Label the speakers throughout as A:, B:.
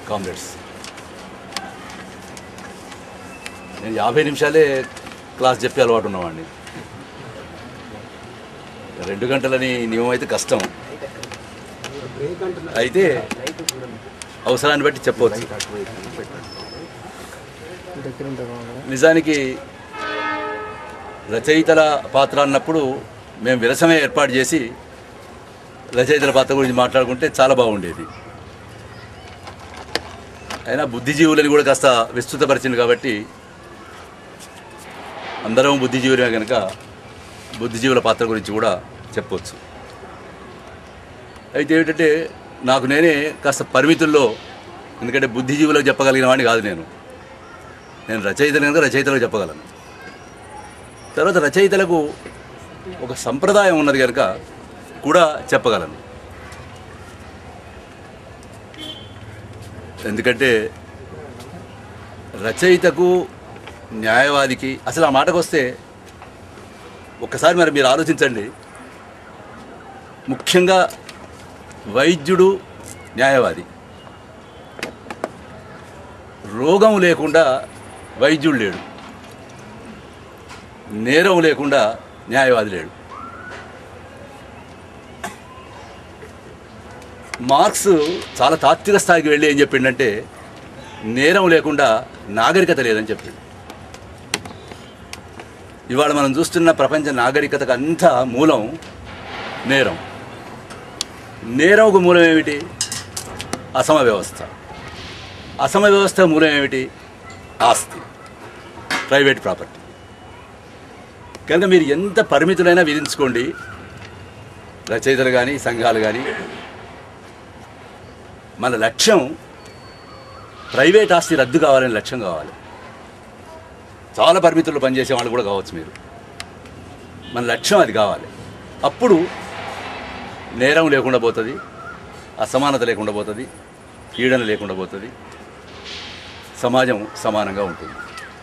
A: Comrades నేను యాభై నిమిషాలే క్లాస్ చెప్పే అలవాటు ఉన్నవాడిని రెండు గంటలని నియమం అయితే కష్టం అయితే అవసరాన్ని బట్టి చెప్పవచ్చు నిజానికి రచయితల పాత్ర అన్నప్పుడు మేము విరసమే ఏర్పాటు చేసి రచయితల పాత్ర గురించి మాట్లాడుకుంటే చాలా బాగుండేది అయినా బుద్ధిజీవులని కూడా కాస్త విస్తృతపరిచింది కాబట్టి అందరం బుద్ధిజీవులే కనుక బుద్ధిజీవుల పాత్ర గురించి కూడా చెప్పవచ్చు అయితే ఏమిటంటే నాకు నేనే కాస్త పరిమితుల్లో ఎందుకంటే బుద్ధిజీవులకు చెప్పగలిగిన వాడిని కాదు నేను నేను రచయితలు కనుక రచయితలకు చెప్పగలను తర్వాత రచయితలకు ఒక సంప్రదాయం ఉన్నది కనుక కూడా చెప్పగలను ఎందుకంటే రచయితకు న్యాయవాదికి అసలు ఆ మాటకు వస్తే ఒక్కసారి మరి మీరు ఆలోచించండి ముఖ్యంగా వైద్యుడు న్యాయవాది రోగం లేకుండా వైద్యుడు లేడు నేరం లేకుండా న్యాయవాది లేడు మార్క్స్ చాలా తాత్విక స్థాయికి వెళ్ళి ఏం చెప్పిండంటే నేరం లేకుండా నాగరికత లేదని చెప్పిండు ఇవాళ మనం చూస్తున్న ప్రపంచ నాగరికతకు అంతా మూలం నేరం నేరంకు మూలం ఏమిటి అసమ వ్యవస్థ అసమ వ్యవస్థ మూలం ఏమిటి ఆస్తి ప్రైవేట్ ప్రాపర్టీ కనుక మీరు ఎంత పరిమితులైనా విధించుకోండి రచయితలు కానీ సంఘాలు కానీ మన లక్ష్యం ప్రైవేట్ ఆస్తి రద్దు కావాలని లక్ష్యం కావాలి చాలా పరిమితుల్లో పనిచేసే వాళ్ళు కూడా కావచ్చు మీరు మన లక్ష్యం అది కావాలి అప్పుడు నేరం లేకుండా పోతుంది అసమానత లేకుండా పోతుంది పీడన లేకుండా పోతుంది సమాజం సమానంగా ఉంటుంది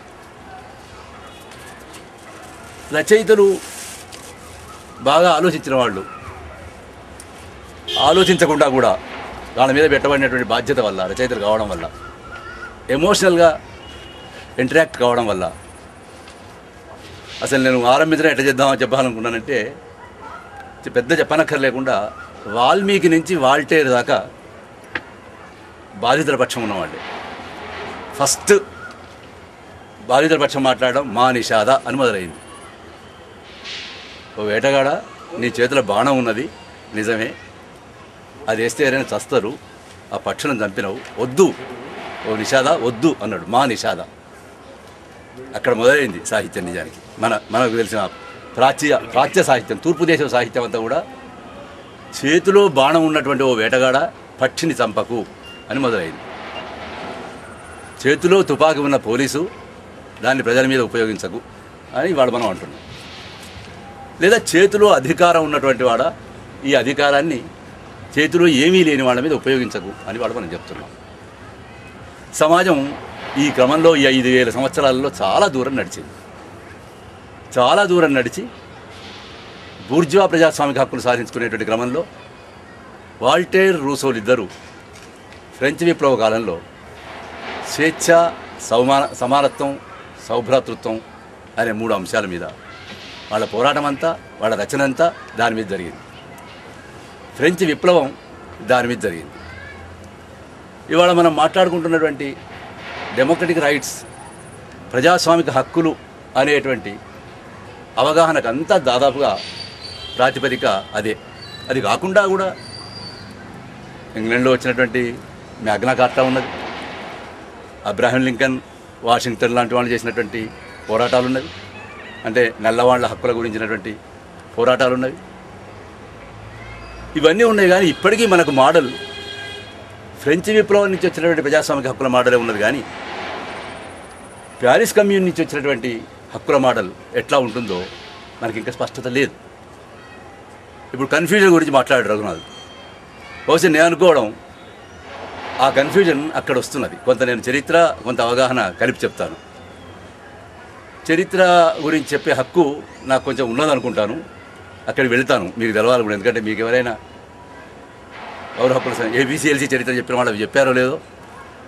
A: రచయితలు బాగా ఆలోచించిన వాళ్ళు ఆలోచించకుండా కూడా వాళ్ళ మీద పెట్టబడినటువంటి బాధ్యత వల్ల రచయితలు కావడం వల్ల ఎమోషనల్గా ఇంటరాక్ట్ కావడం వల్ల అసలు నేను ఆరంభించడం ఎట్లా చేద్దామని చెప్పాలనుకున్నానంటే చె- పెద్ద చెప్పనక్కర్లేకుండా వాల్మీకి నుంచి వాల్టేర్ దాకా బాధితుల పక్షం ఉన్నవాళ్ళే ఫస్ట్ బాధితుల పక్షం మాట్లాడడం మా నిషాద అని మొదలైంది ఓ వేటగాడ నీ చేతిలో బాణం ఉన్నది నిజమే అది వేస్తే ఎవరైనా చస్తారు ఆ పక్షులను చంపినవు వద్దు ఓ నిషాద వద్దు అన్నాడు మా నిషాద అక్కడ మొదలైంది సాహిత్యం నిజానికి మన మనకు తెలిసిన ప్రాచ్య ప్రాచ్య సాహిత్యం తూర్పు దేశం సాహిత్యం అంతా కూడా చేతిలో బాణం ఉన్నటువంటి ఓ వేటగాడ పక్షిని చంపకు అని మొదలైంది చేతిలో తుపాకీ ఉన్న పోలీసు దాన్ని ప్రజల మీద ఉపయోగించకు అని ఇవాళ మనం అంటున్నాం లేదా చేతిలో అధికారం ఉన్నటువంటి వాడ ఈ అధికారాన్ని చేతిలో ఏమీ లేని వాళ్ళ మీద ఉపయోగించకు అని వాడు మనం చెప్తున్నాం సమాజం ఈ క్రమంలో ఈ ఐదు వేల సంవత్సరాలలో చాలా దూరం నడిచింది చాలా దూరం నడిచి బూర్జువా ప్రజాస్వామిక హక్కులు సాధించుకునేటువంటి క్రమంలో వాల్టేర్ రూసోలు ఇద్దరు ఫ్రెంచ్ విప్లవ కాలంలో స్వేచ్ఛ సౌమాన సమానత్వం సౌభ్రాతృత్వం అనే మూడు అంశాల మీద వాళ్ళ పోరాటం అంతా వాళ్ళ రచన అంతా దాని మీద జరిగింది ఫ్రెంచ్ విప్లవం దాని మీద జరిగింది ఇవాళ మనం మాట్లాడుకుంటున్నటువంటి డెమోక్రటిక్ రైట్స్ ప్రజాస్వామిక హక్కులు అనేటువంటి అవగాహనకు అంతా దాదాపుగా ప్రాతిపదిక అదే అది కాకుండా కూడా ఇంగ్లాండ్లో వచ్చినటువంటి మ్యాగ్నా కార్టా ఉన్నది అబ్రాహిం లింకన్ వాషింగ్టన్ లాంటి వాళ్ళు చేసినటువంటి పోరాటాలు ఉన్నవి అంటే నల్లవాళ్ల హక్కుల గురించినటువంటి పోరాటాలు ఉన్నవి ఇవన్నీ ఉన్నాయి కానీ ఇప్పటికీ మనకు మోడల్ ఫ్రెంచ్ విప్లవం నుంచి వచ్చినటువంటి ప్రజాస్వామిక హక్కుల మోడలే ఉన్నది కానీ ప్యారిస్ కమ్యూన్ నుంచి వచ్చినటువంటి హక్కుల మోడల్ ఎట్లా ఉంటుందో మనకి ఇంకా స్పష్టత లేదు ఇప్పుడు కన్ఫ్యూజన్ గురించి మాట్లాడారు రఘునాథ్ బహుశా నేను అనుకోవడం ఆ కన్ఫ్యూజన్ అక్కడ వస్తున్నది కొంత నేను చరిత్ర కొంత అవగాహన కలిపి చెప్తాను చరిత్ర గురించి చెప్పే హక్కు నాకు కొంచెం ఉన్నదనుకుంటాను అక్కడికి వెళ్తాను మీకు తెలవాలి కూడా ఎందుకంటే మీకు ఎవరైనా పౌర హక్కుల ఏబీసీఎల్సీ చరిత్ర చెప్పిన వాళ్ళు అవి చెప్పారో లేదో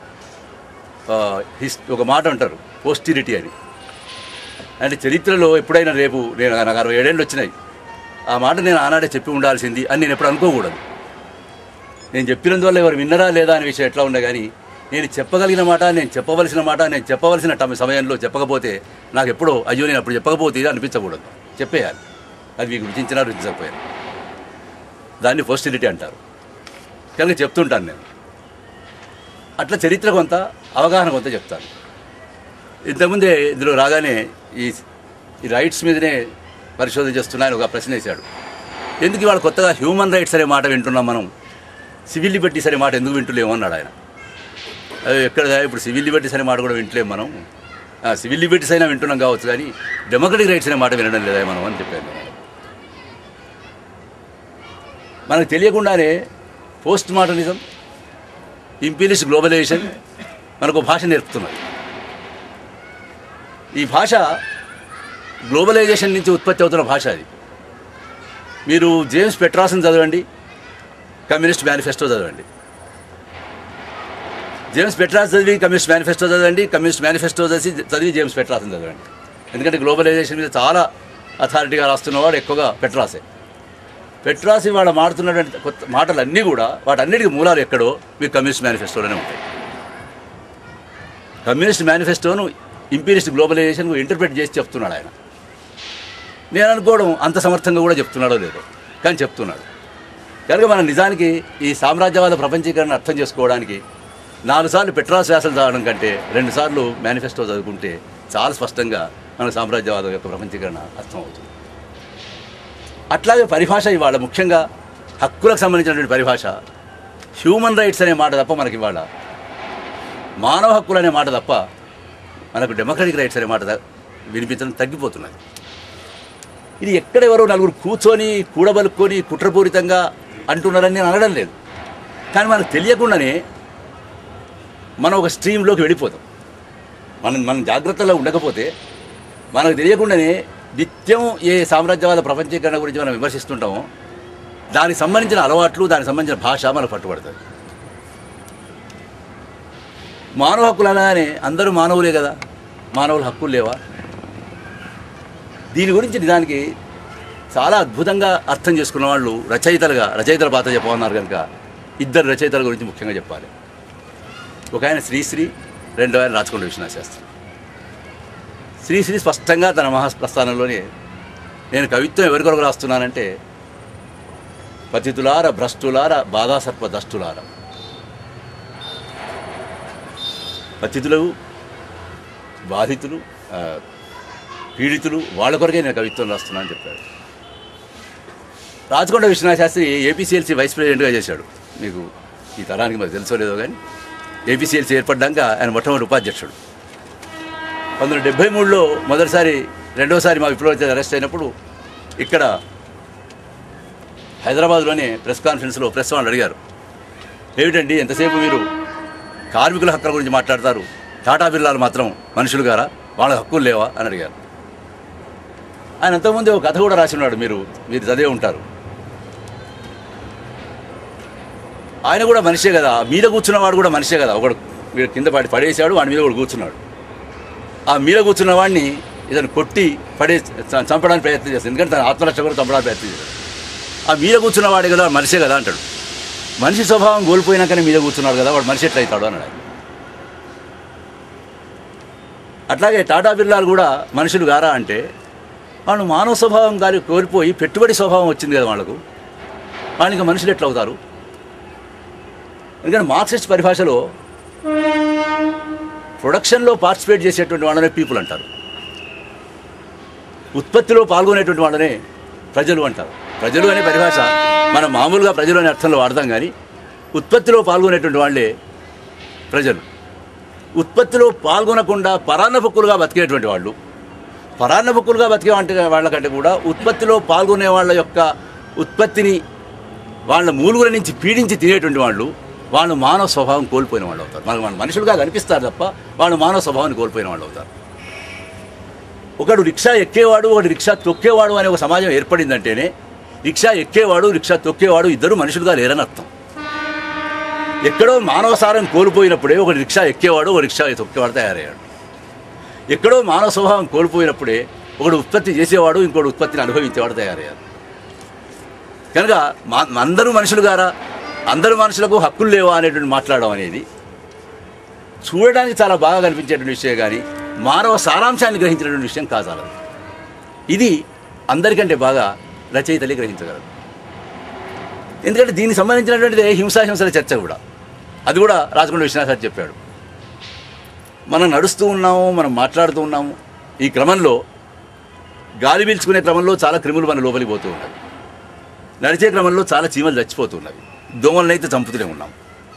A: ఆ, హిస్ ఒక మాట అంటారు పోస్టిరిటీ అని అంటే చరిత్రలో ఎప్పుడైనా రేపు నేను నాకు అరవై ఏడేళ్ళు వచ్చినాయి ఆ మాట నేను ఆనాడే చెప్పి ఉండాల్సింది అని నేను ఎప్పుడు అనుకోకూడదు నేను చెప్పినందువల్ల ఎవరు విన్నరా లేదా అనే విషయం ఎట్లా ఉండే కానీ నేను చెప్పగలిగిన మాట నేను చెప్పవలసిన మాట నేను చెప్పవలసిన టమ- సమయంలో చెప్పకపోతే నాకు ఎప్పుడో అయ్యో నేను అప్పుడు చెప్పకపోతే ఇది అనిపించకూడదు చెప్పేయాలి అది మీకు రుచించినా రుచించకపోయాను దాన్ని పోస్టిలిటీ అంటారు కనుక చెప్తుంటాను నేను అట్లా చరిత్ర కొంత అవగాహన కొంత చెప్తాను ఇంతకుముందే ఇందులో రాగానే ఈ ఈ రైట్స్ మీదనే పరిశోధన చేస్తున్నాయని ఒక ప్రశ్న వేశాడు ఎందుకు ఇవాళ కొత్తగా హ్యూమన్ రైట్స్ అనే మాట వింటున్నాం మనం సివిల్ లిబర్టీస్ అనే మాట ఎందుకు వింటలేము అన్నాడు ఆయన అదే ఎక్కడ ఇప్పుడు సివిల్ లిబర్టీస్ అనే మాట కూడా వింటలేము మనం ఆ, సివిల్ లిబర్టీస్ అయినా వింటున్నాం కావచ్చు కానీ డెమోక్రటిక్ రైట్స్ అనే మాట వినడం లేదా మనం అని చెప్పాను నేను. మనకు తెలియకుండానే పోస్ట్ మోడర్నిజం ఇంపీరియలిస్ట్ గ్లోబలైజేషన్ మనకు భాష నేర్పుతున్నది ఈ భాష గ్లోబలైజేషన్ నుంచి ఉత్పత్తి అవుతున్న భాష అది మీరు జేమ్స్ పెట్రాసన్ చదవండి కమ్యూనిస్ట్ మేనిఫెస్టో చదవండి జేమ్స్ పెట్రాస్ చదివి కమ్యూనిస్ట్ మేనిఫెస్టో చదవండి కమ్యూనిస్ట్ మేనిఫెస్టో చదివి చదివి జేమ్స్ పెట్రాసన్ చదవండి ఎందుకంటే గ్లోబలైజేషన్ మీద చాలా అథారిటీగా రాస్తున్నవాడు ఎక్కువగా పెట్రాసే పెట్రాసి వాళ్ళ మాడుతున్నటువంటి కొత్త మాటలన్నీ కూడా వాటన్నిటికీ మూలాలు ఎక్కడో మీకు కమ్యూనిస్ట్ మేనిఫెస్టోలోనే ఉంటాయి కమ్యూనిస్ట్ మేనిఫెస్టోను ఇంపీరియస్ట్ గ్లోబలైజేషన్ ఇంటర్ప్రిట్ చేసి చెప్తున్నాడు ఆయన నేను అనుకోవడం అంత సమర్థంగా కూడా చెప్తున్నాడో లేదో కానీ చెప్తున్నాడు కనుక మనం నిజానికి ఈ సామ్రాజ్యవాద ప్రపంచీకరణ అర్థం చేసుకోవడానికి నాలుగు సార్లు పెట్రాస్ వ్యాసాలు చదవడం కంటే రెండు సార్లు మేనిఫెస్టో చదువుకుంటే చాలా స్పష్టంగా మనకు సామ్రాజ్యవాదం యొక్క ప్రపంచీకరణ అర్థమవుతుంది అట్లాగే పరిభాష ఇవాళ ముఖ్యంగా హక్కులకు సంబంధించినటువంటి పరిభాష హ్యూమన్ రైట్స్ అనే మాట తప్ప మనకి ఇవాళ మానవ హక్కులు అనే మాట తప్ప మనకు డెమోక్రటిక్ రైట్స్ అనే మాట త- వినిపించడం తగ్గిపోతున్నది ఇది ఎక్కడెవరో నలుగురు కూర్చొని కూడబలుక్కొని కుట్రపూరితంగా అంటున్నారని నేను అనడం లేదు కానీ మనకు తెలియకుండానే మనం ఒక స్ట్రీమ్లోకి వెళ్ళిపోతాం మనం మనం జాగ్రత్తలో ఉండకపోతే మనకు తెలియకుండానే నిత్యం ఏ సామ్రాజ్యవాద ప్రపంచీకరణ గురించి మనం విమర్శిస్తుంటామో దానికి సంబంధించిన అలవాట్లు దానికి సంబంధించిన భాష మనకు పట్టుబడుతుంది మానవ హక్కులు అనగానే అందరూ మానవులే కదా మానవుల హక్కులు లేవా దీని గురించి నిజానికి చాలా అద్భుతంగా అర్థం చేసుకున్న వాళ్ళు రచయితలుగా రచయితల పాత్ర చెప్పమన్నారు కనుక ఇద్దరు రచయితల గురించి ముఖ్యంగా చెప్పాలి ఒక ఆయన శ్రీశ్రీ రెండో ఆయన రాచకొండ విశ్వనాథ శాస్త్రి శ్రీశ్రీ స్పష్టంగా తన మహాప్రస్థానంలోనే నేను కవిత్వం ఎవరి కొరకు రాస్తున్నానంటే పతితులార భ్రష్టులార బాధాసర్ప దష్టులార పతితులు బాధితులు ఆ, పీడితులు వాళ్ళ కొరకే నేను కవిత్వం రాస్తున్నానని చెప్పాడు రాచకొండ విశ్వనాథ శాస్త్రి ఏపీసీఎల్సీ వైస్ ప్రెసిడెంట్గా చేశాడు మీకు ఈ తరానికి మరి తెలుసో లేదో కానీ ఏపీసీఎల్సీ ఏర్పడ్డాక ఆయన మొట్టమొదటి ఉపాధ్యక్షుడు పంతొమ్మిది డెబ్బై మూడులో మొదటిసారి రెండోసారి మా విప్లవ అరెస్ట్ అయినప్పుడు ఇక్కడ హైదరాబాద్లోనే ప్రెస్ కాన్ఫరెన్స్లో ప్రెస్ వాళ్ళు అడిగారు ఏమిటండి ఎంతసేపు మీరు కార్మికుల హక్కుల గురించి మాట్లాడతారు టాటా బిర్లాలు మాత్రం మనుషులు గారా వాళ్ళ హక్కులు లేవా అని అడిగారు ఆయన అంతకుముందు ఒక కథ కూడా రాసి ఉన్నాడు మీరు మీరు చదివే ఉంటారు ఆయన కూడా మనిషే కదా మీద కూర్చున్నవాడు కూడా మనిషే కదా ఒకడు వీడు కింద పడి పడేశాడు వాడి మీద ఒకడు కూర్చున్నాడు ఆ మీద కూర్చున్న వాడిని ఇతను కొట్టి పడే చ- చంపడానికి ప్రయత్నం చేస్తాడు ఎందుకంటే తన ఆత్మరక్ష కూడా చంపడానికి ప్రయత్నం చేస్తాడు ఆ మీద కూర్చున్న వాడే కదా మనిషే కదా అంటాడు మనిషి స్వభావం కోల్పోయినాకనే మీద కూర్చున్నాడు కదా వాడు మనిషి ఎట్లా అవుతాడు అన్నాడు ఆయన. అట్లాగే టాటా బిర్లాలు కూడా మనుషులు గారా అంటే వాళ్ళు మానవ స్వభావం గారి కోల్పోయి పెట్టుబడి స్వభావం వచ్చింది కదా వాళ్ళకు వాళ్ళకి మనుషులు ఎట్లా అవుతారు ఎందుకంటే మార్క్సిస్ట్ పరిభాషలో ప్రొడక్షన్లో పార్టిసిపేట్ చేసేటువంటి వాళ్ళనే పీపుల్ అంటారు ఉత్పత్తిలో పాల్గొనేటువంటి వాళ్ళనే ప్రజలు అంటారు ప్రజలు అనే పరిభాష మనం మామూలుగా ప్రజలు అనే అర్థంలో వాడతాం కానీ ఉత్పత్తిలో పాల్గొనేటువంటి వాళ్ళే ప్రజలు ఉత్పత్తిలో పాల్గొనకుండా పరాన్నపక్కులుగా బతికేటువంటి వాళ్ళు పరాన్నపక్కులుగా బతికే వంటి వాళ్ళకంటే కూడా ఉత్పత్తిలో పాల్గొనే వాళ్ళ యొక్క ఉత్పత్తిని వాళ్ళ మూలుగుల నుంచి పీడించి తినేటువంటి వాళ్ళు వాళ్ళు మానవ స్వభావం కోల్పోయిన వాళ్ళు అవుతారు మనకు వాళ్ళు మనుషులుగా కనిపిస్తారు తప్ప వాళ్ళు మానవ స్వభావాన్ని కోల్పోయిన వాళ్ళు అవుతారు ఒకడు రిక్షా ఎక్కేవాడు ఒకడు రిక్షా తొక్కేవాడు అనే ఒక సమాజం ఏర్పడిందంటేనే రిక్షా ఎక్కేవాడు రిక్షా తొక్కేవాడు ఇద్దరు మనుషులుగా లేరని అర్థం ఎక్కడో మానవ సారం కోల్పోయినప్పుడే ఒక రిక్షా ఎక్కేవాడు ఒక రిక్షా తొక్కేవాడు తయారయ్యాడు ఎక్కడో మానవ స్వభావం కోల్పోయినప్పుడే ఒకడు ఉత్పత్తి చేసేవాడు ఇంకోటి ఉత్పత్తిని అనుభవించేవాడు తయారయ్యారు కనుక మా అందరూ మనుషులు గారా అందరు మనుషులకు హక్కులు లేవా అనేటువంటి మాట్లాడడం అనేది చూడడానికి చాలా బాగా కనిపించేటువంటి విషయం కానీ మానవ సారాంశాన్ని గ్రహించినటువంటి విషయం కాజాలదు ఇది అందరికంటే బాగా రచయితలే గ్రహించగలరు ఎందుకంటే దీనికి సంబంధించినటువంటిది హింసాహింసల చర్చ కూడా అది కూడా రాజకొండ విశ్వనాథ్ చెప్పాడు మనం నడుస్తూ ఉన్నాము మనం మాట్లాడుతూ ఉన్నాము ఈ క్రమంలో గాలి పీల్చుకునే క్రమంలో చాలా క్రిములు మన లోపలికి పోతూ ఉన్నాయి నడిచే క్రమంలో చాలా చీమలు చచ్చిపోతున్నవి దోమలను అయితే చంపుతూనే ఉన్నాం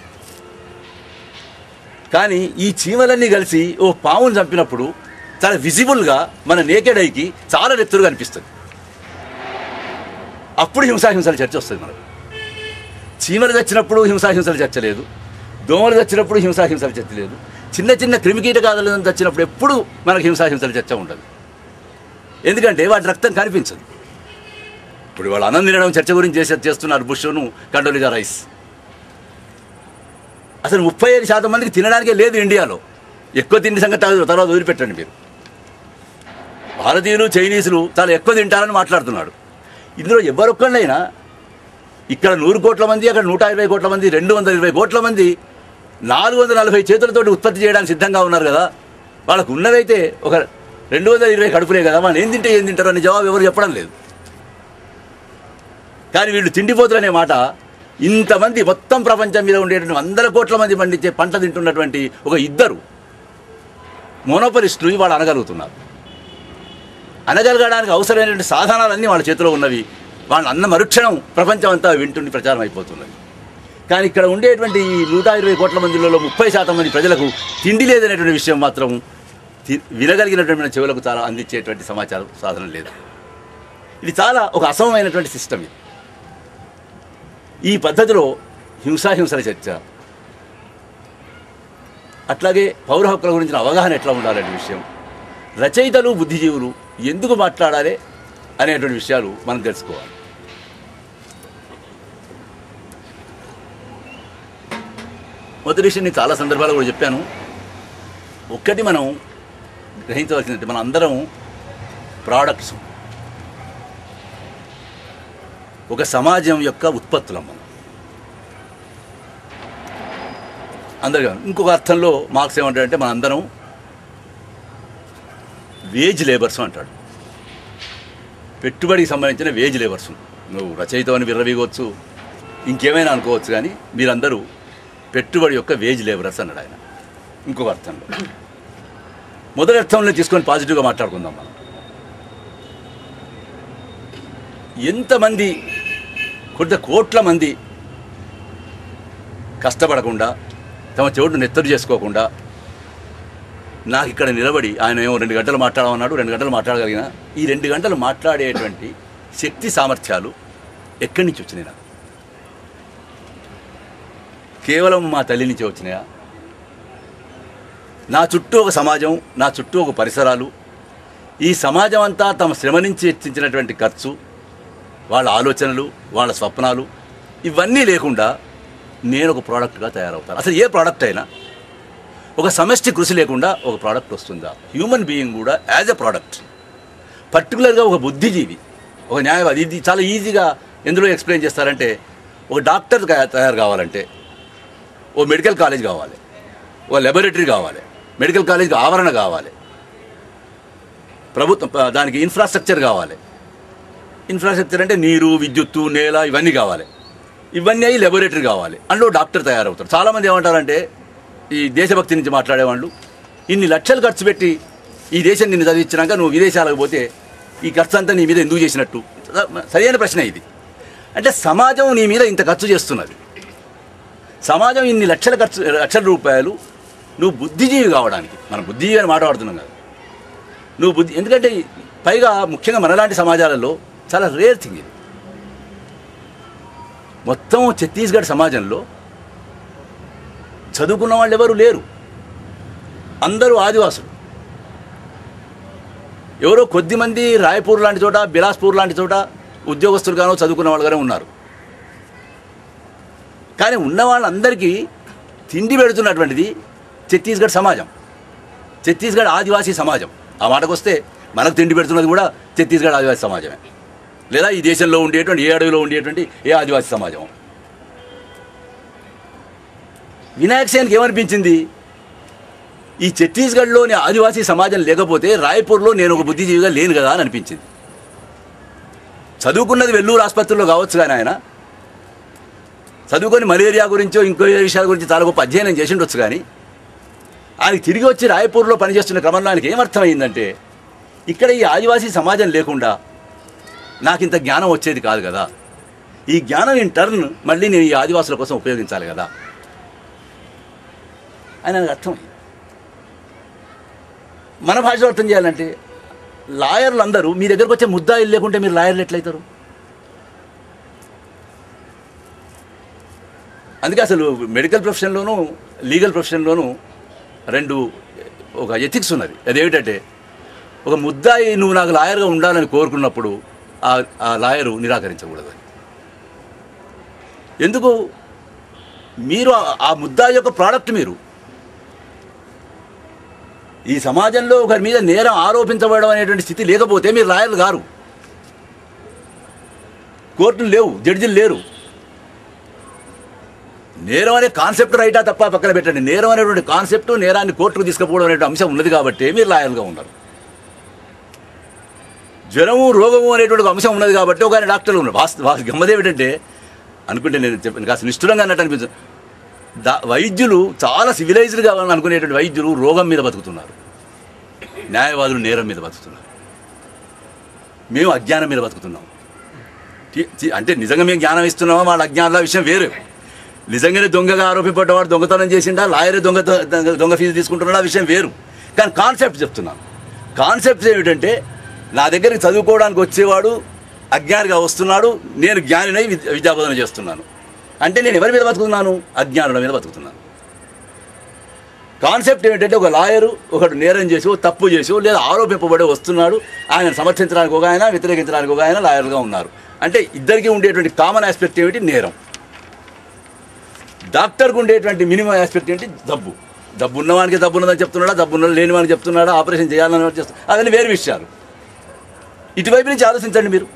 A: కానీ ఈ చీమలన్నీ కలిసి ఓ పావును చంపినప్పుడు చాలా విజిబుల్గా మన నేకెడ్ ఐకి చాలా నెత్తురుగా అనిపిస్తుంది అప్పుడు హింసాహింసల చర్చ వస్తుంది మనకు చీమలు చచ్చినప్పుడు హింసాహింసల చర్చ లేదు దోమలు చచ్చినప్పుడు హింసాహింసల చర్చ లేదు చిన్న చిన్న క్రిమికీటకాదులు చచ్చినప్పుడు ఎప్పుడు మనకు హింసాహింసల చర్చ ఉండదు ఎందుకంటే వాటి రక్తం కనిపించదు ఇప్పుడు వాళ్ళు అన్నం తినడం చర్చ గురించి చేసే చేస్తున్నారు బుష్ను కండోలిజా రైస్ అసలు ముప్పై ఐదు శాతం మందికి తినడానికే లేదు ఇండియాలో ఎక్కువ తిండి సంగతి తర్వాత- తర్వాత వదిలిపెట్టండి మీరు భారతీయులు చైనీసులు చాలా ఎక్కువ తింటారని మాట్లాడుతున్నాడు ఇందులో ఎవరొక్కళ్ళైనా ఇక్కడ నూరు కోట్ల మంది అక్కడ నూట ఇరవై కోట్ల మంది రెండు వందల ఇరవై కోట్ల మంది నాలుగు వందల నలభై చేతులతోటి ఉత్పత్తి చేయడానికి సిద్ధంగా ఉన్నారు కదా వాళ్ళకు ఉన్నవైతే ఒక రెండు వందల ఇరవై కడుపులే కదా వాళ్ళు ఏం తింటే ఏం తింటారు అనే జవాబు ఎవరు చెప్పడం లేదు కానీ వీళ్ళు తిండిపోతులు అనే మాట ఇంతమంది మొత్తం ప్రపంచం మీద ఉండేటువంటి వందల కోట్ల మంది పండించే పంట తింటున్నటువంటి ఒక ఇద్దరు మోనోపలిస్టులు వాళ్ళు అనగలుగుతున్నారు అనగలగడానికి అవసరమైనటువంటి సాధనాలన్నీ వాళ్ళ చేతిలో ఉన్నవి వాళ్ళ అన్న మరుక్షణం ప్రపంచం అంతా వింటుండి ప్రచారం అయిపోతున్నది కానీ ఇక్కడ ఉండేటువంటి ఈ నూట ఇరవై కోట్ల మందిలో ముప్పై శాతం మంది ప్రజలకు తిండి లేదనేటువంటి విషయం మాత్రం తి- వినగలిగినటువంటి చెవులకు చాలా అందించేటువంటి సమాచారం సాధనం లేదు ఇది చాలా ఒక అసమమైనటువంటి సిస్టమ్ ఇది ఈ పద్ధతిలో హింసాహింసల చర్చ అట్లాగే పౌర హక్కుల గురించిన అవగాహన ఎట్లా ఉండాలనే విషయం రచయితలు బుద్ధిజీవులు ఎందుకు మాట్లాడాలి అనేటువంటి విషయాలు మనం తెలుసుకోవాలి మొదటి విషయం నేను చాలా సందర్భాలు కూడా చెప్పాను ఒక్కటి మనం గ్రహించవలసిందంటే మనం అందరం ప్రోడక్ట్స్ ఒక సమాజం యొక్క ఉత్పత్తులం మనం అందరిగా ఇంకొక అర్థంలో మార్క్స్ ఏమంటాడంటే మన అందరం వేజ్ లేబర్స్ అంటాడు పెట్టుబడికి సంబంధించిన వేజ్ లేబర్స్ నువ్వు రచయిత అని విర్రవీగవచ్చు ఇంకేమైనా అనుకోవచ్చు కానీ మీరందరూ పెట్టుబడి యొక్క వేజ్ లేబరర్స్ అన్నాడు ఆయన ఇంకొక అర్థంలో మొదటి అర్థంలో తీసుకొని పాజిటివ్గా మాట్లాడుకుందాం మనం ఎంతమంది కొంత కోట్ల మంది కష్టపడకుండా తమ చెవుడు నెత్తరు చేసుకోకుండా నాకు ఇక్కడ నిలబడి ఆయన ఏమో రెండు గంటలు మాట్లాడమన్నాడు రెండు గంటలు మాట్లాడగలిగిన ఈ రెండు గంటలు మాట్లాడేటువంటి శక్తి సామర్థ్యాలు ఎక్కడి నుంచి వచ్చినాయి నాకు కేవలం మా తల్లి నుంచి వచ్చినాయా నా చుట్టూ ఒక సమాజం నా చుట్టూ ఒక పరిసరాలు ఈ సమాజం అంతా తమ శ్రమ నుంచి హెచ్చించినటువంటి ఖర్చు వాళ్ళ ఆలోచనలు వాళ్ళ స్వప్నాలు ఇవన్నీ లేకుండా నేను ఒక ప్రోడక్ట్గా తయారవుతాను అసలు ఏ ప్రోడక్ట్ అయినా ఒక సమష్టి కృషి లేకుండా ఒక ప్రోడక్ట్ వస్తుందా హ్యూమన్ బీయింగ్ కూడా యాజ్ ఎ ప్రోడక్ట్ పర్టికులర్గా ఒక బుద్ధిజీవి ఒక న్యాయవాది ఇది చాలా ఈజీగా ఎందులో ఎక్స్ప్లెయిన్ చేస్తారంటే ఒక డాక్టర్ గా- తయారు కావాలంటే ఓ మెడికల్ కాలేజ్ కావాలి ఓ లెబొరేటరీ కావాలి మెడికల్ కాలేజ్కి ఆవరణ కావాలి ప్రభుత్వం ప- దానికి ఇన్ఫ్రాస్ట్రక్చర్ కావాలి ఇన్ఫ్రాస్ట్రక్చర్ అంటే నీరు విద్యుత్తు నేల ఇవన్నీ కావాలి ఇవన్నీ అయ్యి లెబొరేటరీ కావాలి అందులో డాక్టర్ తయారవుతారు చాలామంది ఏమంటారంటే ఈ దేశభక్తి నుంచి మాట్లాడేవాళ్ళు ఇన్ని లక్షలు ఖర్చు పెట్టి ఈ దేశం నిన్ను చదివించినాక నువ్వు విదేశాలకు పోతే ఈ ఖర్చు అంతా నీ మీద ఎందుకు చేసినట్టు సరైన ప్రశ్న ఇది అంటే సమాజం నీ మీద ఇంత ఖర్చు చేస్తున్నది సమాజం ఇన్ని లక్షల ఖర్చు లక్షల రూపాయలు నువ్వు బుద్ధిజీవి కావడానికి మనం బుద్ధిజీవి అని మాట్లాడుతున్నాం కదా నువ్వు బుద్ధి ఎందుకంటే పైగా ముఖ్యంగా మనలాంటి సమాజాలలో చాలా రేర్ థింగ్ ఇది మొత్తం ఛత్తీస్గఢ్ సమాజంలో చదువుకున్న వాళ్ళు ఎవరు లేరు అందరూ ఆదివాసులు ఎవరో కొద్దిమంది రాయపూర్ లాంటి చోట బిలాస్పూర్ లాంటి చోట ఉద్యోగస్తులుగానో చదువుకున్న వాళ్ళుగానే ఉన్నారు కానీ ఉన్న వాళ్ళందరికీ తిండి పెడుతున్నటువంటిది ఛత్తీస్గఢ్ సమాజం ఛత్తీస్గఢ్ ఆదివాసీ సమాజం ఆ మాటకు వస్తే మనకు తిండి పెడుతున్నది కూడా ఛత్తీస్గఢ్ ఆదివాసీ సమాజమే లేదా ఈ దేశంలో ఉండేటువంటి ఏ అడవిలో ఉండేటువంటి ఏ ఆదివాసీ సమాజం వినాయక్ సేన్కి ఏమనిపించింది ఈ ఛత్తీస్గఢ్లోని ఆదివాసీ సమాజం లేకపోతే రాయ్పూర్లో నేను ఒక బుద్ధిజీవిగా లేను కదా అని అనిపించింది చదువుకున్నది వెల్లూరు ఆసుపత్రిలో కావచ్చు కానీ ఆయన చదువుకొని మలేరియా గురించో ఇంకో ఏ విషయాల గురించి చాలా గొప్ప అధ్యయనం చేసి ఉండొచ్చు కానీ ఆయనకి తిరిగి వచ్చి రాయపూర్లో పనిచేస్తున్న క్రమంలో ఆయనకి ఏమర్థమైందంటే ఇక్కడ ఈ ఆదివాసీ సమాజం లేకుండా నాకు ఇంత జ్ఞానం వచ్చేది కాదు కదా ఈ జ్ఞానం ఇన్ టర్న్ మళ్ళీ నేను ఈ ఆదివాసుల కోసం ఉపయోగించాలి కదా అని నాకు అర్థమైంది మన భాషలో అర్థం చేయాలంటే లాయర్లు అందరూ మీ దగ్గరకు వచ్చే ముద్దాయిలు లేకుంటే మీరు లాయర్లు ఎట్లయితారు అందుకే అసలు మెడికల్ ప్రొఫెషన్లోనూ లీగల్ ప్రొఫెషన్లోనూ రెండు ఒక ఎథిక్స్ ఉన్నది అదేమిటంటే ఒక ముద్దాయి నువ్వు నాకు లాయర్గా ఉండాలని కోరుకున్నప్పుడు ఆ ఆ లాయరు నిరాకరించకూడదు ఎందుకు మీరు ఆ- ఆ ముద్దాయి యొక్క ప్రోడక్ట్ మీరు ఈ సమాజంలో ఒకరి మీద నేరం ఆరోపించబడడం అనేటువంటి స్థితి లేకపోతే మీరు లాయర్లు గారు కోర్టులు లేవు జడ్జిలు లేరు నేరం అనే కాన్సెప్ట్ రైటా తప్ప పక్కన పెట్టండి నేరం అనేటువంటి కాన్సెప్ట్ నేరాన్ని కోర్టుకు తీసుకుపోవడం అనే అంశం ఉన్నది కాబట్టి మీరు లాయర్గా ఉన్నారు జ్వరము రోగము అనేటువంటి ఒక అంశం ఉన్నది కాబట్టి ఒక ఆయన డాక్టర్లు ఉన్నారు వాస్తు వాస్తు గమ్మది ఏమిటంటే అనుకుంటే నేను చెప్పాను కాస్త నిష్ఠురంగా అన్నట్టు అనిపించదు దా వైద్యులు చాలా సివిలైజ్డ్గా అనుకునేటువంటి వైద్యులు రోగం మీద బతుకుతున్నారు న్యాయవాదులు నేరం మీద బతుకుతున్నారు మేము అజ్ఞానం మీద బతుకుతున్నాం టి- టి- అంటే నిజంగా మేము జ్ఞానం ఇస్తున్నామా వాళ్ళ అజ్ఞానాల విషయం వేరు నిజంగానే దొంగగా ఆరోపింపడ్డవాడు దొంగతనం చేసిండా లాయర్ దొంగ దొంగ- దొంగ ఫీజు తీసుకుంటున్నాడా ఆ విషయం వేరు కానీ కాన్సెప్ట్ చెప్తున్నాను కాన్సెప్ట్ ఏమిటంటే నా దగ్గరికి చదువుకోవడానికి వచ్చేవాడు అజ్ఞానిగా వస్తున్నాడు నేను జ్ఞానినై విద్య- విద్యాబోధన చేస్తున్నాను అంటే నేను ఎవరి మీద బతుకుతున్నాను అజ్ఞానుల మీద బతుకుతున్నాను కాన్సెప్ట్ ఏమిటంటే ఒక లాయరు ఒకడు నేరం చేసి తప్పు చేసి లేదా ఆరోపింపబడి వస్తున్నాడు ఆయన సమర్థించడానికి ఒక ఆయన వ్యతిరేకించడానికి ఒక ఆయన లాయర్గా ఉన్నారు అంటే ఇద్దరికి ఉండేటువంటి కామన్ ఆస్పెక్ట్ ఏమిటి నేరం డాక్టర్కి ఉండేటువంటి మినిమం ఆస్పెక్ట్ ఏంటి డబ్బు డబ్బు ఉన్నవానికి డబ్బు ఉన్నదని చెప్తున్నాడా డబ్బు ఉన్న లేని వానికి చెప్తున్నాడా ఆపరేషన్ చేయాలని వాడు చేస్తున్నాడు అవన్నీ వేరే విషయాలు ఇటువైపు నుంచి ఆలోచించండి మీరు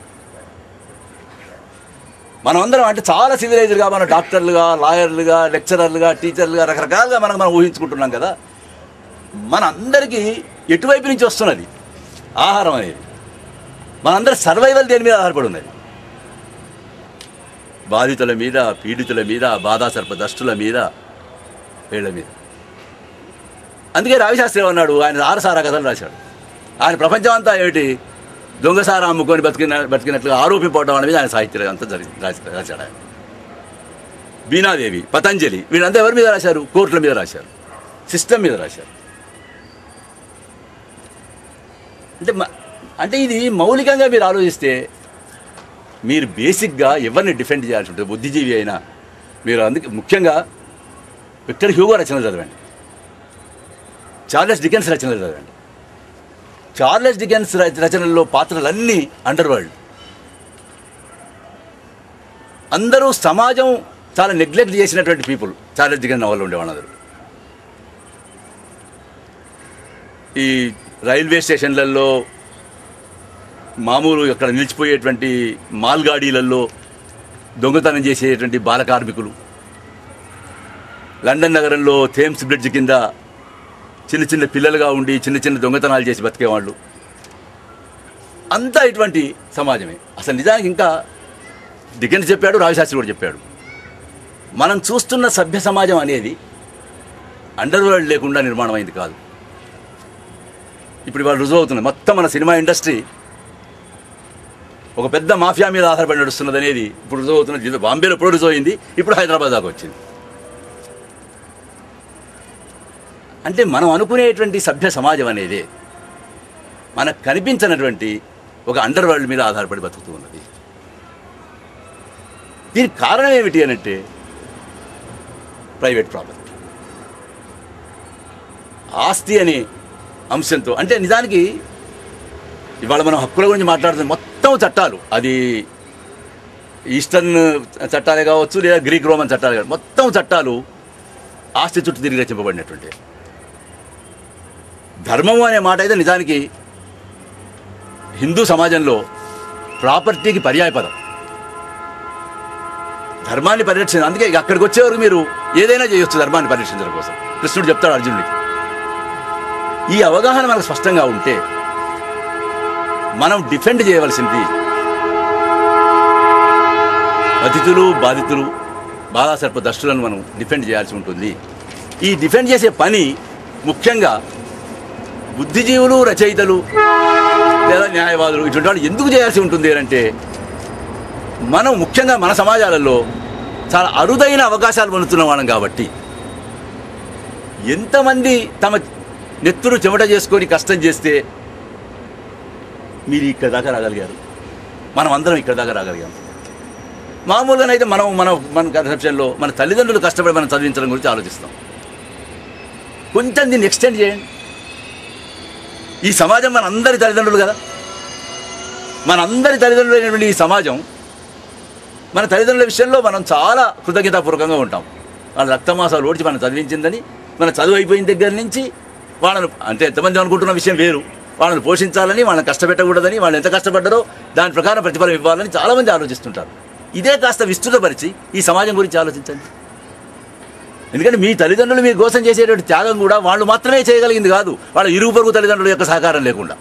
A: మనం అందరం అంటే చాలా సివిలైజ్డ్గా మన డాక్టర్లుగా లాయర్లుగా లెక్చరర్లుగా టీచర్లుగా రకరకాలుగా మనం మనం ఊహించుకుంటున్నాం కదా మన అందరికీ ఎటువైపు నుంచి వస్తున్నది ఆహారం అనేది మనందరి సర్వైవల్ దేని మీద ఆధారపడి ఉన్నది బాధితుల మీద పీడితుల మీద బాధాసర్ప దష్టుల మీద వీళ్ళ మీద అందుకే రావిశాస్త్రి అన్నాడు ఆయన ఆరసారా కథలు రాశాడు ఆయన ప్రపంచం అంతా ఏమిటి దొంగసారా అమ్ముకొని బతికిన బతికినట్లుగా ఆరోపింపడం అనేది ఆయన సాహిత్యం అంతా జరిగింది రాసి- రాశాడు ఆయన బీనాదేవి పతంజలి వీళ్ళంతా ఎవరి మీద రాశారు కోర్టుల మీద రాశారు సిస్టమ్ మీద రాశారు అంటే మ- అంటే ఇది మౌలికంగా మీరు ఆలోచిస్తే మీరు బేసిక్గా ఎవరిని డిఫెండ్ చేయాల్సి ఉంటుంది బుద్ధిజీవి అయినా మీరు అందుకే ముఖ్యంగా విక్టర్ హ్యూగో రచనలు చదవండి చార్లెస్ డికెన్స్ రచనలు చదవండి చార్లెస్ డికెన్స్ రచ- రచనల్లో పాత్రలన్నీ అండర్ వరల్డ్ అందరూ సమాజం చాలా నెగ్లెక్ట్ చేసినటువంటి పీపుల్ చార్లెస్ డికెన్స్ నవల్లో ఉండే వాళ్ళందరూ ఈ రైల్వే స్టేషన్లలో మామూలు ఇక్కడ నిలిచిపోయేటువంటి మాల్ గాడీలలో దొంగతనం చేసేటువంటి బాల కార్మికులు లండన్ నగరంలో థేమ్స్ బ్రిడ్జ్ కింద చిన్న చిన్న పిల్లలుగా ఉండి చిన్న చిన్న దొంగతనాలు చేసి బతికేవాళ్ళు అంతా ఇటువంటి సమాజమే అసలు నిజానికి ఇంకా డికెన్స్ చెప్పాడు రావిశాస్త్రి కూడా చెప్పాడు మనం చూస్తున్న సభ్య సమాజం అనేది అండర్ వరల్డ్ లేకుండా నిర్మాణం అయింది కాదు ఇప్పుడు వాళ్ళు రుజువు అవుతుంది మొత్తం మన సినిమా ఇండస్ట్రీ ఒక పెద్ద మాఫియా మీద ఆధారపడి నడుస్తున్నది అనేది ఇప్పుడు రుజువు అవుతున్నది ఇది బాంబేలో ఎప్పుడు రుజువు అయింది ఇప్పుడు హైదరాబాద్ దాకా వచ్చింది అంటే మనం అనుకునేటువంటి సభ్య సమాజం అనేది మనకు కనిపించినటువంటి ఒక అండర్ వరల్డ్ మీద ఆధారపడి బతుకుతూ ఉన్నది దీనికి కారణం ఏమిటి అని అంటే ప్రైవేట్ ప్రాపర్టీ ఆస్తి అనే అంశంతో అంటే నిజానికి ఇవాళ మనం హక్కుల గురించి మాట్లాడుతున్న మొత్తం చట్టాలు అది ఈస్టర్న్ చట్టాలే కావచ్చు లేదా గ్రీక్ రోమన్ చట్టాలు కావచ్చు మొత్తం చట్టాలు ఆస్తి చుట్టూ తిరిగి రచింపబడినటువంటి ధర్మము అనే మాట అయితే నిజానికి హిందూ సమాజంలో ప్రాపర్టీకి పర్యాయపదం ధర్మాన్ని పరిరక్షించడం అందుకే ఇక అక్కడికి వచ్చేవరకు మీరు ఏదైనా చేయొచ్చు ధర్మాన్ని పరిరక్షించడం కోసం కృష్ణుడు చెప్తాడు అర్జునుడికి ఈ అవగాహన మనకు స్పష్టంగా ఉంటే మనం డిఫెండ్ చేయవలసింది అతిథులు బాధితులు బాధాసర్ప దష్టులను మనం డిఫెండ్ చేయాల్సి ఉంటుంది ఈ డిఫెండ్ చేసే పని ముఖ్యంగా బుద్ధిజీవులు రచయితలు లేదా న్యాయవాదులు ఇటువంటి వాళ్ళు ఎందుకు చేయాల్సి ఉంటుంది అంటే మనం ముఖ్యంగా మన సమాజాలలో చాలా అరుదైన అవకాశాలు పొందుతున్న వాళ్ళం కాబట్టి ఎంతమంది తమ నెత్తురు చెమట చేసుకొని కష్టం చేస్తే మీరు ఇక్కడ దాకా రాగలిగారు మనం అందరం ఇక్కడ దాకా రాగలిగాం మామూలుగానైతే మనం మన మన కన్సెప్షన్లో మన తల్లిదండ్రులు కష్టపడి మనం చదివించడం గురించి ఆలోచిస్తాం కొంచెం దీన్ని ఎక్స్టెండ్ చేయండి ఈ సమాజం మన అందరి తల్లిదండ్రులు కదా మన అందరి తల్లిదండ్రులు అయినటువంటి ఈ సమాజం మన తల్లిదండ్రుల విషయంలో మనం చాలా కృతజ్ఞతాపూర్వకంగా ఉంటాం వాళ్ళ రక్తమాసాలు ఓడిచి మనం చదివించిందని మన చదువు అయిపోయిన దగ్గర నుంచి వాళ్ళను అంటే ఎంతమంది అనుకుంటున్న విషయం వేరు వాళ్ళని పోషించాలని వాళ్ళని కష్టపెట్టకూడదని వాళ్ళు ఎంత కష్టపడ్డారో దాని ప్రకారం ప్రతిఫలం ఇవ్వాలని చాలామంది ఆలోచిస్తుంటారు ఇదే కాస్త విస్తృతపరిచి ఈ సమాజం గురించి ఆలోచించండి ఎందుకంటే మీ తల్లిదండ్రులు మీరు కోసం చేసేటువంటి త్యాగం కూడా వాళ్ళు మాత్రమే చేయగలిగింది కాదు వాళ్ళ ఇరుగు పొరుగు తల్లిదండ్రుల యొక్క సహకారం లేకుండా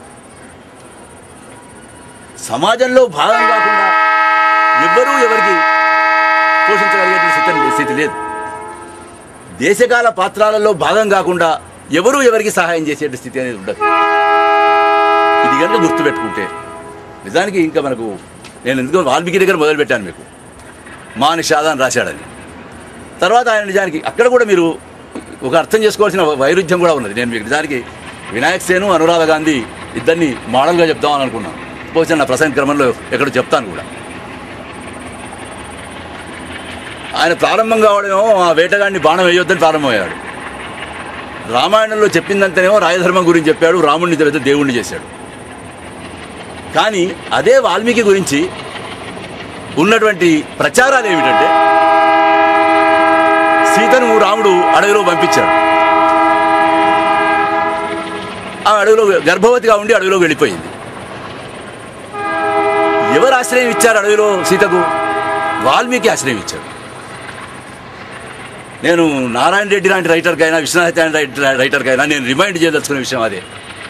A: సమాజంలో భాగం కాకుండా ఎవ్వరూ ఎవరికి పోషించగలిగే స్థితి స్థితి లేదు దేశకాల పాత్రాలలో భాగం కాకుండా ఎవరూ ఎవరికి సహాయం చేసే స్థితి అనేది ఉండదు ఇది కనుక గుర్తుపెట్టుకుంటే నిజానికి ఇంకా మనకు నేను ఎందుకో వాల్మీకి దగ్గర మొదలుపెట్టాను మీకు మా నిషాదాన్ని రాశాడని తర్వాత ఆయన నిజానికి అక్కడ కూడా మీరు ఒక అర్థం చేసుకోవాల్సిన వైరుధ్యం కూడా ఉన్నది నేను మీకు నిజానికి వినాయక్ సేను అనురాధ గాంధీ ఇద్దరిని మోడల్గా చెప్దామని అనుకున్నాను బహుశా నా ప్రసంగ క్రమంలో ఎక్కడో చెప్తాను కూడా ఆయన ప్రారంభం కావడమేమో ఆ వేటగాడిని బాణం వేయొద్దని ప్రారంభమయ్యాడు రామాయణంలో చెప్పిందంతేనేమో రాయధర్మం గురించి చెప్పాడు రాముడిని తెలియదు దేవుణ్ణి చేశాడు కానీ అదే వాల్మీకి గురించి ఉన్నటువంటి ప్రచారాలు ఏమిటంటే సీతను రాముడు అడవిలో పంపించాడు ఆ అడవిలో గర్భవతిగా ఉండి అడవిలో వెళ్ళిపోయింది ఎవరు ఆశ్రయం ఇచ్చారు అడవిలో సీతకు వాల్మీకి ఆశ్రయం ఇచ్చాడు నేను నారాయణ రెడ్డి లాంటి రైటర్కైనా విశ్వనాథ్ లాంటి రైటర్కైనా నేను రిమైండ్ చేయదలుచుకునే విషయం అదే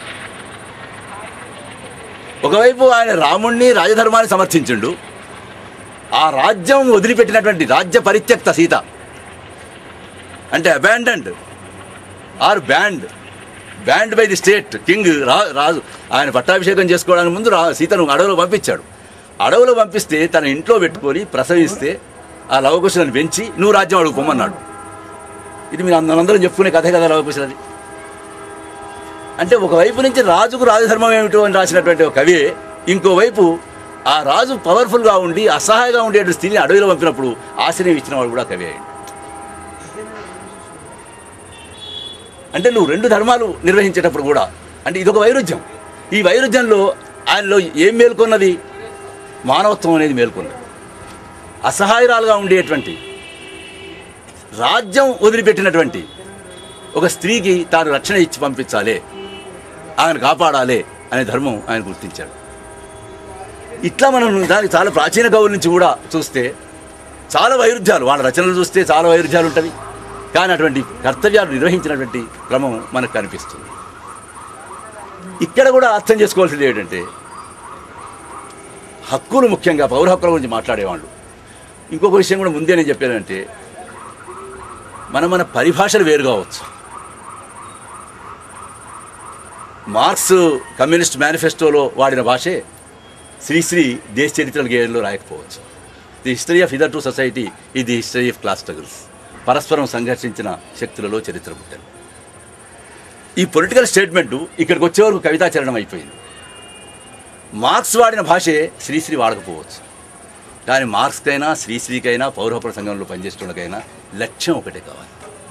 A: ఒకవైపు ఆయన రాముణ్ణి రాజధర్మాన్ని సమర్థించిండు ఆ రాజ్యం వదిలిపెట్టినటువంటి రాజ్య పరిత్యక్త సీత అంటే abandoned or band band by the state king రా రాజు ఆయన పట్టాభిషేకం చేసుకోవడానికి ముందు రా సీతను అడవిలో పంపించాడు అడవిలో పంపిస్తే తన ఇంట్లో పెట్టుకొని ప్రసవిస్తే ఆ లవకుశలను పెంచి నువ్వు రాజ్యం అడుగు పొమ్మన్నాడు ఇది మీరు అందరం చెప్పుకునే కథే కదా లవకుశలది అంటే ఒకవైపు నుంచి రాజుకు రాజధర్మం ఏమిటో అని రాసినటువంటి ఒక కవి ఇంకోవైపు ఆ రాజు పవర్ఫుల్గా ఉండి అసహాయంగా ఉండే స్త్రీని అడవిలో పంపినప్పుడు ఆశ్రయం ఇచ్చిన వాడు కూడా కవి అయ్యాడు అంటే నువ్వు రెండు ధర్మాలు నిర్వహించేటప్పుడు కూడా అంటే ఇదొక వైరుధ్యం ఈ వైరుధ్యంలో ఆయనలో ఏం మేల్కొన్నది మానవత్వం అనేది మేల్కొన్నది అసహాయరాలుగా ఉండేటువంటి రాజ్యం వదిలిపెట్టినటువంటి ఒక స్త్రీకి తాను రక్షణ ఇచ్చి పంపించాలి ఆయన కాపాడాలి అనే ధర్మం ఆయన గుర్తించాడు ఇట్లా మనం దానికి చాలా ప్రాచీన కవుల నుంచి కూడా చూస్తే చాలా వైరుధ్యాలు వాళ్ళ రచనలు చూస్తే చాలా వైరుధ్యాలు ఉంటవి కానీ అటువంటి కర్తవ్యాలు నిర్వహించినటువంటి క్రమం మనకు కనిపిస్తుంది ఇక్కడ కూడా అర్థం చేసుకోవాల్సింది ఏంటంటే హక్కులు ముఖ్యంగా పౌర హక్కుల గురించి మాట్లాడేవాళ్ళు ఇంకొక విషయం కూడా ముందే నేను చెప్పానంటే మన మన పరిభాషలు వేరు కావచ్చు మార్క్స్ కమ్యూనిస్ట్ మేనిఫెస్టోలో వాడిన భాషే శ్రీశ్రీ దేశ చరిత్రల గేయంలో రాయకపోవచ్చు the history of hitherto society ఇది the history of class struggles పరస్పరం సంఘర్షించిన శక్తులలో చరిత్ర పుట్టారు ఈ పొలిటికల్ స్టేట్మెంటు ఇక్కడికి వచ్చే వరకు కవితాచరణం అయిపోయింది మార్క్స్ వాడిన భాషే శ్రీశ్రీ వాడకపోవచ్చు కానీ మార్క్స్కైనా శ్రీశ్రీకైనా పౌరహక్కుల సంఘంలో పనిచేసేటోళ్ళకైనా లక్ష్యం ఒకటే కావాలి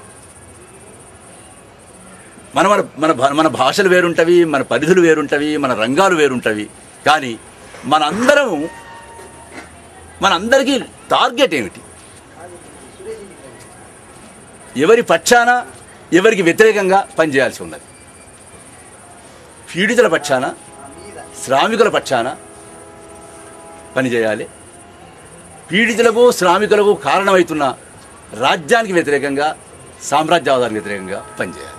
A: మన మన మన భా- మన భాషలు వేరుంటవి మన పరిధులు వేరుంటవి మన రంగాలు వేరుంటవి కానీ మనందరము మనందరికీ టార్గెట్ ఏమిటి ఎవరి పక్షాన ఎవరికి వ్యతిరేకంగా పనిచేయాల్సి ఉన్నది పీడితుల పక్షాన శ్రామికుల పక్షాన పనిచేయాలి పీడితులకు శ్రామికులకు కారణమవుతున్న రాజ్యానికి వ్యతిరేకంగా సామ్రాజ్యవాదానికి వ్యతిరేకంగా పనిచేయాలి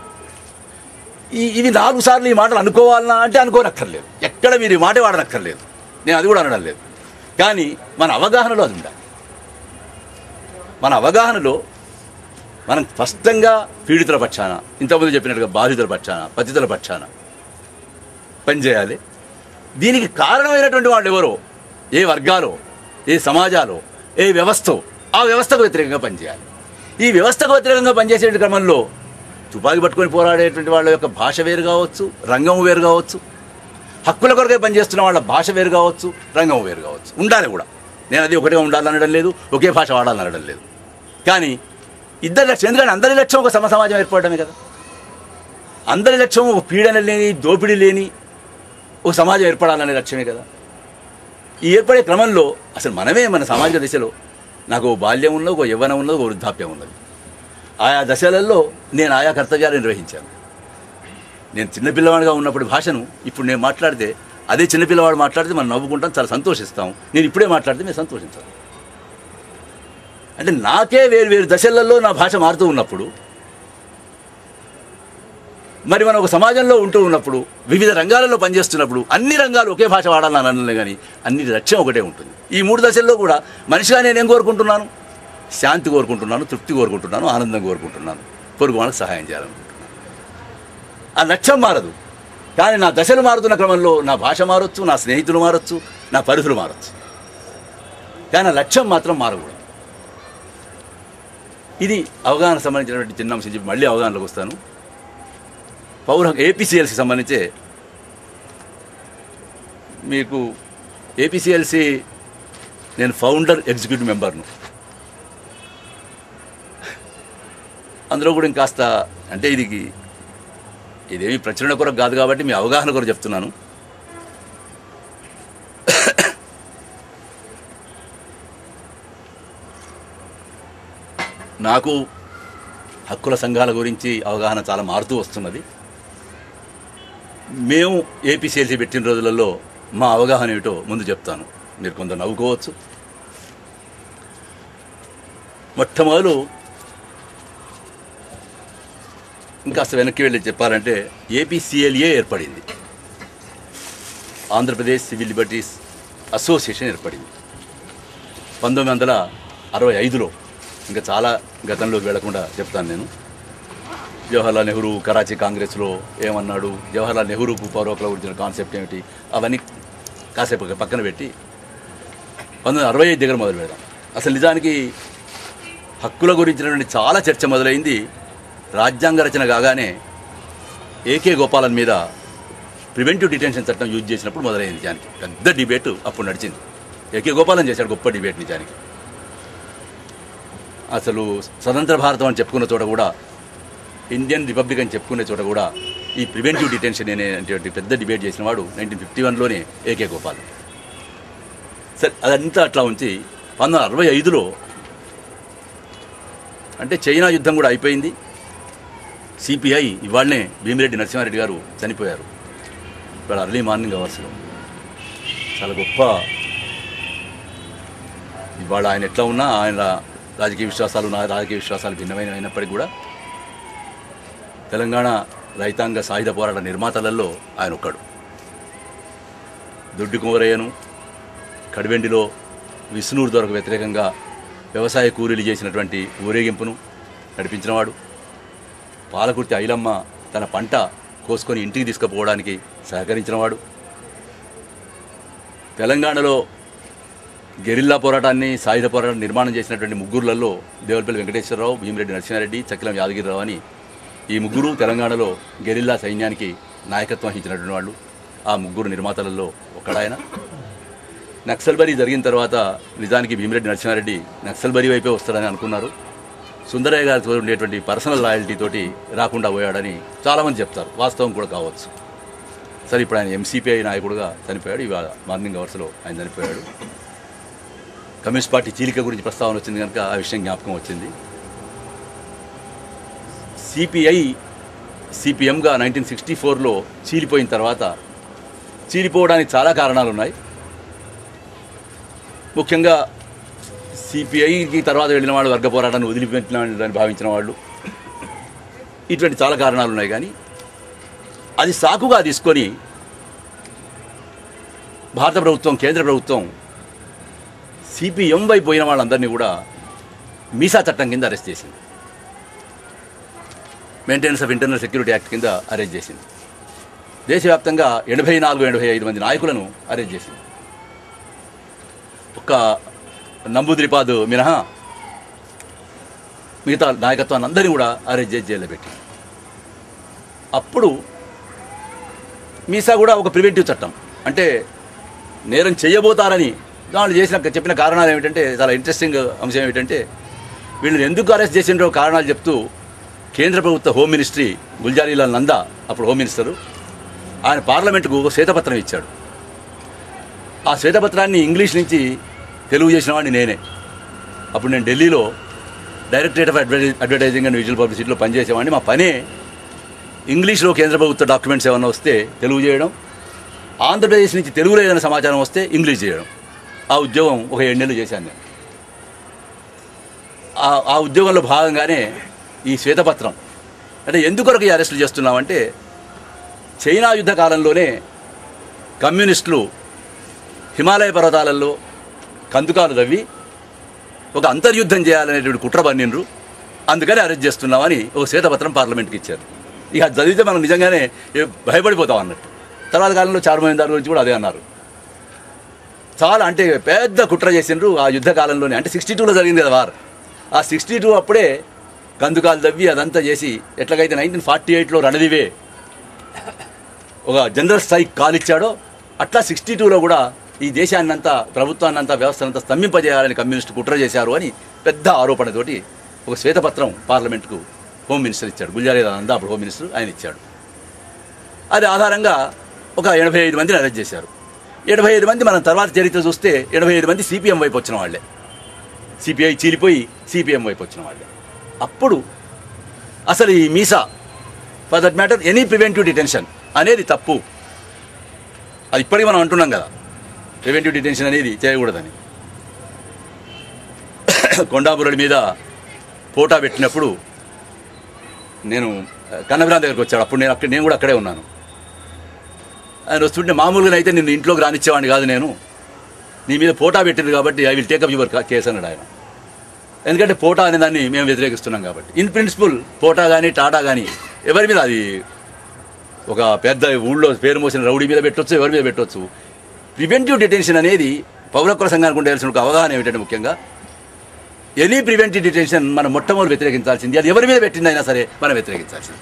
A: ఈ ఇవి నాలుగు సార్లు ఈ మాటలు అనుకోవాలన్నా అంటే అనుకోనక్కర్లేదు ఎక్కడ మీరు ఈ మాట వాడనక్కర్లేదు నేను అది కూడా అనడం లేదు కానీ మన అవగాహనలో అది ఉండాలి మన అవగాహనలో మనం స్పష్టంగా పీడితుల పక్షాన ఇంతకుముందు చెప్పినట్టుగా బాధితుల పక్షాన పతితుల పక్షాన పనిచేయాలి దీనికి కారణమైనటువంటి వాళ్ళు ఎవరో ఏ వర్గాలో ఏ సమాజాలో ఏ వ్యవస్థ ఆ వ్యవస్థకు వ్యతిరేకంగా పనిచేయాలి ఈ వ్యవస్థకు వ్యతిరేకంగా పనిచేసే క్రమంలో తుపాకీ పట్టుకొని పోరాడేటువంటి వాళ్ళ యొక్క భాష వేరు కావచ్చు రంగం వేరు కావచ్చు హక్కుల కొరకే పనిచేస్తున్న వాళ్ళ భాష వేరు కావచ్చు రంగం వేరు కావచ్చు ఉండాలి కూడా నేను అది ఒకటిగా ఉండాలనడం లేదు ఒకే భాష వాడాలనడం లేదు కానీ ఇద్దరి లక్ష్యం ఎందుకంటే అందరి లక్ష్యం ఒక సమ సమాజం ఏర్పడమే కదా అందరి లక్ష్యం ఒక పీడన లేని దోపిడీ లేని ఒక సమాజం ఏర్పడాలనే లక్ష్యమే కదా ఈ ఏర్పడే క్రమంలో అసలు మనమే మన సామాజిక దశలో నాకు ఓ బాల్యం ఉన్నది ఒక యవ్వనం ఉన్నది ఒక వృద్ధాప్యం ఉన్నది ఆయా దశలలో నేను ఆయా కర్తవ్యాలు నిర్వహించాను నేను చిన్నపిల్లవాడిగా ఉన్నప్పుడు భాషను ఇప్పుడు నేను మాట్లాడితే అదే చిన్నపిల్లవాడు మాట్లాడితే మనం నవ్వుకుంటాం చాలా సంతోషిస్తాం నేను ఇప్పుడే మాట్లాడితే మీరు సంతోషించాలి అంటే నాకే వేరు వేరు దశలలో నా భాష మారుతూ ఉన్నప్పుడు మరి మనం ఒక సమాజంలో ఉంటూ ఉన్నప్పుడు వివిధ రంగాలలో పనిచేస్తున్నప్పుడు అన్ని రంగాలు ఒకే భాష వాడాలని అనలే కానీ అన్ని లక్ష్యం ఒకటే ఉంటుంది ఈ మూడు దశల్లో కూడా మనిషిగా నేను ఏం కోరుకుంటున్నాను శాంతి కోరుకుంటున్నాను తృప్తి కోరుకుంటున్నాను ఆనందం కోరుకుంటున్నాను పొరుగు వాళ్ళకి సహాయం చేయాలనుకుంటున్నాను ఆ లక్ష్యం మారదు కానీ నా దశలు మారుతున్న క్రమంలో నా భాష మారొచ్చు నా స్నేహితులు మారొచ్చు నా పరిధులు మారొచ్చు కానీ ఆ లక్ష్యం మాత్రం మారకూడదు ఇది అవగాహన సంబంధించినటువంటి చిన్న అంశం చెప్పి మళ్ళీ అవగాహనలోకి వస్తాను పౌర ఏపీసీఎల్సీ సంబంధించి మీకు ఏపీసీఎల్సీ నేను ఫౌండర్ ఎగ్జిక్యూటివ్ మెంబర్ను అందులో కూడా ఇంకాస్త అంటే ఇది ఇదేమి ప్రచురణ కొరకు కాదు కాబట్టి మీ అవగాహన కొరకు చెప్తున్నాను నాకు హక్కుల సంఘాల గురించి అవగాహన చాలా మారుతూ వస్తున్నది మేము ఏపీసీఎల్సీ పెట్టిన రోజులలో మా అవగాహన ఏమిటో ముందు చెప్తాను మీరు కొంత నవ్వుకోవచ్చు మొట్టమొదలు ఇంకాస్త వెనక్కి వెళ్ళి చెప్పాలంటే ఏపీసీఎల్ఏ ఏర్పడింది ఆంధ్రప్రదేశ్ సివిల్ లిబర్టీస్ అసోసియేషన్ ఏర్పడింది పంతొమ్మిది వందల అరవై ఐదులో ఇంకా చాలా గతంలోకి వెళ్లకుండా చెప్తాను నేను జవహర్లాల్ నెహ్రూ కరాచీ కాంగ్రెస్లో ఏమన్నాడు జవహర్లాల్ నెహ్రూకు పౌరకుల గురించిన కాన్సెప్ట్ ఏమిటి అవన్నీ కాసేపు పక్కన పెట్టి పంతొమ్మిది అరవై ఐదు దగ్గర మొదలు పెడదాం అసలు నిజానికి హక్కుల గురించినటువంటి చాలా చర్చ మొదలైంది రాజ్యాంగ రచన కాగానే ఏకే గోపాలన్ మీద ప్రివెంటివ్ డిటెన్షన్ చట్టం యూజ్ చేసినప్పుడు మొదలైంది నిజానికి పెద్ద డిబేట్ అప్పుడు నడిచింది ఏకే గోపాలన్ చేశాడు గొప్ప డిబేట్ నిజానికి అసలు స్వతంత్ర భారతం అని చెప్పుకున్న చోట కూడా ఇండియన్ రిపబ్లిక్ అని చెప్పుకునే చోట కూడా ఈ ప్రివెంటివ్ డిటెన్షన్ అనేటువంటి పెద్ద డిబేట్ చేసిన వాడు నైన్టీన్ ఫిఫ్టీ వన్లోనే ఏకే గోపాల్ సరే అదంతా అట్లా ఉంచి పంతొమ్మిది వందల అరవై ఐదులో అంటే చైనా యుద్ధం కూడా అయిపోయింది సిపిఐ ఇవాళనే భీమిరెడ్డి నరసింహారెడ్డి గారు చనిపోయారు ఇవాళ అర్లీ మార్నింగ్ అవర్స్లో చాలా గొప్ప ఇవాళ ఆయన ఎట్లా ఉన్నా ఆయన రాజకీయ విశ్వాసాలు నా రాజకీయ విశ్వాసాలు భిన్నమైన అయినప్పటికీ కూడా తెలంగాణ రైతాంగ సాయుధ పోరాట నిర్మాతలలో ఆయన ఒక్కడు దొడ్డి కుమరయ్యను కడివెండిలో విష్ణురు దొరకు వ్యతిరేకంగా వ్యవసాయ కూలీలు చేసినటువంటి ఊరేగింపును నడిపించినవాడు పాలకుర్తి ఐలమ్మ తన పంట కోసుకొని ఇంటికి తీసుకుపోవడానికి సహకరించినవాడు తెలంగాణలో గెరిల్లా పోరాటాన్ని సాయుధ పోరాటం నిర్మాణం చేసినటువంటి ముగ్గురులలో దేవలపల్లి వెంకటేశ్వరరావు భీమిరెడ్డి నరసింహారెడ్డి చక్రం యాదగిరిరావు అని ఈ ముగ్గురు తెలంగాణలో గెరిల్లా సైన్యానికి నాయకత్వం వహించినటువంటి వాళ్ళు ఆ ముగ్గురు నిర్మాతలలో ఒకడాయన నక్సల్బరీ జరిగిన తర్వాత నిజానికి భీమిరెడ్డి నరసింహారెడ్డి నక్సల్బరీ వైపే వస్తాడని అనుకున్నారు సుందరయ్య గారితో ఉండేటువంటి పర్సనల్ లాయల్టీ తోటి రాకుండా పోయాడని చాలామంది చెప్తారు వాస్తవం కూడా కావచ్చు సరే ఇప్పుడు ఆయన ఎంసీపీఐ నాయకుడుగా చనిపోయాడు ఇవాళ మార్నింగ్ అవర్స్లో ఆయన చనిపోయాడు కమ్యూనిస్ట్ పార్టీ చీలిక గురించి ప్రస్తావన వచ్చింది కనుక ఆ విషయం జ్ఞాపకం వచ్చింది సిపిఐ సిపిఎంగా నైన్టీన్ సిక్స్టీ ఫోర్లో చీలిపోయిన తర్వాత చీలిపోవడానికి చాలా కారణాలు ఉన్నాయి ముఖ్యంగా సిపిఐకి తర్వాత వెళ్ళిన వాళ్ళు వర్గ పోరాటాన్ని వదిలిపెట్టిన భావించిన వాళ్ళు ఇటువంటి చాలా కారణాలు ఉన్నాయి కానీ అది సాకుగా తీసుకొని భారత ప్రభుత్వం కేంద్ర ప్రభుత్వం సిపిఎం వైపు పోయిన వాళ్ళందరినీ కూడా మీసా చట్టం కింద అరెస్ట్ చేసింది maintenance of internal security act కింద అరెస్ట్ చేసింది దేశవ్యాప్తంగా ఎనభై నాలుగు ఎనభై ఐదు మంది నాయకులను అరెస్ట్ చేసింది ఒక్క నంబూద్రిపాద్ మినహా మిగతా నాయకత్వాన్ని అందరినీ కూడా అరెస్ట్ చేసి జైల్లో పెట్టి అప్పుడు మీసా కూడా ఒక ప్రివెంటివ్ చట్టం అంటే నేరం చేయబోతారని వాళ్ళు చేసిన చెప్పిన కారణాలు ఏమిటంటే చాలా ఇంట్రెస్టింగ్ అంశం ఏమిటంటే వీళ్ళని ఎందుకు అరెస్ట్ చేసిండ్రో కారణాలు చెప్తూ కేంద్ర ప్రభుత్వ హోమ్ మినిస్ట్రీ గుల్జారీలాల్ నందా అప్పుడు హోమ్ మినిస్టరు ఆయన పార్లమెంటుకు ఒక శ్వేతపత్రం ఇచ్చాడు ఆ శ్వేతపత్రాన్ని ఇంగ్లీష్ నుంచి తెలుగు చేసిన వాడిని నేనే అప్పుడు నేను ఢిల్లీలో directorate of advertise advertising and visual పబ్లిసిటీలో పనిచేసేవాడిని మా పనే ఇంగ్లీష్లో కేంద్ర ప్రభుత్వ డాక్యుమెంట్స్ ఏమైనా వస్తే తెలుగు చేయడం ఆంధ్రప్రదేశ్ నుంచి తెలుగులో ఏదైనా సమాచారం వస్తే ఇంగ్లీష్ చేయడం ఆ ఉద్యోగం ఒక ఏడు నెలలు చేశాను నేను ఆ- ఆ ఉద్యోగంలో భాగంగానే ఈ శ్వేతపత్రం అంటే ఎందుకొరకు ఈ అరెస్టులు చేస్తున్నామంటే చైనా యుద్ధ కాలంలోనే కమ్యూనిస్టులు హిమాలయ పర్వతాలలో కందుకాలు తవ్వి ఒక అంతర్యుద్ధం చేయాలనేటువంటి కుట్ర పన్నిండ్రు అందుకని అరెస్ట్ చేస్తున్నామని ఒక శ్వేతపత్రం పార్లమెంట్కి ఇచ్చారు ఇక అది చదివితే మనం నిజంగానే ఏ- భయపడిపోతాం అన్నట్టు తర్వాత కాలంలో చార్మోహిందార్ గురించి కూడా అదే అన్నారు చాలా అంటే పెద్ద కుట్ర చేసిండ్రు ఆ యుద్ధ కాలంలోనే అంటే సిక్స్టీ టూలో జరిగింది కదా వార్ ఆ సిక్స్టీ టూ అప్పుడే కందుకాలు తవ్వి అదంతా చేసి ఎట్లాగైతే నైన్టీన్ ఫార్టీ ఎయిట్లో రణదివే ఒక జనరల్ స్ట్రైక్ కాల్ ఇచ్చాడో అట్లా సిక్స్టీ టూలో కూడా ఈ దేశాన్నంతా ప్రభుత్వాన్నంతా వ్యవస్థనంతా స్తంభింపజేయాలని కమ్యూనిస్టు కుట్ర చేశారు అని పెద్ద ఆరోపణతోటి ఒక శ్వేతపత్రం పార్లమెంట్కు హోమ్ మినిస్టర్ ఇచ్చాడు గుల్జారీ నందా అప్పుడు హోమ్ మినిస్టర్ ఆయన ఇచ్చాడు అది ఆధారంగా ఒక ఎనభై ఐదు మందిని అరెస్ట్ చేశారు ఎనభై ఐదు మంది మనం తర్వాత చరిత్ర చూస్తే ఎనభై ఐదు మంది సిపిఎం వైపు వచ్చిన వాళ్ళే సిపిఐ చీలిపోయి సిపిఎం వైపు వచ్చిన వాళ్ళే అప్పుడు అసలు ఈ MISA for that matter any preventive detention అనేది తప్పు అది ఇప్పటికీ మనం అంటున్నాం కదా ప్రివెంటివ్ డిటెన్షన్ అనేది చేయకూడదని కొండాపురుడి మీద పోటా పెట్టినప్పుడు నేను కన్నబిరాన్ దగ్గరికి వచ్చాడు అప్పుడు నేను అక్కడ నేను కూడా అక్కడే ఉన్నాను ఆయన వస్తుంటే మామూలుగా అయితే నిన్ను ఇంట్లోకి రానిచ్చేవాడిని కాదు నేను నీ మీద పోటా పెట్టింది కాబట్టి I will take up your case అన్నాడు ఆయన ఎందుకంటే పోటా అనే దాన్ని మేము వ్యతిరేకిస్తున్నాం కాబట్టి ఇన్ ప్రిన్సిపల్ పోటా కానీ టాటా కానీ ఎవరి మీద అది ఒక పెద్ద ఊళ్ళో పేరు మోసిన రౌడీ మీద పెట్టొచ్చు ఎవరి మీద పెట్టొచ్చు ప్రివెంటివ్ డిటెన్షన్ అనేది పౌరకుల సంఘానికి ఉండాల్సిన ఒక అవగాహన ఏమిటంటే ముఖ్యంగా ఎనీ ప్రివెంటివ్ డిటెన్షన్ మనం మొట్టమొదటి వ్యతిరేకించాల్సింది అది ఎవరి మీద పెట్టిందైనా సరే మనం వ్యతిరేకించాల్సింది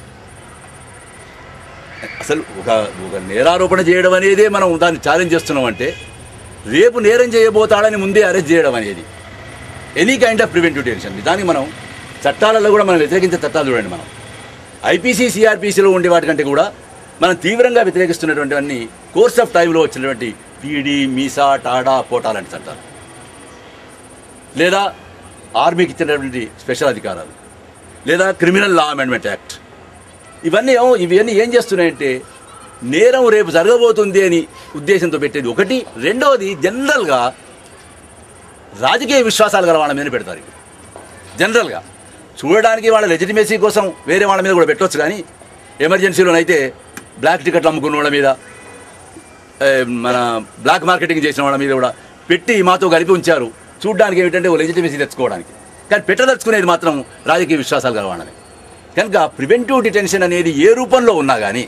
A: అసలు ఒక ఒక నేరారోపణ చేయడం అనేదే మనం దాన్ని ఛాలెంజ్ చేస్తున్నాం అంటే రేపు నేరం చేయబోతాడని ముందే అరెస్ట్ చేయడం అనేది any kind of preventive detention దానికి మనం చట్టాలలో కూడా మనం వ్యతిరేకించే చట్టాలు చూడండి మనం ఐపీసీ సిఆర్పీసీలో ఉండే వాటికంటే కూడా మనం తీవ్రంగా వ్యతిరేకిస్తున్నటువంటివన్నీ కోర్స్ ఆఫ్ టైంలో వచ్చినటువంటి పీడీ మీసా టాడా పోటా లాంటి చట్టాలు లేదా ఆర్మీకి ఇచ్చినటువంటి స్పెషల్ అధికారాలు లేదా క్రిమినల్ లా అమెండ్మెంట్ యాక్ట్ ఇవన్నీ ఏమో- ఇవన్నీ ఏం చేస్తున్నాయంటే నేరం రేపు జరగబోతుంది అని ఉద్దేశంతో పెట్టేది ఒకటి రెండవది జనరల్గా రాజకీయ విశ్వాసాలు గల వాళ్ళ మీద పెడతారు ఇవి. జనరల్గా చూడడానికి వాళ్ళ లెజిటిమేసీ కోసం వేరే వాళ్ళ మీద కూడా పెట్టొచ్చు కానీ ఎమర్జెన్సీలోనైతే బ్లాక్ టికెట్లు అమ్ముకున్న వాళ్ళ మీద ఏ, మన బ్లాక్ మార్కెటింగ్ చేసిన వాళ్ళ మీద కూడా పెట్టి మాతో కలిపి ఉంచారు చూడడానికి ఏమిటంటే ఓ లెజిటిమేసీ తెచ్చుకోవడానికి కానీ పెట్టదలుచుకునేది మాత్రం రాజకీయ విశ్వాసాలు గల వాళ్ళని కనుక ప్రివెంటివ్ డిటెన్షన్ అనేది ఏ రూపంలో ఉన్నా కానీ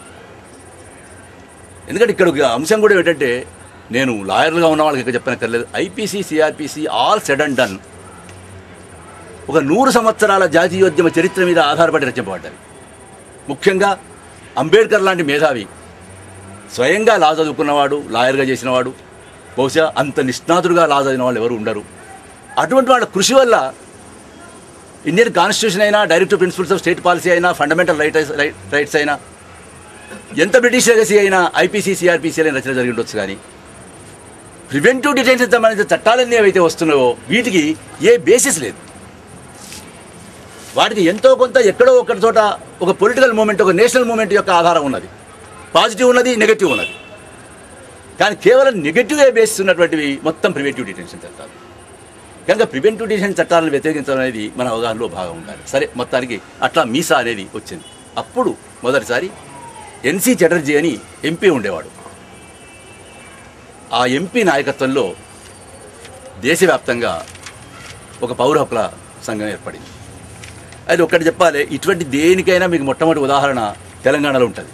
A: ఎందుకంటే ఇక్కడ ఒక అంశం కూడా ఏంటంటే నేను లాయర్లుగా ఉన్న వాళ్ళకి ఇక్కడ చెప్పనక్కర్లేదు IPC CrPC all said and done ఒక నూరు సంవత్సరాల జాతీయోద్యమ చరిత్ర మీద ఆధారపడి రచింపబడ్డవి ముఖ్యంగా అంబేద్కర్ లాంటి మేధావి స్వయంగా లా చదువుకున్నవాడు లాయర్గా చేసినవాడు బహుశా అంత నిష్ణాతుడుగా లా చదివిన వాళ్ళు ఎవరు ఉండరు అటువంటి వాళ్ళ కృషి వల్ల ఇండియన్ కాన్స్టిట్యూషన్ అయినా direct principles of state policy అయినా ఫండమెంటల్ రైట్ రైట్స్ అయినా ఎంత బ్రిటిష్ లెగసీ అయినా ఐపీసీ సిఆర్పీసీ అయినా రచన జరిగి ఉండొచ్చు కానీ ప్రివెంటివ్ డిటెన్షన్ సంబంధించిన చట్టాలన్నీ ఏవైతే వస్తున్నాయో వీటికి ఏ బేసిస్ లేదు వాటికి ఎంతో కొంత ఎక్కడో ఒకటి చోట ఒక పొలిటికల్ మూమెంట్ ఒక నేషనల్ మూమెంట్ యొక్క ఆధారం ఉన్నది పాజిటివ్ ఉన్నది నెగటివ్ ఉన్నది కానీ కేవలం నెగటివ్గా బేస్ ఉన్నటువంటివి మొత్తం ప్రివెంటివ్ డిటెన్షన్ చట్టాలు కనుక ప్రివెంటివ్ డిటెన్షన్ చట్టాలను వ్యతిరేకించడం అనేది మన అవగాహనలో భాగం ఉండాలి సరే మొత్తానికి అట్లా మీసా అనేది వచ్చింది అప్పుడు మొదటిసారి ఎన్సి చటర్జీ అని ఎంపీ ఉండేవాడు ఆ ఎంపీ నాయకత్వంలో దేశవ్యాప్తంగా ఒక పౌర హక్కుల సంఘం ఏర్పడింది అది ఒక్కటి చెప్పాలి ఇటువంటి దేనికైనా మీకు మొట్టమొదటి ఉదాహరణ తెలంగాణలో ఉంటుంది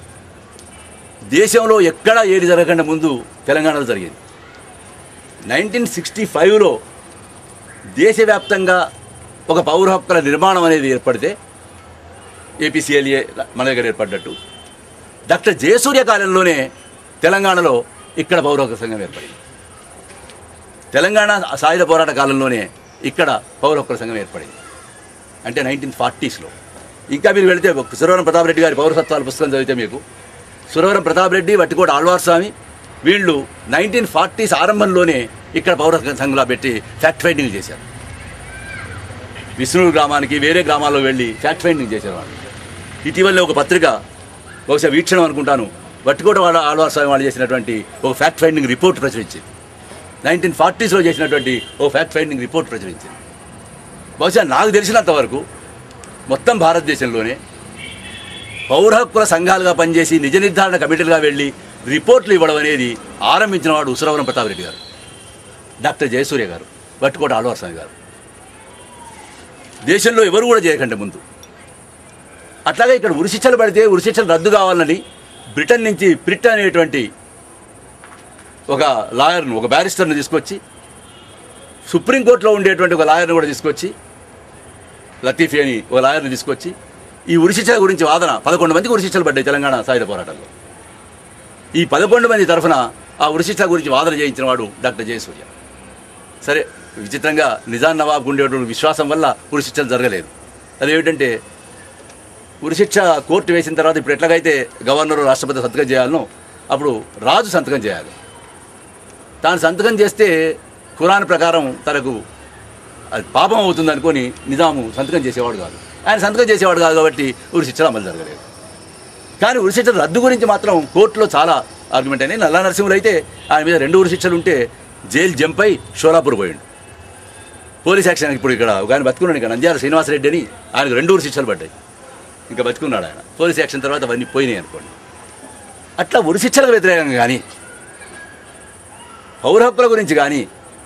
A: దేశంలో ఎక్కడా ఏది జరగకుండా ముందు తెలంగాణలో జరిగింది నైన్టీన్ సిక్స్టీ ఫైవ్లో దేశవ్యాప్తంగా ఒక పౌర హక్కుల నిర్మాణం అనేది ఏర్పడితే ఏపీసీఎల్ఏ మన దగ్గర ఏర్పడ్డట్టు డాక్టర్ జయసూర్య కాలంలోనే తెలంగాణలో ఇక్కడ పౌర హక్కుల సంఘం ఏర్పడింది తెలంగాణ సాయుధ పోరాట కాలంలోనే ఇక్కడ పౌర హక్కుల సంఘం ఏర్పడింది అంటే నైన్టీన్ ఫార్టీస్లో ఇంకా మీరు వెళితే సురవరం ప్రతాప్ రెడ్డి గారి పౌరసత్వాల పుస్తకం చదివితే మీకు సురవరం ప్రతాప్ రెడ్డి వట్టికోట ఆళ్వార్ స్వామి వీళ్ళు నైన్టీన్ ఫార్టీస్ ఆరంభంలోనే ఇక్కడ పౌర సంఘంలా పెట్టి ఫ్యాక్ట్ ఫైండింగ్ చేశారు విష్ణువు గ్రామానికి వేరే గ్రామాల్లో వెళ్ళి ఫ్యాక్ట్ ఫైండింగ్ చేశారు వాళ్ళు ఇటీవలనే ఒక పత్రిక బహుశా వీక్షణం అనుకుంటాను వట్టికోట వాళ్ళ ఆళ్వార్ స్వామి వాళ్ళు చేసినటువంటి ఒక ఫ్యాక్ట్ ఫైండింగ్ రిపోర్ట్ ప్రచురించింది నైన్టీన్ ఫార్టీస్లో చేసినటువంటి ఓ ఫ్యాక్ట్ ఫైండింగ్ రిపోర్ట్ ప్రచురించింది బహుశా నాకు తెలిసినంత వరకు మొత్తం భారతదేశంలోనే పౌర హక్కుల సంఘాలుగా పనిచేసి నిజ నిర్ధారణ కమిటీలుగా వెళ్ళి రిపోర్ట్లు ఇవ్వడం అనేది ఆరంభించిన వాడు ఉసరవరం ప్రతాప్ రెడ్డి గారు డాక్టర్ జయసూర్య గారు వట్టుకోట ఆళ్వార్ స్వామి గారు దేశంలో ఎవరు కూడా చేయకండి ముందు అట్లాగే ఇక్కడ ఉరిశిక్షలు పడితే ఉరిశిక్షలు రద్దు కావాలని బ్రిటన్ నుంచి ప్రిట్ అనేటువంటి ఒక లాయర్ను ఒక బ్యారిస్టర్ను తీసుకొచ్చి సుప్రీంకోర్టులో ఉండేటువంటి ఒక లాయర్ను కూడా తీసుకొచ్చి లతీఫీ అని ఒక లాయర్ని తీసుకొచ్చి ఈ ఉరిశిక్షల గురించి వాదన పదకొండు మందికి ఉరిశిక్షలు పడ్డాయి తెలంగాణ సాయుధ పోరాటంలో ఈ పదకొండు మంది తరఫున ఆ ఉరిశిక్షల గురించి వాదన చేయించిన వాడు డాక్టర్ జయసూర్య సరే విచిత్రంగా నిజాం నవాబ్ ఉండేటువంటి విశ్వాసం వల్ల ఉరిశిక్షలు జరగలేదు అదేమిటంటే ఉరిశిక్ష కోర్టు వేసిన తర్వాత ఇప్పుడు ఎట్లాగైతే గవర్నరు రాష్ట్రపతి సంతకం చేయాలనో అప్పుడు రాజు సంతకం చేయాలి తాను సంతకం చేస్తే ఖురాన్ ప్రకారం తనకు అది పాపం అవుతుంది అనుకొని నిజాము సంతకం చేసేవాడు కాదు ఆయన సంతకం చేసేవాడు కాదు కాబట్టి ఉరిశిక్షలు అమలు జరగలేదు కానీ ఉరిశిక్షల రద్దు గురించి మాత్రం కోర్టులో చాలా ఆర్గ్యుమెంట్ అయినాయి నల్లా నరసింహులు అయితే ఆయన మీద రెండు ఉరిశిక్షలు ఉంటే జైలు జంప్ అయి షోలాపూర్ పోయిండు పోలీస్ యాక్షన్ ఇప్పుడు ఇక్కడ ఒక ఆయన బతుకున్నాడు ఇక్కడ నంద్యాల శ్రీనివాసరెడ్డి అని ఆయనకు రెండు ఉరిశిక్షలు పడ్డాయి ఇంకా బతుకున్నాడు ఆయన పోలీస్ యాక్షన్ తర్వాత అవన్నీ పోయినాయి అనుకోండి అట్లా ఉరిశిక్షలకు వ్యతిరేకంగా కానీ పౌర హక్కుల గురించి కానీ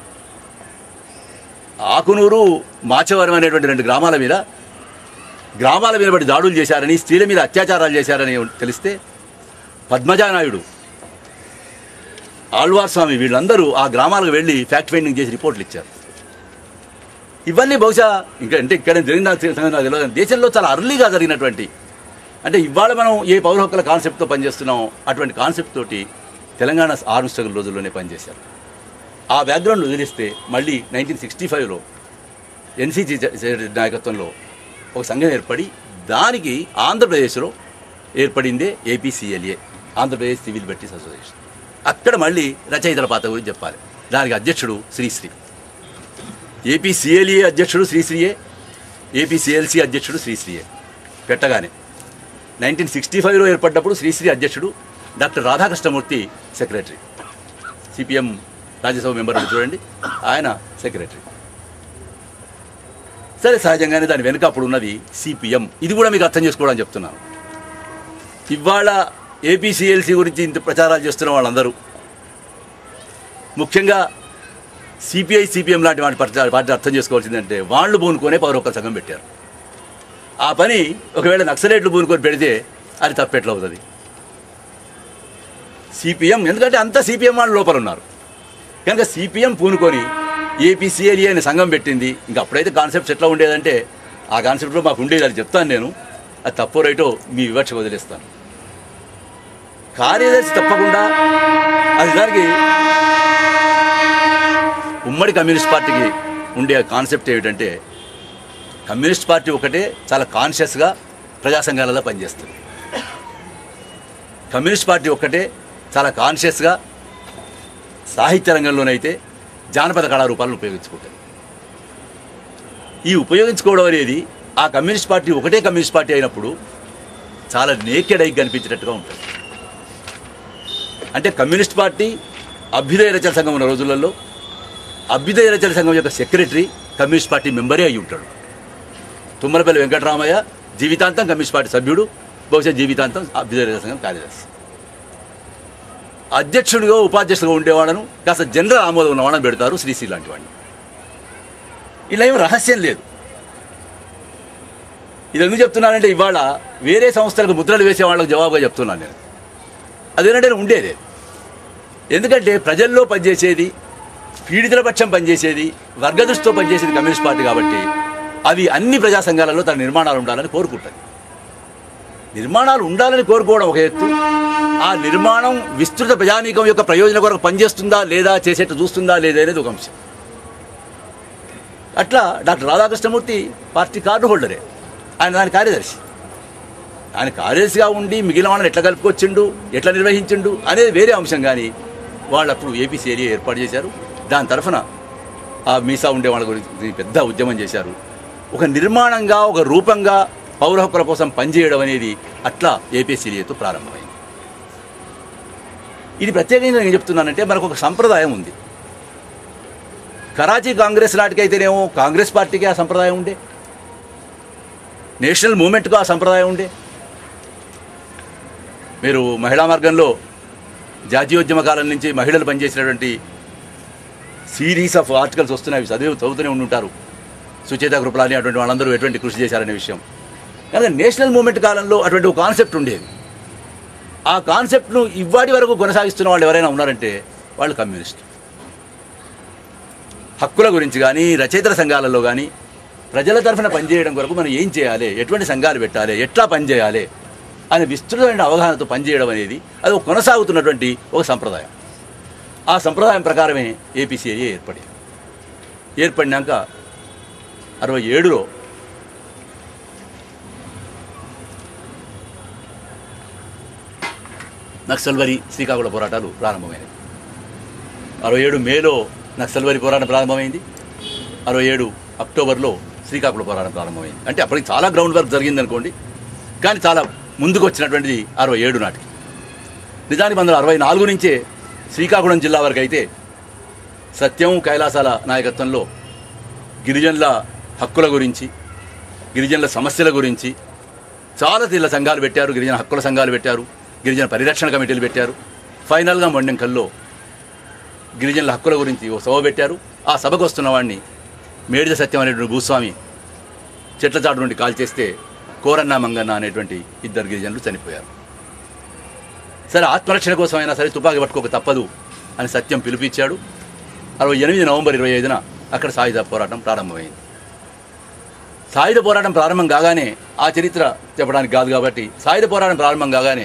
A: ఆకునూరు మాచవరం అనేటువంటి రెండు గ్రామాల మీద గ్రామాల మీద పడి దాడులు చేశారని స్త్రీల మీద అత్యాచారాలు చేశారని తెలిస్తే పద్మజానాయుడు ఆళ్వార్ స్వామి వీళ్ళందరూ ఆ గ్రామాలకు వెళ్ళి ఫ్యాక్ట్ ఫైండింగ్ చేసి రిపోర్ట్లు ఇచ్చారు ఇవన్నీ బహుశా ఇంకా అంటే ఇక్కడ జరిగిన సంగతి నాకు తెలియదు కానీ దేశంలో చాలా అర్లీగా జరిగినటువంటి అంటే ఇవాళ మనం ఏ పౌర హక్కుల కాన్సెప్ట్తో పనిచేస్తున్నామో అటువంటి కాన్సెప్ట్ తోటి తెలంగాణ ఆర్మ్ స్ట్రగుల్ రోజుల్లోనే పనిచేశారు ఆ బ్యాక్గ్రౌండ్ వదిలిస్తే మళ్ళీ నైన్టీన్ సిక్స్టీ ఫైవ్లో ఎన్సీజీ నాయకత్వంలో ఒక సంఘం ఏర్పడి దానికి ఆంధ్రప్రదేశ్లో ఏర్పడిందే APCLA Andhra Pradesh civil liberties association అక్కడ మళ్ళీ రచయితల పాత్ర గురించి చెప్పాలి దానికి అధ్యక్షుడు శ్రీశ్రీ ఏపీసీఎల్ఏ అధ్యక్షుడు శ్రీశ్రీయే ఏపీసీఎల్సీ అధ్యక్షుడు శ్రీశ్రీయే పెట్టగానే నైన్టీన్ సిక్స్టీ ఫైవ్లో ఏర్పడ్డప్పుడు శ్రీశ్రీ అధ్యక్షుడు doctor Radhakrishnamurthy secretary CPM Rajya Sabha member చూడండి ఆయన సెక్రటరీ సరే సహజంగానే దాని వెనుక అప్పుడు ఉన్నది సిపిఎం ఇది కూడా మీకు అర్థం చేసుకోవడానికి చెప్తున్నాను ఇవాళ ఏపీసీఎల్సీ గురించి ఇంత ప్రచారాలు చేస్తున్న వాళ్ళందరూ ముఖ్యంగా సిపిఐ సిపిఎం లాంటి వాటి పార్టీ పార్టీ అర్థం చేసుకోవాల్సిందంటే వాళ్ళు పూనుకొనే పౌర హక్కుల సంఘం పెట్టారు ఆ పని ఒకవేళ నక్సలైట్లు పూనుకొని పెడితే అది తప్పెట్లా అవుతుంది సిపిఎం ఎందుకంటే అంతా సిపిఎం వాళ్ళు లోపల ఉన్నారు కనుక సిపిఎం పూనుకొని ఏపీసీఎల్ఏ అనే సంఘం పెట్టింది ఇంకా అప్పుడైతే కాన్సెప్ట్స్ ఎట్లా ఉండేదంటే ఆ కాన్సెప్ట్లో మాకు ఉండేది అది చెప్తాను నేను అది తప్పో రైటో మీ వివక్ష వదిలేస్తాను కార్యదర్శి తప్పకుండా అది దానికి ఉమ్మడి కమ్యూనిస్ట్ పార్టీకి ఉండే కాన్సెప్ట్ ఏమిటంటే కమ్యూనిస్ట్ పార్టీ ఒకటే చాలా కాన్షియస్గా ప్రజా సంఘాలలో పనిచేస్తుంది కమ్యూనిస్ట్ పార్టీ ఒక్కటే చాలా కాన్షియస్గా సాహిత్య రంగంలోనైతే జానపద కళారూపాలను ఉపయోగించుకుంటుంది ఈ ఉపయోగించుకోవడం అనేది ఆ కమ్యూనిస్ట్ పార్టీ ఒకటే కమ్యూనిస్ట్ పార్టీ అయినప్పుడు చాలా నేకెడ్ అయి కనిపించేటట్టుగా ఉంటుంది అంటే కమ్యూనిస్ట్ పార్టీ అభ్యుదయ రచన సంఘం ఉన్న రోజులలో అభ్యుదయ రచన సంఘం యొక్క సెక్రటరీ కమ్యూనిస్ట్ పార్టీ మెంబరే అయి ఉంటాడు తుమ్మలపల్లి వెంకటరామయ్య జీవితాంతం కమ్యూనిస్ట్ పార్టీ సభ్యుడు బహుశా జీవితాంతం అభ్యుదయ రచన సంఘం కార్యదర్శి అధ్యక్షుడిగా ఉపాధ్యక్షుడిగా ఉండేవాళ్ళను కాస్త జనరల్ ఆమోదం ఉన్నవాళ్ళని పెడతారు శ్రీశ్రీ లాంటి వాడిని ఇలా ఏం రహస్యం లేదు ఇది ఎందుకు చెప్తున్నానంటే ఇవాళ వేరే సంస్థలకు ముద్రలు వేసే వాళ్ళకు జవాబుగా చెప్తున్నాను నేను అదేంటంటే ఉండేదే ఎందుకంటే ప్రజల్లో పనిచేసేది పీడితుల పక్షం పనిచేసేది వర్గదృష్టితో పనిచేసేది కమ్యూనిస్ట్ పార్టీ కాబట్టి అవి అన్ని ప్రజా సంఘాలలో తన నిర్మాణాలు ఉండాలని కోరుకుంటుంది నిర్మాణాలు ఉండాలని కోరుకోవడం ఒక ఎత్తు ఆ నిర్మాణం విస్తృత ప్రజానీకం యొక్క ప్రయోజనం కొరకు పనిచేస్తుందా లేదా చేసేట్టు చూస్తుందా లేదా అనేది ఒక అంశం అట్లా డాక్టర్ రాధాకృష్ణమూర్తి పార్టీ కార్డు హోల్డరే ఆయన దాని కార్యదర్శి ఆయన కార్యదర్శిగా ఉండి మిగిలిన వాళ్ళని ఎట్లా కలుపుకొచ్చిండు ఎట్లా నిర్వహించిండు అనేది వేరే అంశం కానీ వాళ్ళు అప్పుడు ఏపీసీ ఏరియా ఏర్పాటు చేశారు దాని తరఫున ఆ మీసా ఉండే వాళ్ళ గురించి పెద్ద ఉద్యమం చేశారు ఒక నిర్మాణంగా ఒక రూపంగా పౌర హక్కుల కోసం పనిచేయడం అనేది అట్లా ఏపీసీఏతో ప్రారంభమైంది ఇది ప్రత్యేకంగా నేను చెప్తున్నానంటే మనకు ఒక సంప్రదాయం ఉంది కరాచీ కాంగ్రెస్ నాటికైతేనేమో కాంగ్రెస్ పార్టీకి ఆ సంప్రదాయం ఉండే నేషనల్ మూమెంట్కు ఆ సంప్రదాయం ఉండే మీరు మహిళా మార్గంలో జాతీయోద్యమ కాలం నుంచి మహిళలు పనిచేసినటువంటి సిరీస్ ఆఫ్ ఆర్టికల్స్ వస్తున్నాయి అవి చదివి చదువుతూనే ఉండుంటారు సుచేత కృపలాని అటువంటి వాళ్ళందరూ ఎటువంటి కృషి చేశారనే విషయం కనుక నేషనల్ మూమెంట్ కాలంలో అటువంటి ఒక కాన్సెప్ట్ ఉండేది ఆ కాన్సెప్ట్ను ఇవాటి వరకు కొనసాగిస్తున్న వాళ్ళు ఎవరైనా ఉన్నారంటే వాళ్ళు కమ్యూనిస్ట్ హక్కుల గురించి కానీ రచయితల సంఘాలలో కానీ ప్రజల తరఫున పనిచేయడం కొరకు మనం ఏం చేయాలి ఎటువంటి సంఘాలు పెట్టాలి ఎట్లా పనిచేయాలి అనే విస్తృతమైన అవగాహనతో పనిచేయడం అనేది అది ఒక కొనసాగుతున్నటువంటి ఒక సంప్రదాయం ఆ సంప్రదాయం ప్రకారమే ఏపీసీఐఏ ఏర్పడింది ఏర్పడినాక అరవై ఏడులో నక్సల్వరి శ్రీకాకుళం పోరాటాలు ప్రారంభమైనవి అరవై ఏడు మేలో నక్సల్వరి పోరాటం ప్రారంభమైంది అరవై ఏడు అక్టోబర్లో శ్రీకాకుళం పోరాటం ప్రారంభమైంది అంటే అప్పటికి చాలా గ్రౌండ్ వర్క్ జరిగింది అనుకోండి కానీ చాలా ముందుకు వచ్చినటువంటిది అరవై ఏడు నాటికి నిజానికి వందల అరవై నాలుగు నుంచే శ్రీకాకుళం జిల్లా వరకు అయితే సత్యం కైలాసాల నాయకత్వంలో గిరిజనుల హక్కుల గురించి గిరిజనుల సమస్యల గురించి చాలా తీళ్ళ సంఘాలు పెట్టారు గిరిజన హక్కుల సంఘాలు పెట్టారు గిరిజన పరిరక్షణ కమిటీలు పెట్టారు ఫైనల్గా మొండెంకల్లో గిరిజనుల హక్కుల గురించి ఓ సభ పెట్టారు ఆ సభకు వస్తున్న వాడిని మేడిద సత్యం అనేటువంటి భూస్వామి చెట్ల చాటు నుండి కాల్ చేస్తే కోరన్న మంగన్న అనేటువంటి ఇద్దరు గిరిజనులు చనిపోయారు సరే ఆత్మరక్షణ కోసమైనా సరే తుపాకీ పట్టుకోక తప్పదు అని సత్యం పిలిపించాడు అరవై ఎనిమిది నవంబర్ ఇరవై ఐదున అక్కడ సాయుధ పోరాటం ప్రారంభమైంది సాయుధ పోరాటం ప్రారంభం కాగానే ఆ చరిత్ర చెప్పడానికి కాదు కాబట్టి సాయుధ పోరాటం ప్రారంభం కాగానే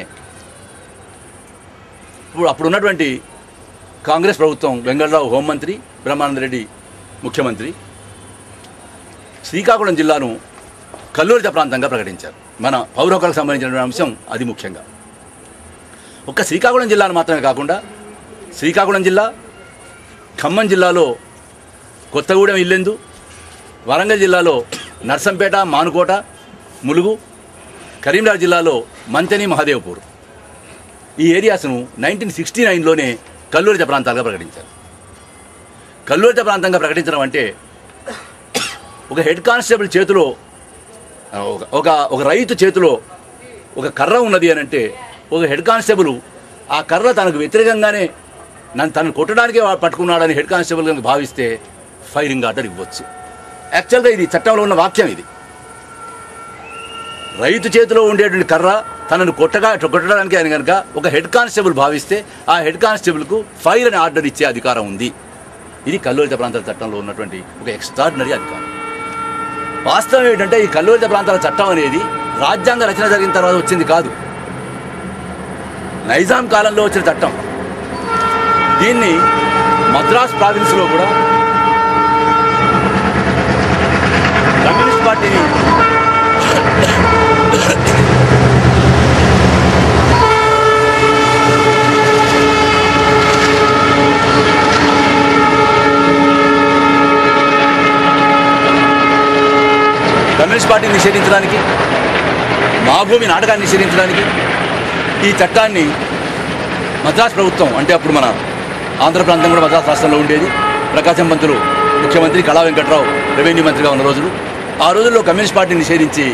A: ఇప్పుడు అప్పుడు ఉన్నటువంటి కాంగ్రెస్ ప్రభుత్వం వెంగళరావు హోంమంత్రి బ్రహ్మానంద రెడ్డి ముఖ్యమంత్రి శ్రీకాకుళం జిల్లాను కల్లూరిత ప్రాంతంగా ప్రకటించారు మన పౌర హక్కులకు సంబంధించిన అంశం అది ముఖ్యంగా ఒక్క శ్రీకాకుళం జిల్లాను మాత్రమే కాకుండా శ్రీకాకుళం జిల్లా ఖమ్మం జిల్లాలో కొత్తగూడెం ఇల్లెందు వరంగల్ జిల్లాలో నర్సంపేట మానుకోట ములుగు కరీంనగర్ జిల్లాలో మంతని మహదేవ్పూర్ ఈ ఏరియాస్ను నైన్టీన్ సిక్స్టీ నైన్లోనే కల్లూరిత ప్రాంతాలుగా ప్రకటించారు కల్లూరిత ప్రాంతంగా ప్రకటించడం అంటే ఒక హెడ్ కానిస్టేబుల్ చేతిలో ఒక- ఒక ఒక రైతు చేతిలో ఒక కర్ర ఉన్నది అని అంటే ఒక హెడ్ కానిస్టేబుల్ ఆ కర్ర తనకు వ్యతిరేకంగానే నన్ను తనను కొట్టడానికే వా- పట్టుకున్నాడని హెడ్ కానిస్టేబుల్ కనుక భావిస్తే ఫైరింగ్ ఆర్డర్ ఇవ్వచ్చు యాక్చువల్గా ఇది చట్టంలో ఉన్న వాక్యం ఇది రైతు చేతిలో ఉండేటువంటి కర్ర తనను కొట్టగా కొట్టడానికి ఆయన కనుక ఒక హెడ్ కానిస్టేబుల్ భావిస్తే ఆ హెడ్ కానిస్టేబుల్కు ఫైర్ అని ఆర్డర్ ఇచ్చే అధికారం ఉంది ఇది కల్లోలిత ప్రాంతాల చట్టంలో ఉన్నటువంటి ఒక ఎక్స్ట్రాడినరీ అధికారం వాస్తవం ఏంటంటే ఈ కల్లోలిత ప్రాంతాల చట్టం అనేది రాజ్యాంగ రచన జరిగిన తర్వాత వచ్చింది కాదు నైజాం కాలంలో వచ్చిన చట్టం దీన్ని మద్రాస్ ప్రావిన్స్లో కూడా కమ్యూనిస్ట్ పార్టీని కమ్యూనిస్ట్ పార్టీని నిషేధించడానికి మా భూమి నాటకాన్ని నిషేధించడానికి ఈ చట్టాన్ని మద్రాస్ ప్రభుత్వం అంటే అప్పుడు మన ఆంధ్ర ప్రాంతం కూడా మద్రాస్ రాష్ట్రంలో ఉండేది ప్రకాశం పంతులు ముఖ్యమంత్రి కళా వెంకట్రావు రెవెన్యూ మంత్రిగా ఉన్న రోజులు ఆ రోజుల్లో కమ్యూనిస్ట్ పార్టీని నిషేధించి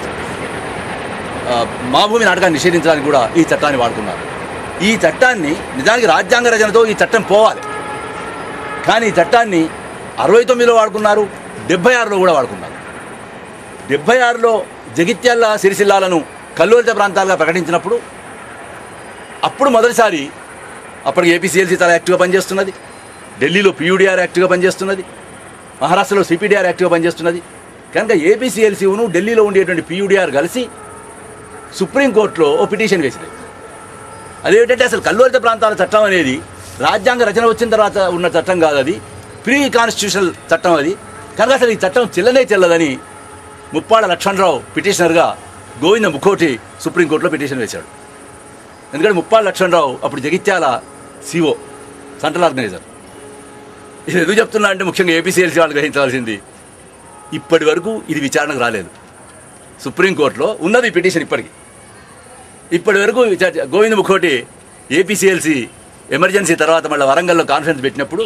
A: ఆ, మా భూమి నాటకాన్ని నిషేధించడానికి కూడా ఈ చట్టాన్ని వాడుకున్నారు ఈ చట్టాన్ని నిజానికి రాజ్యాంగ రచనతో ఈ చట్టం పోవాలి కానీ ఈ చట్టాన్ని అరవై తొమ్మిదిలో వాడుకున్నారు డెబ్బై ఆరులో కూడా వాడుకున్నారు డెబ్బై ఆరులో జగిత్యాల సిరిసిల్లాలను కల్లోలిత ప్రాంతాలుగా ప్రకటించినప్పుడు అప్పుడు మొదటిసారి అప్పటికి ఏపీసీఎల్సీ చాలా యాక్టివ్గా పనిచేస్తున్నది ఢిల్లీలో పీయూడీఆర్ యాక్టివ్గా పనిచేస్తున్నది మహారాష్ట్రలో సిపిడిఆర్ యాక్టివ్గా పనిచేస్తున్నది కనుక ఏపీసీఎల్సీను ఢిల్లీలో ఉండేటువంటి పీయూడీఆర్ కలిసి సుప్రీంకోర్టులో ఓ పిటిషన్ వేసినాయి అదేంటంటే అసలు కల్లోలిత ప్రాంతాల చట్టం అనేది రాజ్యాంగ రచన వచ్చిన తర్వాత ఉన్న చట్టం కాదు అది ప్రీ కాన్స్టిట్యూషనల్ చట్టం అది కనుక అసలు ఈ చట్టం చెల్లనే చెల్లదని ముప్పాడ లక్ష్మణరావు పిటిషనర్గా గోవింద ముఖోటి సుప్రీంకోర్టులో పిటిషన్ వేశాడు ఎందుకంటే ముప్పాడ లక్ష్మణరావు అప్పుడు జగిత్యాల సిఓ సెంట్రల్ ఆర్గనైజర్ ఇది ఎందుకు చెప్తున్నా అంటే ముఖ్యంగా ఏపీసీఎల్సీ వాళ్ళు గ్రహించాల్సింది ఇప్పటి వరకు ఇది విచారణకు రాలేదు సుప్రీంకోర్టులో ఉన్నది ఈ పిటిషన్ ఇప్పటికి ఇప్పటి వరకు విచార- గోవింద ముఖోటి ఏపీసీఎల్సీ ఎమర్జెన్సీ తర్వాత మళ్ళీ వరంగల్లో కాన్ఫరెన్స్ పెట్టినప్పుడు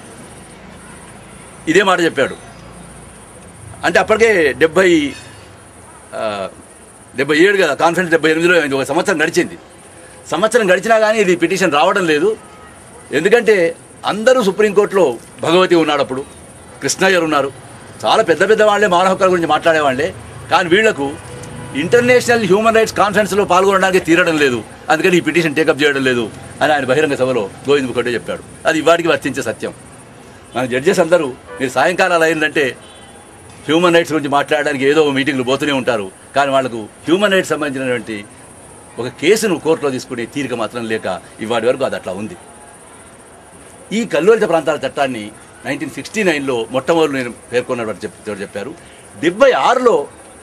A: ఇదే మాట చెప్పాడు అంటే అప్పటికే డెబ్బై ఆ, డెబ్బై ఏడు కదా కాన్ఫరెన్స్ డెబ్బై ఎనిమిదిలో అయింది. ఒక సంవత్సరం గడిచింది సంవత్సరం గడిచినా కానీ ఇది పిటిషన్ రావడం లేదు ఎందుకంటే అందరూ సుప్రీంకోర్టులో భగవతి ఉన్నాడు అప్పుడు కృష్ణయ్యర్ ఉన్నారు చాలా పెద్ద పెద్ద వాళ్ళే మానవ హక్కుల గురించి మాట్లాడేవాళ్ళే కానీ వీళ్లకు ఇంటర్నేషనల్ హ్యూమన్ రైట్స్ కాన్ఫరెన్స్లో పాల్గొనడానికి తీరడం లేదు అందుకని ఈ పిటిషన్ టేకప్ చేయడం లేదు అని ఆయన బహిరంగ సభలో గోవింద్ ముఖర్జీ చెప్పాడు అది ఇవాటికి వర్తించే సత్యం మన జడ్జెస్ అందరూ మీరు సాయంకాలాలు అయిందంటే హ్యూమన్ రైట్స్ గురించి మాట్లాడడానికి ఏదో ఒక మీటింగ్లు పోతూనే ఉంటారు కానీ వాళ్ళకు హ్యూమన్ రైట్స్ సంబంధించినటువంటి ఒక కేసును కోర్టులో తీసుకునే తీరిక మాత్రం లేక ఇవాటి వరకు అది అట్లా ఉంది ఈ కల్లోలిత ప్రాంతాల చట్టాన్ని నైన్టీన్ సిక్స్టీ నైన్లో మొట్టమొదటి నేను పేర్కొన్నటువంటి చెప్ చెప్పారు డెబ్బై ఆరులో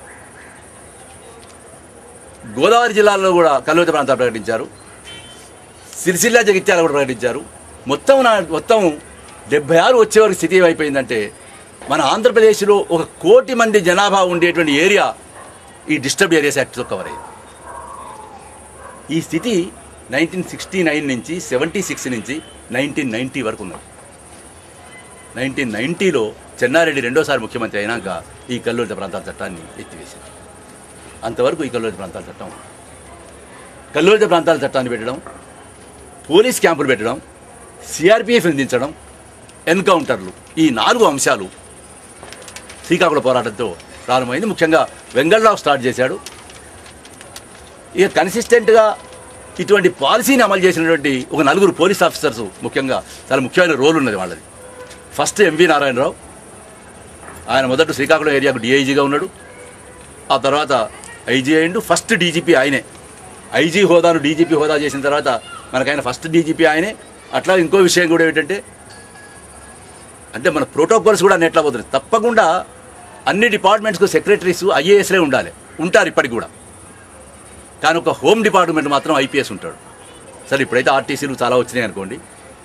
A: గోదావరి జిల్లాలో కూడా కల్లోలిత ప్రాంతాలు ప్రకటించారు సిరిసిల్ల జగిత్యాల కూడా ప్రకటించారు మొత్తం నా మొత్తం డెబ్బై ఆరు వచ్చే వరకు స్థితి ఏమైపోయిందంటే మన ఆంధ్రప్రదేశ్లో ఒక కోటి మంది జనాభా ఉండేటువంటి ఏరియా ఈ డిస్టర్బ్ ఏరియాస్ యాక్ట్తో కవర్ అయ్యింది ఈ స్థితి నైన్టీన్ సిక్స్టీ నైన్ నుంచి సెవెంటీ సిక్స్ నుంచి నైన్టీన్ నైంటీ వరకు ఉన్నది నైన్టీన్ నైంటీలో చెన్నారెడ్డి రెండోసారి ముఖ్యమంత్రి అయినాక ఈ కల్లోలిత ప్రాంతాల చట్టాన్ని ఎత్తివేశారు అంతవరకు ఈ కల్లోలిత ప్రాంతాల చట్టం ఉంది. కల్లోలిత ప్రాంతాల చట్టాన్ని పెట్టడం పోలీస్ క్యాంపులు పెట్టడం సిఆర్పిఎఫ్ దించడం ఎన్కౌంటర్లు ఈ నాలుగు అంశాలు శ్రీకాకుళం పోరాటంతో ప్రారంభమైంది ముఖ్యంగా వెంగళరావు స్టార్ట్ చేశాడు ఇక కన్సిస్టెంట్గా ఇటువంటి పాలసీని అమలు చేసినటువంటి ఒక నలుగురు పోలీస్ ఆఫీసర్స్ ముఖ్యంగా చాలా ముఖ్యమైన రోల్ ఉన్నది వాళ్ళది ఫస్ట్ ఎంవి నారాయణరావు ఆయన మొదట శ్రీకాకుళం ఏరియాకు డిఐజీగా ఉన్నాడు ఆ తర్వాత ఐజీ అయిండు ఫస్ట్ డీజీపీ ఆయనే ఐజీ హోదాను డీజీపీ హోదా చేసిన తర్వాత మనకైన ఫస్ట్ డీజీపీ ఆయనే అట్లా ఇంకో విషయం కూడా ఏంటంటే అంటే మన ప్రోటోకాల్స్ కూడా అన్ని ఎట్లా పోతుంది తప్పకుండా అన్ని డిపార్ట్మెంట్స్కు సెక్రటరీస్ ఐఏఎస్లే ఉండాలి ఉంటారు ఇప్పటికి కూడా కానీ ఒక హోమ్ డిపార్ట్మెంట్ మాత్రం ఐపీఎస్ ఉంటాడు సరే ఇప్పుడైతే ఆర్టీసీలు చాలా వచ్చినాయి అనుకోండి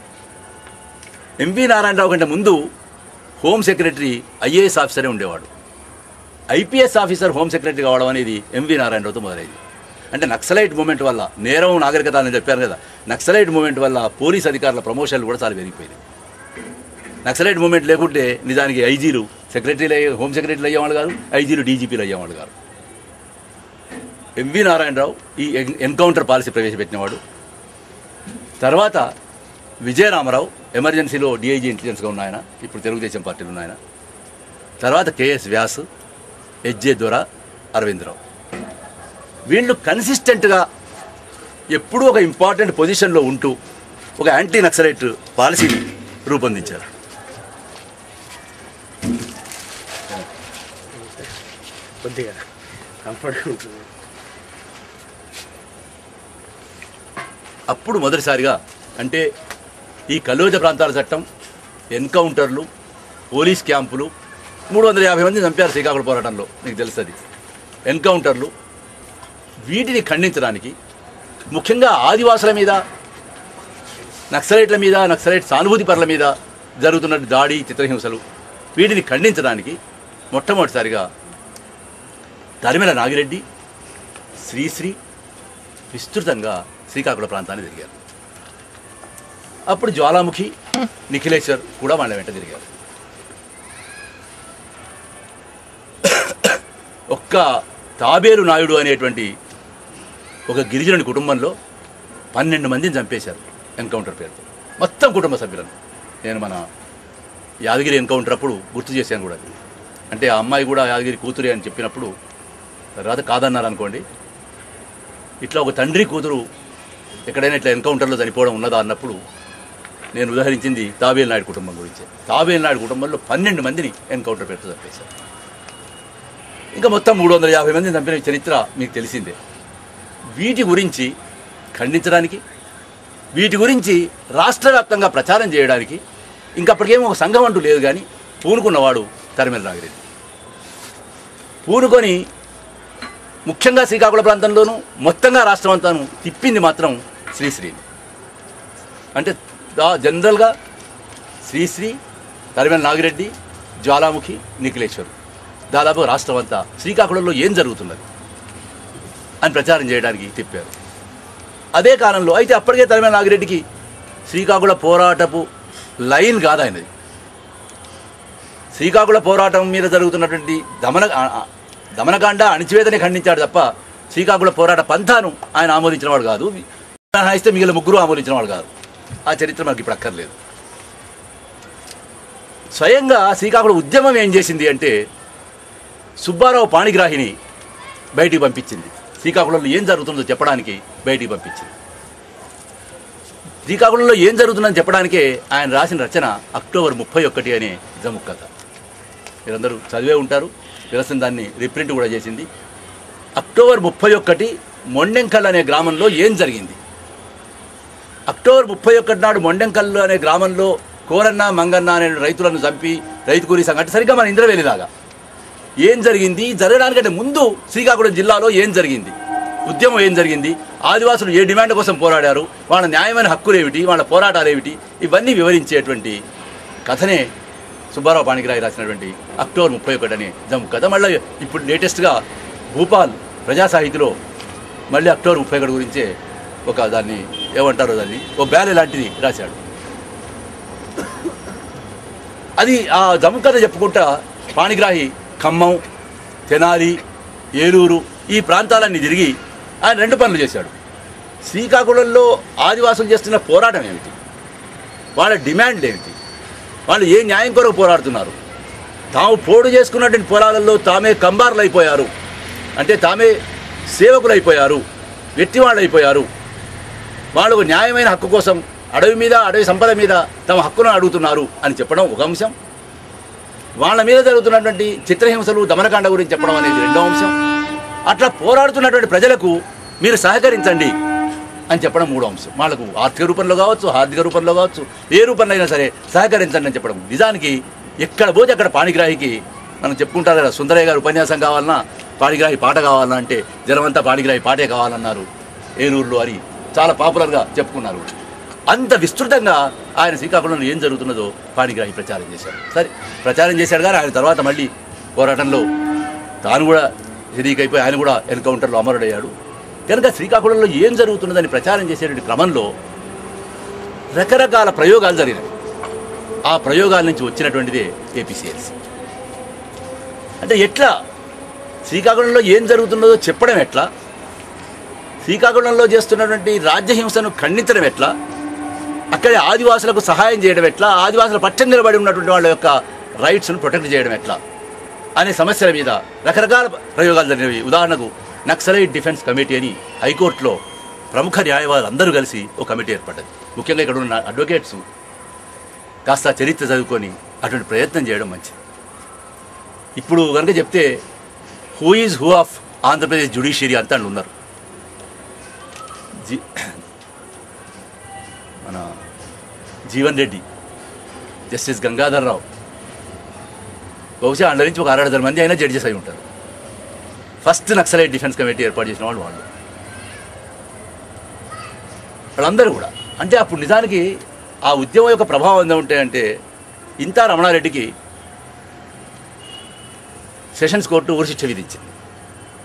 A: ఎంవి నారాయణరావు కంటే ముందు హోమ్ సెక్రటరీ ఐఏఎస్ ఆఫీసరే ఉండేవాడు ఐపీఎస్ ఆఫీసర్ హోమ్ సెక్రటరీ కావడం అనేది ఎంవి నారాయణరావుతో మొదలైంది అంటే నక్సలైట్ మూమెంట్ వల్ల నేరం నాగరికత అని చెప్పారు కదా నక్సలైట్ మూమెంట్ వల్ల పోలీస్ అధికారుల ప్రమోషన్లు కూడా చాలా పెరిగిపోయినాయి నక్సలైట్ మూమెంట్ లేకుంటే నిజానికి ఐజీలు సెక్రటరీలు అయ్యే హోమ్ సెక్రటరీలు అయ్యేవాళ్ళు గారు ఐజీలు డీజీపీలు అయ్యేవాళ్ళు గారు ఎంవి నారాయణరావు ఈ ఎన్- ఎన్కౌంటర్ పాలసీ ప్రవేశపెట్టినవాడు తర్వాత విజయరామరావు ఎమర్జెన్సీలో డిఐజీ ఇంటెలిజెన్స్గా ఉన్న ఆయన ఇప్పుడు తెలుగుదేశం పార్టీలో ఉన్న ఆయన తర్వాత కేఎస్ వ్యాస్ హెచ్జే దొర అరవిందరావు వీళ్ళు కన్సిస్టెంట్గా ఎప్పుడూ ఒక ఇంపార్టెంట్ పొజిషన్లో ఉంటూ ఒక యాంటీ నక్సలైట్ పాలసీని రూపొందించారు
B: కొద్దిగా కంఫర్ట్గా ఉంటుంది
A: అప్పుడు మొదటిసారిగా అంటే ఈ కలోజ ప్రాంతాల చట్టం ఎన్కౌంటర్లు పోలీస్ క్యాంపులు మూడు వందల యాభై మంది చంపారు శ్రీకాకుళం పోరాటంలో మీకు తెలుస్తుంది ఎన్కౌంటర్లు వీటిని ఖండించడానికి ముఖ్యంగా ఆదివాసుల మీద నక్సలైట్ల మీద నక్సలైట్ సానుభూతి పరుల మీద జరుగుతున్న దాడి చిత్రహింసలు వీటిని ఖండించడానికి మొట్టమొదటిసారిగా తరిమెల నాగిరెడ్డి శ్రీశ్రీ విస్తృతంగా శ్రీకాకుళం ప్రాంతాన్ని తిరిగారు అప్పుడు జ్వాలాముఖి నిఖిలేశ్వర్ కూడా వాళ్ళ వెంట తిరిగారు ఒక్క తాబేలు నాయుడు అనేటువంటి ఒక గిరిజనుడి కుటుంబంలో పన్నెండు మందిని చంపేశారు ఎన్కౌంటర్ పేరుతో మొత్తం కుటుంబ సభ్యులను నేను మన యాదగిరి ఎన్కౌంటర్ అప్పుడు గుర్తు చేశాను కూడా అది. అంటే ఆ అమ్మాయి కూడా యాదగిరి కూతురే అని చెప్పినప్పుడు తర్వాత కాదన్నారు అనుకోండి ఇట్లా ఒక తండ్రి కూతురు ఎక్కడైనా ఇట్లా ఎన్కౌంటర్లో చనిపోవడం ఉన్నదా అన్నప్పుడు నేను ఉదాహరించింది తాబేలు నాయుడు కుటుంబం గురించి తాబేలు నాయుడు కుటుంబంలో పన్నెండు మందిని ఎన్కౌంటర్ పెడుతూ చంపేశారు ఇంకా మొత్తం మూడు వందల యాభై మందిని చంపిన చరిత్ర మీకు తెలిసిందే వీటి గురించి ఖండించడానికి వీటి గురించి రాష్ట్ర వ్యాప్తంగా ప్రచారం చేయడానికి ఇంకప్పటికేమో ఒక సంఘం అంటూ లేదు కానీ పూనుకున్నవాడు తరిమెల నాగిరెడ్డి పూనుకొని ముఖ్యంగా శ్రీకాకుళం ప్రాంతంలోనూ మొత్తంగా రాష్ట్రం అంతాను తిప్పింది మాత్రం శ్రీశ్రీని అంటే దా- జనరల్గా శ్రీశ్రీ తరిమెల నాగిరెడ్డి జ్వాలాముఖి నిఖిలేశ్వర్ దాదాపు రాష్ట్రం అంతా శ్రీకాకుళంలో ఏం జరుగుతున్నది అని ప్రచారం చేయడానికి తిప్పారు అదే కాలంలో అయితే అప్పటికే తరిమెల నాగిరెడ్డికి శ్రీకాకుళ పోరాటపు లైన్ కాదు ఆయనది శ్రీకాకుళ పోరాటం మీద జరుగుతున్నటువంటి దమన ఆ- ఆ- దమనకాండ అణిచివేతని ఖండించాడు తప్ప శ్రీకాకుళ పోరాట పంథాను ఆయన ఆమోదించిన వాడు కాదు మినహాయిస్తే మిగిలిన ముగ్గురు ఆమోదించిన వాడు కాదు ఆ చరిత్ర మనకి ఇప్పుడు అక్కర్లేదు స్వయంగా శ్రీకాకుళం ఉద్యమం ఏం చేసింది అంటే సుబ్బారావు పాణిగ్రాహిని బయటికి పంపించింది శ్రీకాకుళంలో ఏం జరుగుతుందో చెప్పడానికి బయటికి పంపించింది శ్రీకాకుళంలో ఏం జరుగుతుందని చెప్పడానికే ఆయన రాసిన రచన అక్టోబర్ ముప్పై ఒకటి అనే జముక్ కథ మీరందరూ చదివే ఉంటారు విలసం దాన్ని రిప్రింట్ కూడా చేసింది అక్టోబర్ ముప్పై ఒకటి మొండెంకల్ అనే గ్రామంలో ఏం జరిగింది అక్టోబర్ ముప్పై ఒకటి నాడు మొండెంకల్లు అనే గ్రామంలో కోరన్న మంగన్న అనే రైతులను చంపి రైతు కూలీ సంఘం అంటే సరిగ్గా మన ఇంద్రవేలిలాగా ఏం జరిగింది జరగడానికంటే ముందు శ్రీకాకుళం జిల్లాలో ఏం జరిగింది ఉద్యమం ఏం జరిగింది ఆదివాసులు ఏ డిమాండ్ కోసం పోరాడారు వాళ్ళ న్యాయమైన హక్కులు ఏమిటి వాళ్ళ పోరాటాలు ఏమిటి ఇవన్నీ వివరించేటువంటి కథనే సుబ్బారావు పాణిగ్రాయి రాసినటువంటి అక్టోబర్ ముప్పై ఒకటి అనే జమ్ కథ మళ్ళీ ఇప్పుడు లేటెస్ట్గా భూపాల్ ప్రజా సాహితిలో మళ్ళీ అక్టోబర్ ముప్పై ఒకటి గురించే ఒక దాన్ని ఏమంటారో దాన్ని ఓ బ్యాలె లాంటిది రాశాడు అది ఆ జమ్ము కథ చెప్పుకుంటా పాణిగ్రాహి ఖమ్మం తెనాలి ఏలూరు ఈ ప్రాంతాలన్నీ తిరిగి ఆయన రెండు పనులు చేశాడు శ్రీకాకుళంలో ఆదివాసులు చేస్తున్న పోరాటం ఏమిటి వాళ్ళ డిమాండ్ ఏమిటి వాళ్ళు ఏ న్యాయం కొరకు పోరాడుతున్నారు తాము పోడు చేసుకున్నటువంటి పొలాలలో తామే కంబార్లు అయిపోయారు అంటే తామే సేవకులు అయిపోయారు వ్యక్తివాళ్ళు అయిపోయారు వాళ్ళు ఒక న్యాయమైన హక్కు కోసం అడవి మీద అడవి సంపద మీద తమ హక్కును అడుగుతున్నారు అని చెప్పడం ఒక అంశం వాళ్ళ మీద జరుగుతున్నటువంటి చిత్రహింసలు దమనకాండ గురించి చెప్పడం అనేది రెండో అంశం అట్లా పోరాడుతున్నటువంటి ప్రజలకు మీరు సహకరించండి అని చెప్పడం మూడో అంశం వాళ్ళకు ఆర్థిక రూపంలో కావచ్చు ఆర్థిక రూపంలో కావచ్చు ఏ రూపంలో అయినా సరే సహకరించండి అని చెప్పడం నిజానికి ఎక్కడ పోతే అక్కడ పాణిగ్రాహికి మనం చెప్పుకుంటారు కదా సుందరయ్య గారు ఉపన్యాసం కావాలన్నా పాణిగ్రాహి పాట కావాలన్నా అంటే జనమంతా పాణిగ్రాహి పాటే కావాలన్నారు ఏలూరులో అని చాలా పాపులర్గా చెప్పుకున్నారు అంత విస్తృతంగా ఆయన శ్రీకాకుళంలో ఏం జరుగుతున్నదో పాణిగ్రాహి ప్రచారం చేశాడు సరే ప్రచారం చేశాడు కానీ ఆయన తర్వాత మళ్ళీ పోరాటంలో తాను కూడా ఎదిగిపోయి ఆయన కూడా ఎన్కౌంటర్లో అమరుడయ్యాడు కనుక శ్రీకాకుళంలో ఏం జరుగుతున్నదని ప్రచారం చేసేటువంటి క్రమంలో రకరకాల ప్రయోగాలు జరిగినాయి ఆ ప్రయోగాల నుంచి వచ్చినటువంటిదే ఏపీసీఎల్సీ అంటే ఎట్లా శ్రీకాకుళంలో ఏం జరుగుతున్నదో చెప్పడం ఎట్లా శ్రీకాకుళంలో చేస్తున్నటువంటి రాజ్యహింసను ఖండించడం ఎట్లా అక్కడే ఆదివాసులకు సహాయం చేయడం ఎట్లా ఆదివాసుల పక్షం నిలబడి ఉన్నటువంటి వాళ్ళ యొక్క రైట్స్ను ప్రొటెక్ట్ చేయడం ఎట్లా అనే సమస్యల మీద రకరకాల ప్రయోగాలు జరిగినవి ఉదాహరణకు నక్సలైట్ డిఫెన్స్ కమిటీ అని హైకోర్టులో ప్రముఖ న్యాయవాదులు అందరూ కలిసి ఒక కమిటీ ఏర్పడ్డది ముఖ్యంగా ఇక్కడ ఉన్న అడ్వకేట్స్ కాస్త చరిత్ర చదువుకొని అటువంటి ప్రయత్నం చేయడం మంచిది ఇప్పుడు కనుక చెప్తే who is who of Andhra Pradesh judiciary అంతా అందులో ఉన్నారు జీ మన జీవన్ రెడ్డి జస్టిస్ గంగాధర్ రావు బహుశా అందులో నుంచి ఒక అరవై మంది అయినా జడ్జెస్ అయి ఉంటారు ఫస్ట్ నక్సలైట్ డిఫెన్స్ కమిటీ ఏర్పాటు చేసిన వాళ్ళు వాళ్ళు వాళ్ళందరూ కూడా అంటే అప్పుడు నిజానికి ఆ ఉద్యమం యొక్క ప్రభావం ఎంత ఉంటాయంటే ఇంత రమణారెడ్డికి సెషన్స్ కోర్టు ఊరి శిక్ష విధించింది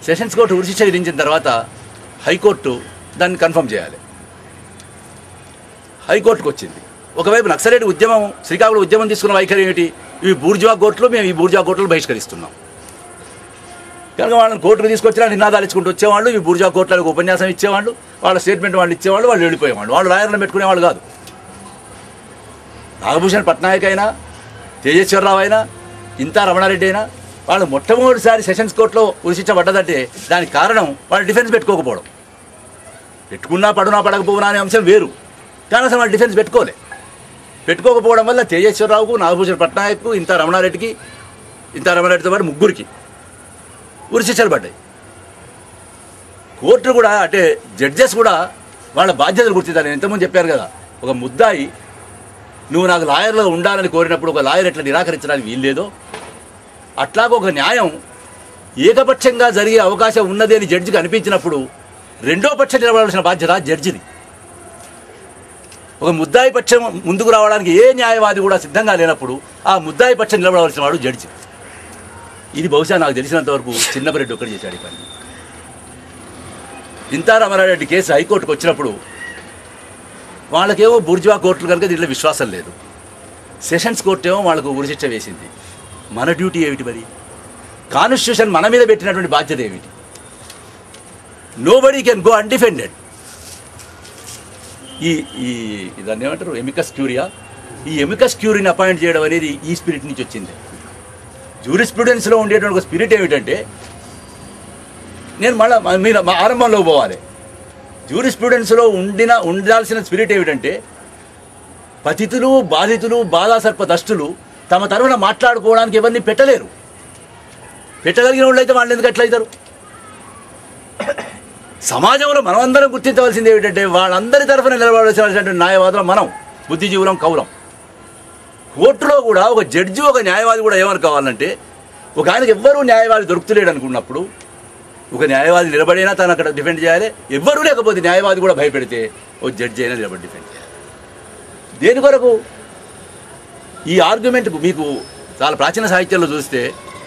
A: సెషన్స్ కోర్టు ఉరిశిక్ష విధించిన తర్వాత హైకోర్టు దాన్ని కన్ఫర్మ్ చేయాలి హైకోర్టుకు వచ్చింది ఒకవైపు నక్సలైట్ ఉద్యమం శ్రీకాకుళం ఉద్యమం తీసుకున్న వైఖరి ఏమిటి ఇవి బూర్జువా కోర్టులు మేము ఈ బూర్జువా కోర్టులు బహిష్కరిస్తున్నాం కనుక వాళ్ళని కోర్టుకు తీసుకొచ్చినా నినాదాలు ఇచ్చుకుంటూ వచ్చేవాళ్ళు ఈ బూర్జా కోర్టులకు ఉపన్యాసం ఇచ్చేవాళ్ళు వాళ్ళ స్టేట్మెంట్ వాళ్ళు ఇచ్చేవాళ్ళు వాళ్ళు వెళ్ళిపోయేవాళ్ళు వాళ్ళు లాయర్లను పెట్టుకునేవాళ్ళు కాదు నాగభూషణ్ పట్నాయక్ అయినా తేజేశ్వరరావు అయినా ఇంతా రమణారెడ్డి అయినా వాళ్ళు మొట్టమొదటిసారి సెషన్స్ కోర్టులో ఉరిశించబడ్డదంటే దానికి కారణం వాళ్ళు డిఫెన్స్ పెట్టుకోకపోవడం పెట్టుకున్నా పడునా పడకపోవునా అనే అంశం వేరు కానీ అసలు వాళ్ళు డిఫెన్స్ పెట్టుకోలే పెట్టుకోకపోవడం వల్ల తేజేశ్వరరావుకు నాగభూషణ్ పట్నాయక్కు ఇంత రమణారెడ్డికి ఇంత రమణారెడ్డితో పాటు ముగ్గురికి ఉరిశిక్షలు పడ్డాయి కోర్టులు కూడా అంటే జడ్జెస్ కూడా వాళ్ళ బాధ్యతలు గుర్తించాలి నేను ఇంతకుముందు చెప్పాను కదా ఒక ముద్దాయి నువ్వు నాకు లాయర్లో ఉండాలని కోరినప్పుడు ఒక లాయర్ ఎట్లా నిరాకరించడానికి వీల్లేదో అట్లాగ ఒక న్యాయం ఏకపక్షంగా జరిగే అవకాశం ఉన్నది అని జడ్జికి అనిపించినప్పుడు రెండో పక్షం నిలబడాల్సిన బాధ్యత జడ్జిది ఒక ముద్దాయి పక్షం ముందుకు రావడానికి ఏ న్యాయవాది కూడా సిద్ధంగా లేనప్పుడు ఆ ముద్దాయి పక్షం నిలబడవలసిన వాడు జడ్జి ఇది బహుశా నాకు తెలిసినంత వరకు చిన్నపరెడ్డి ఒక్కడు చేశాడు ఈ పని ఇంతా రామారెడ్డి కేసు హైకోర్టుకు వచ్చినప్పుడు వాళ్ళకేమో బుర్జువా కోర్టులు కనుక దీంట్లో విశ్వాసం లేదు సెషన్స్ కోర్టు ఏమో వాళ్ళకు ఉరిశిక్ష వేసింది మన డ్యూటీ ఏమిటి మరి కాన్స్టిట్యూషన్ మన మీద పెట్టినటువంటి బాధ్యత ఏమిటి nobody can go undefended ఈ ఈ దాన్ని ఏమంటారు ఎమికస్ క్యూరియా ఈ ఎమికస్ క్యూరీని అపాయింట్ చేయడం అనేది ఈ స్పిరిట్ నుంచి వచ్చింది జూరిస్ప్రుడెన్స్లో ఉండేటువంటి ఒక స్పిరిట్ ఏమిటంటే నేను మళ్ళీ మీరు మా ఆరంభంలో పోవాలి జూరిస్ప్రుడెన్స్లో ఉండిన ఉండాల్సిన స్పిరిట్ ఏమిటంటే పతితులు బాధితులు బాధాసర్ప దస్తులు తమ తరఫున మాట్లాడుకోవడానికి ఎవరిని పెట్టలేరు పెట్టగలిగిన వాళ్ళు అయితే వాళ్ళు ఎందుకు ఎట్లయితారు సమాజంలో మనమందరం గుర్తించవలసింది ఏమిటంటే వాళ్ళందరి తరఫున నిలబడాల్సినటువంటి న్యాయవాదులు మనం బుద్ధిజీవులం కౌలం కోర్టులో కూడా ఒక జడ్జి ఒక న్యాయవాది కూడా ఏమని కావాలంటే ఒక ఆయనకు ఎవ్వరూ న్యాయవాది దొరుకుతలేడు అనుకున్నప్పుడు ఒక న్యాయవాది నిలబడైనా తను అక్కడ డిఫెండ్ చేయాలి ఎవ్వరూ లేకపోతే న్యాయవాది కూడా భయపెడితే ఓ జడ్జి అయినా నిలబడి డిఫెండ్ చేయాలి దేని కొరకు ఈ ఆర్గ్యుమెంట్ మీకు చాలా ప్రాచీన సాహిత్యంలో చూస్తే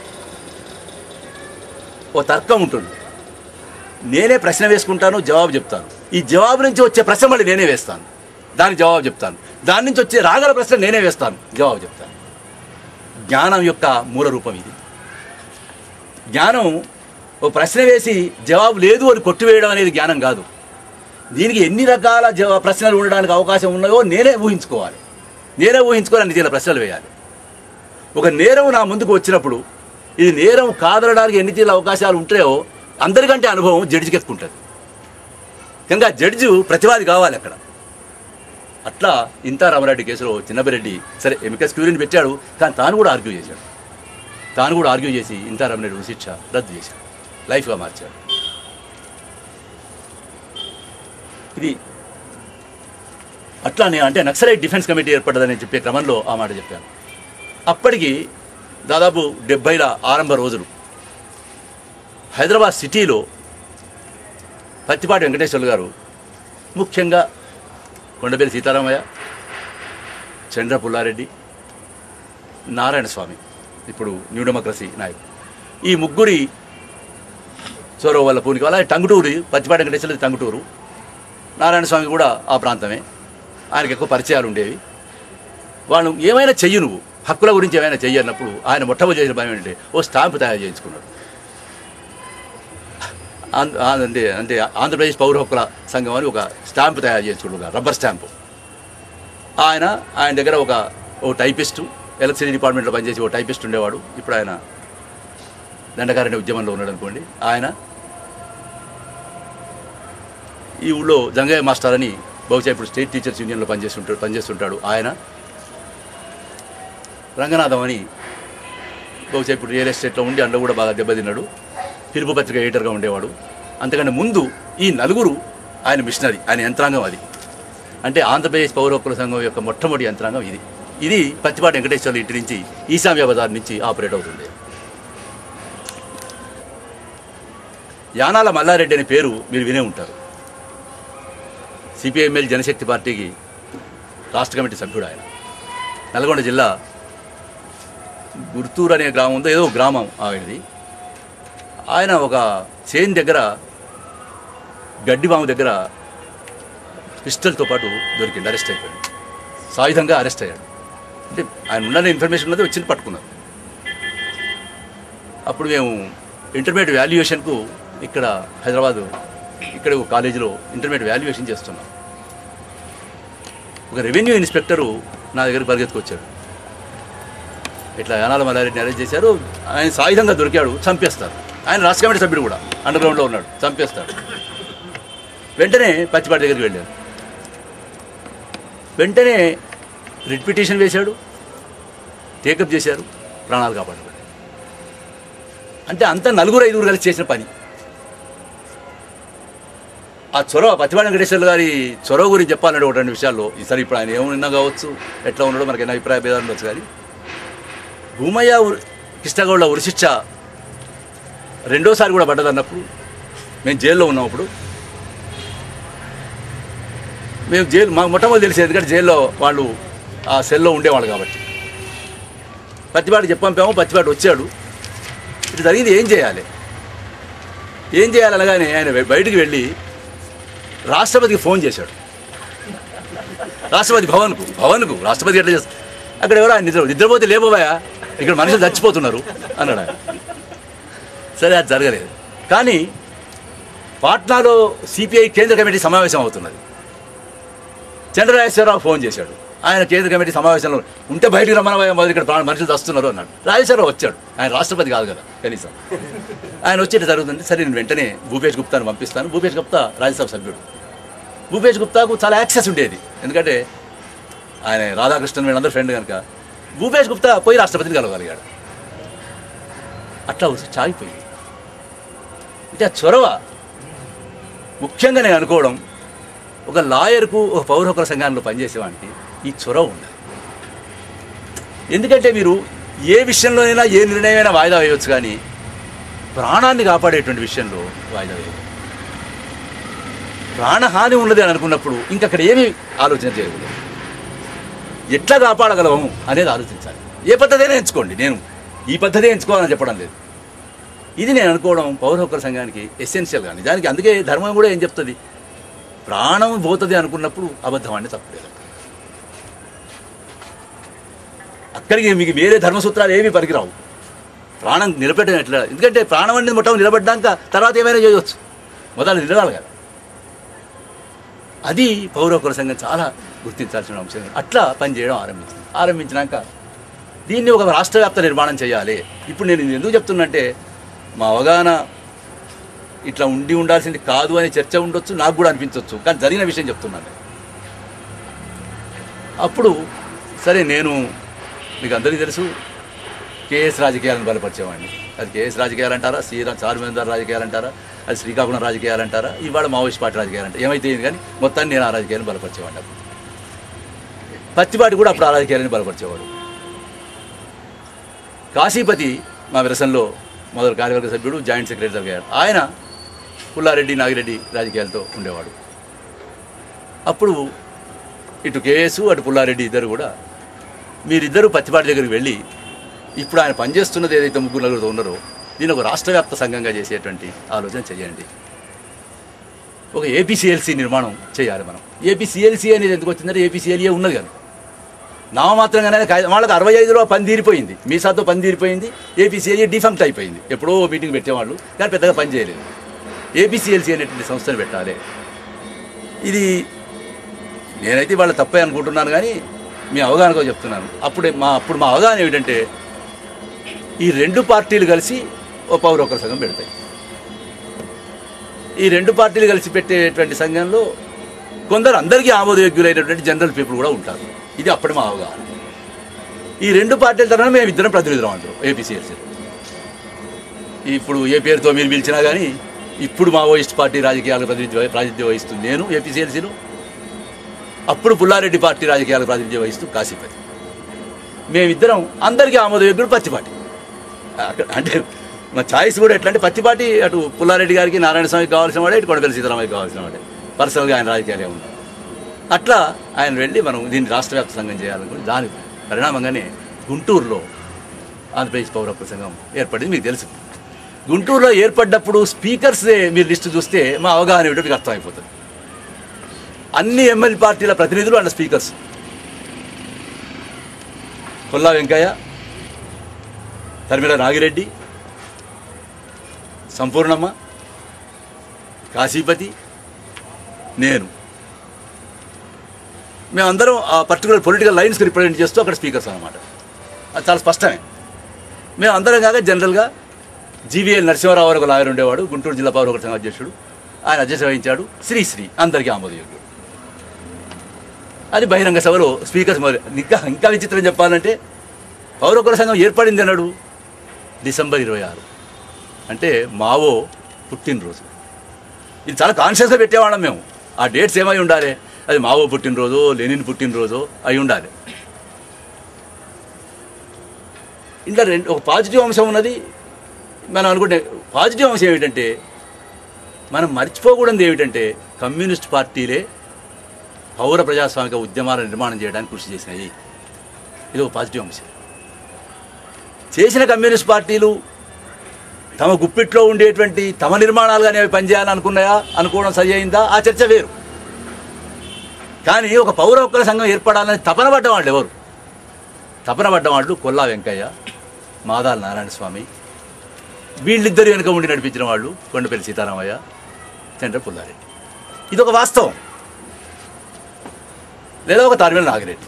A: ఓ తర్కం ఉంటుంది నేనే ప్రశ్న వేసుకుంటాను జవాబు చెప్తాను ఈ జవాబు నుంచి వచ్చే ప్రశ్న మళ్ళీ నేనే వేస్తాను దానికి జవాబు చెప్తాను దాని నుంచి వచ్చే రాగల ప్రశ్న నేనే వేస్తాను జవాబు చెప్తాను జ్ఞానం యొక్క మూల రూపం ఇది జ్ఞానం ఓ ప్రశ్న వేసి జవాబు లేదు అని కొట్టివేయడం అనేది జ్ఞానం కాదు దీనికి ఎన్ని రకాల జవా ప్రశ్నలు ఉండడానికి అవకాశం ఉన్నాయో నేనే ఊహించుకోవాలి నేనే ఊహించుకొని అన్ని తీల ప్రశ్నలు వేయాలి ఒక నేరం నా ముందుకు వచ్చినప్పుడు ఇది నేరం కాదనడానికి ఎన్ని తీల అవకాశాలు ఉంటాయో అందరికంటే అనుభవం జడ్జికి ఎక్కువ ఉంటుంది కనుక జడ్జి ప్రతివాది కావాలి అక్కడ అట్లా ఇంతా రామరెడ్డి కేసులో చిన్నబిరెడ్డి సరే ఎమికస్ క్యూరీని పెట్టాడు కానీ తాను కూడా ఆర్గ్యూ చేశాడు తాను కూడా ఆర్గ్యూ చేసి ఇంతా రామరెడ్డి శిక్ష రద్దు చేశాడు లైఫ్గా మార్చాడు ఇది అట్లానే అంటే నక్సలైట్ డిఫెన్స్ కమిటీ ఏర్పడ్డదని చెప్పే క్రమంలో ఆ మాట చెప్పాను అప్పటికి దాదాపు డెబ్బైల ఆరంభ రోజులు హైదరాబాద్ సిటీలో పత్తిపాటి వెంకటేశ్వర్లు గారు ముఖ్యంగా కొండపల్లి సీతారామయ్య చంద్ర పుల్లారెడ్డి నారాయణ స్వామి ఇప్పుడు న్యూ డెమోక్రసీ నాయకుడు ఈ ముగ్గురి చొరవ వల్ల పూనికి అలాగే టంగుటూరు పత్తిపాటి వెంకటేశ్వర్లు టంగుటూరు నారాయణ స్వామి కూడా ఆ ప్రాంతమే ఆయనకు ఎక్కువ పరిచయాలు ఉండేవి వాళ్ళు ఏమైనా చెయ్యి నువ్వు హక్కుల గురించి ఏమైనా చెయ్యి అన్నప్పుడు ఆయన మొట్టమొదటి చేసిన పని ఏంటంటే ఓ స్టాంపు తయారు చేయించుకున్నాడు ఆంధ్ర ఆ- అంటే అంటే ఆంధ్రప్రదేశ్ పౌర హక్కుల సంఘం అని ఒక స్టాంపు తయారు చేసుకుంటున్నారు రబ్బర్ స్టాంపు ఆయన ఆయన దగ్గర ఒక ఓ టైపిస్టు ఎలక్ట్రిసిటీ డిపార్ట్మెంట్లో పనిచేసి ఓ టైపిస్ట్ ఉండేవాడు ఇప్పుడు ఆయన దండకారణ్య ఉద్యమంలో ఉన్నాడు అనుకోండి ఆయన ఈ ఊళ్ళో జంగయ్య మాస్టర్ అని బహుశా ఇప్పుడు స్టేట్ టీచర్స్ యూనియన్లో పనిచేస్తుంటాడు పనిచేస్తుంటాడు ఆయన రంగనాథం అని బహుశా ఇప్పుడు రియల్ ఎస్టేట్లో ఉండి అందులో కూడా బాగా దెబ్బతిన్నాడు పిలుపు పత్రిక ఎడిటర్గా ఉండేవాడు అంతకంటే ముందు ఈ నలుగురు ఆయన మిషనరీ ఆయన యంత్రాంగం అది అంటే ఆంధ్రప్రదేశ్ పౌర హక్కుల సంఘం యొక్క మొట్టమొదటి యంత్రాంగం ఇది ఇది పత్తిపాటి వెంకటేశ్వర్ల ఇంటి నుంచి ఈశామ్య బజార్ నుంచి ఆపరేట్ అవుతుంది యానాల మల్లారెడ్డి అనే పేరు మీరు వినే ఉంటారు సిపిఐఎంఎల్ జనశక్తి పార్టీకి రాష్ట్ర కమిటీ సభ్యుడు ఆయన నల్గొండ జిల్లా గుర్తూరు అనే గ్రామం ఉందో ఏదో గ్రామం ఆయనది ఆయన ఒక చేన్ దగ్గర గడ్డి బాము దగ్గర పిస్టల్తో పాటు దొరికింది అరెస్ట్ అయిపోయాడు సాయుధంగా అరెస్ట్ అయ్యాడు అంటే ఆయన ఉన్న ఇన్ఫర్మేషన్ ఉన్నది వచ్చింది పట్టుకున్నారు అప్పుడు మేము ఇంటర్మీడియట్ వాల్యుయేషన్కు ఇక్కడ హైదరాబాదు ఇక్కడ ఒక కాలేజీలో ఇంటర్మీడియట్ వాల్యుయేషన్ చేస్తున్నాం ఒక రెవెన్యూ ఇన్స్పెక్టరు నా దగ్గర పరిగెత్తుకొచ్చాడు ఇట్లా యానాల మల్లారెడ్డిని అరెస్ట్ చేశారు ఆయన సాయుధంగా దొరికాడు చంపేస్తారు ఆయన రాష్ట్ర కమిటీ సభ్యుడు కూడా అండర్ గ్రౌండ్లో ఉన్నాడు చంపేస్తాడు వెంటనే పచ్చిపాటి దగ్గరికి వెళ్ళారు వెంటనే రిట్ పిటిషన్ వేశాడు టేకప్ చేశారు ప్రాణాలు కాపాడుకోండి అంటే అంత నలుగురు ఐదుగురు కలిసి చేసిన పని ఆ చొరవ పతివాడ వెంకటేశ్వర గారి చొరవ గురించి చెప్పాలంటే ఒక రెండు విషయాల్లో ఈసారి ఇప్పుడు ఆయన ఏమన్నా కావచ్చు ఎట్లా ఉన్నాడో మనకి ఎన్నో అభిప్రాయ భేదాలు ఉండొచ్చు కానీ భూమయ్య ఉరి- కృష్ణగౌడ్ల ఉరిశిక్ష రెండోసారి కూడా పడ్డదన్నప్పుడు మేము జైల్లో ఉన్నప్పుడు మేము జైలు మాకు మొట్టమొదటి తెలిసేది ఎందుకంటే జైల్లో వాళ్ళు ఆ సెల్లో ఉండేవాళ్ళు కాబట్టి పత్తిపాటి చెప్పంపాము పత్తిపాటి వచ్చాడు ఇది జరిగింది ఏం చేయాలి ఏం చేయాలి అనగానే ఆయన బయ- బయటికి వెళ్ళి రాష్ట్రపతికి ఫోన్ చేశాడు రాష్ట్రపతి భవన్కు భవన్కు రాష్ట్రపతి ఎట్లా చేస్తారు అక్కడ ఎవరో ఆయన నిద్ర నిద్రపోతే లేబోయా ఇక్కడ మనుషులు చచ్చిపోతున్నారు అన్నాడు ఆయన సరే అది జరగలేదు కానీ పాట్నాలో సిపిఐ కేంద్ర కమిటీ సమావేశం అవుతున్నది చంద్రరాజేశ్వరరావు ఫోన్ చేశాడు ఆయన కేంద్ర కమిటీ సమావేశంలో ఉంటే బయటికి రమ్మనవయ్య మొదలు ఇక్కడ ప్రాణ- మనుషులు వస్తున్నారు అన్నాడు రాజేశ్వరరావు వచ్చాడు ఆయన రాష్ట్రపతి కాదు కదా కనీసం ఆయన వచ్చి ఇట్లా జరుగుతుంది సరే నేను వెంటనే భూపేష్ గుప్తాను పంపిస్తాను భూపేష్ గుప్తా రాజ్యసభ సభ్యుడు భూపేష్ గుప్తాకు చాలా యాక్సెస్ ఉండేది ఎందుకంటే ఆయన రాధాకృష్ణన్ వీళ్ళందరూ ఫ్రెండ్ కనుక భూపేష్ గుప్తా పోయి రాష్ట్రపతిని కలవగలిగాడు అట్లా వచ్చి చాగిపోయింది అంటే ఆ చొరవ ముఖ్యంగా నేను అనుకోవడం ఒక లాయర్కు ఒక పౌర హక్కుల సంఘానికి పనిచేసేవానికి ఈ చొరవ ఉండాలి ఎందుకంటే మీరు ఏ విషయంలోనైనా ఏ నిర్ణయమైనా వాయిదా వేయవచ్చు కానీ ప్రాణాన్ని కాపాడేటువంటి విషయంలో వాయిదా వేయదు ప్రాణహాని ఉన్నది అని అనుకున్నప్పుడు ఇంకక్కడ ఏమీ ఆలోచన చేయకూడదు ఎట్లా కాపాడగలము అనేది ఆలోచించాలి ఏ పద్ధతి అయినా ఎంచుకోండి నేను ఈ పద్ధతే ఎంచుకోవాలని చెప్పడం లేదు ఇది నేను అనుకోవడం పౌర హక్కుల సంఘానికి ఎసెన్షియల్గా నిజానికి అందుకే ధర్మం కూడా ఏం చెప్తుంది ప్రాణం పోతుంది అనుకున్నప్పుడు అబద్ధం అంటే తప్పలేదు అక్కడికి మీకు వేరే ధర్మసూత్రాలు ఏమీ పనికిరావు ప్రాణం నిలబెట్టడం ఎట్లా ఎందుకంటే ప్రాణం అనేది మొత్తం నిలబడ్డాక తర్వాత ఏమైనా చేయవచ్చు మొదలు నిలవాలి కదా అది పౌర హక్కుల సంఘం చాలా గుర్తించాల్సిన అంశం అట్లా పనిచేయడం ఆరంభించింది ఆరంభించినాక దీన్ని ఒక రాష్ట్ర వ్యాప్త నిర్మాణం చేయాలి ఇప్పుడు నేను ఇది ఎందుకు చెప్తున్నంటే మా అవగాహన ఇట్లా ఉండి ఉండాల్సింది కాదు అనే చర్చ ఉండొచ్చు నాకు కూడా అనిపించవచ్చు కానీ జరిగిన విషయం చెప్తున్నాను అప్పుడు సరే నేను మీకు అందరికీ తెలుసు కేఎస్ రాజకీయాలను బలపరిచేవాడిని అది కేఎస్ రాజకీయాలు అంటారా శ్రీరా చారుమేందర్ రాజకీయాలు అంటారా అది శ్రీకాకుళం రాజకీయాలు అంటారా ఇవాళ మావోయిస్ట్ పార్టీ రాజకీయాలు అంటారు ఏమైతే ఏంది కానీ మొత్తాన్ని నేను ఆ రాజకీయాలను బలపరిచేవాడిని అప్పుడు పత్తిపాటి కూడా అప్పుడు ఆ రాజకీయాలను బలపరిచేవాడు కాశీపతి మా విరసంలో మొదటి కార్యవర్గ సభ్యుడు జాయింట్ సెక్రటరీ గారు ఆయన పుల్లారెడ్డి నాగిరెడ్డి రాజకీయాలతో ఉండేవాడు అప్పుడు ఇటు కేఎస్ అటు పుల్లారెడ్డి ఇద్దరు కూడా మీరిద్దరూ పత్తిపాటి దగ్గరికి వెళ్ళి ఇప్పుడు ఆయన పనిచేస్తున్నది ఏదైతే ముగ్గురు నలుగురితో ఉన్నారో దీన్ని ఒక రాష్ట్ర వ్యాప్త సంఘంగా చేసేటువంటి ఆలోచన చేయండి ఒక ఏపీసీఎల్సీ నిర్మాణం చేయాలి మనం ఏపీసీఎల్సీ అనేది ఎందుకు వచ్చిందంటే ఏపీసీఎల్ఏ ఉన్నది కదా నామమాత్రంగానే కాయ- వాళ్ళకి అరవై ఐదులో పని తీరిపోయింది మీసాతో పని తీరిపోయింది ఏపీసీఎల్ఏ డిఫంక్ట్ అయిపోయింది ఎప్పుడో మీటింగ్ పెట్టేవాళ్ళు కానీ పెద్దగా పని చేయలేదు ఏపీసీఎల్సీ అనేటువంటి సంస్థను పెట్టాలి ఇది నేనైతే వాళ్ళ తప్పే అనుకుంటున్నాను కానీ మీ అవగాహనగా చెప్తున్నాను అప్పుడే మా అప్పుడు మా అవగాహన ఏమిటంటే ఈ రెండు పార్టీలు కలిసి ఓ పౌర ఒకరి సంఘం పెడతాయి ఈ రెండు పార్టీలు కలిసి పెట్టేటువంటి సంఘంలో కొందరు అందరికీ ఆమోదయోగ్యులైనటువంటి జనరల్ పీపుల్ కూడా ఉంటారు ఇది అప్పటి మా అవగాహన ఈ రెండు పార్టీల తరఫున మేము ఇద్దరం ప్రతినిధులం అంటారు ఏపీసీఎల్సీ ఇప్పుడు ఏ పేరుతో మీరు పిలిచినా కానీ ఇప్పుడు మావోయిస్ట్ పార్టీ రాజకీయాలకు ప్రతినిధి ప్రాతినిధ్యం వహిస్తుంది నేను ఏపీసీఎల్సీలో అప్పుడు పుల్లారెడ్డి పార్టీ రాజకీయాలకు ప్రాతినిధ్యం వహిస్తూ కాశీపతి మేమిద్దరం అందరికీ ఆమోదయోగ్యుడు పత్తిపాటి అక్కడ- అంటే మా ఛాయిస్ కూడా ఎట్లా అంటే పత్తిపాటి అటు పుల్లారెడ్డి గారికి నారాయణ స్వామికి కావాల్సిన వాడే ఇటు కొనకల్లి సీతారామయ్యకి కావాల్సిన వాడే పర్సనల్గా ఆయన రాజకీయాలే ఉన్నాయి అట్లా ఆయన వెళ్ళి మనం దీన్ని రాష్ట్ర వ్యాప్త సంఘం చేయాలనుకుని దాని పరిణామంగానే గుంటూరులో ఆంధ్రప్రదేశ్ పౌర హక్కుల సంఘం ఏర్పడింది మీకు తెలుసు గుంటూరులో ఏర్పడ్డప్పుడు స్పీకర్స్దే మీరు లిస్టు చూస్తే మా అవగాహన ఏమిటో మీకు అర్థమైపోతుంది అన్ని ఎమ్మెల్యే పార్టీల ప్రతినిధులు అండ్ స్పీకర్స్ కొల్లా వెంకయ్య తరిమిల నాగిరెడ్డి సంపూర్ణమ్మ కాశీపతి నేను మేమందరం ఆ పర్టికులర్ పొలిటికల్ లైన్స్కి రిప్రజెంట్ చేస్తూ అక్కడ స్పీకర్స్ అనమాట అది చాలా స్పష్టమే మేము అందరం కాక జనరల్గా జీవీఎల్ నరసింహారావు అని ఒక లాయర్ ఉండేవాడు గుంటూరు జిల్లా పౌర సంఘ అధ్యక్షుడు ఆయన అధ్యక్ష వహించాడు శ్రీశ్రీ అందరికీ ఆమోదయోగ్యుడు అది బహిరంగ సభలో స్పీకర్స్ మరి ఇంకా ఇంకా విచిత్రం చెప్పాలంటే పౌరకుల సంఘం ఏర్పడింది అన్నాడు డిసెంబర్ ఇరవై ఆరు అంటే మావో పుట్టినరోజు ఇది చాలా కాన్షియస్గా పెట్టేవాళ్ళం మేము ఆ డేట్స్ ఏమై ఉండాలి అది మావో పుట్టినరోజు లెనిన్ పుట్టినరోజు అయి ఉండాలి ఇంకా రెండు ఒక పాజిటివ్ అంశం ఉన్నది మనం అనుకుంటే పాజిటివ్ అంశం ఏమిటంటే మనం మర్చిపోకూడదు ఏమిటంటే కమ్యూనిస్ట్ పార్టీలే పౌర ప్రజాస్వామిక ఉద్యమాల నిర్మాణం చేయడానికి కృషి చేసినాయి ఇది ఒక పాజిటివ్ అంశం చేసిన కమ్యూనిస్ట్ పార్టీలు తమ గుప్పిట్లో ఉండేటువంటి తమ నిర్మాణాలుగానే అవి పనిచేయాలని అనుకున్నాయా అనుకోవడం సరి అయిందా ఆ చర్చ వేరు కానీ ఒక పౌర హక్కుల సంఘం ఏర్పడాలని తపన పడ్డ వాళ్ళు ఎవరు తపన పడ్డ వాళ్ళు కొల్లా వెంకయ్య మాదాల నారాయణ స్వామి వీళ్ళిద్దరు వెనుక ఉండి నడిపించిన వాళ్ళు కొండపల్లి సీతారామయ్య చంద్ర పుల్లారెడ్డి ఇది ఒక వాస్తవం లేదా ఒక తారిమేల నాగిరెడ్డి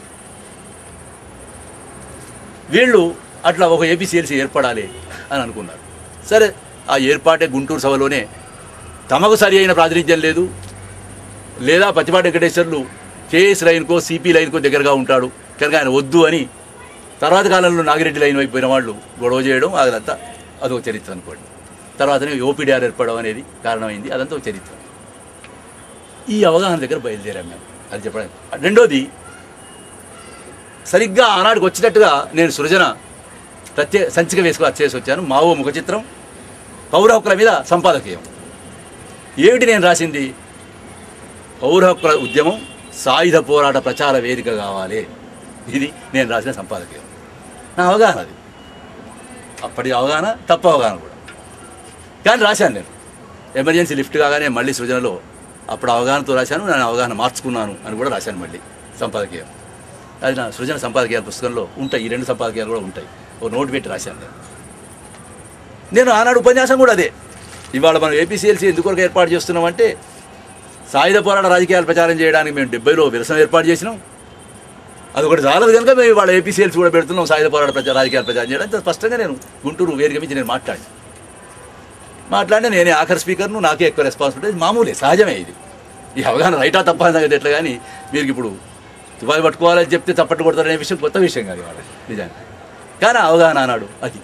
A: వీళ్ళు అట్లా ఒక ఏపీసీఎల్సీ ఏర్పడాలి అని అనుకున్నారు సరే ఆ ఏర్పాటే గుంటూరు సభలోనే తమకు సరి అయిన ప్రాతినిధ్యం లేదు లేదా పతిపాటి వెంకటేశ్వర్లు కేఎస్ లైన్కో సిపి లైన్కో దగ్గరగా ఉంటాడు కనుక ఆయన వద్దు అని తర్వాత కాలంలో నాగిరెడ్డి లైన్ అయిపోయిన వాళ్ళు గొడవ చేయడం అదంతా అదొక చరిత్ర అనుకోండి తర్వాతనే ఓపీడీఆర్ ఏర్పడడం అనేది కారణమైంది అదంతా ఒక చరిత్ర ఈ అవగాహన దగ్గర బయలుదేరాం మేము అది చెప్పడం రెండోది సరిగ్గా ఆనాడికి వచ్చినట్టుగా నేను సృజన ప్రత్యేక సంచిక వేసుకు చేసి వచ్చాను మావో ముఖ చిత్రం పౌర హక్కుల మీద సంపాదకీయం ఏమిటి నేను రాసింది పౌర హక్కుల ఉద్యమం సాయుధ పోరాట ప్రచార వేదిక కావాలి ఇది నేను రాసిన సంపాదకీయం నా అవగాహన అది అప్పటి అవగాహన తప్ప అవగాహన కూడా కానీ రాశాను నేను ఎమర్జెన్సీ లిఫ్ట్ కాగానే మళ్ళీ సృజనలో అప్పుడు అవగాహనతో రాశాను నేను అవగాహన మార్చుకున్నాను అని కూడా రాశాను మళ్ళీ సంపాదకీయం అది నా సృజన సంపాదకీయాల పుస్తకంలో ఉంటాయి ఈ రెండు సంపాదకీయాలు కూడా ఉంటాయి ఓ నోట్ పెట్టి రాశాను నేను నేను ఆనాడు ఉపన్యాసం కూడా అదే ఇవాళ మనం ఏపీసీఎల్సీ ఎందుకొరకు ఏర్పాటు చేస్తున్నామంటే సాయుధ పోరాట రాజకీయాలు ప్రచారం చేయడానికి మేము డెబ్బైలో విరసన ఏర్పాటు చేసినాం అది ఒకటి చాలదు కనుక మేము ఇవాళ ఏపీసీఎల్సీ కూడా పెడుతున్నాం సాయుధ పోరాట ప్రచార రాజకీయాలు ప్రచారం చేయడానికి అంత స్పష్టంగా నేను గుంటూరు వేదిక మించి నేను మాట్లాడి మాట్లాడినా నేనే ఆఖరి స్పీకర్ను నాకే ఎక్కువ రెస్పాన్సిబిలిటీ ఇది మామూలే సహజమే ఇది ఈ అవగాహన రైటా తప్ప అని సంగతి ఎట్లా కానీ మీరు ఇప్పుడు తుపాయి పట్టుకోవాలని చెప్తే చప్పట్టు కొడతారనే విషయం కొత్త విషయం కాదు ఇవాళ నిజానికి కానీ ఆ అవగాహన అన్నాడు అది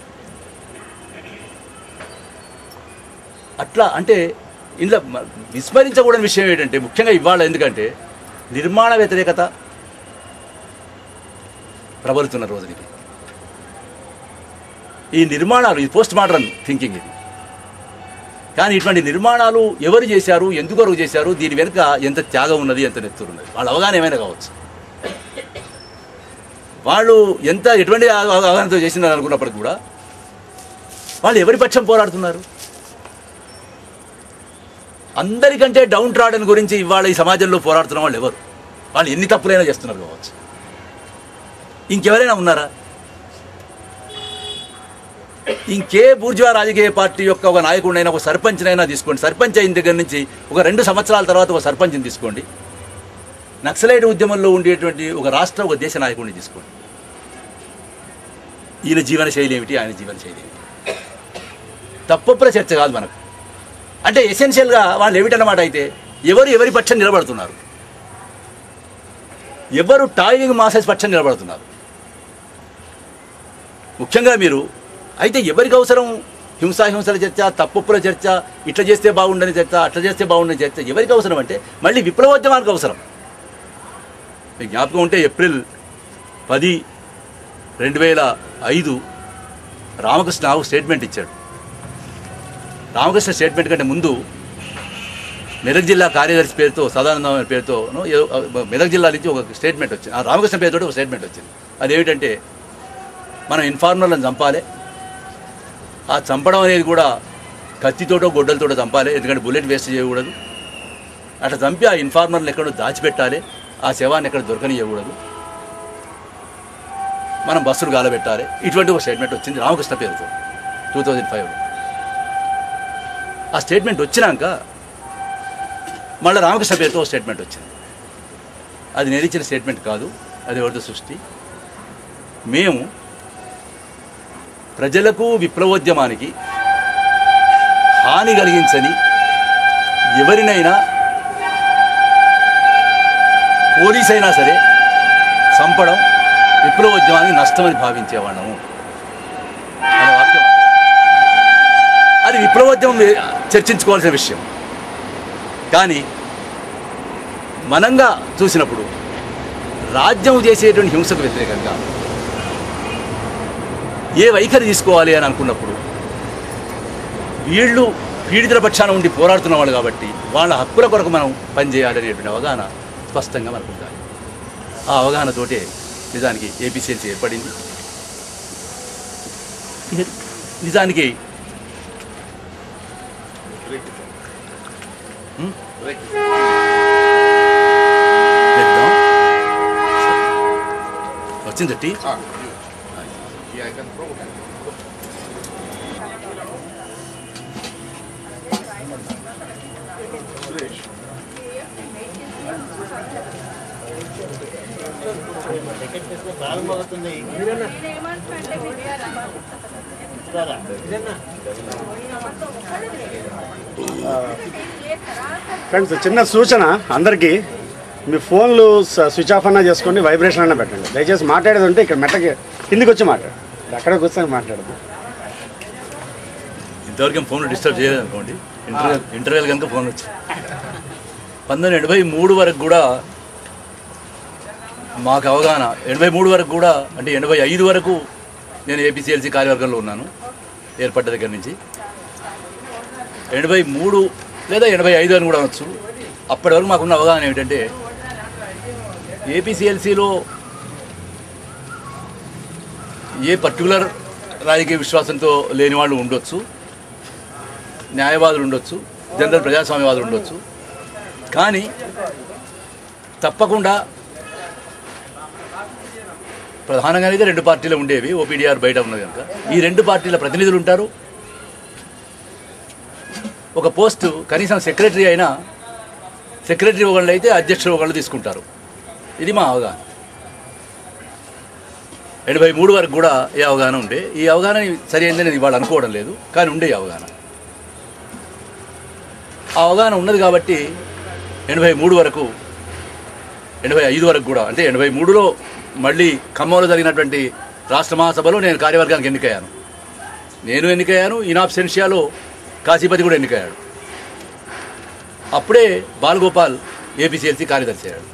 A: అట్లా అంటే ఇందులో మ- విస్మరించకూడని విషయం ఏంటంటే ముఖ్యంగా ఇవాళ ఎందుకంటే నిర్మాణ వ్యతిరేకత ప్రబలుతున్న రోజునికి ఈ నిర్మాణాలు ఇది పోస్ట్ మోడర్న్ థింకింగ్ ఇది కానీ ఇటువంటి నిర్మాణాలు ఎవరు చేశారు ఎందుకొరకు చేశారు దీని వెనుక ఎంత త్యాగం ఉన్నది ఎంత నెత్తురు ఉన్నది వాళ్ళ అవగాహన ఏమైనా కావచ్చు వాళ్ళు ఎంత ఎటువంటి అవ- అవగాహనతో చేసినారు అనుకున్నప్పటికి కూడా వాళ్ళు ఎవరి పక్షం పోరాడుతున్నారు అందరికంటే డౌన్ ట్రాడన్ గురించి ఇవాళ ఈ సమాజంలో పోరాడుతున్న వాళ్ళు ఎవరు వాళ్ళు ఎన్ని తప్పులైనా చేస్తున్నారు కావచ్చు ఇంకెవరైనా ఉన్నారా ఇంకే బూర్జువా రాజకీయ పార్టీ యొక్క ఒక నాయకుడినైనా ఒక సర్పంచ్నైనా తీసుకోండి సర్పంచ్ అయిన దగ్గర నుంచి ఒక రెండు సంవత్సరాల తర్వాత ఒక సర్పంచ్ని తీసుకోండి నక్సలైట్ ఉద్యమంలో ఉండేటువంటి ఒక రాష్ట్ర ఒక దేశ నాయకుడిని తీసుకోండి ఈయన జీవన శైలి ఏమిటి ఆయన జీవన శైలి ఏమిటి తప్పప్పుల చర్చ కాదు మనకు అంటే ఎసెన్షియల్గా వాళ్ళు ఏమిటన్నమాట అయితే ఎవరు ఎవరి పక్షం నిలబడుతున్నారు ఎవరు టాయింగ్ మాసెస్ పక్షం నిలబడుతున్నారు ముఖ్యంగా మీరు అయితే ఎవరికి అవసరం హింసాహింసల చర్చ తప్పుల చర్చ ఇట్లా చేస్తే బాగుండని చర్చ అట్లా చేస్తే బాగుండని చర్చ ఎవరికి అవసరం అంటే మళ్ళీ విప్లవోద్యమానికి అవసరం మీకు జ్ఞాపకం ఉంటే ఏప్రిల్ పది రెండు వేల ఐదు రామకృష్ణ ఒక స్టేట్మెంట్ ఇచ్చాడు రామకృష్ణ స్టేట్మెంట్ కంటే ముందు మెదక్ జిల్లా కార్యదర్శి పేరుతో సదానందం అనే పేరుతో ఏదో మెదక్ జిల్లా నుంచి ఒక స్టేట్మెంట్ వచ్చింది ఆ రామకృష్ణ పేరుతో ఒక స్టేట్మెంట్ వచ్చింది అదేమిటంటే మనం ఇన్ఫార్మర్లను చంపాలి ఆ చంపడం అనేది కూడా కత్తితోటో గొడ్డలతోటో చంపాలి ఎందుకంటే బుల్లెట్ వేస్ట్ చేయకూడదు అట్లా చంపి ఆ ఇన్ఫార్మర్ని ఎక్కడో దాచిపెట్టాలి ఆ శవాన్ని ఎక్కడ దొరకనియకూడదు మనం బస్సులు గాలబెట్టాలి ఇటువంటి ఒక స్టేట్మెంట్ వచ్చింది రామకృష్ణ పేరుతో టూ థౌజండ్ ఫైవ్లో ఆ స్టేట్మెంట్ వచ్చినాక మళ్ళీ రామకృష్ణ పేరుతో ఒక స్టేట్మెంట్ వచ్చింది అది నేను ఇచ్చిన స్టేట్మెంట్ కాదు అది ఎవరిదో సృష్టి మేము ప్రజలకు విప్లవోద్యమానికి హాని కలిగించని ఎవరినైనా పోలీస్ అయినా సరే చంపడం విప్లవోద్యమానికి నష్టమని భావించేవాళ్ళము అనే వాక్యం అది విప్లవోద్యమం చర్చించుకోవాల్సిన విషయం కానీ మనంగా చూసినప్పుడు రాజ్యం చేసేటువంటి హింసకు వ్యతిరేకంగా ఏ వైఖరి తీసుకోవాలి అని అనుకున్నప్పుడు వీళ్ళు పీడితుల పక్షాన ఉండి పోరాడుతున్న వాళ్ళు కాబట్టి వాళ్ళ హక్కుల కొరకు మనం పనిచేయాలి అనేటువంటి అవగాహన స్పష్టంగా మనకు ఉండాలి ఆ అవగాహనతోటే నిజానికి ఏపీసీఎల్సీ ఏర్పడింది ఇది నిజానికి హ్మ్? పెద్దాం. వచ్చింది టీ
B: ఫ్రెండ్స్ చిన్న సూచన అందరికీ మీ ఫోన్లు స- స్విచ్ ఆఫ్ అన్నా చేసుకోండి వైబ్రేషన్ అన్నా పెట్టండి దయచేసి మాట్లాడేది ఉంటే ఇక్కడ మెట్టకి కిందికి వచ్చి మాట్లాడు అక్కడ కూర్చొని మాట్లాడదు
A: ఇంతవరకు ఏం ఫోన్లు డిస్టర్బ్ చేయలేదు అనుకోండి ఇంటర్వెల్ ఇంటర్వెల్ కనుక ఫోన్ వచ్చి పంతొమ్మిది ఎనభై మూడు వరకు కూడా మాకు అవగాహన ఎనభై మూడు వరకు కూడా అంటే ఎనభై ఐదు వరకు నేను ఏపీసీఎల్సీ కార్యవర్గంలో ఉన్నాను ఏర్పడ్డ దగ్గర నుంచి ఎనభై మూడు లేదా ఎనభై ఐదు అని కూడా అనొచ్చు అప్పటి వరకు మాకున్న అవగాహన ఏమిటంటే ఏపీసీఎల్సీలో ఏ పర్టికులర్ రాజకీయ విశ్వాసంతో లేని వాళ్ళు ఉండొచ్చు న్యాయవాదులు ఉండొచ్చు జనరల్ ప్రజాస్వామ్యవాదులు ఉండొచ్చు కానీ తప్పకుండా ప్రధానంగా అయితే రెండు పార్టీలు ఉండేవి ఓపీడీఆర్ బయట ఉన్నది కనుక ఈ రెండు పార్టీల ప్రతినిధులు ఉంటారు ఒక పోస్టు కనీసం సెక్రటరీ అయినా సెక్రటరీ ఒకళ్ళు అయితే అధ్యక్షుడు ఒకళ్ళు తీసుకుంటారు ఇది మా అవగాహన ఎనభై మూడు వరకు కూడా ఈ అవగాహన ఉండే ఈ అవగాహన సరి అయిందని ఇవాళ అనుకోవడం లేదు కానీ ఉండే ఈ అవగాహన ఆ అవగాహన ఉన్నది కాబట్టి ఎనభై మూడు వరకు ఎనభై ఐదు వరకు కూడా అంటే ఎనభై మూడులో మళ్ళీ ఖమ్మంలో జరిగినటువంటి రాష్ట్ర మహాసభలో నేను కార్యవర్గానికి ఎన్నికయ్యాను నేను ఎన్నికయ్యాను ఇనాబ్సెన్షియాలో కాశీపతి కూడా ఎన్నికయ్యాడు అప్పుడే బాలగోపాల్ ఏపీసీఎల్సీ కార్యదర్శి అయ్యాడు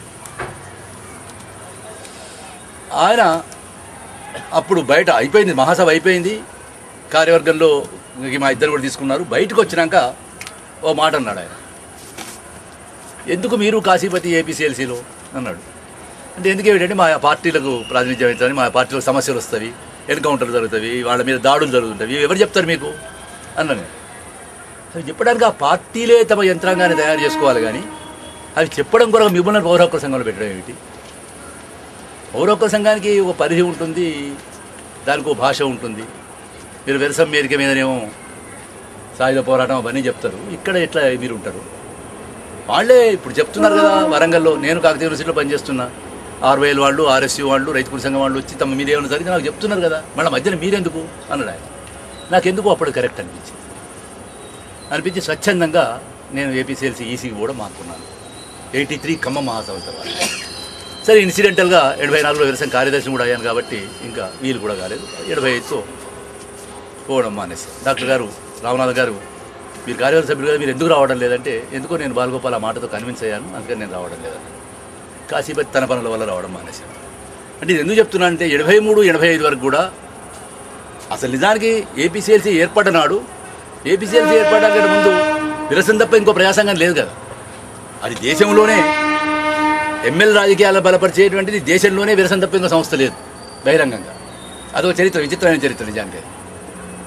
A: ఆయన అప్పుడు బయట అయిపోయింది మహాసభ అయిపోయింది కార్యవర్గంలో ఇంక మా ఇద్దరు కూడా తీసుకున్నారు బయటకు వచ్చినాక ఓ మాట అన్నాడు ఆయన ఎందుకు మీరు కాశీపతి ఏపీసీఎల్సీలో అన్నాడు అంటే ఎందుకు ఏమిటంటే మా పార్టీలకు ప్రాతినిధ్యం అవుతుంది మా పార్టీలకు సమస్యలు వస్తాయి ఎన్కౌంటర్లు జరుగుతాయి వాళ్ళ మీద దాడులు జరుగుతుంటాయి ఎవరు చెప్తారు మీకు అన్నాను నేను. అవి చెప్పడానికి ఆ పార్టీలే తమ యంత్రాంగాన్ని తయారు చేసుకోవాలి కానీ అవి చెప్పడం కొరకు మిమ్మల్ని పౌర హక్కుల సంఘంలో పెట్టడం ఏమిటి పౌర హక్కుల సంఘానికి ఒక పరిధి ఉంటుంది దానికి ఒక భాష ఉంటుంది మీరు వెరసం మేరిక మీదనేమో సాయుధ పోరాటం అవన్నీ చెప్తారు ఇక్కడ ఎట్లా మీరు ఉంటారు వాళ్ళే ఇప్పుడు చెప్తున్నారు కదా వరంగల్లో నేను కాకతీయ యూనివర్సిటీలో పనిచేస్తున్నా ఆర్వైఎల్ వాళ్ళు ఆర్ఎస్యూ వాళ్ళు రైతు కూలి సంఘం వాళ్ళు వచ్చి తమ మీద ఏమైనా జరిగితే నాకు చెప్తున్నారు కదా మళ్ళీ మధ్యన మీరెందుకు అన్నాడు ఆయన నాకెందుకు అప్పుడు కరెక్ట్ అనిపించింది అనిపించి స్వచ్ఛందంగా నేను ఏపీసీఎల్సీ ఈసీకి కూడా మాకున్నాను ఎయిటీ త్రీ ఖమ్మం మహాసభ తర్వాత సరే ఇన్సిడెంటల్గా ఎనభై నాలుగులో విరసం కార్యదర్శి కూడా అయ్యాను కాబట్టి ఇంకా వీలు కూడా కాలేదు ఎనభై ఐదుతో పోవడం మానేసి డాక్టర్ గారు రామనాథ్ గారు మీరు కార్యవర్గ సభ్యులు కదా మీరు ఎందుకు రావడం లేదంటే ఎందుకో నేను బాలగోపాల్ ఆ మాటతో కన్విన్స్ అయ్యాను అందుకని నేను రావడం లేదని కాశీపతి తన పనుల వల్ల రావడం మానేశాను అంటే ఇది ఎందుకు చెప్తున్నా అంటే ఎనభై మూడు ఎనభై ఐదు వరకు కూడా అసలు నిజానికి ఏపీసీఎల్సీ ఏర్పడ్డ నాడు ఏపీసీఎల్సీ ఏర్పడడానికి ముందు విరసం తప్ప ఇంకో ప్రజాసంఘం లేదు కదా అది దేశంలోనే ఎమ్మెల్యే రాజకీయాలు బలపరిచేటువంటిది దేశంలోనే విరసం తప్ప ఇంకో సంస్థ లేదు బహిరంగంగా అదొక చరిత్ర విచిత్రమైన చరిత్ర నిజానికి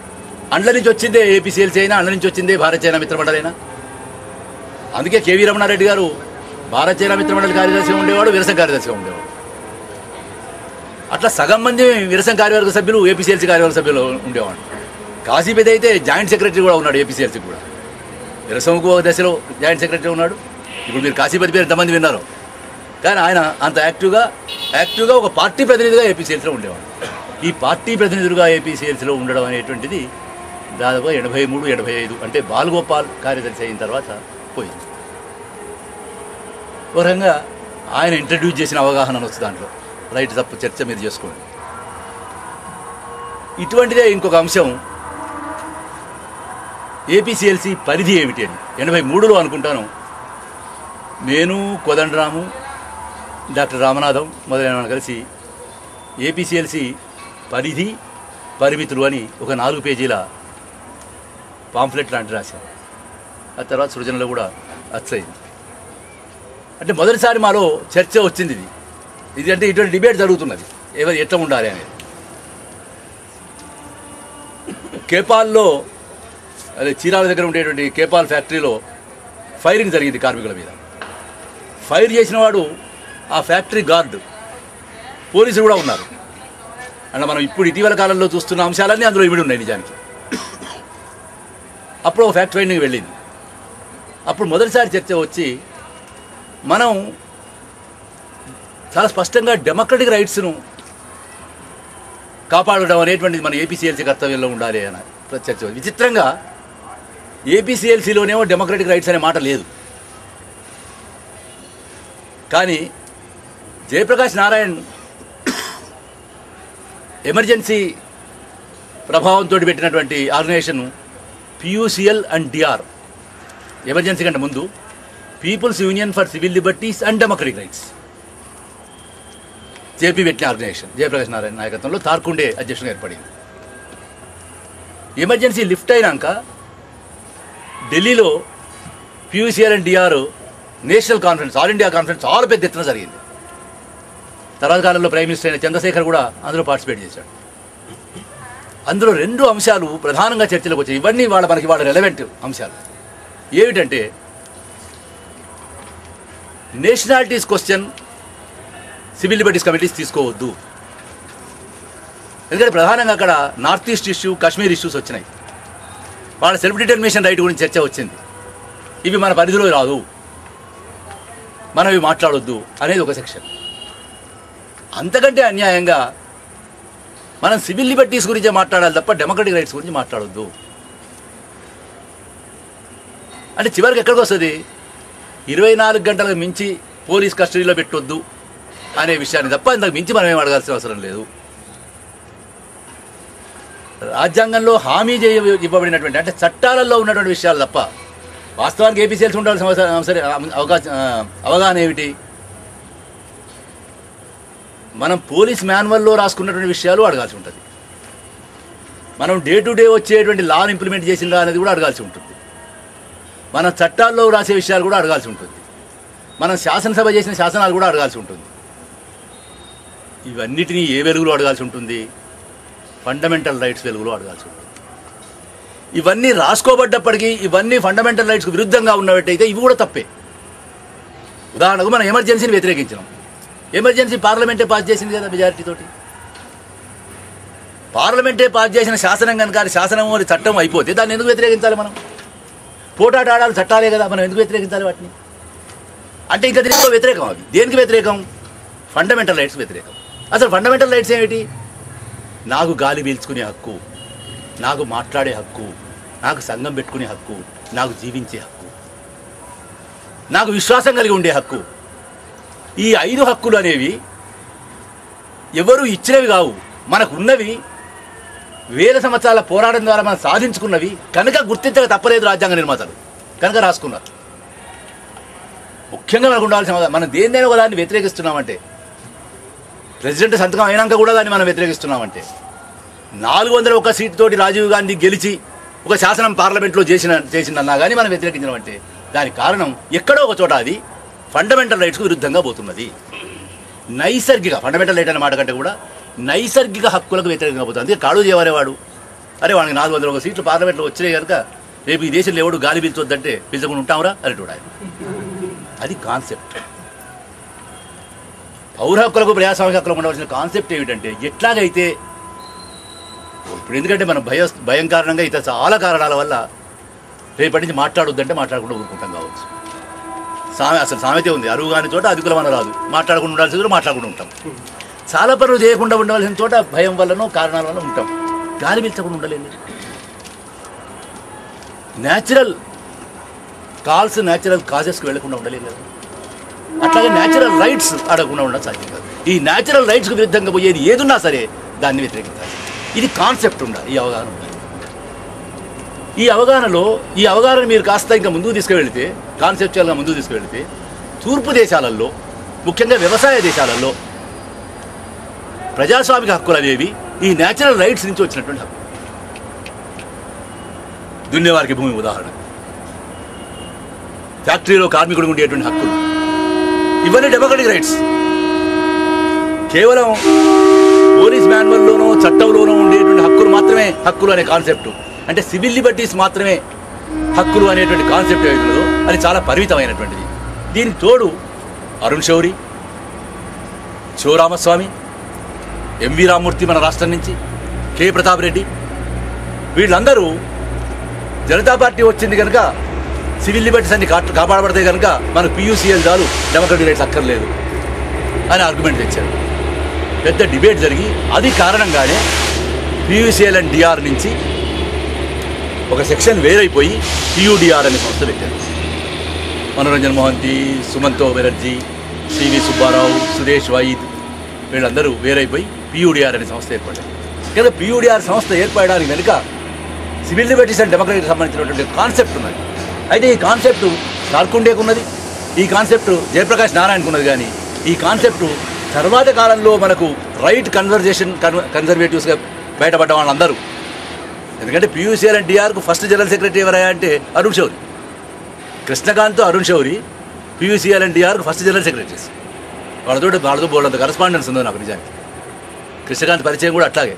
A: అండ్ల నుంచి వచ్చిందే ఏపీసీఎల్సీ అయినా అండ్ల నుంచి వచ్చిందే భారత చైనా మిత్రమండలైనా అందుకే కేవీ రమణారెడ్డి గారు భారత చైనా మిత్రమండలి కార్యదర్శిగా ఉండేవాడు విరసం కార్యదర్శిగా ఉండేవాడు అట్లా సగం మంది విరసం కార్యవర్గ సభ్యులు ఏపీసీఎల్సీ కార్యవర్గ సభ్యులు ఉండేవాడు కాశీపతి అయితే జాయింట్ సెక్రటరీ కూడా ఉన్నాడు ఏపీసీఎల్సీ కూడా విరసంకు ఒక దశలో జాయింట్ సెక్రటరీ ఉన్నాడు ఇప్పుడు మీరు కాశీపతి పేరు ఎంతమంది విన్నారు కానీ ఆయన అంత యాక్టివ్గా యాక్టివ్గా ఒక పార్టీ ప్రతినిధిగా ఏపీసీఎల్సీలో ఉండేవాడు ఈ పార్టీ ప్రతినిధులుగా ఏపీసీఎల్సీలో ఉండడం అనేటువంటిది దాదాపు ఎనభై మూడు ఎనభై ఐదు అంటే బాలగోపాల్ కార్యదర్శి అయిన తర్వాత పోయింది ఒక రకంగా ఆయన ఇంట్రడ్యూస్ చేసిన అవగాహన అనొచ్చు దాంట్లో రైట్ తప్పు చర్చ మీరు చేసుకోండి ఇటువంటిదే ఇంకొక అంశం ఏపీసీఎల్సీ పరిధి ఏమిటి అని ఎనభై మూడులో అనుకుంటాను నేను కోదండరాము డాక్టర్ రామనాథం మొదలైన వాళ్ళు కలిసి ఏపీసీఎల్సీ పరిధి పరిమితులు అని ఒక నాలుగు పేజీల పాంఫ్లెట్ లాంటి రాశాం ఆ తర్వాత సృజనలో కూడా అచ్చయింది అంటే మొదటిసారి మాలో చర్చ వచ్చింది ఇది ఇది అంటే ఇటువంటి డిబేట్ జరుగుతున్నది ఎవరు ఎట్లా ఉండాలి అనేది కేపాల్లో అదే చీరాల దగ్గర ఉండేటువంటి కేపాల్ ఫ్యాక్టరీలో ఫైరింగ్ జరిగింది కార్మికుల మీద ఫైర్ చేసిన వాడు ఆ ఫ్యాక్టరీ గార్డు పోలీసులు కూడా ఉన్నారు అంటే మనం ఇప్పుడు ఇటీవల కాలంలో చూస్తున్న అంశాలన్నీ అందులో ఇమిడి ఉన్నాయి నిజానికి అప్పుడు ఒక ఫ్యాక్టరీ ఫైండింగ్ వెళ్ళింది అప్పుడు మొదటిసారి చర్చ వచ్చి మనం చాలా స్పష్టంగా డెమోక్రటిక్ రైట్స్ను కాపాడడం అనేటువంటిది మన ఏపీసీఎల్సీ కర్తవ్యంలో ఉండాలి అని చర్చ విచిత్రంగా ఏపీసీఎల్సీలోనేమో డెమోక్రటిక్ రైట్స్ అనే మాట లేదు కానీ జయప్రకాష్ నారాయణ్ ఎమర్జెన్సీ ప్రభావంతో పెట్టినటువంటి organization PUCL and DR emergency కంటే ముందు people's union for civil liberties and democratic rights JP పెట్టిన ఆర్గనైజేషన్ జయప్రకాష్ నారాయణ నాయకత్వంలో తార్కుండే అధ్యక్షునిగా ఏర్పడింది ఎమర్జెన్సీ లిఫ్ట్ అయినాక ఢిల్లీలో PUCR and DR national conference all India conference చాలా పెద్ద ఎత్తున జరిగింది తర్వాత కాలంలో ప్రైమ్ మినిస్టర్ అయిన చంద్రశేఖర్ కూడా అందులో పార్టిసిపేట్ చేశాడు అందులో రెండు అంశాలు ప్రధానంగా చర్చలోకి వచ్చాయి ఇవన్నీ వాళ్ళ మనకి వాళ్ళ రెలవెంట్ అంశాలు ఏమిటంటే nationalities question civil liberties committees తీసుకోవద్దు ఎందుకంటే ప్రధానంగా అక్కడ north east issue Kashmir issues వచ్చినాయి వాళ్ళ సెల్ఫ్ డిటర్మినేషన్ రైట్ గురించి చర్చ వచ్చింది ఇవి మన పరిధిలో రాదు మనం ఇవి మాట్లాడొద్దు అనేది ఒక సెక్షన్ అంతకంటే అన్యాయంగా మనం సివిల్ లిబర్టీస్ గురించే మాట్లాడాలి తప్ప డెమోక్రటిక్ రైట్స్ గురించి మాట్లాడొద్దు అంటే చివరికి ఎక్కడికి వస్తుంది ఇరవై నాలుగు గంటలకు మించి పోలీస్ కస్టడీలో పెట్టొద్దు అనే విషయాన్ని తప్ప ఇంతకు మించి మనం ఏం అడగాల్సిన అవసరం లేదు రాజ్యాంగంలో హామీ చేయ ఇవ్వబడినటువంటి అంటే చట్టాలలో ఉన్నటువంటి విషయాలు తప్ప వాస్తవానికి ఏపీసీఎల్స్ ఉండాల్సిన అవసరం అవసరం అవకాశం అవగాహన ఏమిటి మనం పోలీస్ మాన్యువల్లో రాసుకున్నటువంటి విషయాలు అడగాల్సి ఉంటుంది మనం డే టు డే వచ్చేటువంటి లాను ఇంప్లిమెంట్ చేసిందా అనేది కూడా అడగాల్సి ఉంటుంది మన చట్టాల్లో రాసే విషయాలు కూడా అడగాల్సి ఉంటుంది మనం శాసనసభ చేసిన శాసనాలు కూడా అడగాల్సి ఉంటుంది ఇవన్నిటినీ ఏ వెలుగులో అడగాల్సి ఉంటుంది ఫండమెంటల్ రైట్స్ వెలుగులో అడగాల్సి ఉంటుంది ఇవన్నీ రాసుకోబడ్డప్పటికీ ఇవన్నీ ఫండమెంటల్ రైట్స్కి విరుద్ధంగా ఉన్నట్టయితే ఇవి కూడా తప్పే ఉదాహరణకు మనం ఎమర్జెన్సీని వ్యతిరేకించినాం ఎమర్జెన్సీ పార్లమెంటే పాస్ చేసింది కదా మెజారిటీ తోటి పార్లమెంటే పాస్ చేసిన శాసనం కనుక అది శాసనం అని చట్టం అయిపోతే దాన్ని ఎందుకు వ్యతిరేకించాలి మనం పోటాట ఆడాలి చట్టాలే కదా మనం ఎందుకు వ్యతిరేకించాలి వాటిని అంటే ఇంకా దీనిలో వ్యతిరేకం అవి దేనికి వ్యతిరేకం ఫండమెంటల్ రైట్స్ వ్యతిరేకం అసలు ఫండమెంటల్ రైట్స్ ఏమిటి నాకు గాలి పీల్చుకునే హక్కు నాకు మాట్లాడే హక్కు నాకు సంఘం పెట్టుకునే హక్కు నాకు జీవించే హక్కు నాకు విశ్వాసం కలిగి ఉండే హక్కు ఈ ఐదు హక్కులు అనేవి ఎవరు ఇచ్చినవి కావు మనకు ఉన్నవి వేల సంవత్సరాల పోరాటం ద్వారా మనం సాధించుకున్నవి కనుక గుర్తించక తప్పలేదు రాజ్యాంగ నిర్మాతలు కనుక రాసుకున్నారు ముఖ్యంగా మనకు ఉండాల్సిన అవగాహన, మనం దేన్నైనా ఒక దాన్ని వ్యతిరేకిస్తున్నామంటే ప్రెసిడెంట్ సంతకం అయినాక కూడా దాన్ని మనం వ్యతిరేకిస్తున్నామంటే నాలుగు వందల ఒక సీటు తోటి రాజీవ్ గాంధీ గెలిచి ఒక శాసనం పార్లమెంట్లో చేసిన చేసిందన్నా కానీ మనం వ్యతిరేకించడం దానికి కారణం ఎక్కడో ఒక చోట అది ఫండమెంటల్ రైట్స్కు విరుద్ధంగా పోతున్నది నైసర్గిక ఫండమెంటల్ రైట్ అనే మాట కంటే కూడా నైసర్గిక హక్కులకు వ్యతిరేకంగా పోతుంది అందుకే కాడు చేయవారేవాడు అరే వాడికి నాలుగు వందల ఒక సీట్లు పార్లమెంట్లో వచ్చినాయి కనుక రేపు ఈ దేశంలో ఎవడు గాలి పీల్చొద్దంటే పీల్చకుండా ఉంటామరా అనేటోడు ఆయన అది కాన్సెప్ట్ పౌర హక్కులకు ప్రజాస్వామిక హక్కులకు ఉండవలసిన కాన్సెప్ట్ ఏమిటంటే ఎట్లాగైతే ఇప్పుడు ఎందుకంటే మనం భయ భయం కారణంగా ఇతర చాలా కారణాల వల్ల రేపటి నుంచి మాట్లాడొద్దంటే మాట్లాడకుండా ఊరుకుంటాం కావచ్చు సామె అసలు సామెత ఉంది అరువు కాని చోట అదుకుల మన రాదు మాట్లాడకుండా ఉండాల్సిన చోట మాట్లాడకుండా ఉంటాం చాలా పనులు చేయకుండా ఉండవలసిన చోట భయం వల్లనో కారణాల వల్ల ఉంటాం గాలి పీల్చకుండా ఉండలేదు న్యాచురల్ కాల్స్ న్యాచురల్ కాజెస్కి వెళ్లకుండా ఉండలేదు కదా అట్లాగే న్యాచురల్ రైట్స్ అడగకుండా ఉండడం సాధ్యం కాదు ఈ న్యాచురల్ రైట్స్కి విరుద్ధంగా పోయేది ఏదున్నా సరే దాన్ని వ్యతిరేకించాలి ఇది కాన్సెప్ట్ ఉండాలి ఈ అవగాహన ఉండాలి ఈ అవగాహనలో ఈ అవగాహన మీరు కాస్త ఇంకా ముందుకు తీసుకువెళితే కాన్సెప్చువల్గా ముందుకు తీసుకువెళితే తూర్పు దేశాలలో ముఖ్యంగా వ్యవసాయ దేశాలలో ప్రజాస్వామిక హక్కులు అనేవి ఈ న్యాచురల్ రైట్స్ నుంచి వచ్చినటువంటి హక్కు దున్నేవారికి భూమి ఉదాహరణ ఫ్యాక్టరీలో కార్మికుడు ఉండేటువంటి హక్కులు ఇవన్నీ డెమోక్రటిక్ రైట్స్ కేవలం పోలీస్ మాన్యువల్లోనో చట్టంలోనో ఉండేటువంటి హక్కులు మాత్రమే హక్కులు అనే కాన్సెప్ట్ అంటే సివిల్ లిబర్టీస్ మాత్రమే హక్కులు అనేటువంటి కాన్సెప్ట్ ఏదో అది చాలా పరిమితమైనటువంటిది దీనికి తోడు అరుణ్ శౌరి శివరామస్వామి ఎంవి రామూర్తి మన రాష్ట్రం నుంచి కె ప్రతాప్ రెడ్డి వీళ్ళందరూ జనతా పార్టీ వచ్చింది కనుక సివిల్ లిబర్టీస్ అన్ని కా- కాపాడబడతాయి కనుక మనకు పియూసీఎల్ చాలు డెమోక్రటిక్ రైట్స్ అక్కర్లేదు అని ఆర్గ్యుమెంట్ తెచ్చారు పెద్ద డిబేట్ జరిగి అది కారణంగానే పియూసీఎల్ అండ్ డిఆర్ నుంచి ఒక సెక్షన్ వేరైపోయి పియూడిఆర్ అనే సంస్థ పెట్టారు మనోరంజన్ మోహంతి సుమంతో బెనర్జీ సివి సుబ్బారావు సురేష్ వైద్ వీళ్ళందరూ వేరైపోయి పియూడిఆర్ అనే సంస్థ ఏర్పడ్డారు కదా పియూడిఆర్ సంస్థ ఏర్పడడానికి వెనుక సివిల్ లిబర్టీస్ అండ్ డెమోక్రటీకి సంబంధించినటువంటి కాన్సెప్ట్ ఉన్నది అయితే ఈ కాన్సెప్ట్ కార్కుండేకు ఉన్నది ఈ కాన్సెప్ట్ జయప్రకాష్ నారాయణకు ఉన్నది కానీ ఈ కాన్సెప్ట్ తర్వాత కాలంలో మనకు రైట్ కన్వర్జేషన్ కన్జర్వేటివ్స్గా బయటపడ్డ వాళ్ళందరూ ఎందుకంటే పియూసీఆర్ అండ్ డిఆర్కు ఫస్ట్ జనరల్ సెక్రటరీ ఎవరయ్యా అంటే అరుణ్ శౌరి కృష్ణకాంత్ అరుణ్ శౌరి పియూసీఆర్ అండ్ డిఆర్కు ఫస్ట్ జనరల్ సెక్రటరీస్ వాళ్ళతో వాళ్ళతో బోల్డంత కరస్పాండెన్స్ ఉంది నాకు నిజానికి కృష్ణకాంత్ పరిచయం కూడా అట్లాగే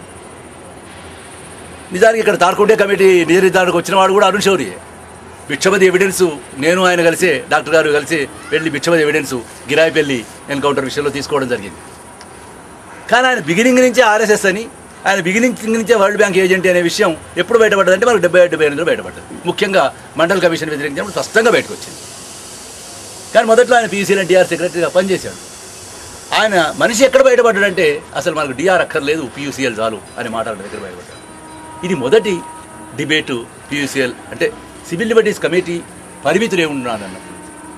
A: నిజానికి ఇక్కడ తార్కుండే కమిటీ నిజ నిర్ధారణకు వచ్చిన వాడు కూడా అరుణ్ శౌరియే బిక్షపతి ఎవిడెన్స్ నేను ఆయన కలిసి డాక్టర్ గారు కలిసి వెళ్ళి బిక్షపతి ఎవిడెన్స్ గిరాయిపల్లి ఎన్కౌంటర్ విషయంలో తీసుకోవడం జరిగింది కానీ ఆయన బిగినింగ్ నుంచే ఆర్ఎస్ఎస్ అని ఆయన బిగినింగ్ నుంచే వరల్డ్ బ్యాంక్ ఏజెంట్ అనే విషయం ఎప్పుడు బయటపడ్డది అంటే మనకు డెబ్బై ఏడు డెబ్బై ఎనిమిదిలో బయటపడ్డది ముఖ్యంగా మండల్ కమిషన్ వ్యతిరేకించినప్పుడు స్పష్టంగా బయటకు వచ్చింది కానీ మొదట్లో ఆయన పీసీఎల్ డిఆర్ సెక్రటరీగా పనిచేశాడు ఆయన మనిషి ఎక్కడ బయటపడ్డాడంటే అసలు మనకు డిఆర్ అక్కర్లేదు పియూసీఎల్ చాలు అనే మాట ఆయన దగ్గర బయటపడ్డాడు ఇది మొదటి డిబేటు పియూసీఎల్ అంటే సివిల్ లిబర్టీస్ కమిటీ పరిమితులు ఏమున్నానన్నప్పుడు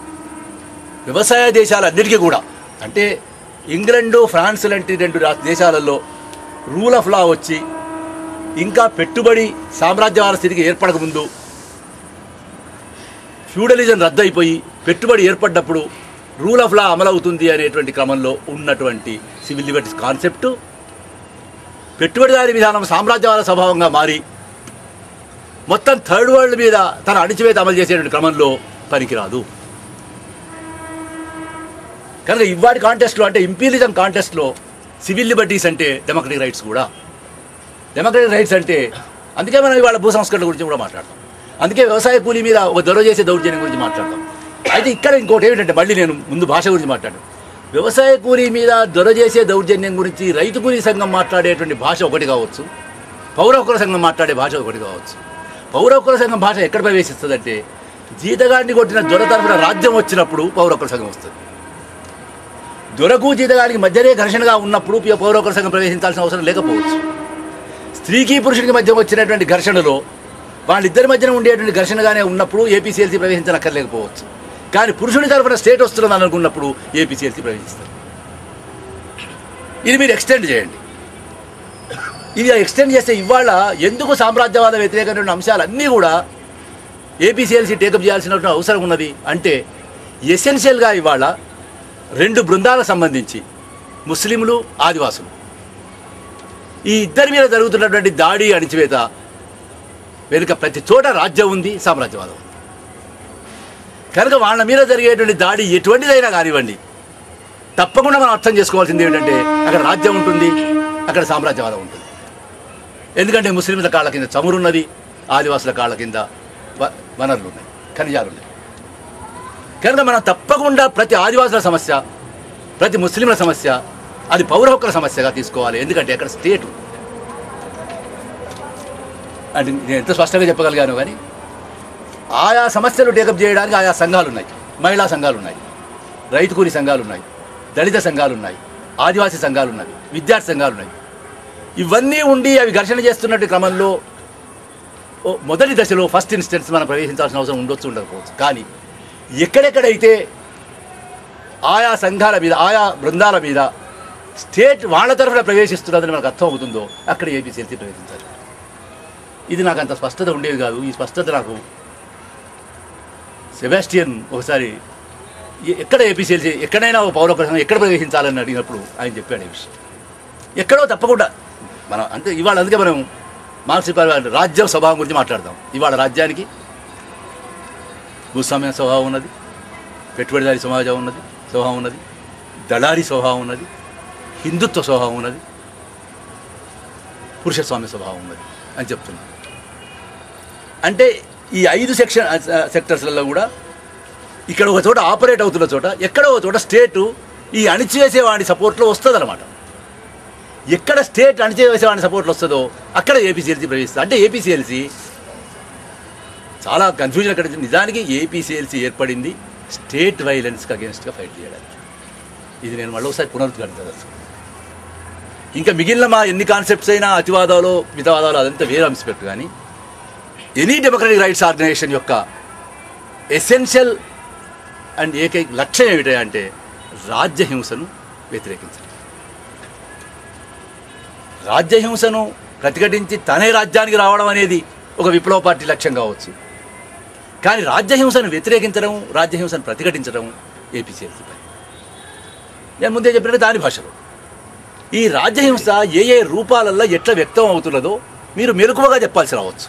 A: వ్యవసాయ దేశాలన్నిటికీ కూడా అంటే ఇంగ్లండు ఫ్రాన్స్ లాంటి రెండు రా- దేశాలలో రూల్ ఆఫ్ లా వచ్చి ఇంకా పెట్టుబడి సామ్రాజ్యవాద స్థితికి ఏర్పడక ముందు ఫ్యూడలిజం రద్దయిపోయి పెట్టుబడి ఏర్పడ్డప్పుడు రూల్ ఆఫ్ లా అమలవుతుంది అనేటువంటి క్రమంలో ఉన్నటువంటి సివిల్ లిబర్టీస్ కాన్సెప్టు పెట్టుబడిదారి విధానం సామ్రాజ్యవాద స్వభావంగా మారి మొత్తం థర్డ్ వరల్డ్ మీద తన అణిచివేత అమలు చేసేటువంటి క్రమంలో పనికిరాదు కనుక ఇవాటి కాంటెస్ట్లో అంటే ఇంపీరియలిజం కాంటెస్ట్లో సివిల్ లిబర్టీస్ అంటే డెమోక్రటిక్ రైట్స్ కూడా డెమోక్రటిక్ రైట్స్ అంటే అందుకే మనం ఇవాళ భూ సంస్కరణ గురించి కూడా మాట్లాడతాం అందుకే వ్యవసాయ కూలీ మీద ఒక దొర చేసే దౌర్జన్యం గురించి మాట్లాడతాం అయితే ఇక్కడ ఇంకోటి ఏమిటంటే మళ్ళీ నేను ముందు భాష గురించి మాట్లాడాను వ్యవసాయ కూలీ మీద దొర చేసే దౌర్జన్యం గురించి రైతు కూలీ సంఘం మాట్లాడేటువంటి భాష ఒకటి కావచ్చు పౌర హక్కుల సంఘం మాట్లాడే భాష ఒకటి కావచ్చు పౌర హక్కుల సంఘం భాష ఎక్కడ ప్రవేశిస్తుందంటే జీతగాడిని కొట్టిన దొర తరపున రాజ్యం వచ్చినప్పుడు పౌర హక్కుల సంఘం వస్తుంది దొరకు జీతగాడికి మధ్యనే ఘర్షణగా ఉన్నప్పుడు పి- పౌర హక్కుల సంఘం ప్రవేశించాల్సిన అవసరం లేకపోవచ్చు స్త్రీకి పురుషుడికి మధ్య వచ్చినటువంటి ఘర్షణలో వాళ్ళిద్దరి మధ్యన ఉండేటువంటి ఘర్షణగానే ఉన్నప్పుడు ఏపీసీఎల్సీ ప్రవేశించనక్కర్లేకపోవచ్చు కానీ పురుషుడి తరఫున స్టేట్ వస్తున్నది అనుకున్నప్పుడు ఏపీసీఎల్సీ ప్రవేశిస్తారు ఇది మీరు ఎక్స్టెండ్ చేయండి ఇది ఎక్స్టెండ్ చేస్తే ఇవాళ ఎందుకు సామ్రాజ్యవాద వ్యతిరేకమైన అంశాలన్నీ కూడా ఏపీసీఎల్సీ టేకప్ చేయాల్సిన అవసరం ఉన్నది అంటే ఎసెన్షియల్గా ఇవాళ రెండు బృందాలకు సంబంధించి ముస్లింలు ఆదివాసులు ఈ ఇద్దరి మీద జరుగుతున్నటువంటి దాడి అణిచివేత వెనుక ప్రతి చోట రాజ్యం ఉంది సామ్రాజ్యవాదం ఉంది కనుక వాళ్ళ మీద జరిగేటువంటి దాడి ఎటువంటిదైనా కానివ్వండి తప్పకుండా మనం అర్థం చేసుకోవాల్సింది ఏంటంటే అక్కడ రాజ్యం ఉంటుంది అక్కడ సామ్రాజ్యవాదం ఉంటుంది ఎందుకంటే ముస్లింల కాళ్ళ కింద చమురున్నది ఆదివాసుల కాళ్ళ కింద వ- వనరులు ఉన్నాయి ఖనిజాలు ఉన్నాయి కనుక మనం తప్పకుండా ప్రతి ఆదివాసుల సమస్య ప్రతి ముస్లింల సమస్య అది పౌర హక్కుల సమస్యగా తీసుకోవాలి ఎందుకంటే అక్కడ స్టేట్ అంటే నేను ఎంత స్పష్టంగా చెప్పగలిగాను కానీ ఆయా సమస్యలు టేకప్ చేయడానికి ఆయా సంఘాలు ఉన్నాయి మహిళా సంఘాలు ఉన్నాయి రైతు కూలి సంఘాలు ఉన్నాయి దళిత సంఘాలు ఉన్నాయి ఆదివాసీ సంఘాలు ఉన్నాయి విద్యార్థి సంఘాలు ఉన్నాయి ఇవన్నీ ఉండి అవి ఘర్షణ చేస్తున్నట్టు క్రమంలో ఓ మొదటి దశలో ఫస్ట్ ఇన్స్టెన్స్ మనం ప్రవేశించాల్సిన అవసరం ఉండొచ్చు ఉండకపోవచ్చు కానీ ఎక్కడెక్కడైతే ఆయా సంఘాల మీద ఆయా బృందాల మీద స్టేట్ వాళ్ళ తరఫున ప్రవేశిస్తున్నదని మనకు అర్థం అవుతుందో అక్కడ ఏపీసీఎల్సీ ప్రవేశించాలి ఇది నాకు అంత స్పష్టత ఉండేది కాదు ఈ స్పష్టత నాకు సెబాస్టియన్ ఒకసారి ఎ- ఎక్కడ ఏపీసీఎల్సీ ఎక్కడైనా ఒక పౌర ప్రసంగం ఎక్కడ ప్రవేశించాలని అడిగినప్పుడు ఆయన చెప్పాడు ఈ విషయం ఎక్కడో తప్పకుండా మనం అంటే ఇవాళ అందుకే మనం మార్క్సిస్ట్ పార్టీ రాజ్యం స్వభావం గురించి మాట్లాడదాం ఇవాళ రాజ్యానికి భూస్వామ్య స్వభావం ఉన్నది పెట్టుబడిదారి సమాజం ఉన్నది స్వభావం ఉన్నది దళారీ స్వభావం ఉన్నది హిందుత్వ స్వభావం ఉన్నది పురుషస్వామ్య స్వభావం ఉన్నది అని చెప్తున్నాను అంటే ఈ ఐదు సెక్షన్ సెక్టర్స్లలో కూడా ఇక్కడ ఒక చోట ఆపరేట్ అవుతున్న చోట ఎక్కడో ఒక చోట స్టేటు ఈ అణిచివేసే వాడి సపోర్ట్లో వస్తుంది అనమాట ఎక్కడ స్టేట్ అణిచివేసే వాడి సపోర్ట్లో వస్తుందో అక్కడ ఏపీసీఎల్సీ ప్రవేశిస్తుంది అంటే ఏపీసీఎల్సీ చాలా కన్ఫ్యూజన్ అక్కడ నిజానికి ఏపీసీఎల్సీ ఏర్పడింది స్టేట్ వైలెన్స్కి అగేన్స్ట్గా ఫైట్ చేయడానికి ఇది నేను మళ్ళీ ఒకసారి పునరుద్ఘాటించదలుచు ఇంకా మిగిలిన మా ఎన్ని కాన్సెప్ట్స్ అయినా అతివాదాలు మితవాదాలు అదంతా వేరే అంశపెట్టు కానీ ఎనీ డెమోక్రటిక్ రైట్స్ ఆర్గనైజేషన్ యొక్క ఎసెన్షియల్ అండ్ ఏకైక లక్ష్యం ఏమిటి అంటే రాజ్యహింసను వ్యతిరేకించడం రాజ్యహింసను ప్రతిఘటించి తనే రాజ్యానికి రావడం అనేది ఒక విప్లవ పార్టీ లక్ష్యం కావచ్చు కానీ రాజ్యహింసను వ్యతిరేకించడం రాజ్యహింసను ప్రతిఘటించడం ఏపీసీఎల్సీ పని నేను ముందే చెప్పినట్టు దాని భాషలో ఈ రాజ్యహింస ఏ ఏ రూపాలల్లో ఎట్లా వ్యక్తం అవుతున్నదో మీరు మెలకువగా చెప్పాల్సి రావచ్చు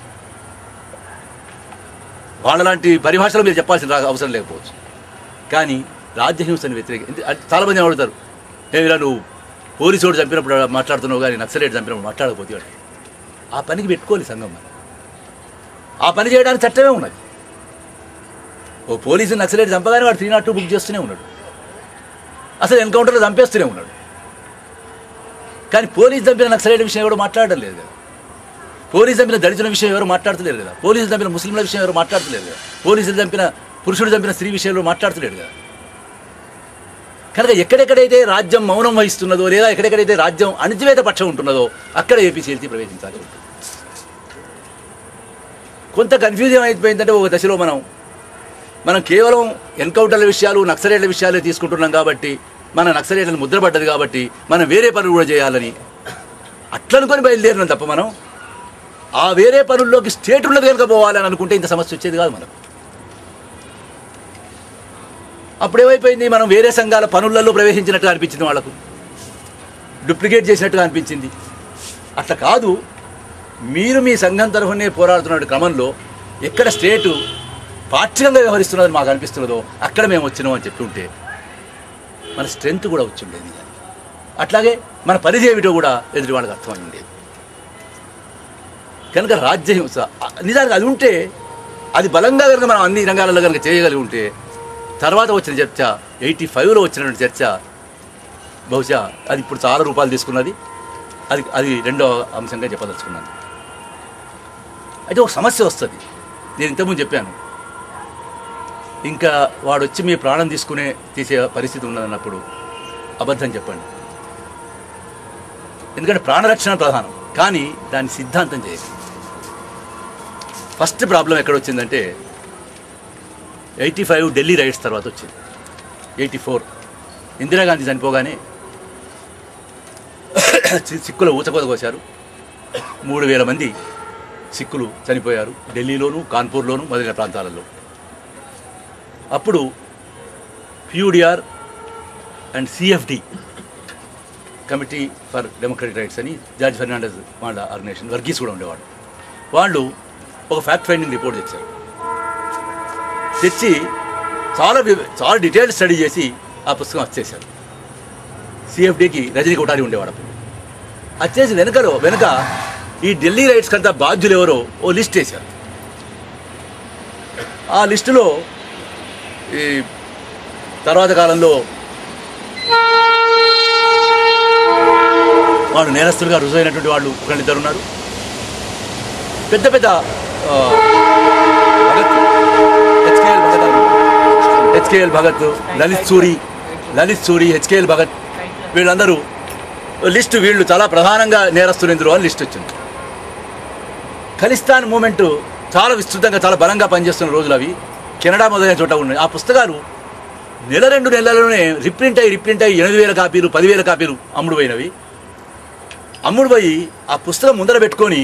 A: వాళ్ళలాంటి పరిభాషలో మీరు చెప్పాల్సిన రా- అవసరం లేకపోవచ్చు కానీ రాజ్యహింసను వ్యతిరేక ఇంత- అంటే చాలామంది అడుగుతారు ఏమిరా నువ్వు పోలీసోడు చంపినప్పుడు మాట్లాడుతున్నావు కానీ నక్సలైట్ చంపినప్పుడు మాట్లాడకపోతే వాడు. ఆ పనికి పెట్టుకోవాలి సంఘం మరి ఆ పని చేయడానికి చట్టమే ఉన్నది ఓ పోలీసు నక్సలైట్ చంపగానే వాడు త్రీ నాట్ టూ బుక్ చేస్తూనే ఉన్నాడు అసలు ఎన్కౌంటర్లో చంపేస్తూనే ఉన్నాడు కానీ పోలీసు చంపిన నక్సలైట్ విషయం ఎవరు మాట్లాడడం లేదు కదా పోలీసు చంపిన దళితుల విషయం ఎవరు మాట్లాడతలేరు కదా పోలీసులు చంపిన ముస్లింల విషయం ఎవరు మాట్లాడతలేరు కదా పోలీసులు చంపిన పురుషుడు చంపిన స్త్రీ విషయంలో మాట్లాడతలేడు కదా కనుక ఎక్కడెక్కడైతే రాజ్యం మౌనం వహిస్తున్నదో లేదా ఎక్కడెక్కడైతే రాజ్యం అణిచివేత పక్షం ఉంటున్నదో అక్కడ ఏపీసీఎల్సీ ప్రవేశించాలి ఉంటుంది కొంత కన్ఫ్యూజన్ అయిపోయిందంటే ఒక దశలో మనం మనం కేవలం ఎన్కౌంటర్ల విషయాలు నక్సలైట్ల విషయాలే తీసుకుంటున్నాం కాబట్టి మన నక్సలైట్లను ముద్రపడ్డది కాబట్టి మనం వేరే పనులు కూడా చేయాలని అట్లనుకొని బయలుదేరినాం తప్ప మనం ఆ వేరే పనుల్లోకి స్టేట్ ఉన్నది కనుక పోవాలని అనుకుంటే ఇంత సమస్య వచ్చేది కాదు మనకు అప్పుడు ఏమైపోయింది మనం వేరే సంఘాల పనులలో ప్రవేశించినట్టుగా అనిపించింది వాళ్ళకు డూప్లికేట్ చేసినట్టుగా అనిపించింది అట్లా కాదు మీరు మీ సంఘం తరఫునే పోరాడుతున్న క్రమంలో ఎక్కడ స్టేటు పాక్షికంగా వ్యవహరిస్తున్నదని మాకు అనిపిస్తున్నదో అక్కడ మేము వచ్చినాం అని చెప్పి ఉంటే మన స్ట్రెంత్ కూడా వచ్చి ఉండేది అట్లాగే మన పరిధి ఏమిటో కూడా ఎదుటి వాళ్ళకి అర్థమై ఉండేది కనుక రాజ్యహింస ఆ, నిజానికి అది ఉంటే అది బలంగా కనుక మనం అన్ని రంగాలలో కనుక చేయగలిగి ఉంటే తర్వాత వచ్చిన చర్చ ఎయిటీ ఫైవ్లో వచ్చినటువంటి చర్చ బహుశా అది ఇప్పుడు చాలా రూపాయలు తీసుకున్నది అది అది రెండో అంశంగా చెప్పదలుచుకున్నాను అయితే ఒక సమస్య వస్తుంది నేను ఇంతకుముందు చెప్పాను ఇంకా వాడు వచ్చి మీ ప్రాణం తీసుకునే తీసే పరిస్థితి ఉన్నదన్నప్పుడు అబద్ధం చెప్పండి ఎందుకంటే ప్రాణరక్షణ ప్రధానం కానీ దాని సిద్ధాంతం చేయదు ఫస్ట్ ప్రాబ్లం ఎక్కడ వచ్చిందంటే ఎయిటీ ఫైవ్ ఢిల్లీ రైట్స్ తర్వాత వచ్చింది ఎయిటీ ఫోర్ ఇందిరాగాంధీ చనిపోగానే సి- సిక్కుల ఊచకోత కోశారు మూడు వేల మంది సిక్కులు చనిపోయారు ఢిల్లీలోను కాన్పూర్లోను మొదలైన ప్రాంతాలలో అప్పుడు PUDR and CFD committee for democratic rights అని జార్జ్ ఫెర్నాండెస్ వాళ్ళ ఆర్గనైజేషన్ వర్గీస్ కూడా ఉండేవాడు వాళ్ళు ఒక ఫ్యాక్ట్ ఫైండింగ్ రిపోర్ట్ తెచ్చారు తెచ్చి చాలా వివ- చాలా డీటెయిల్ స్టడీ చేసి ఆ పుస్తకం వచ్చేసారు సిఎఫ్డికి రజనీ కొటారి ఉండేవాడు అప్పుడు వచ్చేసి వెనుకలో వెనుక ఈ ఢిల్లీ రైట్స్కి అంతా బాధ్యులు ఎవరో ఓ లిస్ట్ వేశారు ఆ లిస్టులో ఈ తర్వాత కాలంలో వాళ్ళు నేరస్తులుగా రుజువైనటువంటి వాళ్ళు ఒకళ్ళిద్దరు ఉన్నారు పెద్ద పెద్ద ఆ, భగత్ హెచ్కేఎల్ భగత్ అనుకుంటా. హెచ్కేఎల్ భగత్ లలిత్ సూరి లలిత్ సూరి హెచ్కేఎల్ భగత్ వీళ్ళందరూ లిస్టు వీళ్ళు చాలా ప్రధానంగా నేరస్తులు ఇందులో అని లిస్ట్ వచ్చింది ఖలిస్తాన్ మూమెంట్ చాలా విస్తృతంగా చాలా బలంగా పనిచేస్తున్న రోజులు అవి కెనడా మొదలైన చోట ఉన్నాయి ఆ పుస్తకాలు నెల రెండు నెలల్లోనే రిప్రింట్ అయ్యి రిప్రింట్ అయ్యి ఎనిమిది వేల కాపీలు పదివేల కాపీలు అమ్ముడు పోయినవి అమ్ముడు పోయి ఆ పుస్తకం ముందర పెట్టుకొని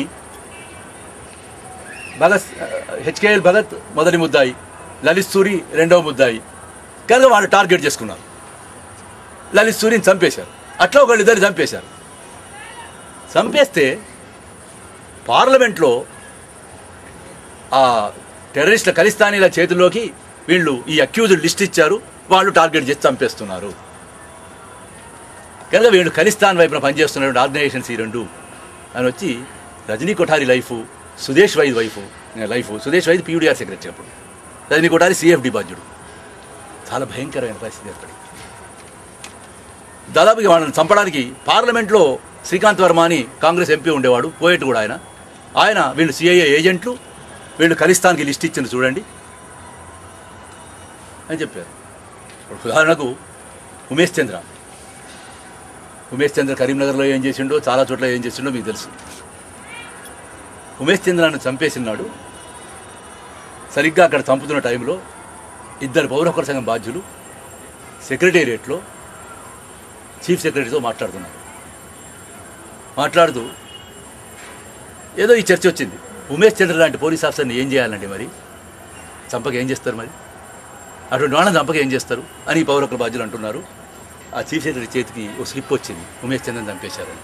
A: భగత్ హెచ్కేఎల్ భగత్ మొదటి ముద్దాయి లలిత్ సూరి రెండవ ముద్దాయి కనుక వాళ్ళు టార్గెట్ చేసుకున్నారు లలిత్ సూరిని చంపేశారు అట్లా ఒకళ్ళిద్దరు చంపేశారు చంపేస్తే పార్లమెంట్లో ఆ టెర్రరిస్టుల ఖలిస్తానీల చేతుల్లోకి వీళ్ళు ఈ అక్యూజ్డ్ లిస్ట్ ఇచ్చారు వాళ్ళు టార్గెట్ చేసి చంపేస్తున్నారు కనుక వీళ్ళు ఖలిస్తాన్ వైపున పనిచేస్తున్నటువంటి ఆర్గనైజేషన్స్ ఈ రెండు అని వచ్చి Rajni Kothari life Sudesh Vaid wife life Sudesh Vaid PUDR secretary అప్పుడు రజనీ కొఠారి సిఎఫ్డి బాధ్యుడు చాలా భయంకరమైన పరిస్థితి ఏర్పడింది దాదాపుగా వాళ్ళని చంపడానికి పార్లమెంట్లో శ్రీకాంత్ వర్మ అని కాంగ్రెస్ ఎంపీ ఉండేవాడు పోయేట్ కూడా ఆయన ఆయన వీళ్ళు సిఐఏ ఏజెంట్లు వీళ్ళు ఖలిస్తాన్కి లిస్ట్ ఇచ్చింది చూడండి అని చెప్పారు ఇప్పుడు ఉదాహరణకు ఉమేష్ చంద్ర ఉమేష్ చంద్ర కరీంనగర్లో ఏం చేసిండో చాలా చోట్ల ఏం చేసిండో మీకు తెలుసు ఉమేష్ చంద్రను చంపేసినాడు సరిగ్గా అక్కడ చంపుతున్న టైంలో ఇద్దరు పౌర హక్కుల సంఘం బాధ్యులు సెక్రటేరియట్లో చీఫ్ సెక్రటరీతో మాట్లాడుతున్నారు మాట్లాడుతూ ఏదో ఈ చర్చ వచ్చింది ఉమేష్ చంద్ర లాంటి పోలీస్ ఆఫీసర్ని ఏం చేయాలండి మరి చంపక ఏం చేస్తారు మరి అటువంటి వాళ్ళని చంపక ఏం చేస్తారు అని ఈ పౌర హక్కుల బాధ్యులు అంటున్నారు ఆ చీఫ్ సెక్రటరీ చేతికి ఓ స్లిప్ వచ్చింది ఉమేష్ చంద్రని చంపేశారని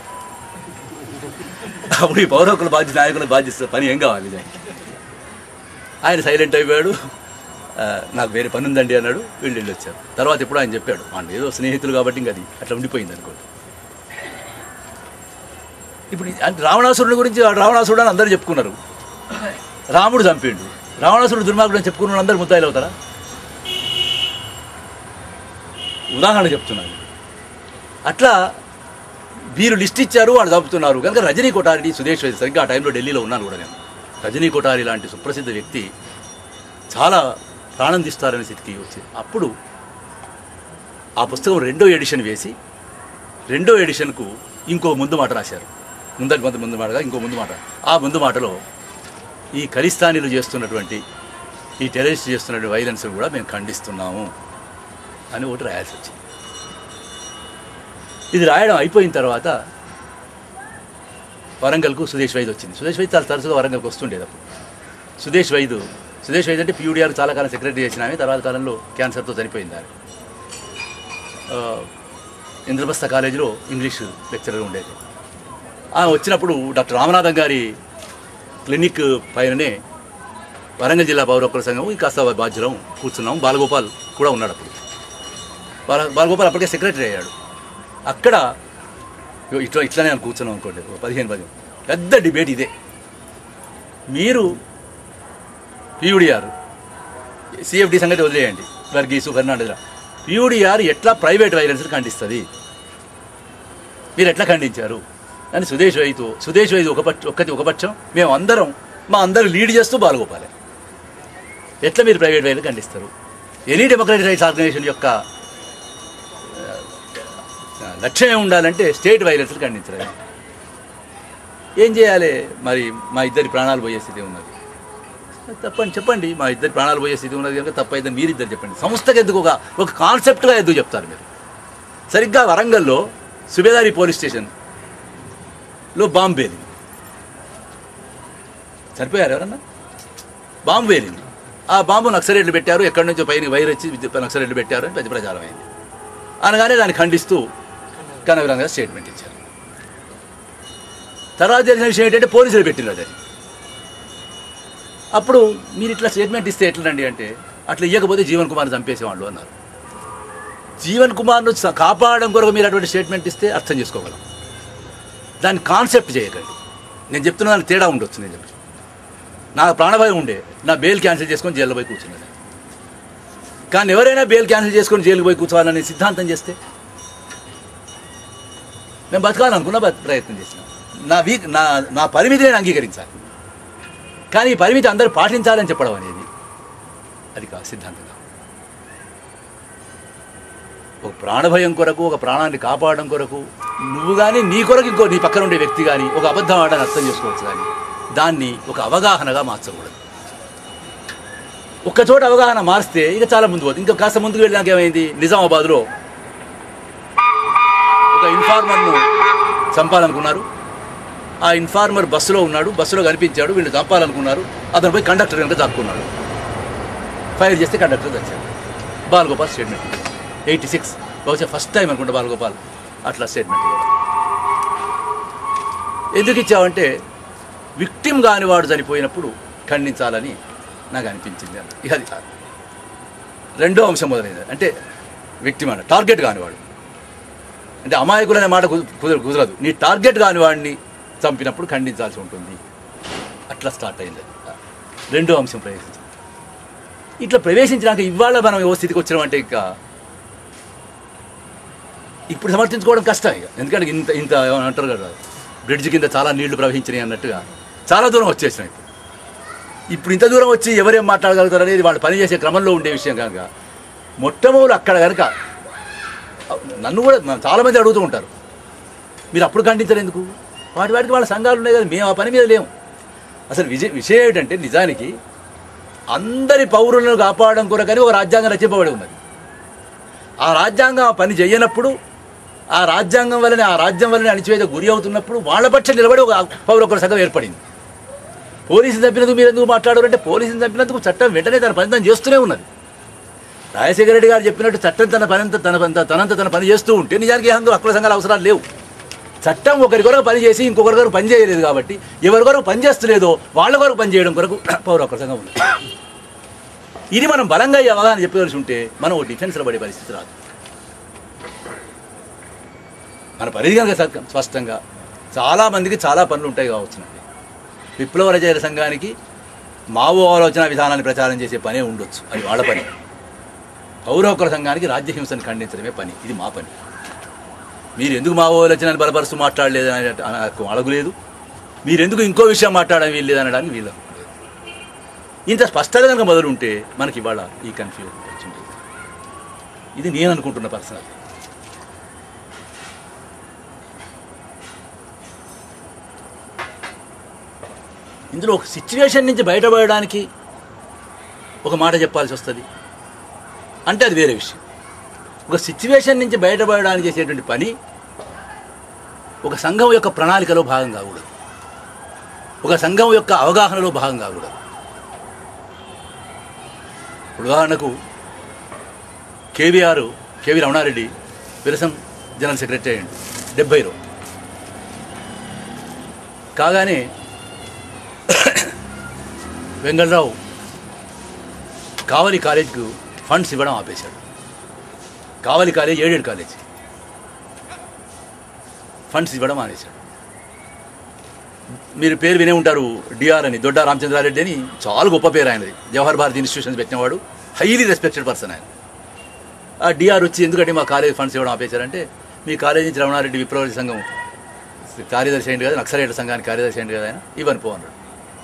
A: అప్పుడు ఈ పౌర హక్కుల బాధ్యత నాయకుల బాధ్యత పని ఏం కావాలి దానికి ఆయన సైలెంట్ అయిపోయాడు ఆ, నాకు వేరే పని ఉందండి అన్నాడు వీళ్ళు వెళ్ళి వచ్చారు తర్వాత ఎప్పుడు ఆయన చెప్పాడు వాళ్ళు ఏదో స్నేహితులు కాబట్టి ఇంకా అది అట్లా ఉండిపోయింది అనుకోండి ఇప్పుడు ఇది- అంటే రావణాసురుడి గురించి వాడు రావణాసురుడు అని అందరూ చెప్పుకున్నారు రాముడు చంపిండు రావణాసురుడు దుర్మార్గుడు అని చెప్పుకున్న అందరూ ముద్దాయిలు అవుతారా ఉదాహరణ చెప్తున్నాను అట్లా వీరు లిస్ట్ ఇచ్చారు వాళ్ళు చంపుతున్నారు కనుక రజనీ కొఠారి సుదేష్ వైద్య సరిగ్గా ఆ టైంలో ఢిల్లీలో ఉన్నాను కూడా నేను రజనీ కొఠారి లాంటి సుప్రసిద్ధ వ్యక్తి చాలా ప్రాణం తీస్తారనే స్థితికి వచ్చింది అప్పుడు ఆ పుస్తకం రెండో ఎడిషన్ వేసి రెండో ఎడిషన్కు ఇంకో ముందు మాట రాశారు ముందటి ముందు ముందు మాటగా ఇంకో ముందు మాట ఆ ముందు మాటలో ఈ ఖలిస్తానీలు చేస్తున్నటువంటి ఈ టెర్రరిస్ట్ చేస్తున్నటువంటి వైలెన్స్ కూడా మేము ఖండిస్తున్నాము అని ఒకటి రాయాల్సి వచ్చింది ఇది రాయడం అయిపోయిన తర్వాత వరంగల్కు సుదేశ్ వైద్ వచ్చింది సుదేశ్ వైద్ చాలా తరచుగా వరంగల్కి వస్తుండేది అప్పుడు సుదేశ్ వైద్ సుదేశ్ వైద్ అంటే పీయూడిఆర్ చాలా కాలం సెక్రటరీ చేసిన ఆమె తర్వాత కాలంలో క్యాన్సర్తో చనిపోయింది ఆమె ఆ, ఇంద్రప్రస్థ కాలేజీలో ఇంగ్లీష్ లెక్చరర్ ఉండేది ఆమె వచ్చినప్పుడు డాక్టర్ రామనాథం గారి క్లినిక్ పైననే వరంగల్ జిల్లా పౌర హక్కుల సంఘం కాస్త బాధ్యులం కూర్చున్నాం బాలగోపాల్ కూడా ఉన్నాడు అప్పుడు బాల బాలగోపాల్ అప్పటికే సెక్రటరీ అయ్యాడు అక్కడ ఇగో ఇట్లా ఇట్లానే అని కూర్చున్నాం అనుకోండి ఒక పదిహేను పది పెద్ద డిబేట్ ఇదే మీరు పియూడిఆర్ సిఎఫ్డి సంగతి వదిలేయండి వర్గీసు ఫెర్నాండెస్ పియూడిఆర్ ఎట్లా ప్రైవేట్ వైలెన్స్ ఖండిస్తుంది మీరు ఎట్లా ఖండించారు అని సుదేశ్ వైతు సుదేశ్ వైతు ఒక పక్ష ఒక్కటి ఒక పక్షం మేము అందరం మా అందరూ లీడ్ చేస్తూ బాలగోపాలే ఎట్లా మీరు ప్రైవేట్ వైలెన్స్ ఖండిస్తారు ఎనీ డెమోక్రటిక్ రైట్స్ ఆర్గనైజేషన్ యొక్క ఆ, లక్ష్యం ఏమి ఉండాలంటే స్టేట్ వైలెన్స్ ఖండించడం ఏం చేయాలి మరి మా ఇద్దరి ప్రాణాలు పోయే స్థితి ఉన్నది తప్పండి చెప్పండి మా ఇద్దరి ప్రాణాలు పోయే స్థితి ఉన్నది కనుక తప్పైతే మీరు ఇద్దరు చెప్పండి సంస్థకి ఎందుకు ఒక ఒక కాన్సెప్ట్గా ఎందుకు చెప్తారు మీరు సరిగ్గా వరంగల్లో సుబేదారి పోలీస్ స్టేషన్లో బాంబు పేలింది చనిపోయారు ఎవరన్నా బాంబు పేలింది ఆ బాంబు నక్సలైట్లు పెట్టారు ఎక్కడి నుంచో పైన వైర్ వచ్చి విద్యుత్ నక్సలైట్లు పెట్టారు అని పెద్ద ప్రచారం అయింది అనగానే దాన్ని ఖండిస్తూ కనగరంగా స్టేట్మెంట్ ఇచ్చారు తర్వాత తెలిసిన విషయం ఏంటంటే పోలీసులు పెట్టినారు అది అప్పుడు మీరు ఇట్లా స్టేట్మెంట్ ఇస్తే ఎట్లండి అంటే అట్లా ఇవ్వకపోతే జీవన్ కుమార్ చంపేసేవాళ్ళు అన్నారు జీవన్ కుమార్ను స- కాపాడడం కొరకు మీరు అటువంటి స్టేట్మెంట్ ఇస్తే అర్థం చేసుకోగలం దాన్ని కాన్సెప్ట్ చేయకండి నేను చెప్తున్న దానికి తేడా ఉండొచ్చు నేను చెప్పి నా ప్రాణభయం ఉండే నా బెయిల్ క్యాన్సిల్ చేసుకొని జైల్లో పోయి కూర్చున్నాను కానీ ఎవరైనా బెయిల్ క్యాన్సిల్ చేసుకొని జైలుకి పోయి కూర్చోవాలని సిద్ధాంతం చేస్తే నేను బతకాలనుకున్నా బతు ప్రయత్నం చేసిన నా వీక్ నా నా పరిమితి నేను అంగీకరించాలి కానీ ఈ పరిమితి అందరూ పాటించాలని చెప్పడం అనేది అది కాదు సిద్ధాంతం కాదు. ఒక ప్రాణభయం కొరకు ఒక ప్రాణాన్ని కాపాడడం కొరకు నువ్వు కానీ నీ కొరకు ఇంకో నీ పక్కన ఉండే వ్యక్తి కానీ ఒక అబద్ధం ఆడని అర్థం చేసుకోవచ్చు కానీ దాన్ని ఒక అవగాహనగా మార్చకూడదు ఒక్క చోట అవగాహన మారిస్తే ఇక చాలా ముందు పోతుంది ఇంకా కాస్త ముందుకు వెళ్ళినాక ఏమైంది నిజామాబాద్లో ఒక ఇన్ఫార్మర్ను చంపాలనుకున్నారు ఆ ఇన్ఫార్మర్ బస్సులో ఉన్నాడు బస్సులో కనిపించాడు వీళ్ళు చంపాలనుకున్నారు అతను పోయి కండక్టర్ కనుక దాక్కున్నాడు ఫైర్ చేస్తే కండక్టర్ చచ్చాడు బాలగోపాల్ స్టేట్మెంట్ ఎయిటీ సిక్స్ బహుశా ఫస్ట్ టైం అనుకుంటా బాలగోపాల్ అట్లా స్టేట్మెంట్ ఇవ్వడం. ఎందుకు ఇచ్చావంటే విక్టిమ్ కాని వాడు చనిపోయినప్పుడు ఖండించాలని నాకు అనిపించింది అన్న ఇక అది కాదు రెండో అంశం మొదలైంది అంటే విక్టిమ్ అన్న టార్గెట్ కానివాడు అంటే అమాయకులు అనే మాట కుదు- కుదరదు కుదరదు నీ టార్గెట్ కాని వాడిని చంపినప్పుడు ఖండించాల్సి ఉంటుంది అట్లా స్టార్ట్ అయింది అది. రెండో అంశం ప్రవేశించింది ఇట్లా ప్రవేశించినాక ఇవాళ మనం ఏ స్థితికి వచ్చినామంటే ఇంకా ఇప్పుడు సమర్థించుకోవడం కష్టం ఇక ఎందుకంటే ఇంత ఇంత ఏమని అంటారు కదా బ్రిడ్జ్ కింద చాలా నీళ్లు ప్రవహించినాయి అన్నట్టుగా చాలా దూరం వచ్చేసినాయి ఇప్పుడు. ఇప్పుడు ఇంత దూరం వచ్చి ఎవరేం మాట్లాడగలుగుతారు అనేది వాళ్ళు పనిచేసే క్రమంలో ఉండే విషయం కనుక మొట్టమొదలు అక్కడ కనుక నన్ను కూడా మ- చాలామంది అడుగుతూ ఉంటారు మీరు అప్పుడు ఖండించరు ఎందుకు వాటి వాటికి వాళ్ళ సంఘాలు ఉన్నాయి కదా మేము ఆ పని మీద లేము అసలు విజయ విషయం ఏమిటంటే నిజానికి అందరి పౌరులను కాపాడడం కొరకని ఒక రాజ్యాంగం రచింపబడి ఉన్నది ఆ రాజ్యాంగం ఆ పని చేయనప్పుడు ఆ రాజ్యాంగం వల్లనే ఆ రాజ్యం వల్లనే అణిచివేత గురి అవుతున్నప్పుడు వాళ్ళ పక్షం నిలబడి ఒక పౌర ఒక సంఘం ఏర్పడింది పోలీసులు చంపినందుకు మీరు ఎందుకు మాట్లాడారంటే పోలీసులు చంపినందుకు చట్టం వెంటనే తన పని తను చేస్తూనే ఉన్నది రాజశేఖర రెడ్డి గారు చెప్పినట్టు చట్టం తన పనంత తన పని తనంత తన పని చేస్తూ ఉంటే నిజానికి అందులో హక్కుల సంఘాల అవసరాలు లేవు చట్టం ఒకరి కొరకు పని చేసి ఇంకొకరి కొరకు పని చేయలేదు కాబట్టి ఎవరి కొరకు పని చేస్తలేదో వాళ్ళ కొరకు పని చేయడం కొరకు పౌర హక్కుల సంఘం ఉంది ఇది మనం బలంగా ఈ అవగాహన చెప్పవలసి ఉంటే మనం ఓ డిఫెన్స్లో పడే పరిస్థితి రాదు మన పరిధి కనుక సత్యం స్పష్టంగా చాలామందికి చాలా పనులు ఉంటాయి కావచ్చునండి విప్లవ రచయిత సంఘానికి మావో ఆలోచన విధానాన్ని ప్రచారం చేసే పనే ఉండొచ్చు అది వాళ్ళ పని పౌర హక్కుల సంఘానికి రాజ్యహింసను ఖండించడమే పని ఇది మా పని మీరు ఎందుకు మావో ఆలోచనని బలపరుస్తూ మాట్లాడలేదు అని నాకు అడగలేదు మీరు ఎందుకు ఇంకో విషయం మాట్లాడడం వీల్లేదు అనడానికి వీళ్ళు ఇంత స్పష్టత కనుక మొదలు ఉంటే మనకి ఇవాళ ఈ కన్ఫ్యూజన్ వచ్చింది ఇది నేను అనుకుంటున్న పర్సనల్ ఇందులో ఒక సిచ్యువేషన్ నుంచి బయటపడడానికి ఒక మాట చెప్పాల్సి వస్తుంది అంటే అది వేరే విషయం ఒక సిచ్యువేషన్ నుంచి బయటపడడానికి చేసేటువంటి పని ఒక సంఘం యొక్క ప్రణాళికలో భాగం కాకూడదు ఒక సంఘం యొక్క అవగాహనలో భాగం కాకూడదు ఇప్పుడు ఉదాహరణకు KVR KV Ramana Reddy Virasam general secretary అయ్యండి డెబ్బైలో కాగానే వెంగళరావు కావలి కాలేజ్కు ఫండ్స్ ఇవ్వడం ఆపేశాడు కావలి కాలేజ్ ఏడేడు కాలేజ్ ఫండ్స్ ఇవ్వడం మానేశాడు మీరు పేరు వినే ఉంటారు డిఆర్ అని దొడ్డ రామచంద్రారెడ్డి అని చాలా గొప్ప పేరు ఆయనది జవహర్ భారతి ఇన్స్టిట్యూషన్స్ పెట్టినవాడు హైలీ రెస్పెక్టెడ్ పర్సన్ ఆయన ఆ డిఆర్ వచ్చి ఎందుకంటే మా కాలేజ్ ఫండ్స్ ఇవ్వడం ఆపేశారంటే మీ కాలేజ్ నుంచి రమణారెడ్డి విప్లవ సంఘం కార్యదర్శి అయింది కదా నక్సలైట్ సంఘానికి కార్యదర్శి అయింది కదా ఆయన ఇవ్వని పో అన్నాడు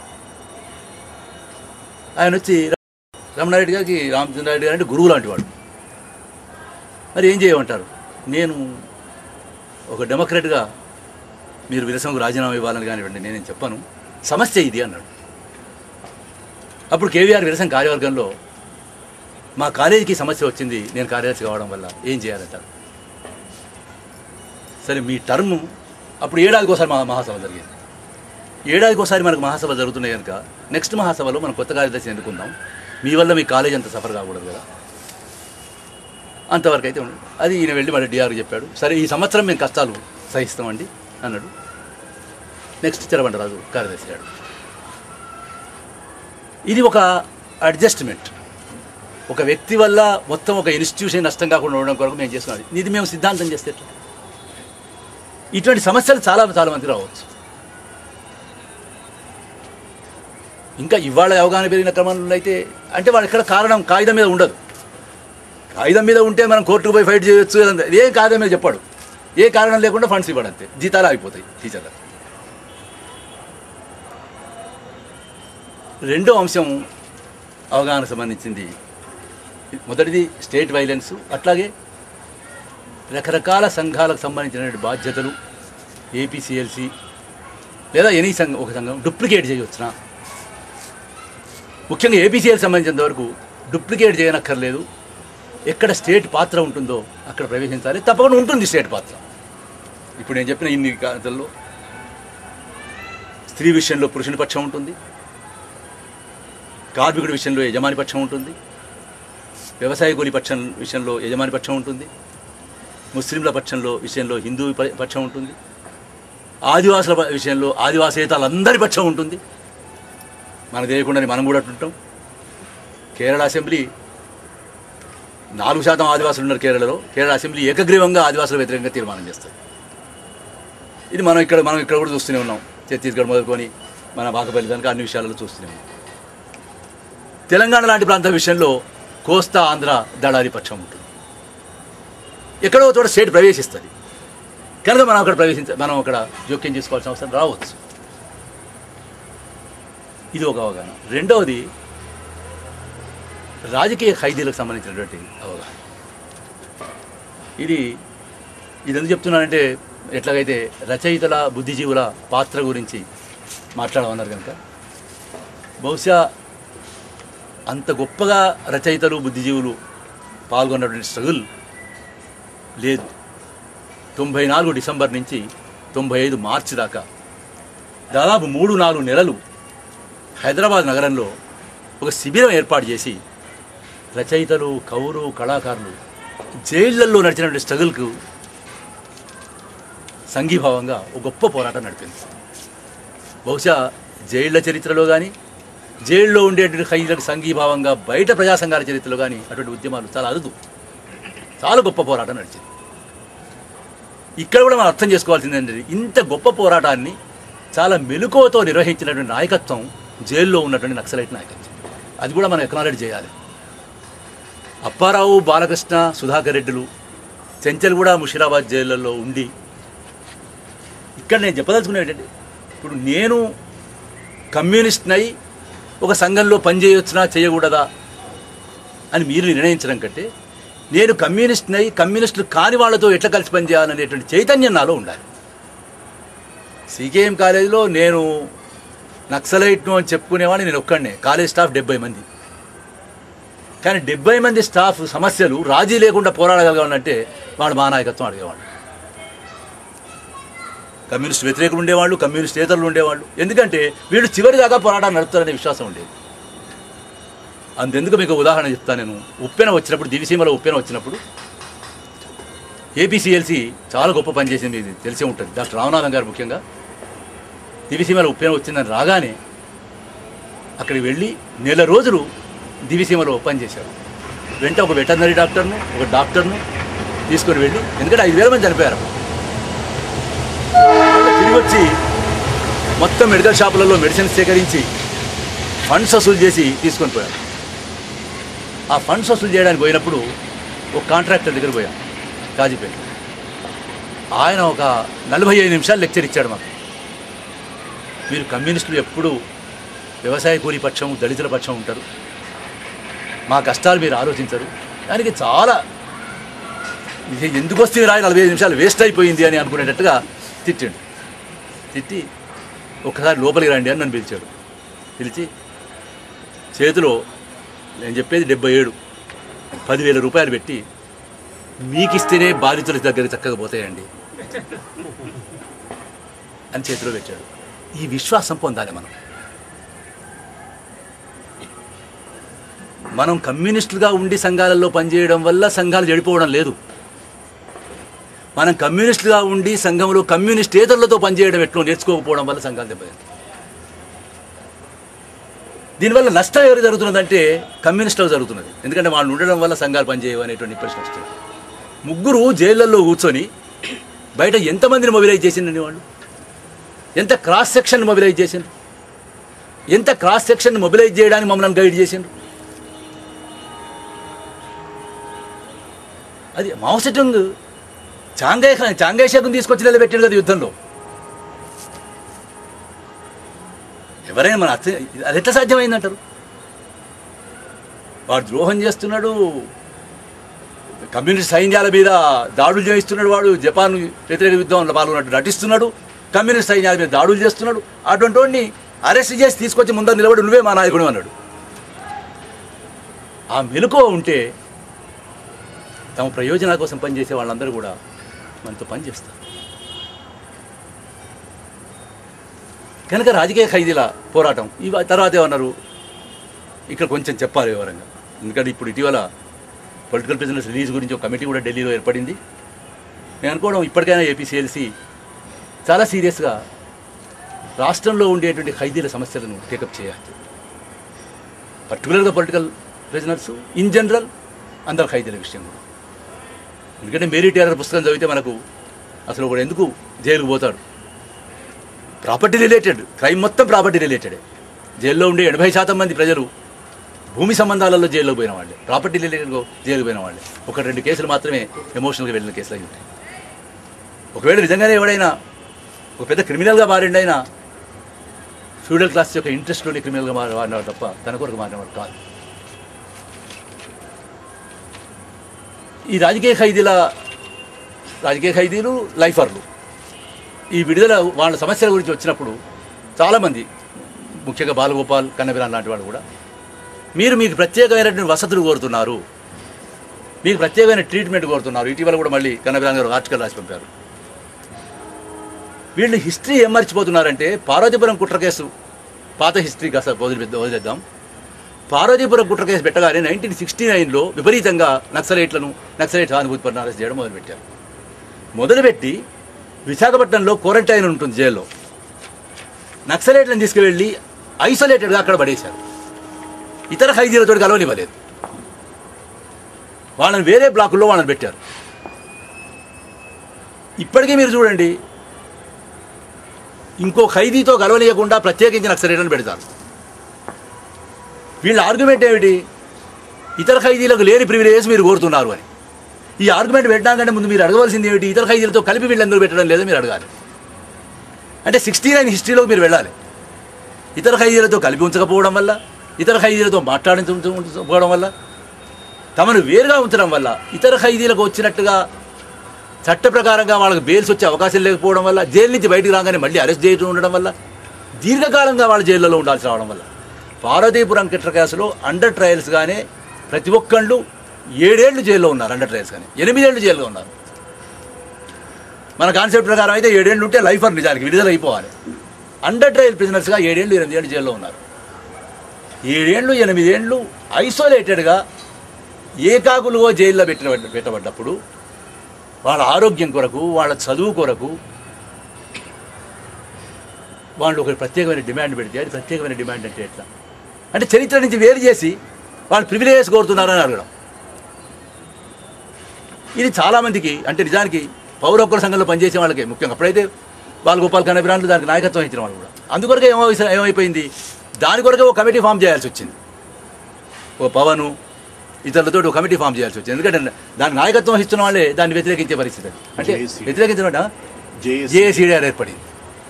A: ఆయన వచ్చి రమణారెడ్డి గారికి రామచంద్రారెడ్డి గారు అంటే గురువు లాంటి వాడు మరి ఏం చేయమంటారు నేను ఒక డెమోక్రట్గా మీరు విరసంకు రాజీనామా ఇవ్వాలని కానివ్వండి నేనేం చెప్పను సమస్య ఇది అన్నాడు అప్పుడు కేవీఆర్ విరసం కార్యవర్గంలో మా కాలేజీకి సమస్య వచ్చింది నేను కార్యదర్శి కావడం వల్ల ఏం చేయాలంటారు సరే మీ టర్మ్ అప్పుడు ఏడాదికి ఒకసారి మా మహాసభ జరిగేది ఏడాదికి ఒకసారి మనకు మహాసభ జరుగుతున్నాయి కనుక నెక్స్ట్ మహాసభలో మనం కొత్త కార్యదర్శి ఎన్నుకుందాం మీ వల్ల మీ కాలేజ్ అంత సఫర్ కాకూడదు కదా అంతవరకు అయితే ఉండదు అది ఈయన వెళ్ళి మళ్ళీ డిఆర్ చెప్పాడు సరే ఈ సంవత్సరం మేము కష్టాలు సహిస్తామండి అన్నాడు నెక్స్ట్ చిరబండరాజు కార్యదర్శి గారు ఇది ఒక అడ్జస్ట్మెంట్ ఒక వ్యక్తి వల్ల మొత్తం ఒక ఇన్స్టిట్యూషన్ నష్టం కాకుండా ఉండడం కొరకు మేము చేస్తున్నాం ఇది మేము సిద్ధాంతం చేస్తే ఎట్లా? ఇటువంటి సమస్యలు చాలా చాలా మంది రావచ్చు ఇంకా ఇవాళ అవగాహన పెరిగిన క్రమంలో అయితే అంటే వాడు ఇక్కడ కారణం కాగితం మీద ఉండదు కాగితం మీద ఉంటే మనం కోర్టుకు పోయి ఫైట్ చేయొచ్చు అదంతా. ఏం కాగితం మీద చెప్పాడు ఏ కారణం లేకుండా ఫండ్స్ ఇవ్వడు అంతే జీతాలు ఆగిపోతాయి టీచర్లకు రెండో అంశం అవగాహన సంబంధించింది మొదటిది స్టేట్ వైలెన్స్ అట్లాగే రకరకాల సంఘాలకు సంబంధించినటువంటి బాధ్యతలు ఏపీసీఎల్సీ లేదా ఎనీ సంఘం ఒక సంఘం డూప్లికేట్ చేయవచ్చునా ముఖ్యంగా ఏపీసీఎల్ సంబంధించినంత వరకు డూప్లికేట్ చేయనక్కర్లేదు ఎక్కడ స్టేట్ పాత్ర ఉంటుందో అక్కడ ప్రవేశించాలి తప్పకుండా ఉంటుంది స్టేట్ పాత్ర ఇప్పుడు నేను చెప్పిన ఇన్ని కథల్లో స్త్రీ విషయంలో పురుషుని పక్షం ఉంటుంది కార్మికుడి విషయంలో యజమాని పక్షం ఉంటుంది వ్యవసాయ కూలి పక్షం విషయంలో యజమాని పక్షం ఉంటుంది ముస్లింల పక్షంలో విషయంలో హిందూ ప- పక్షం ఉంటుంది ఆదివాసుల ప- విషయంలో ఆదివాసేతలందరి పక్షం ఉంటుంది మనకు తెలియకుండానే మనం కూడా అట్టుంటాం కేరళ అసెంబ్లీ నాలుగు శాతం ఆదివాసులు ఉన్నారు కేరళలో కేరళ అసెంబ్లీ ఏకగ్రీవంగా ఆదివాసుల వ్యతిరేకంగా తీర్మానం చేస్తుంది ఇది మనం ఇక్కడ మనం ఇక్కడ కూడా చూస్తూనే ఉన్నాం ఛత్తీస్గఢ్ మొదలుకొని మన బాకపల్లి దానికి అన్ని విషయాలలో చూస్తూనే ఉన్నాం తెలంగాణ లాంటి ప్రాంతం విషయంలో కోస్తా ఆంధ్ర దళారి పక్షం ఉంటుంది ఎక్కడో ఒక చోట స్టేట్ ప్రవేశిస్తుంది కనుక మనం అక్కడ ప్రవేశించ మనం అక్కడ జోక్యం చేసుకోవాల్సిన అవసరం రావచ్చు ఇది ఒక అవగాహన రెండవది రాజకీయ ఖైదీలకు సంబంధించినటువంటి అవగాహన ఇది ఇది ఎందుకు చెప్తున్నానంటే ఎట్లాగైతే రచయితల బుద్ధిజీవుల పాత్ర గురించి మాట్లాడమన్నారు కనుక బహుశా అంత గొప్పగా రచయితలు బుద్ధిజీవులు పాల్గొన్నటువంటి స్ట్రగుల్ లేదు తొంభై నాలుగు డిసెంబర్ నుంచి తొంభై ఐదు మార్చి దాకా దాదాపు మూడు నాలుగు నెలలు హైదరాబాద్ నగరంలో ఒక శిబిరం ఏర్పాటు చేసి రచయితలు కవులు కళాకారులు జైళ్లలో నడిచినటువంటి స్ట్రగుల్కు సంఘీభావంగా ఒక గొప్ప పోరాటం నడిపింది బహుశా జైళ్ల చరిత్రలో కానీ జైల్లో ఉండేటువంటి ఖైదీలకు సంఘీభావంగా బయట ప్రజా సంఘాల చరిత్రలో కానీ అటువంటి ఉద్యమాలు చాలా అరుదు చాలా గొప్ప పోరాటం నడిచింది ఇక్కడ కూడా మనం అర్థం చేసుకోవాల్సింది ఏంటంటే ఇంత గొప్ప పోరాటాన్ని చాలా మెలకువతో నిర్వహించినటువంటి నాయకత్వం జైల్లో ఉన్నటువంటి నక్సలైట్ నాయకత్వం అది కూడా మనం ఎక్నాలెడ్జ్ చేయాలి అప్పారావు బాలకృష్ణ సుధాకర్ రెడ్డిలు చెంచల్ కూడా ముషిరాబాద్ జైళ్ళల్లో ఉండి ఇక్కడ నేను చెప్పదలుచుకునేది ఏంటంటే ఇప్పుడు నేను కమ్యూనిస్ట్నై ఒక సంఘంలో పనిచేయొచ్చునా చేయకూడదా అని మీరు నిర్ణయించడం కంటే నేను కమ్యూనిస్ట్నై కమ్యూనిస్టులు కాని వాళ్ళతో ఎట్లా కలిసి పనిచేయాలనేటువంటి చైతన్యం నాలో ఉండాలి సీకేఎం కాలేజీలో నేను నక్సలైట్ను అని చెప్పుకునేవాడిని నేను ఒక్కడనే కాలేజ్ స్టాఫ్ డెబ్బై మంది కానీ డెబ్బై మంది స్టాఫ్ సమస్యలు రాజీ లేకుండా పోరాడగలగాలంటే వాళ్ళు మా నాయకత్వం అడిగేవాళ్ళు కమ్యూనిస్ట్ వ్యతిరేకులు ఉండేవాళ్ళు కమ్యూనిస్ట్ నేతలు ఉండేవాళ్ళు ఎందుకంటే వీళ్ళు చివరి దాకా పోరాటాన్ని నడుపుతారనే విశ్వాసం ఉండేది అంతెందుకు మీకు ఉదాహరణ చెప్తాను నేను ఉప్పెన వచ్చినప్పుడు దివిసీమలో ఉప్పెన వచ్చినప్పుడు ఏపీసీఎల్సీ చాలా గొప్ప పని చేసింది ఇది తెలిసే ఉంటుంది డాక్టర్ రామనాథన్ గారు ముఖ్యంగా దివిసీమలో ఉప్పెన వచ్చిందని రాగానే అక్కడికి వెళ్ళి నెల రోజులు దివిసీమలో పనిచేశారు వెంట ఒక వెటర్నరీ డాక్టర్ను ఒక డాక్టర్ను తీసుకొని వెళ్ళి ఎందుకంటే ఐదు వేల మంది చనిపోయారు మళ్ళీ తిరిగి వచ్చి మొత్తం మెడికల్ షాపులలో మెడిసిన్స్ సేకరించి ఫండ్స్ వసూలు చేసి తీసుకొని పోయారు ఆ ఫండ్స్ వసూలు చేయడానికి పోయినప్పుడు ఒక కాంట్రాక్టర్ దగ్గర పోయాం కాజీపేట ఆయన ఒక నలభై ఐదు నిమిషాలు లెక్చర్ ఇచ్చాడు మాకు మీరు కమ్యూనిస్టులు ఎప్పుడు వ్యవసాయ కూలీ పక్షం దళితుల పక్షం ఉంటారు మా కష్టాలు మీరు ఆలోచించరు దానికి చాలా ఇది ఎందుకు వస్తుంది రాయి నలభై ఐదు నిమిషాలు వేస్ట్ అయిపోయింది అని అనుకునేటట్టుగా తిట్టాడు తిట్టి ఒక్కసారి లోపలికి రండి అని నన్ను పిలిచాడు పిలిచి చేతిలో నేను చెప్పేది డెబ్బై ఏడు పదివేల రూపాయలు పెట్టి మీకు ఇస్తేనే బాధితుల దగ్గర చక్కగా పోతాయండి అని చేతిలో పెట్టాడు ఈ విశ్వాసం పొందాలి మనం మనం కమ్యూనిస్టులుగా ఉండి సంఘాలలో పనిచేయడం వల్ల సంఘాలు చెడిపోవడం లేదు మనం కమ్యూనిస్టులుగా ఉండి సంఘంలో కమ్యూనిస్టేతరులతో పనిచేయడం ఎట్లో నేర్చుకోకపోవడం వల్ల సంఘాలు దెబ్బతింటాయి దీనివల్ల నష్టం ఎవరు జరుగుతున్నదంటే కమ్యూనిస్టులకు జరుగుతున్నది ఎందుకంటే వాళ్ళు ఉండడం వల్ల సంఘాలు పనిచేయవు అనేటువంటి ప్రశ్న వస్తుంది ముగ్గురు జైళ్ళల్లో కూర్చొని బయట ఎంతమందిని మొబిలైజ్ చేసిందండి వాళ్ళు ఎంత క్రాస్ సెక్షన్ మొబిలైజ్ చేసిండ్రు ఎంత క్రాస్ సెక్షన్ మొబిలైజ్ చేయడానికి మమ్మల్ని గైడ్ చేసిండ్రు అది మావసెటింగ్ చాంగాయ్ ఖాన్ చాంగాయ్ షేక్ని తీసుకొచ్చి నిలబెట్టాడు కదా యుద్ధంలో ఎవరైనా మన అర్థం అది ఎట్లా సాధ్యమైందంటారు వాడు ద్రోహం చేస్తున్నాడు కమ్యూనిస్ట్ సైన్యాల మీద దాడులు చేయిస్తున్నాడు వాడు జపాన్ వ్యతిరేక యుద్ధంలో పాల్గొన్నట్టు నటిస్తున్నాడు కమ్యూనిస్ట్ సైన్యాల మీద దాడులు చేస్తున్నాడు అటువంటి వాడిని అరెస్ట్ చేసి తీసుకొచ్చి ముందర నిలబడి నువ్వే మా నాయకుడు అన్నాడు ఆ మెలకువ ఉంటే తమ ప్రయోజనాల కోసం పనిచేసే వాళ్ళందరూ కూడా మనతో పనిచేస్తారు కనుక రాజకీయ ఖైదీల పోరాటం ఇవ తర్వాత ఏమన్నారు ఇక్కడ కొంచెం చెప్పాలి వివరంగా ఎందుకంటే ఇప్పుడు ఇటీవల పొలిటికల్ బిజినెస్ రిలీజ్ గురించి ఒక కమిటీ కూడా ఢిల్లీలో ఏర్పడింది నేను అనుకోవడం ఇప్పటికైనా ఏపీసీఎల్సీ చాలా సీరియస్గా రాష్ట్రంలో ఉండేటువంటి ఖైదీల సమస్యలను టేకప్ చేయాలి పర్టికులర్గా పొలిటికల్ ప్రిజనర్స్ ఇన్ జనరల్ అందరు ఖైదీల విషయం కూడా ఎందుకంటే మేరీ టేలర్ పుస్తకం చదివితే మనకు అసలు ఒకడు ఎందుకు జైలుకు పోతాడు ప్రాపర్టీ రిలేటెడ్ క్రైమ్ మొత్తం ప్రాపర్టీ రిలేటెడే జైల్లో ఉండే ఎనభై శాతం మంది ప్రజలు భూమి సంబంధాలలో జైల్లో పోయిన వాళ్ళే ప్రాపర్టీ రిలేటెడ్ జైలుకు పోయిన వాళ్ళే ఒక రెండు కేసులు మాత్రమే ఎమోషనల్గా వెళ్ళిన కేసులు అయి ఉంటాయి ఒకవేళ నిజంగానే ఎవడైనా ఒక పెద్ద క్రిమినల్గా మారిండైనా ఫ్యూడల్ క్లాస్ యొక్క ఇంట్రెస్ట్లోని క్రిమినల్గా మారి మారినవాడు తప్ప తన కొరకు మారినవాడు కాదు ఈ రాజకీయ ఖైదీల రాజకీయ ఖైదీలు లైఫర్లు ఈ విడుదల వాళ్ళ సమస్యల గురించి వచ్చినప్పుడు చాలామంది ముఖ్యంగా బాలగోపాల్ కన్నబిరాన్ లాంటి వాళ్ళు కూడా మీరు మీకు ప్రత్యేకమైనటువంటి వసతులు కోరుతున్నారు మీకు ప్రత్యేకమైన ట్రీట్మెంట్ కోరుతున్నారు ఇటీవల కూడా మళ్ళీ కన్నబిరాన్ గారు ఆర్టికల్ రాసి పంపారు వీళ్ళు హిస్టరీ ఏం మర్చిపోతున్నారంటే పార్వతీపురం కుట్ర కేసు పాత హిస్టరీ కాస్త వదిలిపెద్ద వదిలేద్దాం పార్వతీపురం కుట్ర కేసు పెట్టగానే నైన్టీన్ సిక్స్టీ నైన్లో విపరీతంగా నక్సలైట్లను నక్సలైట్ సానుభూతి పడిన అరెస్ట్ చేయడం మొదలుపెట్టారు మొదలుపెట్టి విశాఖపట్నంలో క్వారంటైన్ ఉంటుంది జైల్లో నక్సలైట్లను తీసుకువెళ్ళి ఐసోలేటెడ్గా అక్కడ పడేశారు ఇతర ఖైదీలతో కలవనివ్వలేదు వాళ్ళని వేరే బ్లాకుల్లో వాళ్ళని పెట్టారు ఇప్పటికీ మీరు చూడండి ఇంకో ఖైదీతో కలవనీయకుండా ప్రత్యేకించి నక్సలైట్లను పెడతారు వీళ్ళ ఆర్గ్యుమెంట్ ఏమిటి ఇతర ఖైదీలకు లేని ప్రివిలేజెస్ మీరు కోరుతున్నారు అని ఈ ఆర్గ్యుమెంట్ పెట్టడానికంటే ముందు మీరు అడగవలసింది ఏమిటి ఇతర ఖైదీలతో కలిపి వీళ్ళందరూ పెట్టడం లేదో మీరు అడగాలి అంటే సిక్స్టీ నైన్ హిస్టరీలోకి మీరు వెళ్ళాలి ఇతర ఖైదీలతో కలిపి ఉంచకపోవడం వల్ల ఇతర ఖైదీలతో మాట్లాడించకపోవడం వల్ల తమను వేరుగా ఉంచడం వల్ల ఇతర ఖైదీలకు వచ్చినట్టుగా చట్ట ప్రకారంగా వాళ్ళకి బెయిల్స్ వచ్చే అవకాశం లేకపోవడం వల్ల జైలు నుంచి బయటికి రాగానే మళ్ళీ అరెస్ట్ చేయడం ఉండడం వల్ల దీర్ఘకాలంగా వాళ్ళ జైల్లో ఉండాల్సి రావడం వల్ల పార్వతీపురం కిట్ర కేసులో అండర్ ట్రయల్స్గానే ప్రతి ఒక్కళ్ళు ఏడేళ్లు జైల్లో ఉన్నారు అండర్ ట్రయల్స్ కానీ ఎనిమిదేళ్లు జైల్లో ఉన్నారు మన కాన్సెప్ట్ ప్రకారం అయితే ఏడేళ్ళు ఉంటే లైఫర్ నిజానికి విడుదల అయిపోవాలి అండర్ ట్రయల్ ప్రిజనర్స్గా ఏడేళ్ళు ఎనిమిదేళ్ళు జైల్లో ఉన్నారు ఏడేళ్ళు ఎనిమిదేళ్ళు ఐసోలేటెడ్గా ఏకాకులుగా జైల్లో పెట్టిన పెట్టబడ్డప్పుడు వాళ్ళ ఆరోగ్యం కొరకు వాళ్ళ చదువు కొరకు వాళ్ళు ఒక ప్రత్యేకమైన డిమాండ్ పెడితే అది ప్రత్యేకమైన డిమాండ్ అంటే ఎట్లా అంటే చరిత్ర నుంచి వేరు చేసి వాళ్ళు ప్రివిలేజెస్ కోరుతున్నారని అడగడం ఇది చాలామందికి అంటే నిజానికి పౌర హక్కుల సంఘంలో పనిచేసే వాళ్ళకి ముఖ్యంగా అప్పుడైతే బాలగోపాల్ కన్నబిరాన్లు దానికి నాయకత్వం వహించిన వాళ్ళు కూడా అందుకొరకే ఏమో ఏమైపోయింది దాని కొరకే ఒక కమిటీ ఫామ్ చేయాల్సి వచ్చింది ఓ పవను ఇతరులతో ఒక కమిటీ ఫామ్ చేయాల్సి వచ్చింది ఎందుకంటే దానికి నాయకత్వం వహిస్తున్న వాళ్ళే దాన్ని వ్యతిరేకించే పరిస్థితి అది. అంటే
B: JSC.
A: వ్యతిరేకించడం
B: జేఏసీ
A: జేఏసీడీఆర్ ఏర్పడింది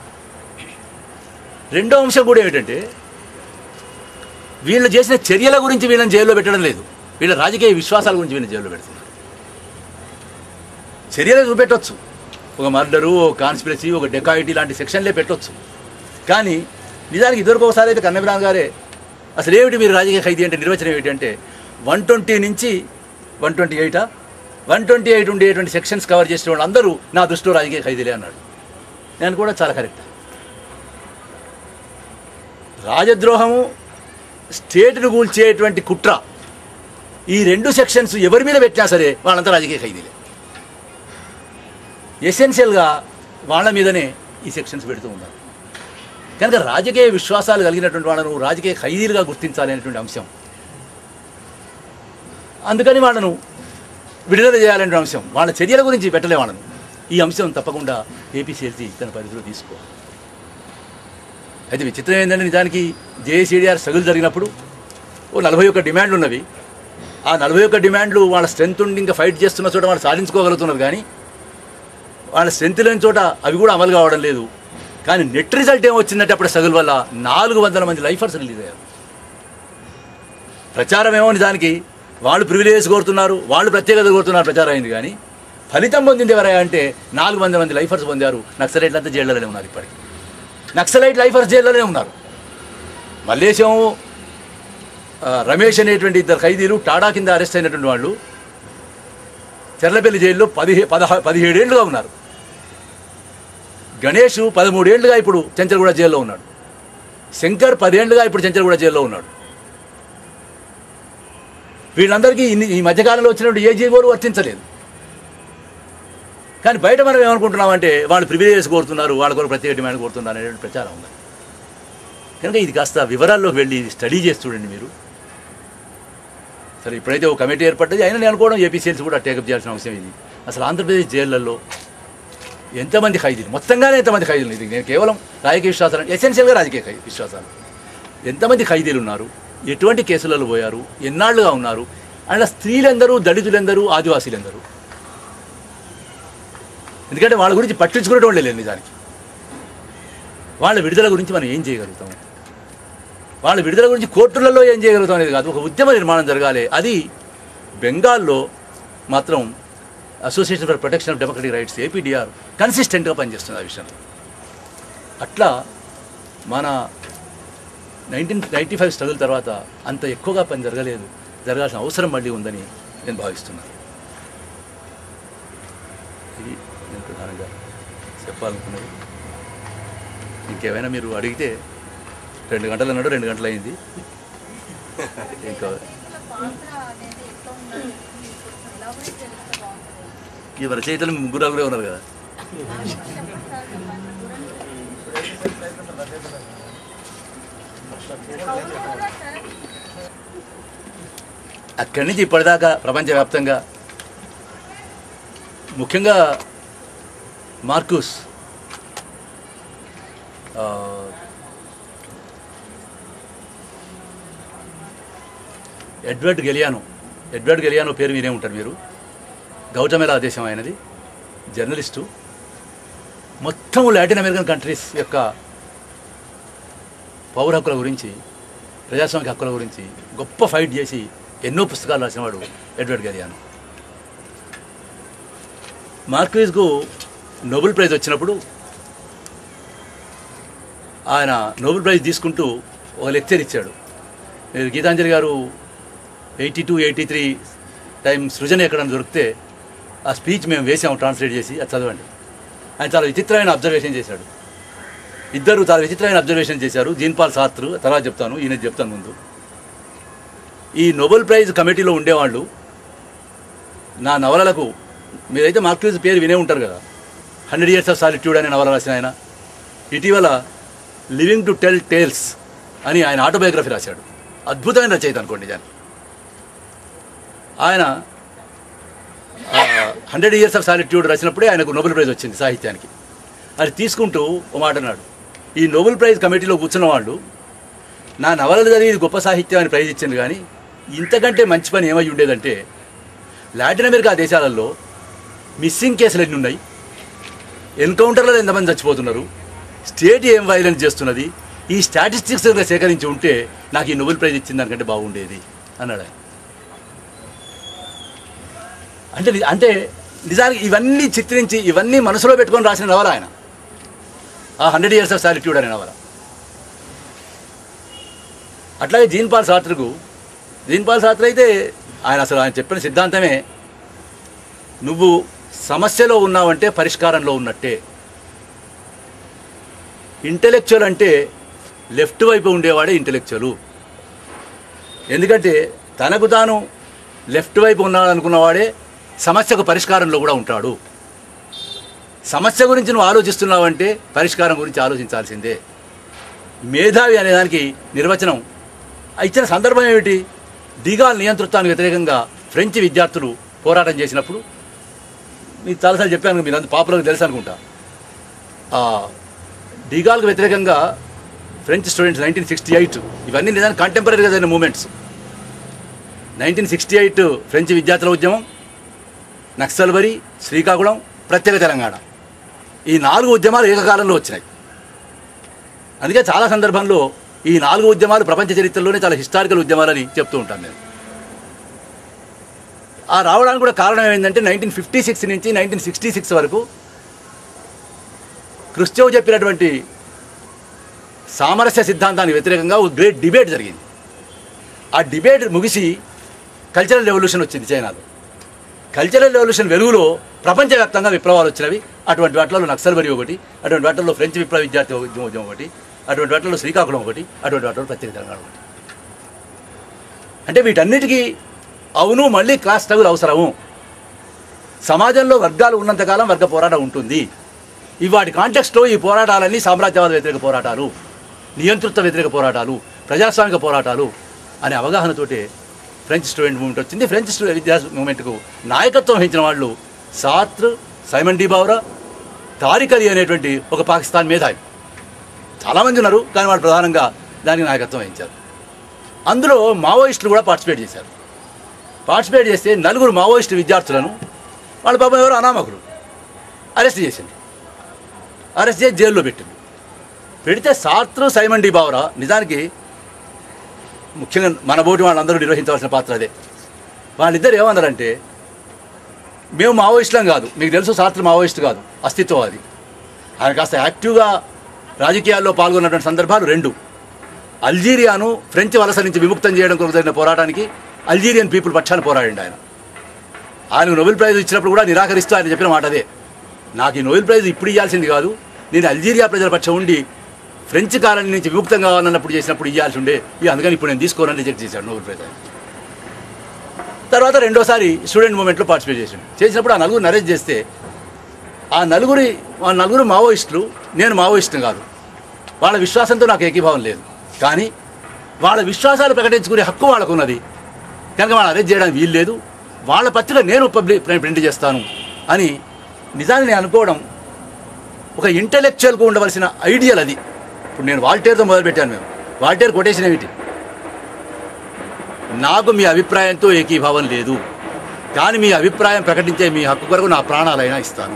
A: రెండో అంశం కూడా ఏమిటంటే వీళ్ళు చేసిన చర్యల గురించి వీళ్ళని జైల్లో పెట్టడం లేదు వీళ్ళ రాజకీయ విశ్వాసాల గురించి వీళ్ళని జైల్లో పెడుతున్నారు చర్యలు చూపెట్టొచ్చు ఒక మర్డరు ఒక కాన్స్పిరసీ ఒక డెకాయిటీ లాంటి సెక్షన్లే పెట్టొచ్చు కానీ నిజానికి ఇద్దరికి ఒకసారి అయితే కన్నబిరాన్ గారే అసలు ఏమిటి మీరు రాజకీయ ఖైదీ అంటే నిర్వచనం ఏమిటి అంటే వన్ ట్వంటీ నుంచి one twenty eight A one twenty eight ఉండేటువంటి సెక్షన్స్ కవర్ చేసిన వాళ్ళు అందరూ నా దృష్టిలో రాజకీయ ఖైదీలే అన్నాడు నేను కూడా చాలా కరెక్ట్ రాజద్రోహము స్టేట్ను కూల్చేటువంటి కుట్ర ఈ రెండు సెక్షన్స్ ఎవరి మీద పెట్టినా సరే వాళ్ళంతా రాజకీయ ఖైదీలే ఎసెన్షియల్గా వాళ్ళ మీదనే ఈ సెక్షన్స్ పెడుతూ ఉన్నారు కనుక రాజకీయ విశ్వాసాలు కలిగినటువంటి వాళ్ళను రాజకీయ ఖైదీలుగా గుర్తించాలి అనేటువంటి అంశం అందుకని వాళ్ళను విడుదల చేయాలనే అంశం వాళ్ళ చర్యల గురించి పెట్టలే వాళ్ళను ఈ అంశం తప్పకుండా ఏపీసీఎల్సీ తన పరిధిలో తీసుకోవాలి అయితే విచిత్రం ఏంటంటే నిజానికి జేఏసీడీఆర్ స్ట్రగుల్ జరిగినప్పుడు ఓ నలభై ఒక్క డిమాండ్లు ఉన్నవి ఆ నలభై ఒక్క డిమాండ్లు వాళ్ళ స్ట్రెంత్ ఉండి ఇంకా ఫైట్ చేస్తున్న చోట వాళ్ళు సాధించుకోగలుగుతున్నారు కానీ వాళ్ళ స్ట్రెంత్ లేని చోట అవి కూడా అమలు కావడం లేదు కానీ నెట్ రిజల్ట్ ఏమొచ్చిందంటే అప్పుడు స్ట్రగుల్ వల్ల నాలుగు వందల మంది లైఫర్స్ రిలీజ్ అయ్యారు ప్రచారం ఏమో నిజానికి వాళ్ళు ప్రివిలేజ్ కోరుతున్నారు వాళ్ళు ప్రత్యేకత కోరుతున్నారు ప్రచారం అయింది కానీ ఫలితం పొందింది ఎవరయ్యా అంటే నాలుగు వందల మంది లైఫర్స్ పొందారు నక్సలైట్లు అంతా జైల్లోనే ఉన్నారు ఇప్పటికి నక్సలైట్ లైఫర్స్ జైల్లోనే ఉన్నారు మల్లేశం ఆ, రమేష్ అనేటువంటి ఇద్దరు ఖైదీలు టాడా కింద అరెస్ట్ అయినటువంటి వాళ్ళు చెర్లపల్లి జైల్లో పదిహే పదహా పదిహేడేళ్లుగా ఉన్నారు గణేష్ పదమూడేళ్లుగా ఇప్పుడు చెంచల్గూడ జైల్లో ఉన్నాడు శంకర్ పదేళ్లుగా ఇప్పుడు చెంచల్గూడ జైల్లో ఉన్నాడు వీళ్ళందరికీ ఇన్ని ఈ మధ్యకాలంలో వచ్చినటువంటి ఏ జీవోలు వర్తించలేదు కానీ బయట మనం ఏమనుకుంటున్నామంటే వాళ్ళు ప్రివిలేజెస్ కోరుతున్నారు వాళ్ళ కొరకు ప్రత్యేక డిమాండ్ కోరుతున్నారు అనేటువంటి ప్రచారం ఉంది కనుక ఇది కాస్త వివరాల్లోకి వెళ్ళి స్టడీ చేసి చూడండి మీరు సరే ఇప్పుడైతే ఒక కమిటీ ఏర్పడ్డది అయినా నేను అనుకోవడం ఏపీసీఎల్స్ కూడా టేకప్ చేయాల్సిన అవసరం ఇది అసలు ఆంధ్రప్రదేశ్ జైళ్లలో ఎంతమంది ఖైదీలు మొత్తంగానే ఎంతమంది ఖైదీలు ఇది నేను కేవలం రాజకీయ విశ్వాసాలు ఎసెన్షియల్గా రాజకీయ ఖై- విశ్వాసాలు ఎంతమంది ఖైదీలు ఉన్నారు ఎటువంటి కేసులలో పోయారు ఎన్నాళ్ళుగా ఉన్నారు అందులో స్త్రీలందరూ దళితులందరూ ఆదివాసీలందరూ ఎందుకంటే వాళ్ళ గురించి పట్టించుకునేటోళ్ళే లేదు నిజానికి వాళ్ళ విడుదల గురించి మనం ఏం చేయగలుగుతాం వాళ్ళ విడుదల గురించి కోర్టులలో ఏం చేయగలుగుతాం అనేది కాదు ఒక ఉద్యమ నిర్మాణం జరగాలి అది బెంగాల్లో మాత్రం association for protection of democratic rights APDR కన్సిస్టెంట్గా పనిచేస్తుంది ఆ విషయంలో అట్లా మన నైన్టీన్ నైంటీ ఫైవ్ స్ట్రగుల్ తర్వాత అంత ఎక్కువగా పని జరగలేదు జరగాల్సిన అవసరం మళ్ళీ ఉందని నేను భావిస్తున్నాను ఇది నేను ప్రధానంగా చెప్పాలనుకున్నది ఇంకేమైనా మీరు అడిగితే రెండు గంటలు అన్నాడు రెండు గంటలు అయింది ఇంకా
C: పాత్ర అనేది ఎట్లా ఉండాలి మీకు ఎలాబొరేట్ చేస్తే బాగుంటుంది
A: ఈ రచయితలు ముగ్గురు కూడా ఉన్నారు కదా అక్కడి నుంచి ఇప్పటిదాకా ప్రపంచవ్యాప్తంగా ముఖ్యంగా మార్కుస్ ఆ, ఎడ్వర్డ్ గెలియానో ఎడ్వర్డ్ గెలియానో పేరు వినే ఉంటారు మీరు గౌతమెలా దేశం అయినది జర్నలిస్టు మొత్తం లాటిన్ అమెరికన్ కంట్రీస్ యొక్క పౌర హక్కుల గురించి ప్రజాస్వామిక హక్కుల గురించి గొప్ప ఫైట్ చేసి ఎన్నో పుస్తకాలు రాసినవాడు ఎడ్వర్డ్ గలియాను మార్క్వీజ్కు నోబెల్ ప్రైజ్ వచ్చినప్పుడు ఆయన నోబెల్ ప్రైజ్ తీసుకుంటూ ఒక లెక్చర్ ఇచ్చాడు మీరు Geetanjali garu eighty two eighty three time Srujana ఎక్కడ దొరికితే ఆ స్పీచ్ మేము వేసాము ట్రాన్స్లేట్ చేసి అది చదవండి ఆయన చాలా విచిత్రమైన అబ్జర్వేషన్ చేశాడు ఇద్దరు చాలా విచిత్రమైన అబ్జర్వేషన్ చేశారు జీన్ పాల్ శాస్త్రు తర్వాత చెప్తాను ఈయన చెప్తాను ముందు ఈ నోబెల్ ప్రైజ్ కమిటీలో ఉండేవాళ్ళు నా నవలలకు మీరైతే మార్క్యూజ్ పేరు వినే ఉంటారు కదా హండ్రెడ్ ఇయర్స్ ఆఫ్ సాలిట్యూడ్ అనే నవల రాసిన ఆయన ఇటీవల లివింగ్ టు టెల్ టేల్స్ అని ఆయన ఆటోబయోగ్రఫీ రాశాడు అద్భుతమైన రచయిత అనుకోండి నిజానికి ఆయన హండ్రెడ్ ఇయర్స్ ఆఫ్ సాలిట్యూడ్ రాసినప్పుడే ఆయనకు నోబెల్ ప్రైజ్ వచ్చింది సాహిత్యానికి అది తీసుకుంటూ ఓ మాట అన్నాడు ఈ నోబెల్ ప్రైజ్ కమిటీలో కూర్చున్న వాళ్ళు నా నవలలు చదివి ఇది గొప్ప సాహిత్యం అని ప్రైజ్ ఇచ్చింది కానీ ఇంతకంటే మంచి పని ఏమై ఉండేదంటే లాటిన్ అమెరికా దేశాలలో మిస్సింగ్ కేసులు ఎన్ని ఉన్నాయి ఎన్కౌంటర్లలో ఎంతమంది చచ్చిపోతున్నారు స్టేట్ ఏం వైలెన్స్ చేస్తున్నది ఈ స్టాటిస్టిక్స్ కనుక సేకరించి ఉంటే నాకు ఈ నోబెల్ ప్రైజ్ ఇచ్చిన దానికంటే బాగుండేది అన్నాడు ఆయన అంటే ని- అంటే నిజానికి ఇవన్నీ చిత్రించి ఇవన్నీ మనసులో పెట్టుకొని రాసిన నవల ఆయన ఆ హండ్రెడ్ ఇయర్స్ ఆఫ్ సాలిట్యూడ్ అనే నవల అట్లాగే జీన్ పాల్ సాత్రకు జీన్ పాల్ సాత్ర అయితే ఆయన అసలు ఆయన చెప్పిన సిద్ధాంతమే నువ్వు సమస్యలో ఉన్నావంటే పరిష్కారంలో ఉన్నట్టే ఇంటెలెక్చువల్ అంటే లెఫ్ట్ వైపు ఉండేవాడే ఇంటెలెక్చువల్ ఎందుకంటే తనకు తాను లెఫ్ట్ వైపు ఉన్నాడు అనుకున్నవాడే సమస్యకు పరిష్కారంలో కూడా ఉంటాడు సమస్య గురించి నువ్వు ఆలోచిస్తున్నావంటే పరిష్కారం గురించి ఆలోచించాల్సిందే మేధావి అనే దానికి నిర్వచనం ఆ ఇచ్చిన సందర్భం ఏమిటి దిగాల్ నియంతృత్వానికి వ్యతిరేకంగా ఫ్రెంచ్ విద్యార్థులు పోరాటం చేసినప్పుడు మీకు చాలాసార్లు చెప్పాను కదా, మీరు అంత పాపులర్గా తెలుసు అనుకుంటా ఆ, డిగాల్కి వ్యతిరేకంగా French students nineteen sixty eight ఇవన్నీ నిజానికి కంటెంపరీగా జరిగిన movements nineteen sixty eight French విద్యార్థుల ఉద్యమం నక్సల్బరి శ్రీకాకుళం ప్రత్యేక తెలంగాణ ఈ నాలుగు ఉద్యమాలు ఏకకాలంలో వచ్చినాయి అందుకే చాలా సందర్భంలో ఈ నాలుగు ఉద్యమాలు ప్రపంచ చరిత్రలోనే చాలా హిస్టారికల్ ఉద్యమాలని చెప్తూ ఉంటాను నేను ఆ రావడానికి కూడా కారణం ఏంటంటే నైన్టీన్ ఫిఫ్టీ సిక్స్ నుంచి నైన్టీన్ సిక్స్టీ సిక్స్ వరకు క్రిస్టోవ్ చెప్పినటువంటి సామరస్య సిద్ధాంతానికి వ్యతిరేకంగా ఒక గ్రేట్ డిబేట్ జరిగింది ఆ డిబేట్ ముగిసి కల్చరల్ రెవల్యూషన్ వచ్చింది చైనాలో కల్చరల్ రెవల్యూషన్ వెలుగులో ప్రపంచవ్యాప్తంగా విప్లవాలు వచ్చినవి అటువంటి వాటిలో నక్సల్బరి ఒకటి అటువంటి వాటిలో ఫ్రెంచ్ విప్లవ విద్యార్థి ఉద్యమం ఉద్యమం ఒకటి అటువంటి వాటిలో శ్రీకాకుళం ఒకటి అటువంటి వాటిలో ప్రత్యేక తెలంగాణ ఒకటి అంటే వీటన్నిటికీ అవును మళ్ళీ క్లాస్ స్ట్రగుల్ అవసరము సమాజంలో వర్గాలు ఉన్నంతకాలం వర్గ పోరాటం ఉంటుంది ఈ వాటి కాంటెక్స్ట్లో ఈ పోరాటాలన్నీ సామ్రాజ్యవాద వ్యతిరేక పోరాటాలు నియంతృత్వ వ్యతిరేక పోరాటాలు ప్రజాస్వామిక పోరాటాలు అనే అవగాహనతోటే ఫ్రెంచ్ స్టూడెంట్ మూవ్మెంట్ వచ్చింది ఫ్రెంచ్ స్టూడెంట్ విద్యా మూవ్మెంట్కు నాయకత్వం వహించిన వాళ్ళు Sartre Simone de Beauvoir Tariq Ali అనేటువంటి ఒక పాకిస్తాన్ మేధావి చాలామంది ఉన్నారు కానీ వాళ్ళు ప్రధానంగా దానికి నాయకత్వం వహించారు అందులో మావోయిస్టులు కూడా పార్టిసిపేట్ చేశారు పార్టిసిపేట్ చేస్తే నలుగురు మావోయిస్టు విద్యార్థులను వాళ్ళ పాపం ఎవరు అనామకులు అరెస్ట్ చేసింది అరెస్ట్ చేసి జైల్లో పెట్టింది పెడితే సాత్రు సైమన్ డి బావరా నిజానికి ముఖ్యంగా మన బోటి వాళ్ళందరూ నిర్వహించవలసిన పాత్ర అదే వాళ్ళిద్దరు ఏమన్నారంటే మేము మావోయిస్టులం కాదు మీకు తెలుసు సాత్రు మావోయిస్ట్ కాదు అస్తిత్వవాది ఆయన కాస్త యాక్టివ్గా రాజకీయాల్లో పాల్గొన్నటువంటి సందర్భాలు రెండు అల్జీరియాను ఫ్రెంచ్ వలస నుంచి విముక్తం చేయడం కొరకు జరిగిన పోరాటానికి అల్జీరియన్ పీపుల్ పక్షాన పోరాడిండు ఆయన ఆయనకు నోబెల్ ప్రైజ్ ఇచ్చినప్పుడు కూడా నిరాకరిస్తూ ఆయన చెప్పిన మాట అదే నాకు ఈ నోబెల్ ప్రైజ్ ఇప్పుడు ఇవ్వాల్సింది కాదు నేను అల్జీరియా ప్రజల పక్షం ఉండి ఫ్రెంచ్ కాలం నుంచి విముక్తం కావాలన్నప్పుడు చేసినప్పుడు ఇవ్వాల్సి ఉండే ఇక అందుకని ఇప్పుడు నేను తీసుకోనని రిజెక్ట్ చేశాడు నోబెల్ ప్రైజ్ ఆయన. తర్వాత రెండోసారి స్టూడెంట్ మూమెంట్లో పార్టిసిపేట్ చేశాడు చేసినప్పుడు ఆ నలుగురు అరెస్ట్ చేస్తే ఆ నలుగురి ఆ నలుగురు మావోయిస్టులు నేను మావోయిస్టుని కాదు వాళ్ళ విశ్వాసంతో నాకు ఏకీభావం లేదు కానీ వాళ్ళ విశ్వాసాలు ప్రకటించుకునే హక్కు వాళ్ళకు ఉన్నది కనుక వాళ్ళు అరెస్ట్ చేయడానికి వీలు లేదు వాళ్ళ పత్రిక నేను పబ్లిక్ ప్రింట్ చేస్తాను అని నిజాన్ని నేను అనుకోవడం ఒక ఇంటలెక్చువల్గా ఉండవలసిన ఐడియల్ అది ఇప్పుడు నేను వాల్టేర్తో మొదలుపెట్టాను మేము వాల్టేర్ కొటేషన్ ఏమిటి నాకు మీ అభిప్రాయంతో ఏకీభావం లేదు కానీ మీ అభిప్రాయం ప్రకటించే మీ హక్కు కొరకు నా ప్రాణాలైనా ఇస్తాను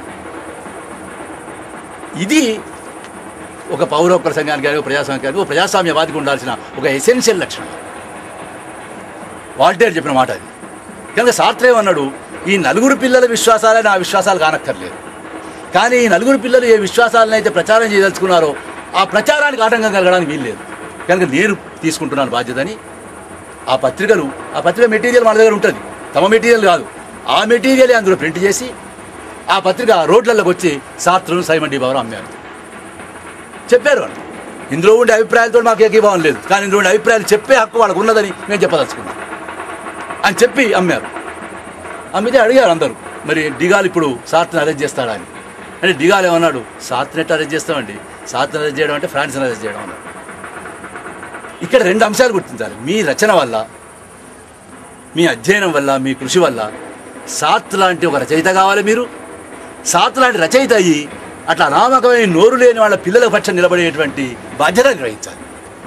A: ఇది ఒక పౌర హక్కుల సంఘానికి కానీ ఒక ప్రజాస్వామ్యానికి ఒక ప్రజాస్వామ్యవాదికి ఉండాల్సిన ఒక ఎసెన్షియల్ లక్షణం వాల్టేర్ చెప్పిన మాట అది కనుక సార్త్రే అన్నాడు ఈ నలుగురు పిల్లల విశ్వాసాలే నా విశ్వాసాలు కానక్కర్లేదు కానీ ఈ నలుగురు పిల్లలు ఏ విశ్వాసాలను అయితే ప్రచారం చేయదలుచుకున్నారో ఆ ప్రచారానికి ఆటంకం కలగడానికి వీల్లేదు కనుక నేను తీసుకుంటున్నాను బాధ్యతని ఆ పత్రికలు ఆ పత్రిక మెటీరియల్ మన దగ్గర ఉంటుంది తమ మెటీరియల్ కాదు ఆ మెటీరియల్ అందులో ప్రింట్ చేసి ఆ పత్రిక రోడ్లలోకి వచ్చి శాస్త్రం సైమన్ డి బాబు అమ్మారు చెప్పారు వాళ్ళు ఇందులో ఉండే అభిప్రాయాలతో మాకు ఏకీభావం లేదు కానీ ఇందులో ఉండే అభిప్రాయాలు చెప్పే హక్కు వాళ్ళకు ఉన్నదని మేము చెప్పదలుచుకున్నాం అని చెప్పి అమ్మారు అమ్మితే అడిగారు అందరూ మరి డిగాల్ ఇప్పుడు సాత్ని అరెస్ట్ చేస్తాడా అని అంటే డిగాల్ ఏమన్నాడు సాత్ని ఎట్లా అరెస్ట్ చేస్తామండి సాత్ని అరెస్ట్ చేయడం అంటే ఫ్రాన్స్ని అరెస్ట్ చేయడం అన్నాడు ఇక్కడ రెండు అంశాలు గుర్తించాలి మీ రచన వల్ల మీ అధ్యయనం వల్ల మీ కృషి వల్ల సాత్ లాంటి ఒక రచయిత కావాలి మీరు సాత్ లాంటి రచయిత అయ్యి అట్లా అనామకమైన నోరు లేని వాళ్ళ పిల్లల పక్షం నిలబడేటువంటి బాధ్యత గ్రహించాలి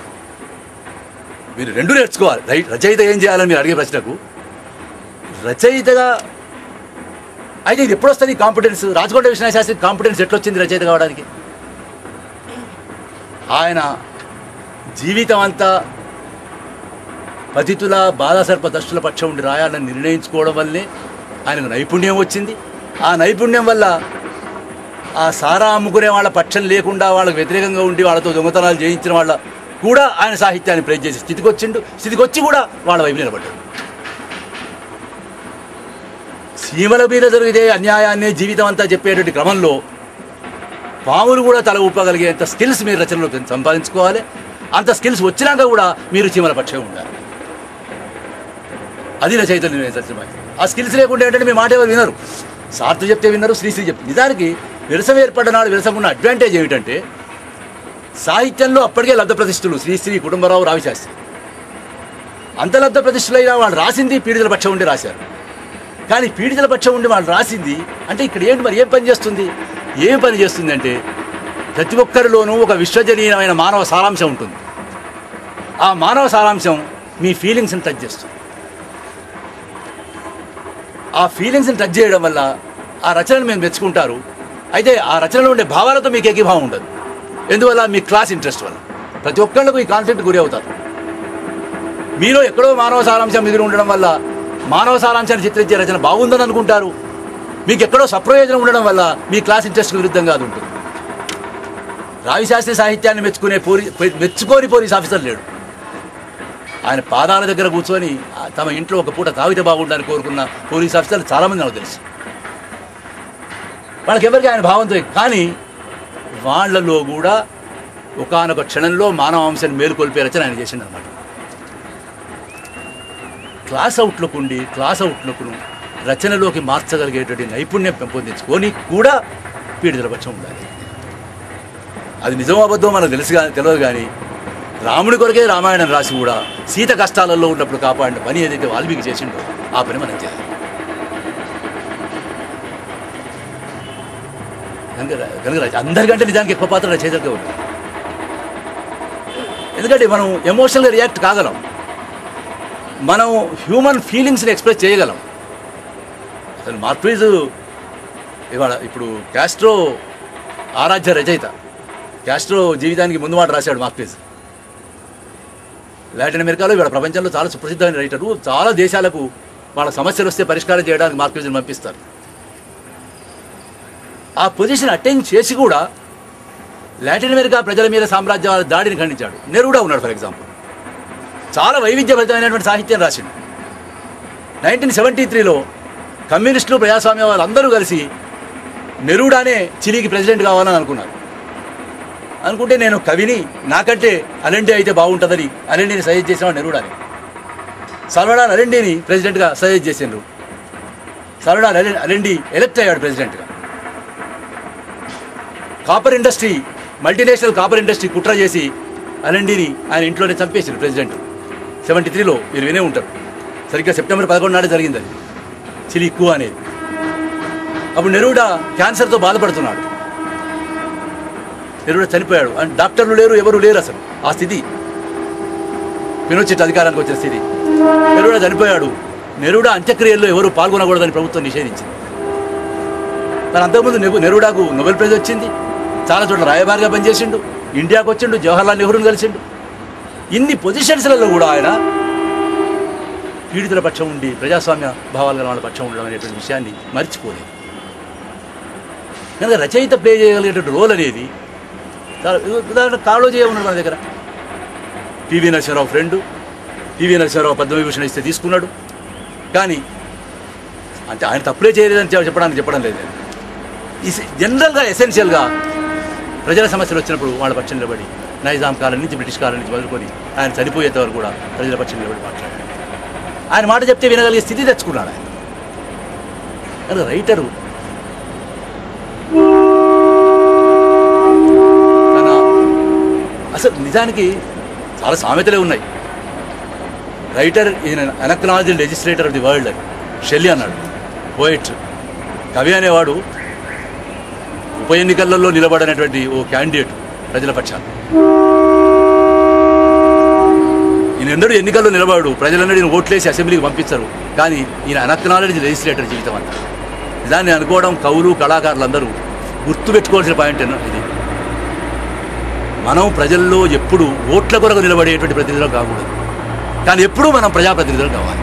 A: మీరు రెండు నేర్చుకోవాలి రైట్ రచయిత ఏం చేయాలని మీరు అడిగే ప్రశ్నకు రచయితగా అయితే ఇది ఎప్పుడు వస్తుంది కాంపిటెన్స్ రాజకోట విశ్వనాథ శాస్త్రి కాంపిటెన్స్ ఎట్లొచ్చింది రచయిత కావడానికి ఆయన జీవితం అంతా పతితుల బాధాసర్ప దస్తుల పక్షం ఉండి రాయాలని నిర్ణయించుకోవడం వల్లే ఆయనకు నైపుణ్యం వచ్చింది ఆ నైపుణ్యం వల్ల ఆ సారా అమ్ముకునే వాళ్ళ పక్షం లేకుండా వాళ్ళకు వ్యతిరేకంగా ఉండి వాళ్ళతో దొంగతనాలు చేయించిన వాళ్ళ కూడా ఆయన సాహిత్యాన్ని ప్రేజ్ చేసే స్థితికి వచ్చిండు స్థితికి వచ్చి కూడా వాళ్ళ వైపు నిలబడ్డాడు సీమల మీద జరిగితే అన్యాయాన్ని జీవితం అంతా చెప్పేటువంటి క్రమంలో పాములు కూడా తల ఊపగలిగేంత స్కిల్స్ మీరు రచనలో సంపాదించుకోవాలి అంత స్కిల్స్ వచ్చినాక కూడా మీరు చీమల పక్షం ఉండాలి అది నా చైతన్యం సత్యమై ఆ స్కిల్స్ లేకుండా ఏంటంటే మీ మాట ఎవరు వినరు సార్థు చెప్తే విన్నారు శ్రీశ్రీ చెప్తే నిజానికి విరసం ఏర్పడ్డ నాడు విరసంకున్న అడ్వాంటేజ్ ఏమిటంటే సాహిత్యంలో అప్పటికే లబ్ధ ప్రతిష్ఠులు శ్రీశ్రీ కుటుంబరావు రావిశాస్త్రి అంత లబ్ధ ప్రతిష్ఠులైన వాళ్ళు రాసింది పీడితుల పక్షం ఉండి రాశారు కానీ పీడితుల పక్షం ఉండి వాళ్ళు రాసింది అంటే ఇక్కడ ఏంటి మరి ఏం పని చేస్తుంది ఏం పని చేస్తుంది అంటే ప్రతి ఒక్కరిలోనూ ఒక విశ్వజనీయమైన మానవ సారాంశం ఉంటుంది ఆ మానవ సారాంశం మీ ఫీలింగ్స్ని టచ్ చేస్తుంది ఆ ఫీలింగ్స్ని టచ్ చేయడం వల్ల ఆ రచనను మేము మెచ్చుకుంటారు అయితే ఆ రచనలో ఉండే భావాలతో మీకు ఏకీభావం ఉండదు ఎందువల్ల మీ క్లాస్ ఇంట్రెస్ట్ వల్ల ప్రతి ఒక్కళ్ళకు ఈ కాన్ఫ్లిక్ట్ గురి అవుతారు మీలో ఎక్కడో మానవ సారాంశం మిగిలి ఉండడం వల్ల మానవ సారాంశాన్ని చిత్రించే రచన బాగుందని అనుకుంటారు మీకు ఎక్కడో సప్రయోజనం ఉండడం వల్ల మీ క్లాస్ ఇంట్రెస్ట్కి విరుద్ధంగా అది ఉంటుంది రావిశాస్త్రి సాహిత్యాన్ని మెచ్చుకునే పోలీ మెచ్చుకోని పోలీస్ ఆఫీసర్ లేడు ఆయన పాదాల దగ్గర కూర్చొని ఆ తమ ఇంట్లో ఒక పూట తాగితే బాగుండాలని కోరుకున్న పోలీస్ ఆఫీసర్లు చాలామంది నాకు తెలుసు వాళ్ళకి ఎవరికి ఆయన భావంతో కానీ వాళ్ళలో కూడా ఒకానొక క్షణంలో మానవ అంశాన్ని మేలుకొల్పే రచన ఆయన చేసిండు అనమాట క్లాస్ అవుట్లుక్ ఉండి క్లాస్ అవుట్లుక్ను రచనలోకి మార్చగలిగేటువంటి నైపుణ్యం పెంపొందించుకొని కూడా పీడితుల పక్షం ఉండాలి అది నిజమో అబద్ధమో మనకు తెలుసు కా- తెలియదు కానీ రాముడి కొరకే రామాయణం రాసి కూడా సీత కష్టాలలో ఉన్నప్పుడు కాపాడిన పని ఏదైతే వాల్మీకి చేసిండో ఆ పని మనం చేయాలి కనుక ర- కనుక ర- అందరికంటే నిజానికి ఎక్కువ పాత్ర రచయితలకే ఉంది ఎందుకంటే మనం ఎమోషనల్గా రియాక్ట్ కాగలం మనం హ్యూమన్ ఫీలింగ్స్ని ఎక్స్ప్రెస్ చేయగలం అసలు మార్క్వీజ్ ఇవాళ ఇప్పుడు క్యాస్ట్రో ఆరాధ్య రచయిత క్యాస్ట్రో జీవితానికి ముందు మాట రాశాడు మార్క్వీజ్ లాటిన్ అమెరికాలో ఇవాళ ప్రపంచంలో చాలా సుప్రసిద్ధమైన రైటరు చాలా దేశాలకు వాళ్ళ సమస్యలు వస్తే పరిష్కారం చేయడానికి మార్క్వీజ్ని పంపిస్తారు ఆ పొజిషన్ అటెండ్ చేసి కూడా లాటిన్ అమెరికా ప్రజల మీద సామ్రాజ్యవాద దాడిని ఖండించాడు నెరూడా ఉన్నాడు ఫర్ ఎగ్జాంపుల్ చాలా వైవిధ్యభరితమైనటువంటి సాహిత్యం రాసిండు నైన్టీన్ సెవెంటీ త్రీలో కమ్యూనిస్టులు ప్రజాస్వామ్యవాదులు అందరూ కలిసి నెరూడానే చిలీకి ప్రెసిడెంట్ కావాలని అనుకున్నారు అనుకుంటే నేను కవిని నాకంటే అలెండి అయితే బాగుంటుందని అలెండిని సజెస్ట్ చేసిన నెరూడాని సల్వడాన్ అలెండిని ప్రెసిడెంట్గా సజెస్ట్ చేసిండ్రు సల్వడాన్ అలె అలెండి ఎలెక్ట్ అయ్యాడు ప్రెసిడెంట్గా copper industry multinational copper industry కుట్ర చేసి అలెండిని ఆయన ఇంట్లోనే చంపేసిండు ప్రెసిడెంట్ సెవెంటీ త్రీలో మీరు వినే ఉంటారు సరిగ్గా సెప్టెంబర్ పదకొండు నాడు జరిగింది అది చిలి ఎక్కువ అనేది అప్పుడు నెరూడా క్యాన్సర్తో బాధపడుతున్నాడు నెరూడా చనిపోయాడు అండ్ డాక్టర్లు లేరు ఎవరు లేరు అసలు ఆ స్థితి పినొచ్చెట్ అధికారానికి వచ్చిన స్థితి నెరూడా చనిపోయాడు నెరూడా అంత్యక్రియల్లో ఎవరు పాల్గొనకూడదని ప్రభుత్వం నిషేధించింది మరి అంతకుముందు నెహు- నెహ్రూడాకు నోబెల్ ప్రైజ్ వచ్చింది చాలా చోట్ల రాయబారిగా పనిచేసిండు ఇండియాకు వచ్చిండు జవహర్లాల్ నెహ్రూని కలిసిండు ఇన్ని పొజిషన్స్లలో కూడా ఆయన పీడితుల పక్షం ఉండి ప్రజాస్వామ్య భావాలు గల వాళ్ళ పక్షం ఉండడం అనేటువంటి విషయాన్ని మర్చిపోలేదు కనుక రచయిత ప్లే చేయగలిగేటువంటి రోల్ అనేది చాలా ఉదాహరణ కాళోజీ ఉన్నాడు మన దగ్గర PV Narasimha Rao friend PV Narasimha Rao Padma Vibhushan ఇస్తే తీసుకున్నాడు కానీ అంటే ఆయన తప్పులే చేయలేదని చె- చెప్పడానికి చెప్పడం లేదు నేను. ఈ సె- జనరల్గా ఎసెన్షియల్గా ప్రజల సమస్యలు వచ్చినప్పుడు వాళ్ళ పక్షం నిలబడి నైజాం కాలం నుంచి బ్రిటిష్ కాలం నుంచి మొదలుకొని ఆయన చనిపోయేంత వరకు కూడా ప్రజల పక్షం నిలబడి మాట్లాడాడు ఆయన మాట చెప్తే వినగలిగే స్థితి తెచ్చుకున్నాడు ఆయన కనుక రైటరు తన అసలు నిజానికి చాలా సామెతలే ఉన్నాయి రైటర్ ఈయన unacknowledged legislator of the world అని షెల్లీ అన్నాడు పోయిట్ కవి అనేవాడు ఉప ఎన్నికలలో నిలబడినటువంటి ఓ క్యాండిడేట్ ప్రజల పక్షాన ఈయన ఎందరూ ఎన్నికల్లో నిలబడు ప్రజలందరూ ఈయన ఓట్లేసి అసెంబ్లీకి పంపించరు కానీ ఈయన అనక్నాలజీ లెజిస్లేటర్ జీవితం అంతా దాన్ని అనుకోవడం కవులు కళాకారులందరూ గుర్తుపెట్టుకోవాల్సిన పాయింట్ ఏనా ఇది మనం ప్రజల్లో ఎప్పుడు ఓట్ల కొరకు నిలబడేటువంటి ప్రతినిధులు కాకూడదు కానీ ఎప్పుడూ మనం ప్రజాప్రతినిధులు కావాలి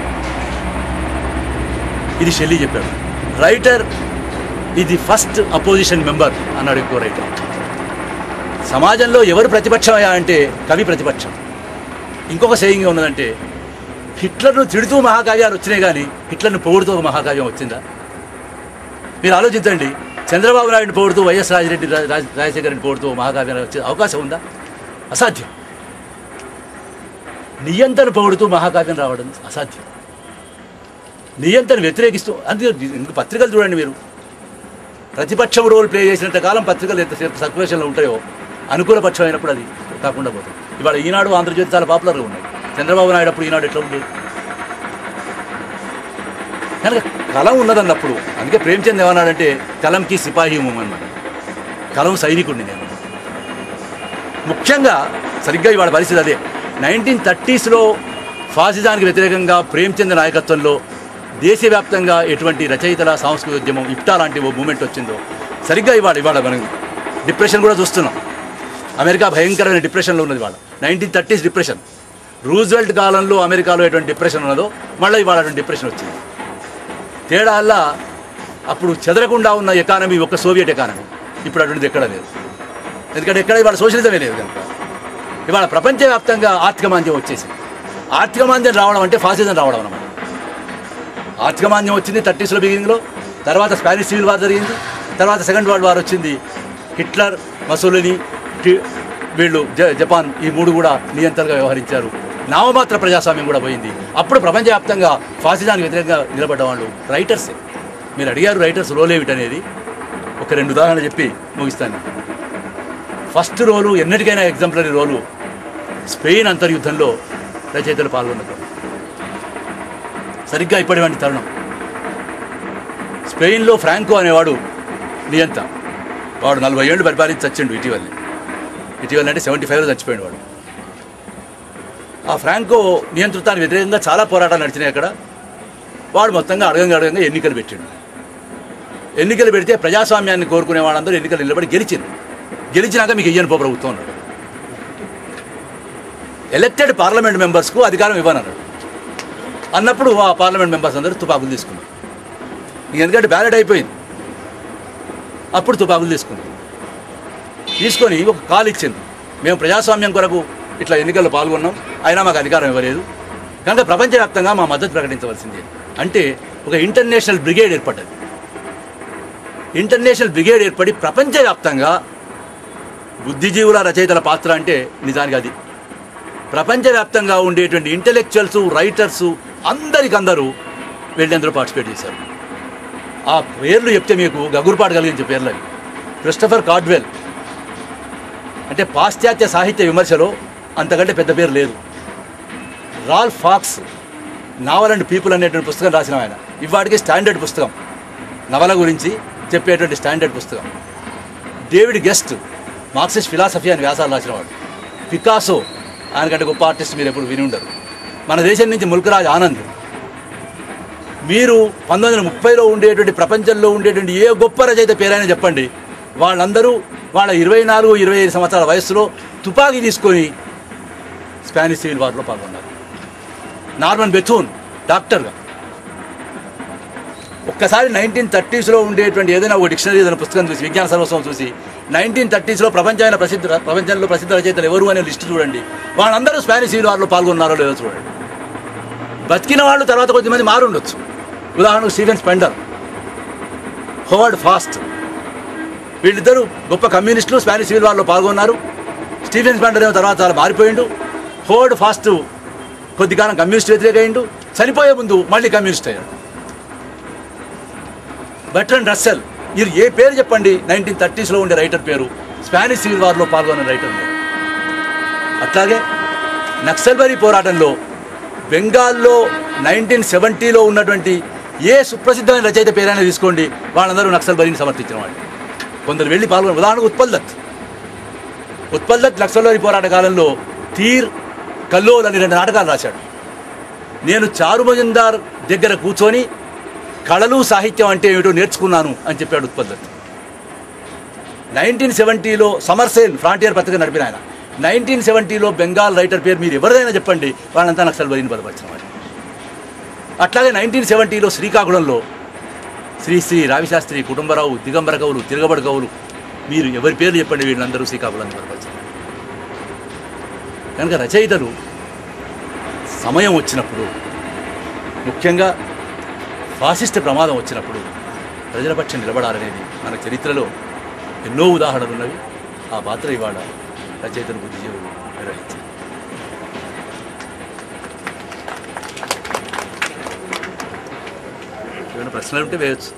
A: ఇది షెల్లీ చెప్పాడు రైటర్ ఇది ఫస్ట్ అపోజిషన్ మెంబర్ అన్నాడు ఇంకో రైటర్ సమాజంలో ఎవరు ప్రతిపక్షమయ్యా అంటే కవి ప్రతిపక్షం ఇంకొక సేయింగ్ ఉన్నదంటే హిట్లర్ను తిడుతూ మహాకావ్యాలు వచ్చినాయి కానీ హిట్లర్ను పొగుడుతూ ఒక మహాకావ్యం వచ్చిందా మీరు ఆలోచించండి చంద్రబాబు నాయుడు పొగుడుతూ వైఎస్ రాజరెడ్డి రా- రాజ- రాజశేఖర రెడ్డి పొగుడుతూ మహాకావ్యాలు వచ్చే అవకాశం ఉందా అసాధ్యం నియంత్రణ పొగుడుతూ మహాకావ్యం రావడం అసాధ్యం నియంత్రణ వ్యతిరేకిస్తూ అందుకే ఇంక పత్రికలు చూడండి మీరు ప్రతిపక్షం రోల్ ప్లే చేసినంత కాలం పత్రికలు ఎంతసేపు సర్క్యులేషన్లో ఉంటాయో అనుకూల పక్షం అయినప్పుడు అది కాకుండా పోతుంది ఇవాళ ఈనాడు ఆంధ్రజ్యోతి చాలా పాపులర్గా ఉన్నాయి చంద్రబాబు నాయుడు అప్పుడు ఈనాడు ఎట్లా ఉంది కనుక కలం ఉన్నదన్నప్పుడు అందుకే ప్రేమచంద్ ఏమన్నాడంటే కలంకి సిపాహి అన్నమాట కలం సైనికుడిని నేను ముఖ్యంగా సరిగ్గా ఇవాళ పరిస్థితి అదే నైన్టీన్ థర్టీస్లో ఫాసిజానికి వ్యతిరేకంగా ప్రేమ్చంద్ నాయకత్వంలో దేశవ్యాప్తంగా ఎటువంటి రచయితల సాంస్కృతిక ఉద్యమం ఇప్టా లాంటి ఓ మూమెంట్ వచ్చిందో సరిగ్గా ఇవాళ ఇవాళ మనం డిప్రెషన్ కూడా చూస్తున్నాం అమెరికా భయంకరమైన డిప్రెషన్లో ఉన్నది ఇవాళ నైన్టీన్ థర్టీస్ డిప్రెషన్ రూజ్వెల్ట్ కాలంలో అమెరికాలో ఎటువంటి డిప్రెషన్ ఉన్నదో మళ్ళీ ఇవాళ అటువంటి డిప్రెషన్ వచ్చింది తేడా అలా అప్పుడు చెదరకుండా ఉన్న ఎకానమీ ఒక సోవియట్ ఎకానమీ ఇప్పుడు అటువంటిది ఎక్కడ లేదు ఎందుకంటే ఎక్కడ ఇవాళ సోషలిజమే లేదు కనుక ఇవాళ ప్రపంచవ్యాప్తంగా ఆర్థిక మాంద్యం వచ్చేసింది ఆర్థిక మాంద్యం రావడం అంటే ఫాసిజం రావడం అన్నమాట ఆర్థిక మాంద్యం వచ్చింది థర్టీస్లో బిగినింగ్లో తర్వాత స్పానిష్ సివిల్ వార్ జరిగింది తర్వాత సెకండ్ వరల్డ్ వార్ వచ్చింది హిట్లర్ మసోలిని టి- వీళ్ళు జ జపాన్ ఈ మూడు కూడా నియంత్రణగా వ్యవహరించారు నామమాత్ర ప్రజాస్వామ్యం కూడా పోయింది అప్పుడు ప్రపంచవ్యాప్తంగా ఫాసిజానికి వ్యతిరేకంగా నిలబడ్డ వాళ్ళు రైటర్సే మీరు అడిగారు రైటర్స్ రోల్ ఏమిటనేది ఒక రెండు ఉదాహరణలు చెప్పి ముగిస్తాను ఫస్ట్ రోలు ఎన్నటికైనా ఎగ్జాంపులరీ రోలు స్పెయిన్ అంతర్యుద్ధంలో రచయితలు పాల్గొన్నారు సరిగ్గా ఇప్పటివంటి తరుణం స్పెయిన్లో ఫ్రాంకో అనేవాడు నియంత వాడు నలభై ఏళ్ళు పరిపాలించి చచ్చిండు ఇటీవలనే ఇటీవల అంటే సెవెంటీ ఫైవ్లో చచ్చిపోయాడు వాడు ఆ ఫ్రాంకో నియంతృత్వానికి వ్యతిరేకంగా చాలా పోరాటాలు నడిచినాయి అక్కడ వాడు మొత్తంగా అడగంగా అడగంగా ఎన్నికలు పెట్టిండు ఎన్నికలు పెడితే ప్రజాస్వామ్యాన్ని కోరుకునే వాళ్ళందరూ ఎన్నికలు నిలబడి గెలిచింది గెలిచినాక మీకు ఇయ్యను పో ప్రభుత్వం అన్నాడు ఎలక్టెడ్ పార్లమెంట్ మెంబర్స్కు అధికారం ఇవ్వనన్నాడు అన్నప్పుడు ఆ పార్లమెంట్ మెంబర్స్ అందరూ తుపాకులు తీసుకున్నారు ఇంక ఎందుకంటే బ్యాలెట్ అయిపోయింది అప్పుడు తుపాకులు తీసుకున్నారు తీసుకొని ఒక కాల్ ఇచ్చింది మేము ప్రజాస్వామ్యం కొరకు ఇట్లా ఎన్నికల్లో పాల్గొన్నాం అయినా మాకు అధికారం ఇవ్వలేదు కనుక ప్రపంచవ్యాప్తంగా మా మద్దతు ప్రకటించవలసిందే అంటే ఒక ఇంటర్నేషనల్ బ్రిగేడ్ ఏర్పడ్డది ఇంటర్నేషనల్ బ్రిగేడ్ ఏర్పడి ప్రపంచవ్యాప్తంగా బుద్ధిజీవుల రచయితల పాత్ర అంటే నిజానికి అది ప్రపంచవ్యాప్తంగా ఉండేటువంటి ఇంటలెక్చువల్స్ రైటర్స్ అందరికందరూ వెళ్ళి అందులో పార్టిసిపేట్ చేశారు ఆ పేర్లు చెప్తే మీకు గగురుపాటు కలిగించే పేర్లు అవి క్రిస్టఫర్ కార్డ్వెల్ అంటే పాశ్చాత్య సాహిత్య విమర్శలో అంతకంటే పెద్ద పేరు లేదు Ralph Fox novel and people అనేటువంటి పుస్తకం రాసిన ఆయన ఇవాటికి స్టాండర్డ్ పుస్తకం నవల గురించి చెప్పేటువంటి స్టాండర్డ్ పుస్తకం డేవిడ్ గెస్ట్ మార్క్సిస్ట్ ఫిలాసఫీ అని వ్యాసాలు రాసినవాడు పికాసో ఆయనకంటే గొప్ప ఆర్టిస్ట్ మీరు ఎప్పుడు విని ఉండరు మన దేశం నుంచి ముల్కరాజ్ ఆనంద్ మీరు పంతొమ్మిది వందల ముప్పైలో ఉండేటువంటి ప్రపంచంలో ఉండేటువంటి ఏ గొప్ప రచయిత పేరైనా చెప్పండి వాళ్ళందరూ వాళ్ళ ఇరవై నాలుగు ఇరవై ఐదు సంవత్సరాల వయసులో తుపాకీ తీసుకొని స్పానిష్ సివిల్ వార్లో పాల్గొన్నారు నార్మన్ బెథూన్ డాక్టర్గా ఒక్కసారి నైన్టీన్ థర్టీస్లో ఉండేటువంటి ఏదైనా ఒక డిక్షనరీ ఏదైనా పుస్తకం చూసి విజ్ఞాన సర్వస్వం చూసి నైన్టీన్ థర్టీస్లో ప్రపంచమైన ప్రసిద్ధ ప్రపంచంలో ప్రసిద్ధ రచయితలు ఎవరు అనే లిస్టు చూడండి వాళ్ళందరూ స్పానిష్ సివిల్ వార్లో పాల్గొన్నారో లేదో చూడండి బతికిన వాళ్ళు తర్వాత కొద్దిమంది మారుండొచ్చు ఉదాహరణకు స్టీవెన్ స్పెండర్ హోవర్డ్ ఫాస్ట్ వీళ్ళిద్దరూ గొప్ప కమ్యూనిస్టులు స్పానిష్ సివిల్ వార్లో పాల్గొన్నారు స్టీఫెన్ స్పెండర్ ఏమో తర్వాత చాలా మారిపోయిండు హోవర్డ్ ఫాస్ట్ కొద్ది కాలం కమ్యూనిస్ట్ వ్యతిరేక అయిండు చనిపోయే ముందు మళ్ళీ కమ్యూనిస్ట్ అయ్యాడు బట్రన్ రస్సెల్ మీరు ఏ పేరు చెప్పండి నైన్టీన్ థర్టీస్లో ఉండే రైటర్ పేరు స్పానిష్ సివిల్ వార్లో పాల్గొన్న రైటర్ లేరు. అట్లాగే నక్సల్బరీ పోరాటంలో బెంగాల్లో నైన్టీన్ సెవెంటీలో ఉన్నటువంటి ఏ సుప్రసిద్ధమైన రచయిత పేరైనా తీసుకోండి వాళ్ళందరూ నక్సల్బరీని సమర్థించిన వాళ్ళు కొందరు వెళ్ళి పాల్గొన ఉదాహరణకు ఉత్పల్ దత్ ఉత్పల్ దత్ నక్సల్బరీ పోరాట కాలంలో తీర్ కల్లోల్ అని రెండు నాటకాలు రాశాడు నేను చారు మజుందార్ దగ్గర కూర్చొని కళలు సాహిత్యం అంటే ఏమిటో నేర్చుకున్నాను అని చెప్పాడు ఉత్పల్ దత్ నైన్టీన్ సెవెంటీలో సమర్సేన్ ఫ్రాంటియర్ పత్రిక నడిపిన ఆయన నైన్టీన్ సెవెంటీలో బెంగాల్ రైటర్ పేరు మీరు ఎవరిదైనా చెప్పండి వాళ్ళంతా నక్సల్బరీని బలపరిచిన వాళ్ళు అట్లాగే నైన్టీన్ సెవెంటీలో శ్రీకాకుళంలో శ్రీ శ్రీ రావిశాస్త్రి కుటుంబరావు దిగంబర కవులు తిరగబడి కవులు మీరు ఎవరి పేర్లు చెప్పండి వీళ్ళందరూ శ్రీకాకుళాన్ని బలపరిచారు కనుక రచయితలు సమయం వచ్చినప్పుడు ముఖ్యంగా ఫాసిస్ట్ ప్రమాదం వచ్చినప్పుడు ప్రజల పక్షం నిలబడాలనేది మన చరిత్రలో ఎన్నో ఉదాహరణలు ఉన్నవి ఆ పాత్ర ఇవాళ రచయితలు బుద్ధిజీవులు నిర్వహించారు ఏమైనా ప్రశ్నలు ఉంటే వేయచ్చు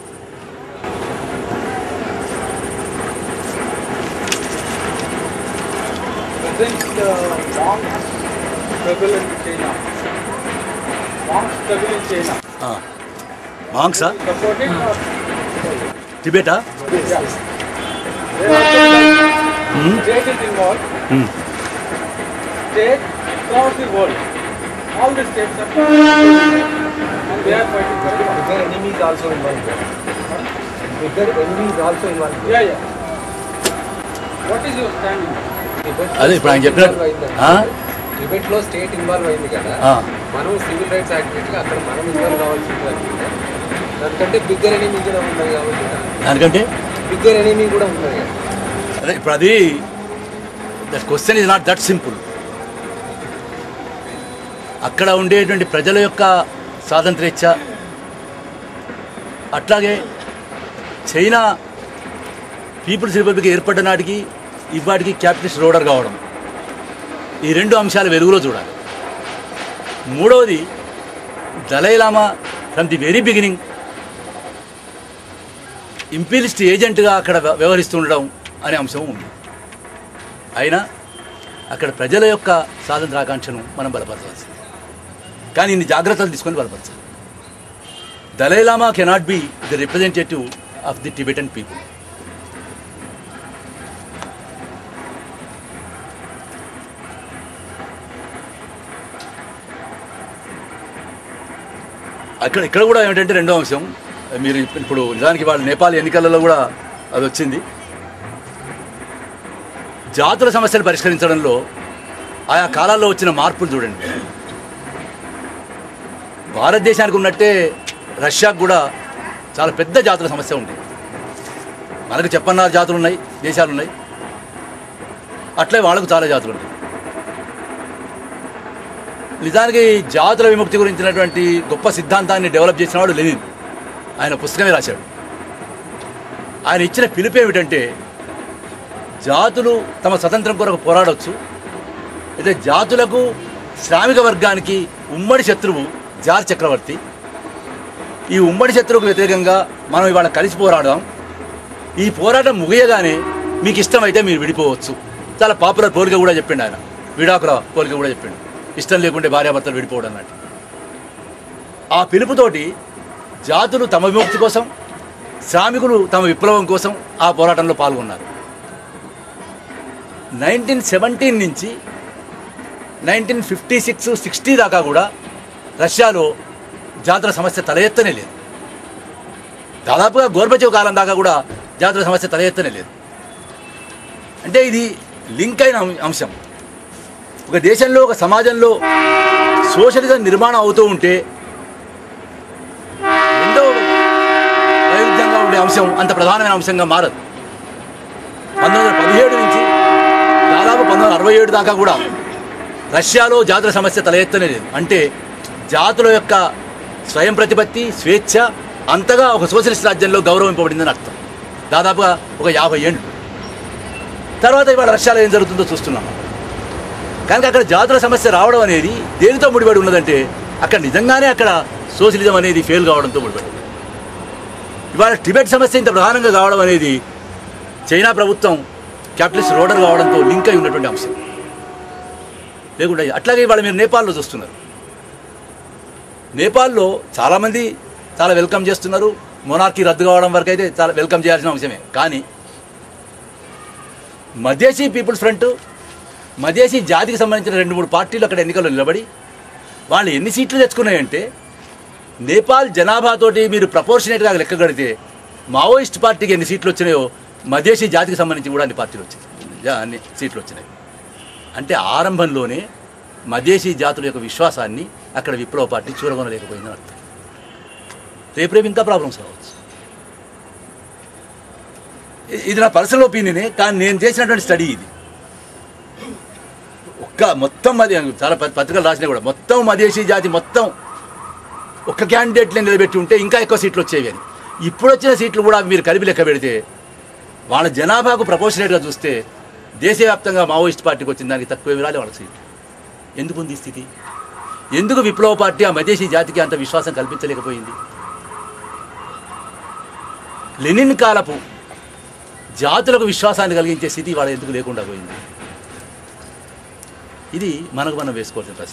D: Against the monks struggle in China. Monks struggle in China.
A: మాంక్సా
D: Supporting or
A: టిబేటా
D: yeah. They also State is involved.
A: Hmm.
D: State across the world. All the states are and they are fighting for it.
E: Bigger enemy is also involved there. Bigger enemy is also involved there.
D: Yeah, yeah. What is your standing?
E: Tibet
A: అదే ఇప్పుడు ఆయన చెప్పినట్టు ఆ?
E: Tibet లో state involve అయింది కదా
A: ఆ.
E: మనం సివిల్ రైట్స్ యాక్టివిటీ అక్కడ మనం ఇన్వాల్వ్ కావాల్సి ఉంటుంది అనుకుంటా. దానికంటే బిగ్గర్ ఎనిమీ కూడా ఉన్నది కాబట్టి
A: దానికంటే
E: బిగ్గర్ ఎనిమీ కూడా ఉన్నది కదా
A: అదే ఇప్పుడు అది that question is not that simple అక్కడ ఉండేటువంటి ప్రజల యొక్క స్వాతంత్రేచ్ఛ అట్లాగే చైనా పీపుల్స్ రిపబ్లిక్ ఏర్పడ్డ నాటికి ఇవాటికి క్యాపిటలిస్ట్ రోడర్ కావడం ఈ రెండు అంశాలు వెలుగులో చూడాలి మూడవది Dalai Lama from the very beginning imperialist ఏజెంట్గా అక్కడ వ్య- వ్యవహరిస్తూ ఉండడం అనే అంశం ఉంది అయినా అక్కడ ప్రజల యొక్క స్వాతంత్ర ఆకాంక్షను మనం బలపరచాల్సింది కానీ ఇన్ని జాగ్రత్తలు తీసుకొని బలపరచాలి Dalai Lama cannot be the representative of the Tibetan people అక్కడ ఇక్కడ కూడా ఏమిటంటే రెండో అంశం మీరు ఇప్- ఇప్పుడు నిజానికి వాళ్ళ నేపాల్ ఎన్నికలలో కూడా అది వచ్చింది జాతుల సమస్యలు పరిష్కరించడంలో ఆయా కాలాల్లో వచ్చిన మార్పులు చూడండి భారతదేశానికి ఉన్నట్టే రష్యాకు కూడా చాలా పెద్ద జాతుల సమస్య ఉంది మనకు చెప్పన్నారు జాతులు ఉన్నాయి దేశాలు ఉన్నాయి అట్లే వాళ్ళకు చాలా జాతులు ఉన్నాయి నిజానికి జాతుల విముక్తి గురించినటువంటి గొప్ప సిద్ధాంతాన్ని డెవలప్ చేసిన వాడు లెనిన్ ఆయన పుస్తకమే రాశాడు ఆయన ఇచ్చిన పిలుపు ఏమిటంటే జాతులు తమ స్వతంత్రం కొరకు పోరాడవచ్చు అయితే జాతులకు శ్రామిక వర్గానికి ఉమ్మడి శత్రువు జార్ చక్రవర్తి ఈ ఉమ్మడి శత్రువుకు వ్యతిరేకంగా మనం ఇవాళ కలిసి పోరాడదాం ఈ పోరాటం ముగియగానే మీకు ఇష్టమైతే మీరు విడిపోవచ్చు చాలా పాపులర్ పోలిక కూడా చెప్పిండు ఆయన విడాకుల పోలిక కూడా చెప్పిండు ఇష్టం లేకుంటే భార్యాభర్తలు విడిపోవడం అన్నట్టు ఆ పిలుపుతోటి జాతులు తమ విముక్తి కోసం శ్రామికులు తమ విప్లవం కోసం ఆ పోరాటంలో పాల్గొన్నారు నైన్టీన్ సెవెంటీన్ నుంచి నైన్టీన్ ఫిఫ్టీ సిక్స్ సిక్స్టీ దాకా కూడా రష్యాలో జాతుల సమస్య తల ఎత్తనే లేదు దాదాపుగా గోర్బచేవ్ కాలం దాకా కూడా జాతుల సమస్య తల ఎత్తనే లేదు అంటే ఇది లింక్ అయిన అం- అంశం ఒక దేశంలో ఒక సమాజంలో సోషలిజం నిర్మాణం అవుతూ ఉంటే రెండో వైరుధ్యంగా ఉండే అంశం అంత ప్రధానమైన అంశంగా మారదు పంతొమ్మిది వందల పదిహేడు నుంచి దాదాపు పంతొమ్మిది వందల అరవై ఏడు దాకా కూడా రష్యాలో జాతుల సమస్య తల ఎత్తనే లేదు అంటే జాతుల యొక్క స్వయం ప్రతిపత్తి స్వేచ్ఛ అంతగా ఒక సోషలిస్ట్ రాజ్యంలో గౌరవింపబడిందని అర్థం దాదాపుగా ఒక యాభై ఏళ్ళు తర్వాత ఇవాళ రష్యాలో ఏం జరుగుతుందో చూస్తున్నాం కనుక అక్కడ జాతుల సమస్య రావడం అనేది దేనితో ముడిపడి ఉన్నదంటే అక్కడ నిజంగానే అక్కడ సోషలిజం అనేది ఫెయిల్ కావడంతో ముడిపడి ఉంది. ఇవాళ టిబెట్ సమస్య ఇంత ప్రధానంగా కావడం అనేది చైనా ప్రభుత్వం క్యాపిటలిస్ట్ రోడర్ కావడంతో లింక్ అయి ఉన్నటువంటి అంశం లేకుండా అట్లాగే ఇవాళ మీరు నేపాల్లో చూస్తున్నారు నేపాల్లో చాలామంది చాలా వెల్కమ్ చేస్తున్నారు మొనార్కీ రద్దు కావడం వరకు అయితే చాలా వెల్కమ్ చేయాల్సిన అంశమే కానీ మధ్యసీ పీపుల్స్ ఫ్రంట్ మధ్యసీ జాతికి సంబంధించిన రెండు మూడు పార్టీలు అక్కడ ఎన్నికల్లో నిలబడి వాళ్ళు ఎన్ని సీట్లు తెచ్చుకున్నాయంటే నేపాల్ జనాభాతోటి మీరు ప్రపోర్షనేట్గా లెక్క కడితే మావోయిస్ట్ పార్టీకి ఎన్ని సీట్లు వచ్చినాయో మధ్యసీ జాతికి సంబంధించి కూడా అన్ని పార్టీలు వచ్చినాయి జా- అన్ని సీట్లు వచ్చినాయి అంటే ఆరంభంలోనే మధ్యసీ జాతుల యొక్క విశ్వాసాన్ని అక్కడ విప్లవ పార్టీ చూరగొనలేకపోయిందని అర్థం రేపు రేపు ఇంకా ప్రాబ్లమ్స్ రావచ్చు ఇ- ఇది నా పర్సనల్ ఒపీనియనే కానీ నేను చేసినటువంటి స్టడీ ఇది ఒక్క మొత్తం మది చాలా ప- పత్రికలు రాసినాయి కూడా మొత్తం మదేశీ జాతి మొత్తం ఒక్క క్యాండిడేట్ని నిలబెట్టి ఉంటే ఇంకా ఎక్కువ సీట్లు వచ్చేవి అని ఇప్పుడు వచ్చిన సీట్లు కూడా మీరు కలిపి లెక్క పెడితే వాళ్ళ జనాభాకు ప్రపోర్షనేట్గా చూస్తే దేశవ్యాప్తంగా మావోయిస్ట్ పార్టీకి వచ్చిన దానికి తక్కువ రాలి వాళ్ళ సీట్లు ఎందుకు ఉంది ఈ స్థితి ఎందుకు విప్లవ పార్టీ ఆ మదేశీ జాతికి అంత విశ్వాసం కల్పించలేకపోయింది లెనిన్ కాలపు జాతులకు విశ్వాసాన్ని కలిగించే స్థితి వాళ్ళ ఎందుకు లేకుండా పోయింది ఇది మనకు మనం వేసుకోవాల్సిన ప్రశ్న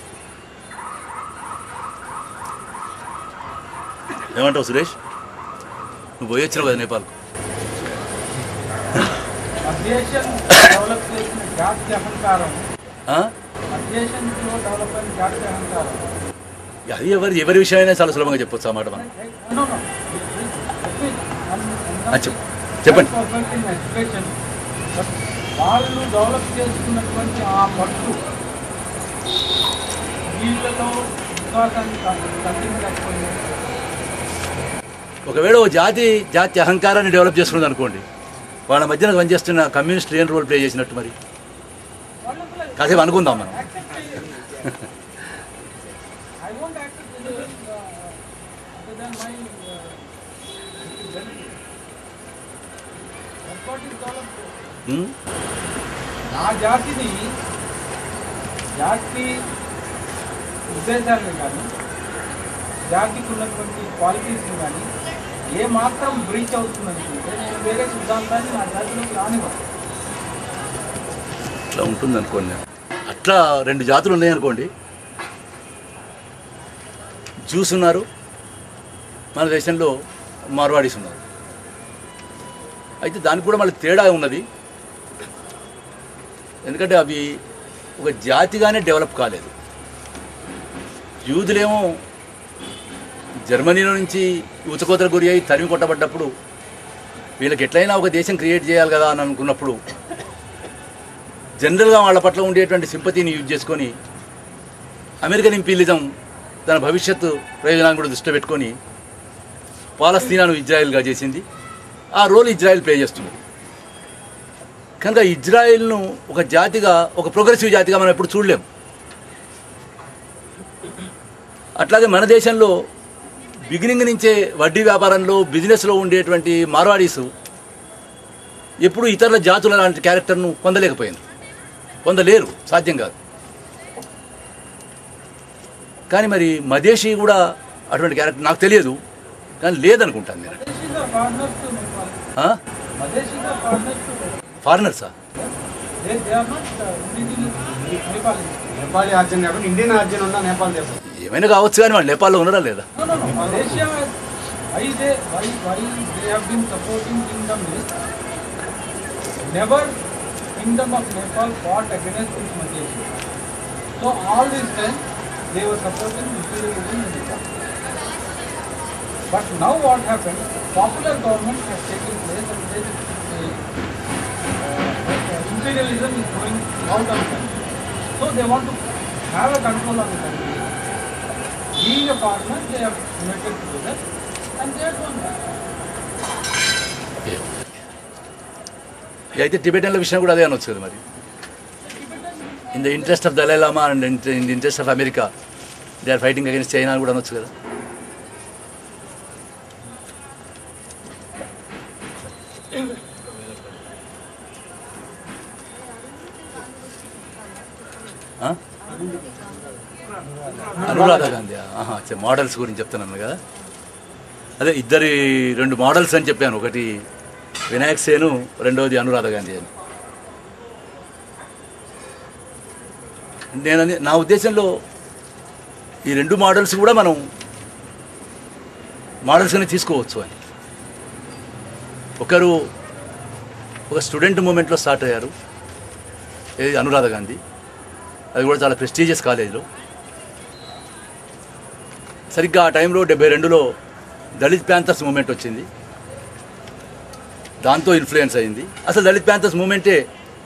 A: ఏమంటావు సురేష్ నువ్వు పోయి వచ్చినావు కదా నేపాల్కు
D: దేశం డెవలప్ చేసిన జాతి అహంకారం
A: ఆ?
D: ఆ దేశంలో డెవలప్ అయిన జాతి అహంకారం
A: అది ఎవరి ఎవరి విషయమైనా చాలా సులభంగా చెప్పొచ్చు ఆ మాట మనం
D: No, no.
A: ఆ, చెప్పు. చెప్పండి.
D: ఎడ్యుకేషన్ వాళ్ళు డెవలప్ చేసుకున్నటువంటి ఆ పట్టు వీళ్ళలో విశ్వాసాన్ని తగ్గించకపోయింది
A: ఒకవేళ ఓ జాతి జాతి అహంకారాన్ని డెవలప్ చేసుకుంది అనుకోండి వాళ్ళ మధ్యన పనిచేస్తున్న కమ్యూనిస్ట్ ఏం రోల్ ప్లే చేసినట్టు మరి కాసేపు అనుకుందాం మనం
D: I won't accept anything uh, other than my uh, benefit. That's what is developed.
A: ఉమ్?
D: నా జాతిని జాతి ఉద్దేశాలను కానీ జాతికి ఉన్నటువంటి క్వాలిటీస్ని కానీ ఏ మాత్రం బ్రీచ్ అవుతుందనుకుంటే నేను వేరే సిద్ధాంతాన్ని నా జాతిలోకి రానివ్వను
A: అట్లా ఉంటుంది అనుకోండి అట్లా రెండు జాతులు ఉన్నాయనుకోండి జ్యూస్ ఉన్నారు మన దేశంలో మార్వాడీస్ ఉన్నారు అయితే దానికి కూడా మళ్ళీ తేడా ఉన్నది ఎందుకంటే అవి ఒక జాతిగానే డెవలప్ కాలేదు యూదులేమో జర్మనీలో నుంచి ఉతకోతలు గురి అయి తరిమి కొట్టబడ్డప్పుడు వీళ్ళకి ఎట్లయినా ఒక దేశం క్రియేట్ చేయాలి కదా అని అనుకున్నప్పుడు జనరల్గా వాళ్ళ పట్ల ఉండేటువంటి సింపతిని యూజ్ చేసుకొని అమెరికన్ ఇంపీలిజం తన భవిష్యత్తు ప్రయోజనాన్ని కూడా దృష్టిలో పెట్టుకొని పాలస్తీనాను ఇజ్రాయెల్గా చేసింది ఆ రోల్ ఇజ్రాయెల్ ప్లే చేస్తుంది కనుక ఇజ్రాయెల్ను ఒక జాతిగా ఒక ప్రోగ్రెసివ్ జాతిగా మనం ఎప్పుడు చూడలేం అట్లాగే మన దేశంలో బిగినింగ్ నుంచే వడ్డీ వ్యాపారంలో బిజినెస్లో ఉండేటువంటి మార్వాడీసు ఎప్పుడు ఇతరుల జాతుల లాంటి క్యారెక్టర్ను పొందలేకపోయింది పొందలేరు సాధ్యం కాదు కానీ మరి మదేశీ కూడా అటువంటి క్యారెక్టర్ నాకు తెలియదు కానీ లేదనుకుంటాను నేను
D: మదేశీగా ఫారినర్స్ టు నేపాల్
A: ఆ?
D: మదేశీగా ఫారినర్స్ టు
A: ఫారినర్సా
D: they they are not indigenous Nepal
B: Nepali origin కాబట్టి ఇండియన్ ఆర్జన్ ఉన్న నేపాల్ దేశం
A: ఏమైనా కావచ్చు కానీ వాళ్ళు నేపాల్లో ఉన్నారా లేదా
D: No, no, no. Malaysia, why they, why, why they have been supporting kingdom is never kingdom of Nepal fought against this Malaysia. So all this time they were supporting imperialism in Nepal. But now what happened? Popular government has taken place and this uh, imperialism is going out of the country. So they want to have a control on the country. Being a partner, they have united together and they are doing that.
A: ఇక అయితే టిబెటన్ల విషయం కూడా అదే అనొచ్చు కదా మరి in the interest of Dalai Lama and in the interest of America they are fighting against China అని కూడా అనొచ్చు కదా ఆ? అనురాధ గాంధీ ఆహా అచ్చా మోడల్స్ గురించి చెప్తున్నాను కదా అదే ఇద్దరి రెండు మోడల్స్ అని చెప్పాను ఒకటి వినాయక్ సేను రెండవది అనురాధ గాంధీ అని నేను అనే- నా ఉద్దేశంలో ఈ రెండు మోడల్స్ కూడా మనం మోడల్స్గానే తీసుకోవచ్చు అని ఒకరు ఒక స్టూడెంట్ మూమెంట్లో స్టార్ట్ అయ్యారు ఏది అనురాధ గాంధీ అది కూడా చాలా ప్రెస్టీజియస్ కాలేజ్లో సరిగ్గా ఆ టైంలో డెబ్బై రెండులో దళిత్ ప్యాంథర్స్ మూమెంట్ వచ్చింది దాంతో ఇన్ఫ్లుయెన్స్ అయింది అసలు దళిత్ ప్యాంథర్స్ మూమెంటే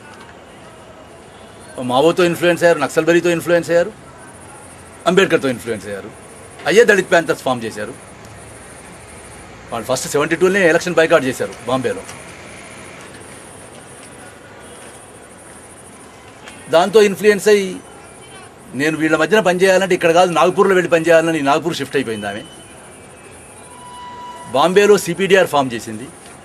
A: మావోతో ఇన్ఫ్లుయెన్స్ అయ్యారు నక్సల్బరీతో ఇన్ఫ్లుయెన్స్ అయ్యారు అంబేద్కర్తో ఇన్ఫ్లుయెన్స్ అయ్యారు అయ్యే దళిత్ ప్యాంథర్స్ ఫామ్ చేశారు వాళ్ళు ఫస్ట్ సెవెంటీ టూనే ఎలక్షన్ బైకాట్ చేశారు బాంబేలో దాంతో ఇన్ఫ్లుయెన్స్ అయ్యి నేను వీళ్ళ మధ్యన పనిచేయాలంటే ఇక్కడ కాదు నాగ్పూర్లో వెళ్ళి పనిచేయాలని నాగ్పూర్ షిఫ్ట్ అయిపోయింది ఆమె బాంబేలో సిపిడిఆర్ ఫామ్ చేసింది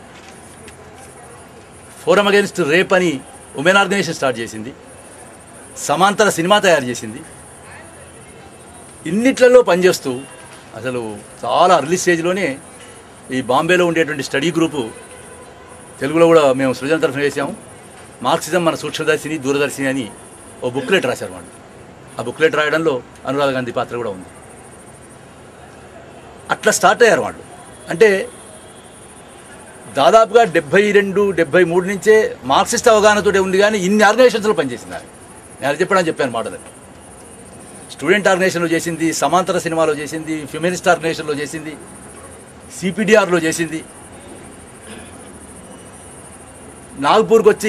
A: ఫోరం అగేన్స్ట్ రేప్ అని ఉమెన్ ఆర్గనైజేషన్ స్టార్ట్ చేసింది సమాంతర సినిమా తయారు చేసింది ఇన్నిట్లలో పనిచేస్తూ అసలు చాలా అర్లీ స్టేజ్లోనే ఈ బాంబేలో ఉండేటువంటి స్టడీ గ్రూపు తెలుగులో కూడా మేము సృజన తరఫున వేసాము మార్క్సిజం మన సూక్ష్మదర్శిని దూరదర్శిని అని ఓ బుక్లెట్ రాశారు వాళ్ళు ఆ బుక్లెట్ రాయడంలో అనురాధ గాంధీ పాత్ర కూడా ఉంది అట్లా స్టార్ట్ అయ్యారు వాళ్ళు అంటే దాదాపుగా డెబ్బై రెండు డెబ్బై మూడు నుంచే మార్క్సిస్ట్ అవగాహనతో ఉంది కానీ ఇన్ని ఆర్గనైజేషన్స్లో పనిచేసింది ఆమె నేను అది చెప్పడానికి చెప్పాను మాటలని స్టూడెంట్ ఆర్గనైజేషన్లో చేసింది సమాంతర సినిమాలో చేసింది ఫెమినిస్ట్ ఆర్గనైజేషన్లో చేసింది సిపిడిఆర్లో చేసింది నాగ్పూర్కి వచ్చి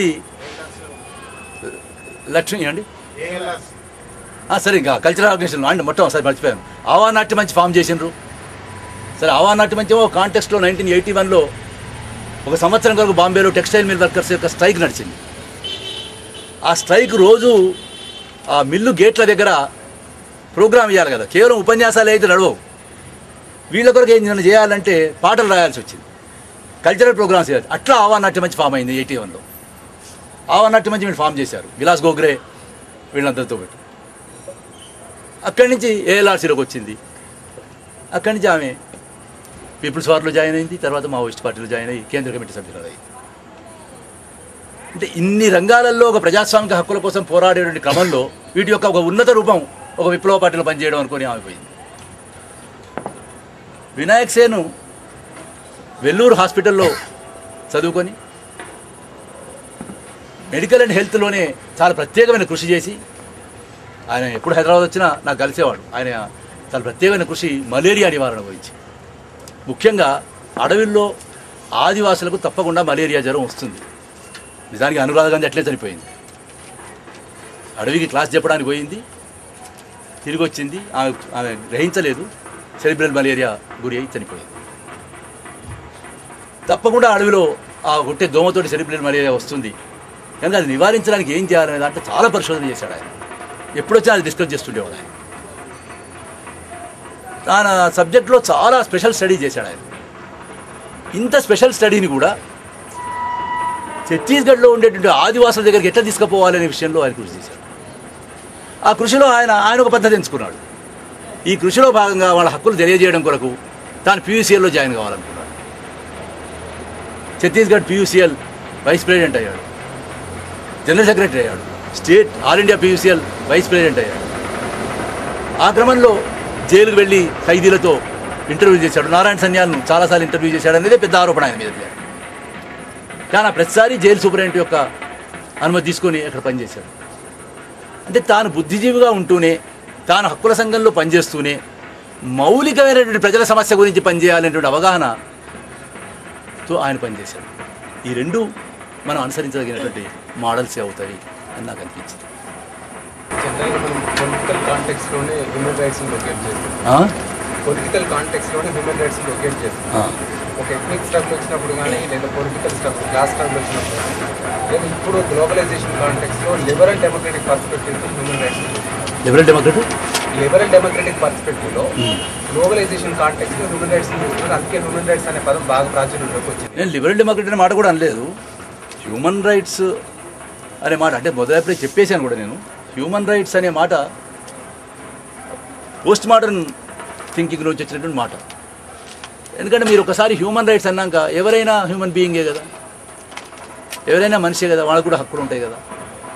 A: లక్ష్మి అండి ఆ, సరే ఇంకా కల్చరల్ ఆర్గనైజేషన్ అండి మొత్తం సరే మర్చిపోయాను ఆవా నాట్య మంచి ఫామ్ చేసిండ్రు సరే ఆవా నాట్య మంచి కాంటెక్స్ట్లో నైన్టీన్ ఎయిటీ వన్లో ఒక సంవత్సరం వరకు బాంబేలో టెక్స్టైల్ మిల్ వర్కర్స్ యొక్క స్ట్రైక్ నడిచింది ఆ స్ట్రైక్ రోజు ఆ మిల్లు గేట్ల దగ్గర ప్రోగ్రామ్ ఇవ్వాలి కదా కేవలం ఉపన్యాసాలు అయితే నడవవు వీళ్ళ కొరకు ఏం నన్ను చేయాలంటే పాటలు రాయాల్సి వచ్చింది కల్చరల్ ప్రోగ్రామ్స్ చేయాలి అట్లా ఆవా నాట్య మంచి ఫామ్ అయింది ఎయిటీ వన్లో ఆవా నాట్య మంచి వీళ్ళు ఫామ్ చేశారు విలాస్ గోగ్రే వీళ్ళందరితో పెట్టి అక్కడి నుంచి ఏఎల్ఆర్సీలోకి వచ్చింది అక్కడి నుంచి ఆమె పీపుల్స్ వార్లో జాయిన్ అయింది తర్వాత మావోయిస్ట్ పార్టీలో జాయిన్ అయ్యి కేంద్ర కమిటీ సభ్యురాలు అయింది అంటే ఇన్ని రంగాలలో ఒక ప్రజాస్వామిక హక్కుల కోసం పోరాడేటువంటి క్రమంలో వీటి యొక్క ఒక ఉన్నత రూపం ఒక విప్లవ పార్టీలో పనిచేయడం అనుకొని ఆమె పోయింది వినాయక్ సేను వెల్లూరు హాస్పిటల్లో చదువుకొని మెడికల్ అండ్ హెల్త్లోనే చాలా ప్రత్యేకమైన కృషి చేసి ఆయన ఎప్పుడు హైదరాబాద్ వచ్చినా నాకు కలిసేవాడు ఆయన చాలా ప్రత్యేకమైన కృషి మలేరియా నివారణ గురించి ముఖ్యంగా అడవిల్లో ఆదివాసులకు తప్పకుండా మలేరియా జ్వరం వస్తుంది నిజానికి అనురాధ గాంధీ అట్లే చనిపోయింది అడవికి క్లాస్ చెప్పడానికి పోయింది తిరిగి వచ్చింది ఆమె ఆమె గ్రహించలేదు సెరిబ్రల్ మలేరియా గురి అయి చనిపోయింది తప్పకుండా అడవిలో ఆ కొట్టే దోమతోటి సెరిబ్రల్ మలేరియా వస్తుంది కనుక అది నివారించడానికి ఏం చేయాలనే దాంట్లో చాలా పరిశోధన చేశాడు ఆయన ఎప్పుడొచ్చినా అది డిస్కస్ చేస్తుండేవాడు ఆయన తన సబ్జెక్ట్లో చాలా స్పెషల్ స్టడీ చేశాడు ఆయన ఇంత స్పెషల్ స్టడీని కూడా ఛత్తీస్గఢ్లో ఉండేటువంటి ఆదివాసుల దగ్గరికి ఎట్లా తీసుకుపోవాలనే విషయంలో ఆయన కృషి చేశాడు ఆ కృషిలో ఆయన ఆయన ఒక పద్ధతి ఎంచుకున్నాడు ఈ కృషిలో భాగంగా వాళ్ళ హక్కులు తెలియజేయడం కొరకు తాను పీయూసీఎల్లో జాయిన్ కావాలనుకున్నాడు ఛత్తీస్గఢ్ పీయూసీఎల్ వైస్ ప్రెసిడెంట్ అయ్యాడు జనరల్ సెక్రటరీ అయ్యాడు state all India PUCL vice president అయ్యాడు ఆ క్రమంలో జైలుకు వెళ్ళి ఖైదీలతో ఇంటర్వ్యూ చేశాడు నారాయణ సన్యాలను చాలాసార్లు ఇంటర్వ్యూ చేశాడు అనేది పెద్ద ఆరోపణ ఆయన మీద కానీ ఆ ప్రతిసారి జైలు సూపరింటెండెంట్ యొక్క అనుమతి తీసుకొని అక్కడ పనిచేశాడు అంటే తాను బుద్ధిజీవిగా ఉంటూనే తాను హక్కుల సంఘంలో పనిచేస్తూనే మౌలికమైనటువంటి ప్రజల సమస్య గురించి పనిచేయాలనేటువంటి అవగాహనతో ఆయన పనిచేశాడు ఈ రెండు మనం అనుసరించదగినటువంటి మోడల్సే అవుతాయి అని నాకు అనిపించింది
E: జనరల్గా మనం పొలిటికల్ కాంటెక్స్లోనే హ్యూమన్ రైట్స్ని లొకేట్ చేస్తాం
A: ఆ?
E: పొలిటికల్ కాంటెక్స్లోనే హ్యూమన్ రైట్స్ని లొకేట్ చేస్తాం
A: ఆ.
E: ఒక ఎథనిక్ స్ట్రగుల్ వచ్చినప్పుడు కానీ లేదా పొలిటికల్ స్ట్రగుల్ క్లాస్ స్ట్రగుల్ వచ్చినప్పుడు కానీ లేదా ఇప్పుడు గ్లోబలైజేషన్ కాంటెక్స్లో లిబరల్ డెమోక్రటిక్ పర్స్పెక్టివ్తో human rights
A: liberal democrat
E: liberal democratic పర్స్పెక్టివ్లో గ్లోబలైజేషన్ కాంటెక్స్లో హ్యూమన్ రైట్స్ చూస్తున్నారు అందుకే హ్యూమన్ రైట్స్ అనే పదం బాగా ప్రాచుర్యంలోకి వచ్చింది
A: నేను లిబరల్ డెమోక్రట్ అనే మాట కూడా అనలేదు హ్యూమన్ రైట్స్ అనే మాట అంటే మొదలప్పుడే చెప్పేశాను కూడా నేను హ్యూమన్ రైట్స్ అనే మాట పోస్ట్ మోడర్న్ థింకింగ్ నుంచి వచ్చినటువంటి మాట ఎందుకంటే మీరు ఒకసారి హ్యూమన్ రైట్స్ అన్నాక ఎవరైనా హ్యూమన్ బీయింగే కదా ఎవరైనా మనిషే కదా వాళ్ళకు కూడా హక్కులు ఉంటాయి కదా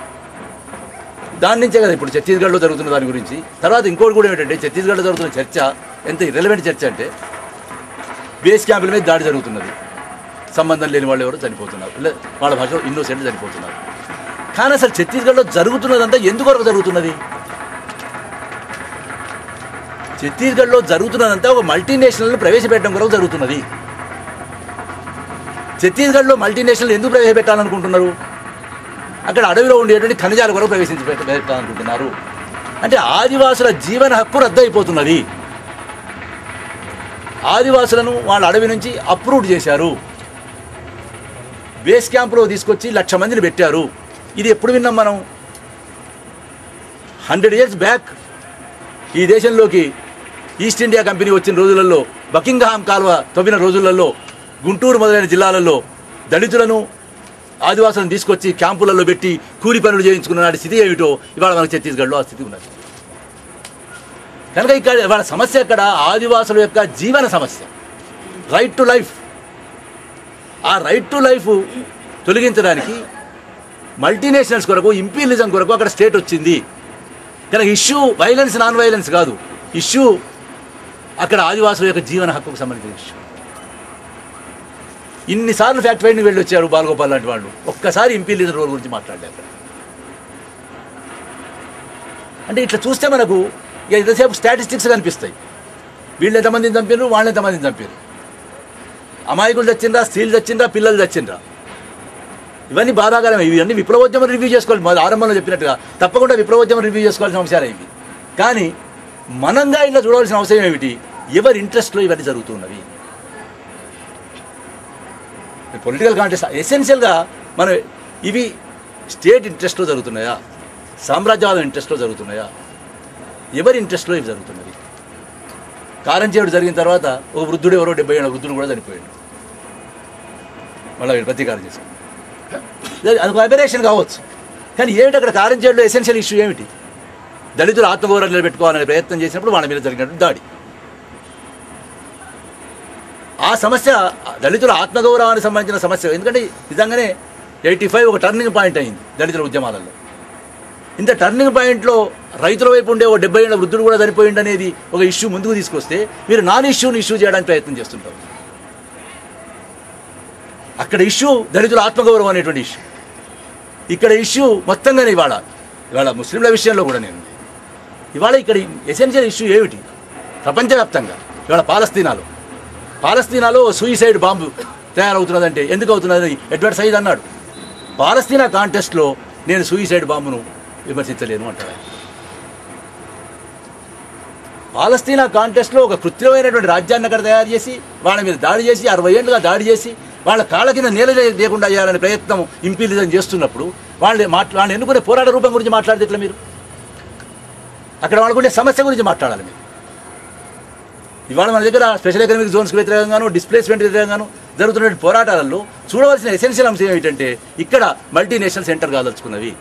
A: దాని నుంచే కదా ఇప్పుడు ఛత్తీస్గఢ్లో జరుగుతున్న దాని గురించి తర్వాత ఇంకోటి కూడా ఏంటంటే ఛత్తీస్గఢ్లో జరుగుతున్న చర్చ ఎంత ఇర్రెలవెంట్ చర్చ అంటే బేస్ క్యాంపుల మీద దాడి జరుగుతున్నది సంబంధం లేని వాళ్ళు ఎవరు చనిపోతున్నారు లే వాళ్ళ భాషలో ఇన్నోసెంట్ చనిపోతున్నారు కానీ అసలు ఛత్తీస్గఢ్లో జరుగుతున్నదంతా ఎందుకొరకు జరుగుతున్నది ఛత్తీస్గఢ్లో జరుగుతున్నదంతా ఒక మల్టీనేషనల్ ప్రవేశపెట్టడం కొరకు జరుగుతున్నది ఛత్తీస్గఢ్లో మల్టీనేషనల్ ఎందుకు ప్రవేశపెట్టాలనుకుంటున్నారు అక్కడ అడవిలో ఉండేటువంటి ఖనిజాల కొరకు ప్రవేశించి పెట్ట- పెట్టాలనుకుంటున్నారు అంటే ఆదివాసుల జీవన హక్కు రద్దయిపోతున్నది ఆదివాసులను వాళ్ళ అడవి నుంచి అప్రూవ్ చేశారు బేస్ క్యాంప్లో తీసుకొచ్చి లక్ష మందిని పెట్టారు ఇది ఎప్పుడు విన్నాం మనం హండ్రెడ్ ఇయర్స్ బ్యాక్ ఈ దేశంలోకి ఈస్ట్ ఇండియా కంపెనీ వచ్చిన రోజులలో బకింగ్హామ్ కాలువ తవ్విన రోజులలో గుంటూరు మొదలైన జిల్లాలలో దళితులను ఆదివాసులను తీసుకొచ్చి క్యాంపులలో పెట్టి కూలి పనులు చేయించుకున్న నాటి స్థితి ఏమిటో ఇవాళ మనకు ఛత్తీస్గఢ్లో ఆ స్థితి ఉన్నది కనుక ఇక్కడ వాళ్ళ సమస్య ఇక్కడ ఆదివాసుల యొక్క జీవన సమస్య రైట్ టు లైఫ్ ఆ రైట్ టు లైఫ్ తొలగించడానికి మల్టీనేషనల్స్ కొరకు ఇంపీరియలిజం కొరకు అక్కడ స్టేట్ వచ్చింది కనుక ఇష్యూ వైలెన్స్ నాన్ వైలెన్స్ కాదు ఇష్యూ అక్కడ ఆదివాసుల యొక్క జీవన హక్కుకు సంబంధించిన ఇష్యూ ఇన్నిసార్లు ఫ్యాక్ట్ ఫైండింగ్ వెళ్ళి వచ్చారు బాలగోపాల్ లాంటి వాళ్ళు ఒక్కసారి ఎంపీ లీడర్ రోల్ గురించి మాట్లాడలేక అంటే ఇట్లా చూస్తే మనకు ఇక ఎంతసేపు స్టాటిస్టిక్స్ కనిపిస్తాయి వీళ్ళు ఎంతమందిని చంపారు వాళ్ళు ఎంతమందిని చంపారు అమాయకులు చచ్చిండ్రా స్త్రీలు చచ్చిండ్రా పిల్లలు చచ్చిండ్రా ఇవన్నీ బాధాకరమే ఇవన్నీ విప్లవోద్యమం రివ్యూ చేసుకోవాలి మొదలు ఆరంభంలో చెప్పినట్టుగా తప్పకుండా విప్లవోద్యమం రివ్యూ చేసుకోవాల్సిన అంశాలు ఇవి కానీ మనంగా ఇలా చూడవలసిన అవసరం ఏమిటి ఎవరి ఇంట్రెస్ట్లో ఇవన్నీ జరుగుతున్నవి పొలిటికల్ కాంటెస్ట్ ఎసెన్షియల్గా మనం ఇవి స్టేట్ ఇంట్రెస్ట్లో జరుగుతున్నాయా సామ్రాజ్యవాదం ఇంట్రెస్ట్లో జరుగుతున్నాయా ఎవరి ఇంట్రెస్ట్లో ఇవి జరుగుతున్నవి కారంచేవుడు జరిగిన తర్వాత ఒక వృద్ధుడు ఎవరో డెబ్బై ఏళ్ళ వృద్ధుడు కూడా చనిపోయాడు మళ్ళీ వీళ్ళు ప్రతీకారం చేశారు అది ఒక అబరేషన్ కావచ్చు కానీ ఏమిటి అక్కడ కారంచేడులో ఎసెన్షియల్ ఇష్యూ ఏమిటి దళితులు ఆత్మగౌరవం నిలబెట్టుకోవాలనే ప్రయత్నం చేసినప్పుడు వాళ్ళ మీద జరిగినట్టు దాడి ఆ సమస్య దళితుల ఆత్మగౌరవానికి సంబంధించిన సమస్య ఎందుకంటే నిజంగానే ఎయిటీ ఫైవ్ ఒక టర్నింగ్ పాయింట్ అయింది దళితుల ఉద్యమాలలో ఇంత టర్నింగ్ పాయింట్లో రైతుల వైపు ఉండే ఓ డెబ్బై ఏళ్ళ వృద్ధుడు కూడా చనిపోయింది అనేది ఒక ఇష్యూ ముందుకు తీసుకొస్తే మీరు నాన్ ఇష్యూని ఇష్యూ చేయడానికి ప్రయత్నం చేస్తుంటారు అక్కడ ఇష్యూ దళితుల ఆత్మగౌరవం అనేటువంటి ఇష్యూ ఇక్కడ ఇష్యూ మొత్తంగానే ఇవాళ ఇవాళ ముస్లింల విషయంలో కూడా నేను ఇవాళ ఇక్కడ ఎసెన్షియల్ ఇష్యూ ఏమిటి ప్రపంచవ్యాప్తంగా ఇవాళ పాలస్తీనాలో పాలస్తీనాలో సూయిసైడ్ బాంబు తయారవుతున్నదంటే ఎందుకు అవుతున్నదని ఎడ్వర్డ్ సైద్ అన్నాడు పాలస్తీనా కాంటెస్ట్లో నేను సూయిసైడ్ బాంబును విమర్శించలేను అంటాడు ఆయన. పాలస్తీనా కాంటెస్ట్లో ఒక కృత్రిమైనటువంటి రాజ్యాన్ని అక్కడ తయారు చేసి వాళ్ళ మీద దాడి చేసి అరవై ఏళ్ళుగా దాడి చేసి వాళ్ళ కాళ్ళ కింద నేల లే- లేకుండా చేయాలనే ప్రయత్నం ఇంపీలిజం చేస్తున్నప్పుడు వాళ్ళు మాట్లా వాళ్ళు ఎన్నుకునే పోరాట రూపం గురించి మాట్లాడితే ఎట్లా మీరు అక్కడ వాళ్ళకుండే సమస్య గురించి మాట్లాడాలి మీరు ఇవాళ మన దగ్గర స్పెషల్ ఎకనామిక్ జోన్స్కి వ్యతిరేకంగాను డిస్ప్లేస్మెంట్ వ్యతిరేకంగాను జరుగుతున్న పోరాటాలలో చూడవలసిన ఎసెన్షియల్ అంశం ఏమిటంటే ఇక్కడ మల్టీనేషనల్ సెంటర్ కాదలుచుకున్నవి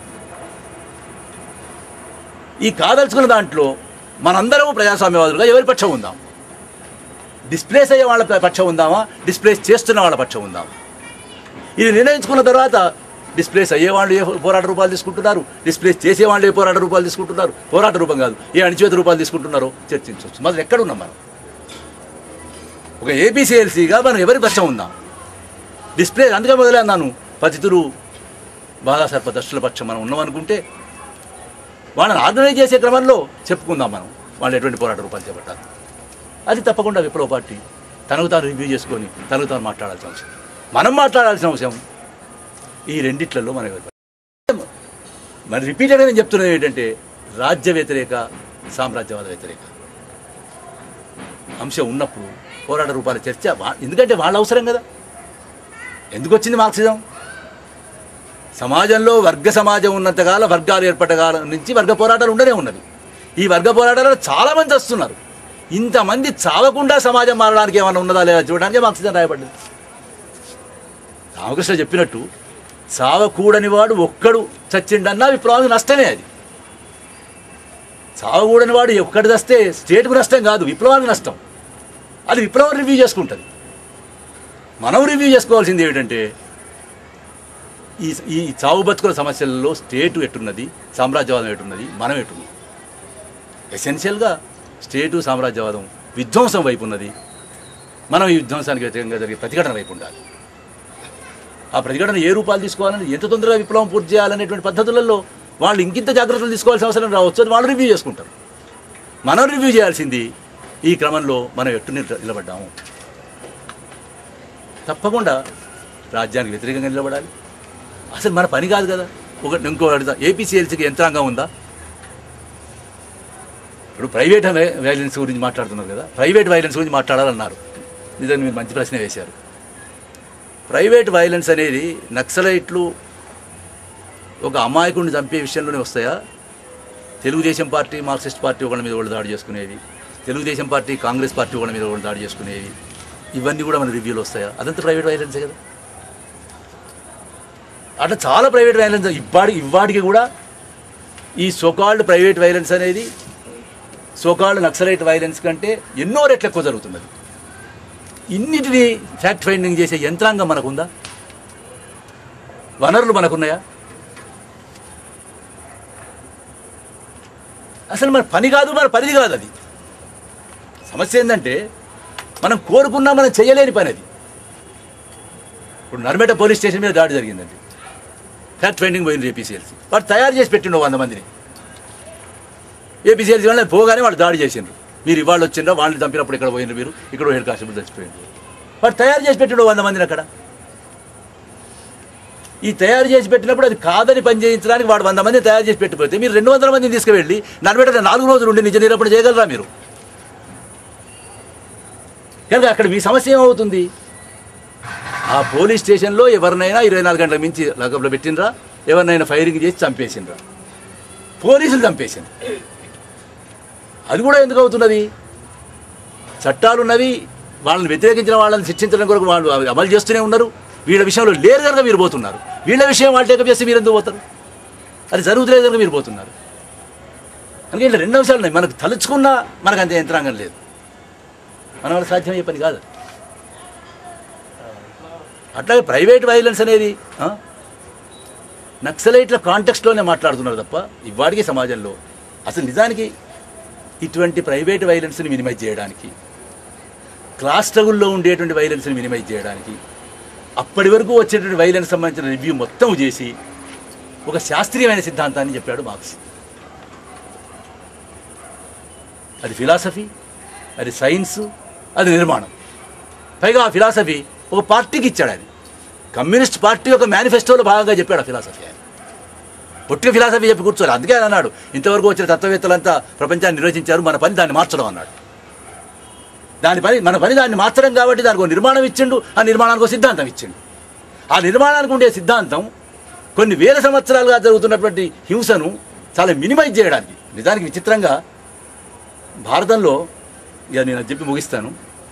A: ఈ కాదలుచుకున్న దాంట్లో మనందరం ప్రజాస్వామ్యవాదులుగా ఎవరి పక్షం ఉందాం డిస్ప్లేస్ అయ్యే వాళ్ళ పక్షం ఉందామా డిస్ప్లేస్ చేస్తున్న వాళ్ళ పక్షం ఉందామా ఇది నిర్ణయించుకున్న తర్వాత డిస్ప్లేస్ అయ్యే వాళ్ళు ఏ పోరాట రూపాలు తీసుకుంటున్నారు డిస్ప్లేస్ చేసే వాళ్ళు ఏ పోరాట రూపాలు తీసుకుంటున్నారు పోరాట రూపం కాదు ఏ అణిచేత రూపాలు తీసుకుంటున్నారో చర్చించవచ్చు మొదలు ఎక్కడ ఉన్నాం మనం ఒక ఏపీసీఎల్సీగా మనం ఎవరి పక్షం ఉందాం డిస్ప్లే అందుకే మొదలే అన్నాను పతితులు బాగా సర్పదర్శుల పక్షం మనం ఉన్నామనుకుంటే వాళ్ళని ఆర్గనైజ్ చేసే క్రమంలో చెప్పుకుందాం మనం వాళ్ళు ఎటువంటి పోరాట రూపాలు చేపట్టాలి అది తప్పకుండా విప్లవ పార్టీ తనకు తాను రివ్యూ చేసుకొని తనకు తాను మాట్లాడాల్సిన అవసరం మనం మాట్లాడాల్సిన అవసరం ఈ రెండిట్లలో మనం ఎవరి పక్షం? మరి రిపీటెడ్గా నేను చెప్తున్నది ఏంటంటే రాజ్య వ్యతిరేక సామ్రాజ్యవాద వ్యతిరేక అంశం ఉన్నప్పుడు పోరాట రూపాల చర్చ వా- ఎందుకంటే వాళ్ళ అవసరం కదా ఎందుకు వచ్చింది మార్క్సిజం సమాజంలో వర్గ సమాజం ఉన్నంతకాల వర్గాలు ఏర్పడగాల నుంచి వర్గ పోరాటాలు ఉండనే ఉన్నవి ఈ వర్గ పోరాటాలలో చాలామంది వస్తున్నారు ఇంతమంది చావకుండా సమాజం మారడానికి ఏమైనా ఉన్నదా లేదా చూడడానికి మార్క్సిజం రాయబడింది రామకృష్ణ చెప్పినట్టు చావకూడని వాడు ఒక్కడు చచ్చిండన్నా విప్లవానికి నష్టమే అది చావకూడని వాడు ఒక్కడి వస్తే స్టేట్కు నష్టం కాదు విప్లవానికి నష్టం అది విప్లవం రివ్యూ చేసుకుంటుంది మనం రివ్యూ చేసుకోవాల్సింది ఏమిటంటే ఈ ఈ చావు బతుకుల సమస్యలలో స్టేటు ఎట్టున్నది సామ్రాజ్యవాదం ఎట్టున్నది మనం ఎట్టున్నది ఎసెన్షియల్గా స్టేటు సామ్రాజ్యవాదం విధ్వంసం వైపు ఉన్నది మనం ఈ విధ్వంసానికి వ్యతిరేకంగా జరిగే ప్రతిఘటన వైపు ఉండాలి ఆ ప్రతిఘటన ఏ రూపాలు తీసుకోవాలని ఎంత తొందరగా విప్లవం పూర్తి చేయాలనేటువంటి పద్ధతులలో వాళ్ళు ఇంకింత జాగ్రత్తలు తీసుకోవాల్సిన అవసరం రావచ్చు అది వాళ్ళు రివ్యూ చేసుకుంటారు మనం రివ్యూ చేయాల్సింది ఈ క్రమంలో మనం ఎట్టు నిల- నిలబడ్డాము తప్పకుండా రాజ్యానికి వ్యతిరేకంగా నిలబడాలి అసలు మన పని కాదు కదా ఒక ఇంకో అడుగుతా ఏపీసీఎల్సీకి యంత్రాంగం ఉందా ఇప్పుడు ప్రైవేట్ వై- వైలెన్స్ గురించి మాట్లాడుతున్నారు కదా ప్రైవేట్ వైలెన్స్ గురించి మాట్లాడాలన్నారు నిజంగా మీరు మంచి ప్రశ్న వేశారు ప్రైవేట్ వైలెన్స్ అనేది నక్సలైట్లు ఒక అమాయకుడిని చంపే విషయంలోనే వస్తాయా తెలుగుదేశం పార్టీ మార్క్సిస్ట్ పార్టీ ఒకళ్ళ మీద ఒకళ్ళు దాడి చేసుకునేవి తెలుగుదేశం పార్టీ కాంగ్రెస్ పార్టీ ఒకళ్ళ మీద ఒకళ్ళు దాడి చేసుకునేవి ఇవన్నీ కూడా మన రివ్యూలో వస్తాయా అదంతా ప్రైవేట్ వైలెన్సే కదా అట్లా చాలా ప్రైవేట్ వైలెన్స్ ఇవాడి ఇవాడికి కూడా ఈ సోకాల్డ్ ప్రైవేట్ వైలెన్స్ అనేది సోకాల్డ్ నక్సలైట్ వైలెన్స్ కంటే ఎన్నో రెట్లు ఎక్కువ జరుగుతున్నది ఇన్నిటిని ఫ్యాక్ట్ ఫైండింగ్ చేసే యంత్రాంగం మనకుందా వనరులు మనకున్నాయా అసలు మన పని కాదు మన పరిధి కాదు అది సమస్య ఏంటంటే మనం కోరుకున్నా మనం చేయలేని పని అది ఇప్పుడు నర్మేట పోలీస్ స్టేషన్ మీద దాడి జరిగిందండి ఫ్యాక్ట్ ఫైండింగ్ పోయింది ఏపీసీఎల్సీ వాడు తయారు చేసి పెట్టిండు వంద మందిని ఏపీసీఎల్సీ వాళ్ళని పోగానే వాళ్ళు దాడి చేసిండ్రు మీరు ఇవాళ వచ్చిండ్రా వాళ్ళని చంపినప్పుడు ఇక్కడ పోయిండ్రు మీరు ఇక్కడ హెడ్ కానిస్టేబుల్ చచ్చిపోయిండ్రు వాడు తయారు చేసి పెట్టిండు వంద మందిని అక్కడ ఈ తయారు చేసి పెట్టినప్పుడు అది కాదని పని చేయించడానికి వాడు వంద మంది తయారు చేసి పెట్టిపోతే మీరు రెండు వందల మందిని తీసుకువెళ్ళి నలభై నాలుగు రోజులు ఉండి నిజ నిరూపణ చేయగలరా మీరు కనుక అక్కడ మీ సమస్య ఏమవుతుంది ఆ పోలీస్ స్టేషన్లో ఎవరినైనా ఇరవై నాలుగు గంటల మించి లగబ్లో పెట్టినరా ఎవరినైనా ఫైరింగ్ చేసి చంపేసిండ్రా పోలీసులు చంపేసిండ్రు అది కూడా ఎందుకు అవుతున్నది చట్టాలు ఉన్నవి వాళ్ళని వ్యతిరేకించిన వాళ్ళని శిక్షించడం కొరకు వాళ్ళు అవి అమలు చేస్తూనే ఉన్నారు వీళ్ళ విషయంలో లేరు కనుక మీరు పోతున్నారు వీళ్ళ విషయం వాళ్ళు టేకప్ చేస్తే మీరు ఎందుకు పోతారు అది జరుగుతులేదు కనుక మీరు పోతున్నారు అందుకే ఇట్లా రెండు అంశాలు ఉన్నాయి మనకు తలుచుకున్నా మనకు అంత యంత్రాంగం లేదు మన వల్ల సాధ్యమయ్యే పని కాదు అట్లాగే ప్రైవేట్ వైలెన్స్ అనేది ఆ? నక్సలైట్ల కాంటెక్స్ట్లోనే మాట్లాడుతున్నారు తప్ప ఇవాడికి సమాజంలో అసలు నిజానికి ఇటువంటి ప్రైవేట్ వైలెన్స్ని మినిమైజ్ చేయడానికి క్లాస్ స్ట్రగుల్లో ఉండేటువంటి వైలెన్స్ని మినిమైజ్ చేయడానికి అప్పటి వరకు వచ్చేటువంటి వైలెన్స్ సంబంధించిన రివ్యూ మొత్తం చేసి ఒక శాస్త్రీయమైన సిద్ధాంతాన్ని చెప్పాడు మార్క్స్ అది ఫిలాసఫీ అది సైన్స్ అది నిర్మాణం పైగా ఆ ఫిలాసఫీ ఒక పార్టీకి ఇచ్చాడు ఆయన కమ్యూనిస్ట్ పార్టీ యొక్క మేనిఫెస్టోలో భాగంగా చెప్పాడు ఆ ఫిలాసఫీ ఆయన పొట్టిన ఫిలాసఫీ చెప్పి కూర్చోరు అందుకే ఆయన అన్నాడు ఇంతవరకు వచ్చిన తత్వవేత్తలంతా ప్రపంచాన్ని నిర్వచించారు మన పని దాన్ని మార్చడం అన్నాడు దాని పని మన పని దాన్ని మార్చడం కాబట్టి దానికి ఒక నిర్మాణం ఇచ్చిండు ఆ నిర్మాణానికి ఒక సిద్ధాంతం ఇచ్చిండు ఆ నిర్మాణానికి ఉండే సిద్ధాంతం కొన్ని వేల సంవత్సరాలుగా జరుగుతున్నటువంటి హింసను చాలా మినిమైజ్ చేయడానికి నిజానికి విచిత్రంగా భారతంలో ఇక నేను అది చెప్పి ముగిస్తాను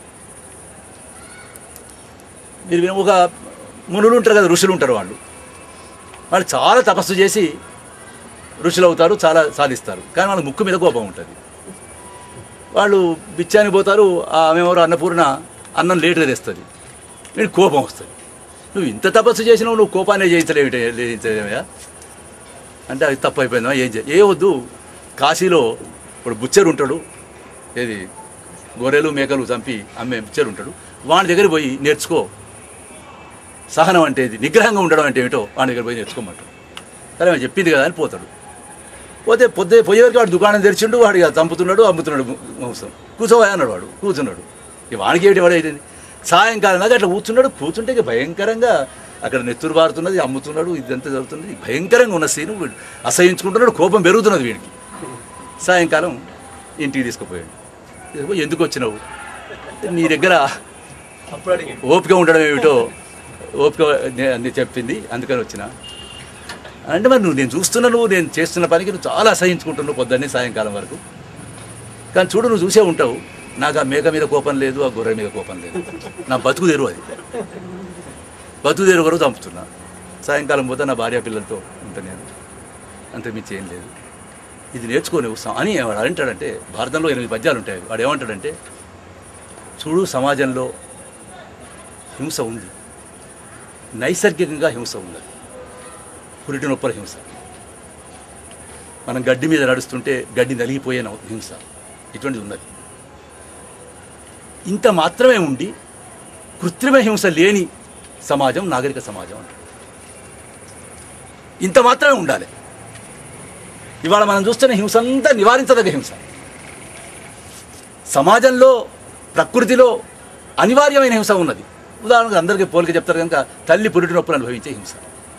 A: మీరు విన- ఒక మునులు ఉంటారు కదా ఋషులు ఉంటారు వాళ్ళు వాళ్ళు చాలా తపస్సు చేసి ఋషులు అవుతారు చాలా సాధిస్తారు కానీ వాళ్ళకి ముక్కు మీద కోపం ఉంటుంది వాళ్ళు బిచ్చానికి పోతారు ఆమె ఎవరు అన్నపూర్ణ అన్నం లేటుగా తెస్తుంది వీడికి కోపం వస్తుంది నువ్వు ఇంత తపస్సు చేసినావు నువ్వు కోపాన్ని జయించలేవిటే జయించలేవయా అంటే అది తప్పు అయిపోయిందా ఏం చే ఏ వద్దు కాశీలో ఇప్పుడు బుచ్చరు ఉంటాడు ఏది గొర్రెలు మేకలు చంపి అమ్మే బుచ్చరు ఉంటాడు వాడి దగ్గర పోయి నేర్చుకో సహనం అంటే ఇది నిగ్రహంగా ఉండడం అంటే ఏమిటో వాడి దగ్గర పోయి నేర్చుకోమంటాడు సరే ఆమె చెప్పింది కదా అని పోతాడు పోతే పొద్దు పోయేవరకు వాడు దుకాణం తెరిచిండు వాడు ఇక చంపుతున్నాడు అమ్ముతున్నాడు మాంసం కూర్చోవా అన్నాడు వాడు కూర్చున్నాడు ఇక వాడికి ఏమిటి వాడు ఏంటి సాయంకాలం దాకా అట్లా కూర్చున్నాడు కూర్చుంటే ఇక భయంకరంగా అక్కడ నెత్తురు బారుతున్నది అమ్ముతున్నాడు ఇదంతా జరుగుతున్నది భయంకరంగా ఉన్న సీను వీడు అసహించుకుంటున్నాడు కోపం పెరుగుతున్నది వీడికి సాయంకాలం ఇంటికి తీసుకుపోయాడు తీసుకుపోయి ఎందుకు వచ్చినావు నీ దగ్గర ఓపిక ఉండడం ఏమిటో ఓపిక నే- అని చెప్పింది అందుకని వచ్చిన అంటే మరి నువ్వు నేను చూస్తున్నా నువ్వు నేను చేస్తున్న పనికి నువ్వు చాలా అసహించుకుంటున్నావు పొద్దున్నే సాయంకాలం వరకు కానీ చూడు నువ్వు చూసే ఉంటావు నాకు ఆ మేక మీద కోపం లేదు ఆ గొర్రె మీద కోపం లేదు నా బతుకు తెరువు అది బతుకు తెరువు వరకు చంపుతున్నా సాయంకాలం పోతే నా భార్య పిల్లలతో ఉంటా నేను అంత మించి ఏం లేదు ఇది నేర్చుకో నువ్వు స- అని వాడు అంటాడంటే భారతంలో ఎనిమిది పద్యాలు ఉంటాయి వాడు ఏమంటాడంటే చూడు సమాజంలో హింస ఉంది నైసర్గికంగా హింస ఉంది పురిటి నొప్పుల హింస మనం గడ్డి మీద నడుస్తుంటే గడ్డి నలిగిపోయే నవ్వు- హింస ఇటువంటిది ఉన్నది ఇంత మాత్రమే ఉండి కృత్రిమ హింస లేని సమాజం నాగరిక సమాజం అంటారు ఇంత మాత్రమే ఉండాలి ఇవాళ మనం చూస్తున్న హింస అంతా నివారించదగ్గ హింస సమాజంలో ప్రకృతిలో అనివార్యమైన హింస ఉన్నది ఉదాహరణకు అందరికీ పోలిక చెప్తారు కనుక తల్లి పురిటి నొప్పులు అనుభవించే హింస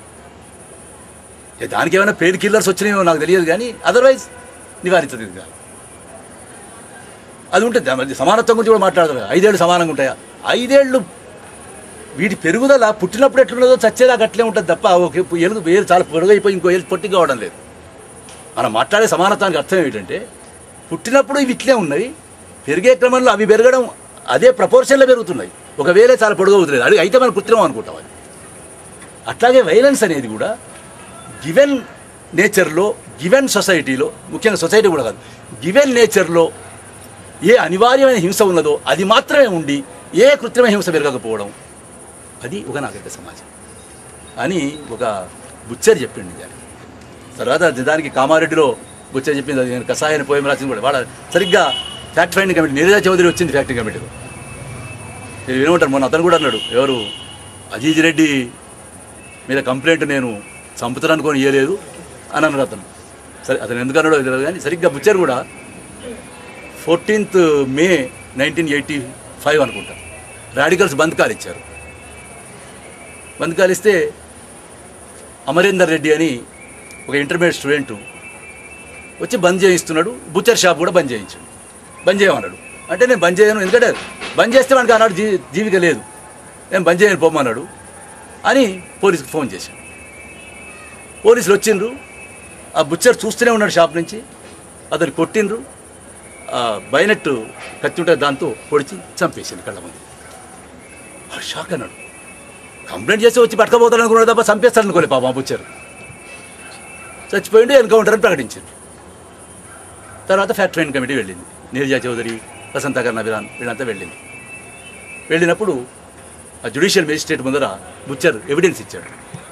A: ఏ దానికి ఏమైనా పెయిన్ కిల్లర్స్ వచ్చినాయో నాకు తెలియదు కానీ అదర్వైజ్ నివారించదు ఇది కాదు అది ఉంటుంది దాని మధ్య సమానత్వం గురించి కూడా మాట్లాడతారు కదా. ఐదేళ్ళు సమానంగా ఉంటాయా ఐదేళ్ళు వీటి పెరుగుదల పుట్టినప్పుడు ఎట్లున్నదో చచ్చేదాకా అట్లే ఉంటుంది తప్ప ఒక ఏళ్ళు వేలు చాలా పొడుగైపోయి ఇంకో ఏళ్ళు పొట్టి కావడం లేదు మనం మాట్లాడే సమానత్వానికి అర్థం ఏమిటంటే పుట్టినప్పుడు ఇవి ఇట్లే ఉన్నవి పెరిగే క్రమంలో అవి పెరగడం అదే ప్రపోర్షన్లో పెరుగుతున్నాయి ఒకవేళ చాలా పొడుగు అవుతుంది అది అయితే మనం కృత్రిమం అనుకుంటాం అది అట్లాగే వైలెన్స్ అనేది కూడా గివెన్ నేచర్లో గివెన్ సొసైటీలో ముఖ్యంగా సొసైటీ కూడా కాదు గివెన్ నేచర్లో ఏ అనివార్యమైన హింస ఉన్నదో అది మాత్రమే ఉండి ఏ కృత్రిమ హింస పెరగకపోవడం అది ఒక నాగరిక సమాజం అని ఒక బుచ్చర్ చెప్పిండు నిజానికి తర్వాత నిజానికి కామారెడ్డిలో బుచ్చర్ చెప్పింది అది నేను కషాయాన్ని పోయం రాసింది కూడా వాళ్ళ సరిగ్గా fact finding committee Neeraja Chaudhary వచ్చింది ఫ్యాక్టరీ కమిటీలో మీరు వినమంటారు మొన్న అతను కూడా అన్నాడు ఎవరు అజీజ్ రెడ్డి మీద కంప్లైంట్ నేను చంపుతాననుకొని ఇవ్వలేదు అని అన్నాడు అతను సరే అతను ఎందుకు అన్నాడో తెలియదు కానీ సరిగ్గా బుచ్చారు కూడా fourteenth May nineteen eighty five అనుకుంటా రాడికల్స్ బంద్కాలు ఇచ్చారు బంద్కాలు ఇస్తే అమరేందర్ రెడ్డి అని ఒక ఇంటర్మీడియట్ స్టూడెంట్ వచ్చి బంద్ చేయిస్తున్నాడు బుచ్చర్ షాప్ కూడా బంద్ చేయించాడు బంద్ చేయమన్నాడు అంటే నేను బంద్ చేయను ఎందుకంటే బంద్ చేస్తే వాడికి ఆనాడు జీ జీవిక లేదు నేను బంద్ చేయను పోమన్నాడు అని పోలీసుకి ఫోన్ చేశాను పోలీసులు వచ్చిండ్రు ఆ బుచ్చర్ చూస్తూనే ఉన్నాడు షాప్ నుంచి అతను కొట్టిండ్రు ఆ బైనట్టు కత్తి ఉంటే దాంతో పొడిచి చంపేసింది కళ్ళ ముందు వాడు షాక్ అన్నాడు కంప్లైంట్ చేసి వచ్చి పట్టుకపోతాడు అనుకున్నాడు తప్ప చంపేస్తాడు అనుకోలే పాపం ఆ బుచ్చర్ చచ్చిపోయిండు ఎన్కౌంటర్ అని ప్రకటించారు తర్వాత ఫ్యాక్టరీ కమిటీ వెళ్ళింది నీరజా చౌదరి వసంతకర్ నబిరాన్ వీళ్ళంతా వెళ్ళింది వెళ్ళినప్పుడు ఆ జ్యుడిషియల్ మేజిస్ట్రేట్ ముందర బుచ్చర్ ఎవిడెన్స్ ఇచ్చాడు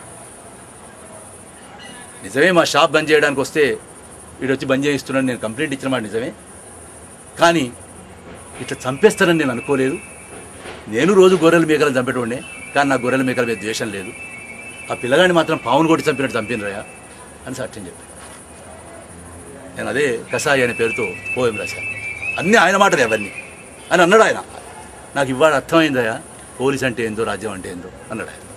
A: నిజమే మా షాప్ బంద్ చేయడానికి వస్తే వీడు వచ్చి బంద్ చేయిస్తున్నాడు నేను కంప్లైంట్ ఇచ్చిన మాట నిజమే కానీ ఇట్లా చంపేస్తానని నేను అనుకోలేదు నేను రోజు గొర్రెల మేకలను చంపేటోడే కానీ నా గొర్రెల మేకల మీద ద్వేషం లేదు ఆ పిల్లగాడిని మాత్రం పావును కొట్టి చంపినట్టు చంపినరయ్యా అని సాక్ష్యం చెప్పాను నేను అదే కసాయి అనే పేరుతో పోయం రాశాను అన్నీ ఆయన మాటలే అవన్నీ అని అన్నాడు ఆయన నాకు ఇవాళ అర్థమైందయ్యా పోలీస్ అంటే ఏందో రాజ్యం అంటే ఏందో అన్నాడు ఆయన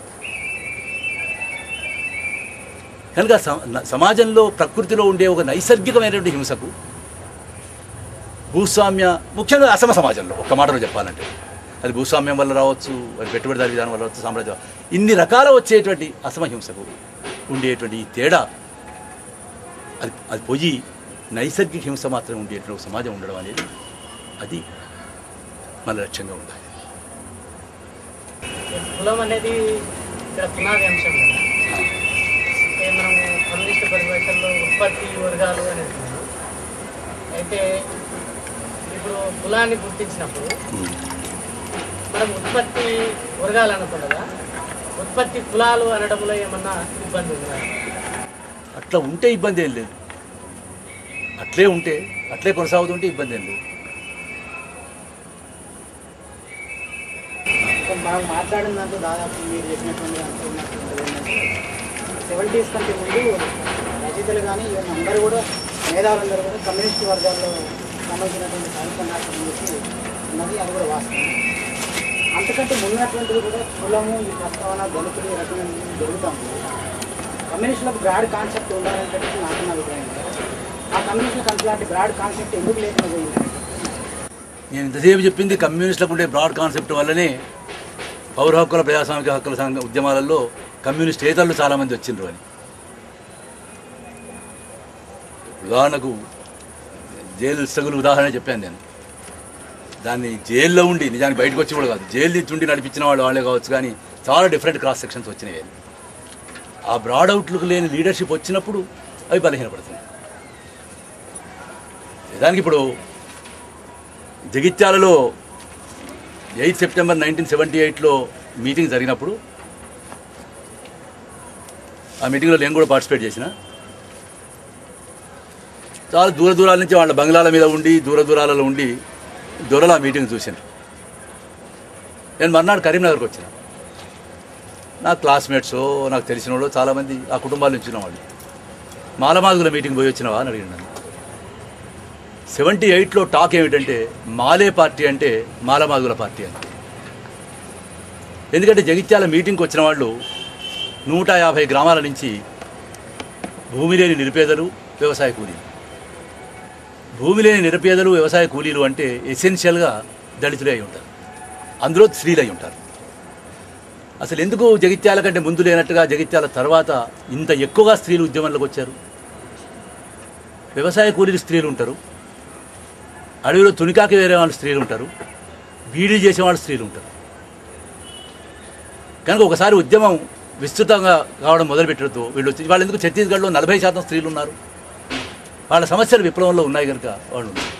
A: కనుక సమ- న- సమాజంలో ప్రకృతిలో ఉండే ఒక నైసర్గికమైనటువంటి హింసకు భూస్వామ్య ముఖ్యంగా అసమ సమాజంలో ఒక్క మాటలో చెప్పాలంటే అది భూస్వామ్యం వల్ల రావచ్చు అది పెట్టుబడిదారి విధానం వల్ల రావచ్చు సామ్రాజ్యం ఇన్ని రకాల వచ్చేటువంటి అసమ హింసకు ఉండేటువంటి ఈ తేడా అది అది పోయి నైసర్గిక హింస మాత్రమే ఉండేటువంటి ఒక సమాజం ఉండడం అనేది అది మన లక్ష్యంగా ఉండాలి
F: కులం అనేది ఇక్కడ పునాది అంశం కదా అంటే మనం కమ్యూనిస్ట్ పరిభాషల్లో ఉత్పత్తి వర్గాలు అని అంటున్నాం అయితే ఇప్పుడు కులాన్ని గుర్తించినప్పుడు మనం ఉత్పత్తి వర్గాలు అనుకుంటుందా ఉత్పత్తి కులాలు అనడంలో ఏమన్నా ఇబ్బంది ఉందా
A: అట్లా ఉంటే ఇబ్బంది ఏం లేదు అట్లే ఉంటే అట్లే కొనసాగుతుంటే ఇబ్బంది ఏం లేదు
G: మనం మాట్లాడిన దాంట్లో దాదాపు మీరు చెప్పినటువంటి సెవెంటీస్ కంటే ముందు రచయితలు కానీ ఈవెన్ అందరూ కూడా మేధావులందరూ కూడా కమ్యూనిస్ట్ వర్గాల్లో సంబంధించినటువంటి సాహిత్యం నాటకం చెప్పి ఉన్నది అది కూడా వాస్తవం అంతకంటే ముందున్నటువంటిది కూడా కులము ఈ ప్రస్తావన దళితులు ఈ రకమైన జరుగుతాం కమ్యూనిస్టులకు బ్రాడ్ కాన్సెప్ట్ ఉండాలని చెప్పి నాకు నా అభిప్రాయం ఆ కమ్యూనిస్టులకు అంతలాంటి బ్రాడ్ కాన్సెప్ట్ ఎందుకు లేకుండా పోయింది
A: నేను ఇంతసేపు చెప్పింది కమ్యూనిస్టులకు ఉండే బ్రాడ్ కాన్సెప్ట్ వల్లనే పౌర హక్కుల ప్రజాస్వామిక హక్కుల సంఘ ఉద్యమాలలో కమ్యూనిస్ట్ ఏతరులు చాలామంది వచ్చిండ్రు అని ఉదాహరణకు జైలు సగులు ఉదాహరణ చెప్పాను నేను దాన్ని జైల్లో ఉండి నిజానికి బయటకు వచ్చి కూడా కాదు జైలు నుంచి ఉండి నడిపించిన వాళ్ళు వాళ్ళే కావచ్చు కానీ చాలా డిఫరెంట్ క్రాస్ సెక్షన్స్ వచ్చినాయి అని. ఆ బ్రాడ్ అవుట్లుక్ లేని లీడర్షిప్ వచ్చినప్పుడు అవి బలహీనపడుతున్నాయి నిజానికి ఇప్పుడు జగిత్యాలలో ఎయిత్ సెప్టెంబర్ నైన్టీన్ సెవెంటీ ఎయిట్లో మీటింగ్ జరిగినప్పుడు ఆ మీటింగ్లో నేను కూడా పార్టిసిపేట్ చేసిన చాలా దూర దూరాల నుంచి వాళ్ళ బంగ్లాల మీద ఉండి దూర దూరాలలో ఉండి దొరల ఆ మీటింగ్ చూశాను నేను మర్నాడు కరీంనగర్కి వచ్చిన నా క్లాస్మేట్స్ నాకు తెలిసిన వాళ్ళు చాలామంది ఆ కుటుంబాల నుంచి ఉన్న వాళ్ళు మాలమాదుగుల మీటింగ్ పోయి వచ్చినావా అని అడిగినాను సెవెంటీ ఎయిట్లో టాక్ ఏమిటంటే మాలే పార్టీ అంటే మాలమాదుల పార్టీ అని ఎందుకంటే జగిత్యాల మీటింగ్కి వచ్చిన వాళ్ళు నూట యాభై గ్రామాల నుంచి భూమి లేని నిరుపేదలు వ్యవసాయ కూలీలు భూమి లేని నిరుపేదలు వ్యవసాయ కూలీలు అంటే ఎసెన్షియల్గా దళితులే అయి ఉంటారు అందులో స్త్రీలు అయి ఉంటారు అసలు ఎందుకు జగిత్యాల కంటే ముందు లేనట్టుగా జగిత్యాల తర్వాత ఇంత ఎక్కువగా స్త్రీలు ఉద్యమంలోకి వచ్చారు వ్యవసాయ కూలీలు స్త్రీలు ఉంటారు అడవిలో తునికాకి వేరే వాళ్ళు స్త్రీలు ఉంటారు బీడీ చేసేవాళ్ళు స్త్రీలు ఉంటారు కనుక ఒకసారి ఉద్యమం విస్తృతంగా కావడం మొదలుపెట్టడంతో వీళ్ళు వచ్చి వాళ్ళు ఎందుకు ఛత్తీస్గఢ్లో నలభై శాతం స్త్రీలు ఉన్నారు వాళ్ళ సమస్యలు విప్లవంలో ఉన్నాయి కనుక వాళ్ళు ఉన్నారు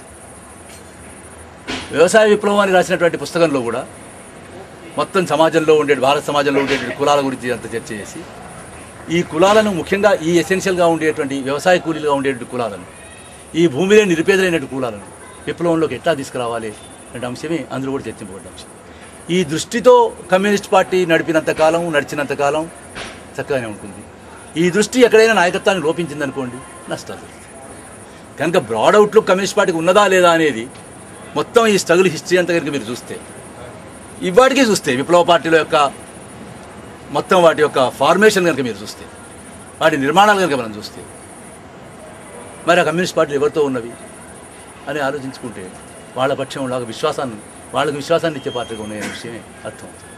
A: వ్యవసాయ విప్లవం అని రాసినటువంటి పుస్తకంలో కూడా మొత్తం సమాజంలో ఉండే భారత సమాజంలో ఉండేటువంటి కులాల గురించి అంత చర్చ చేసి ఈ కులాలను ముఖ్యంగా ఈ ఎసెన్షియల్గా ఉండేటువంటి వ్యవసాయ కూలీలుగా ఉండేటువంటి కులాలను ఈ భూమిలో నిరుపేదలైనటువంటి కులాలను విప్లవంలోకి ఎట్లా తీసుకురావాలి అనే అంశమే అందులో కూడా చర్చింపబడ్డ అంశం ఈ దృష్టితో కమ్యూనిస్ట్ పార్టీ నడిపినంత కాలం నడిచినంత కాలం చక్కగానే ఉంటుంది ఈ దృష్టి ఎక్కడైనా నాయకత్వాన్ని లోపించిందనుకోండి నష్టాలు జరుగుతాయి. కనుక బ్రాడ్ అవుట్లుక్ కమ్యూనిస్ట్ పార్టీకి ఉన్నదా లేదా అనేది మొత్తం ఈ స్ట్రగుల్ హిస్టరీ అంతా కనుక మీరు చూస్తే ఇవాటికి చూస్తే విప్లవ పార్టీల యొక్క మొత్తం వాటి యొక్క ఫార్మేషన్ కనుక మీరు చూస్తే వాటి నిర్మాణాలు కనుక మనం చూస్తే మరి ఆ కమ్యూనిస్ట్ పార్టీలు ఎవరితో ఉన్నవి అని ఆలోచించుకుంటే వాళ్ళ పక్షం వాళ్ళ విశ్వాసాన్ని వాళ్ళకి విశ్వాసాన్ని ఇచ్చే పార్టీగా ఉన్నాయనే విషయమే అర్థం అవుతుంది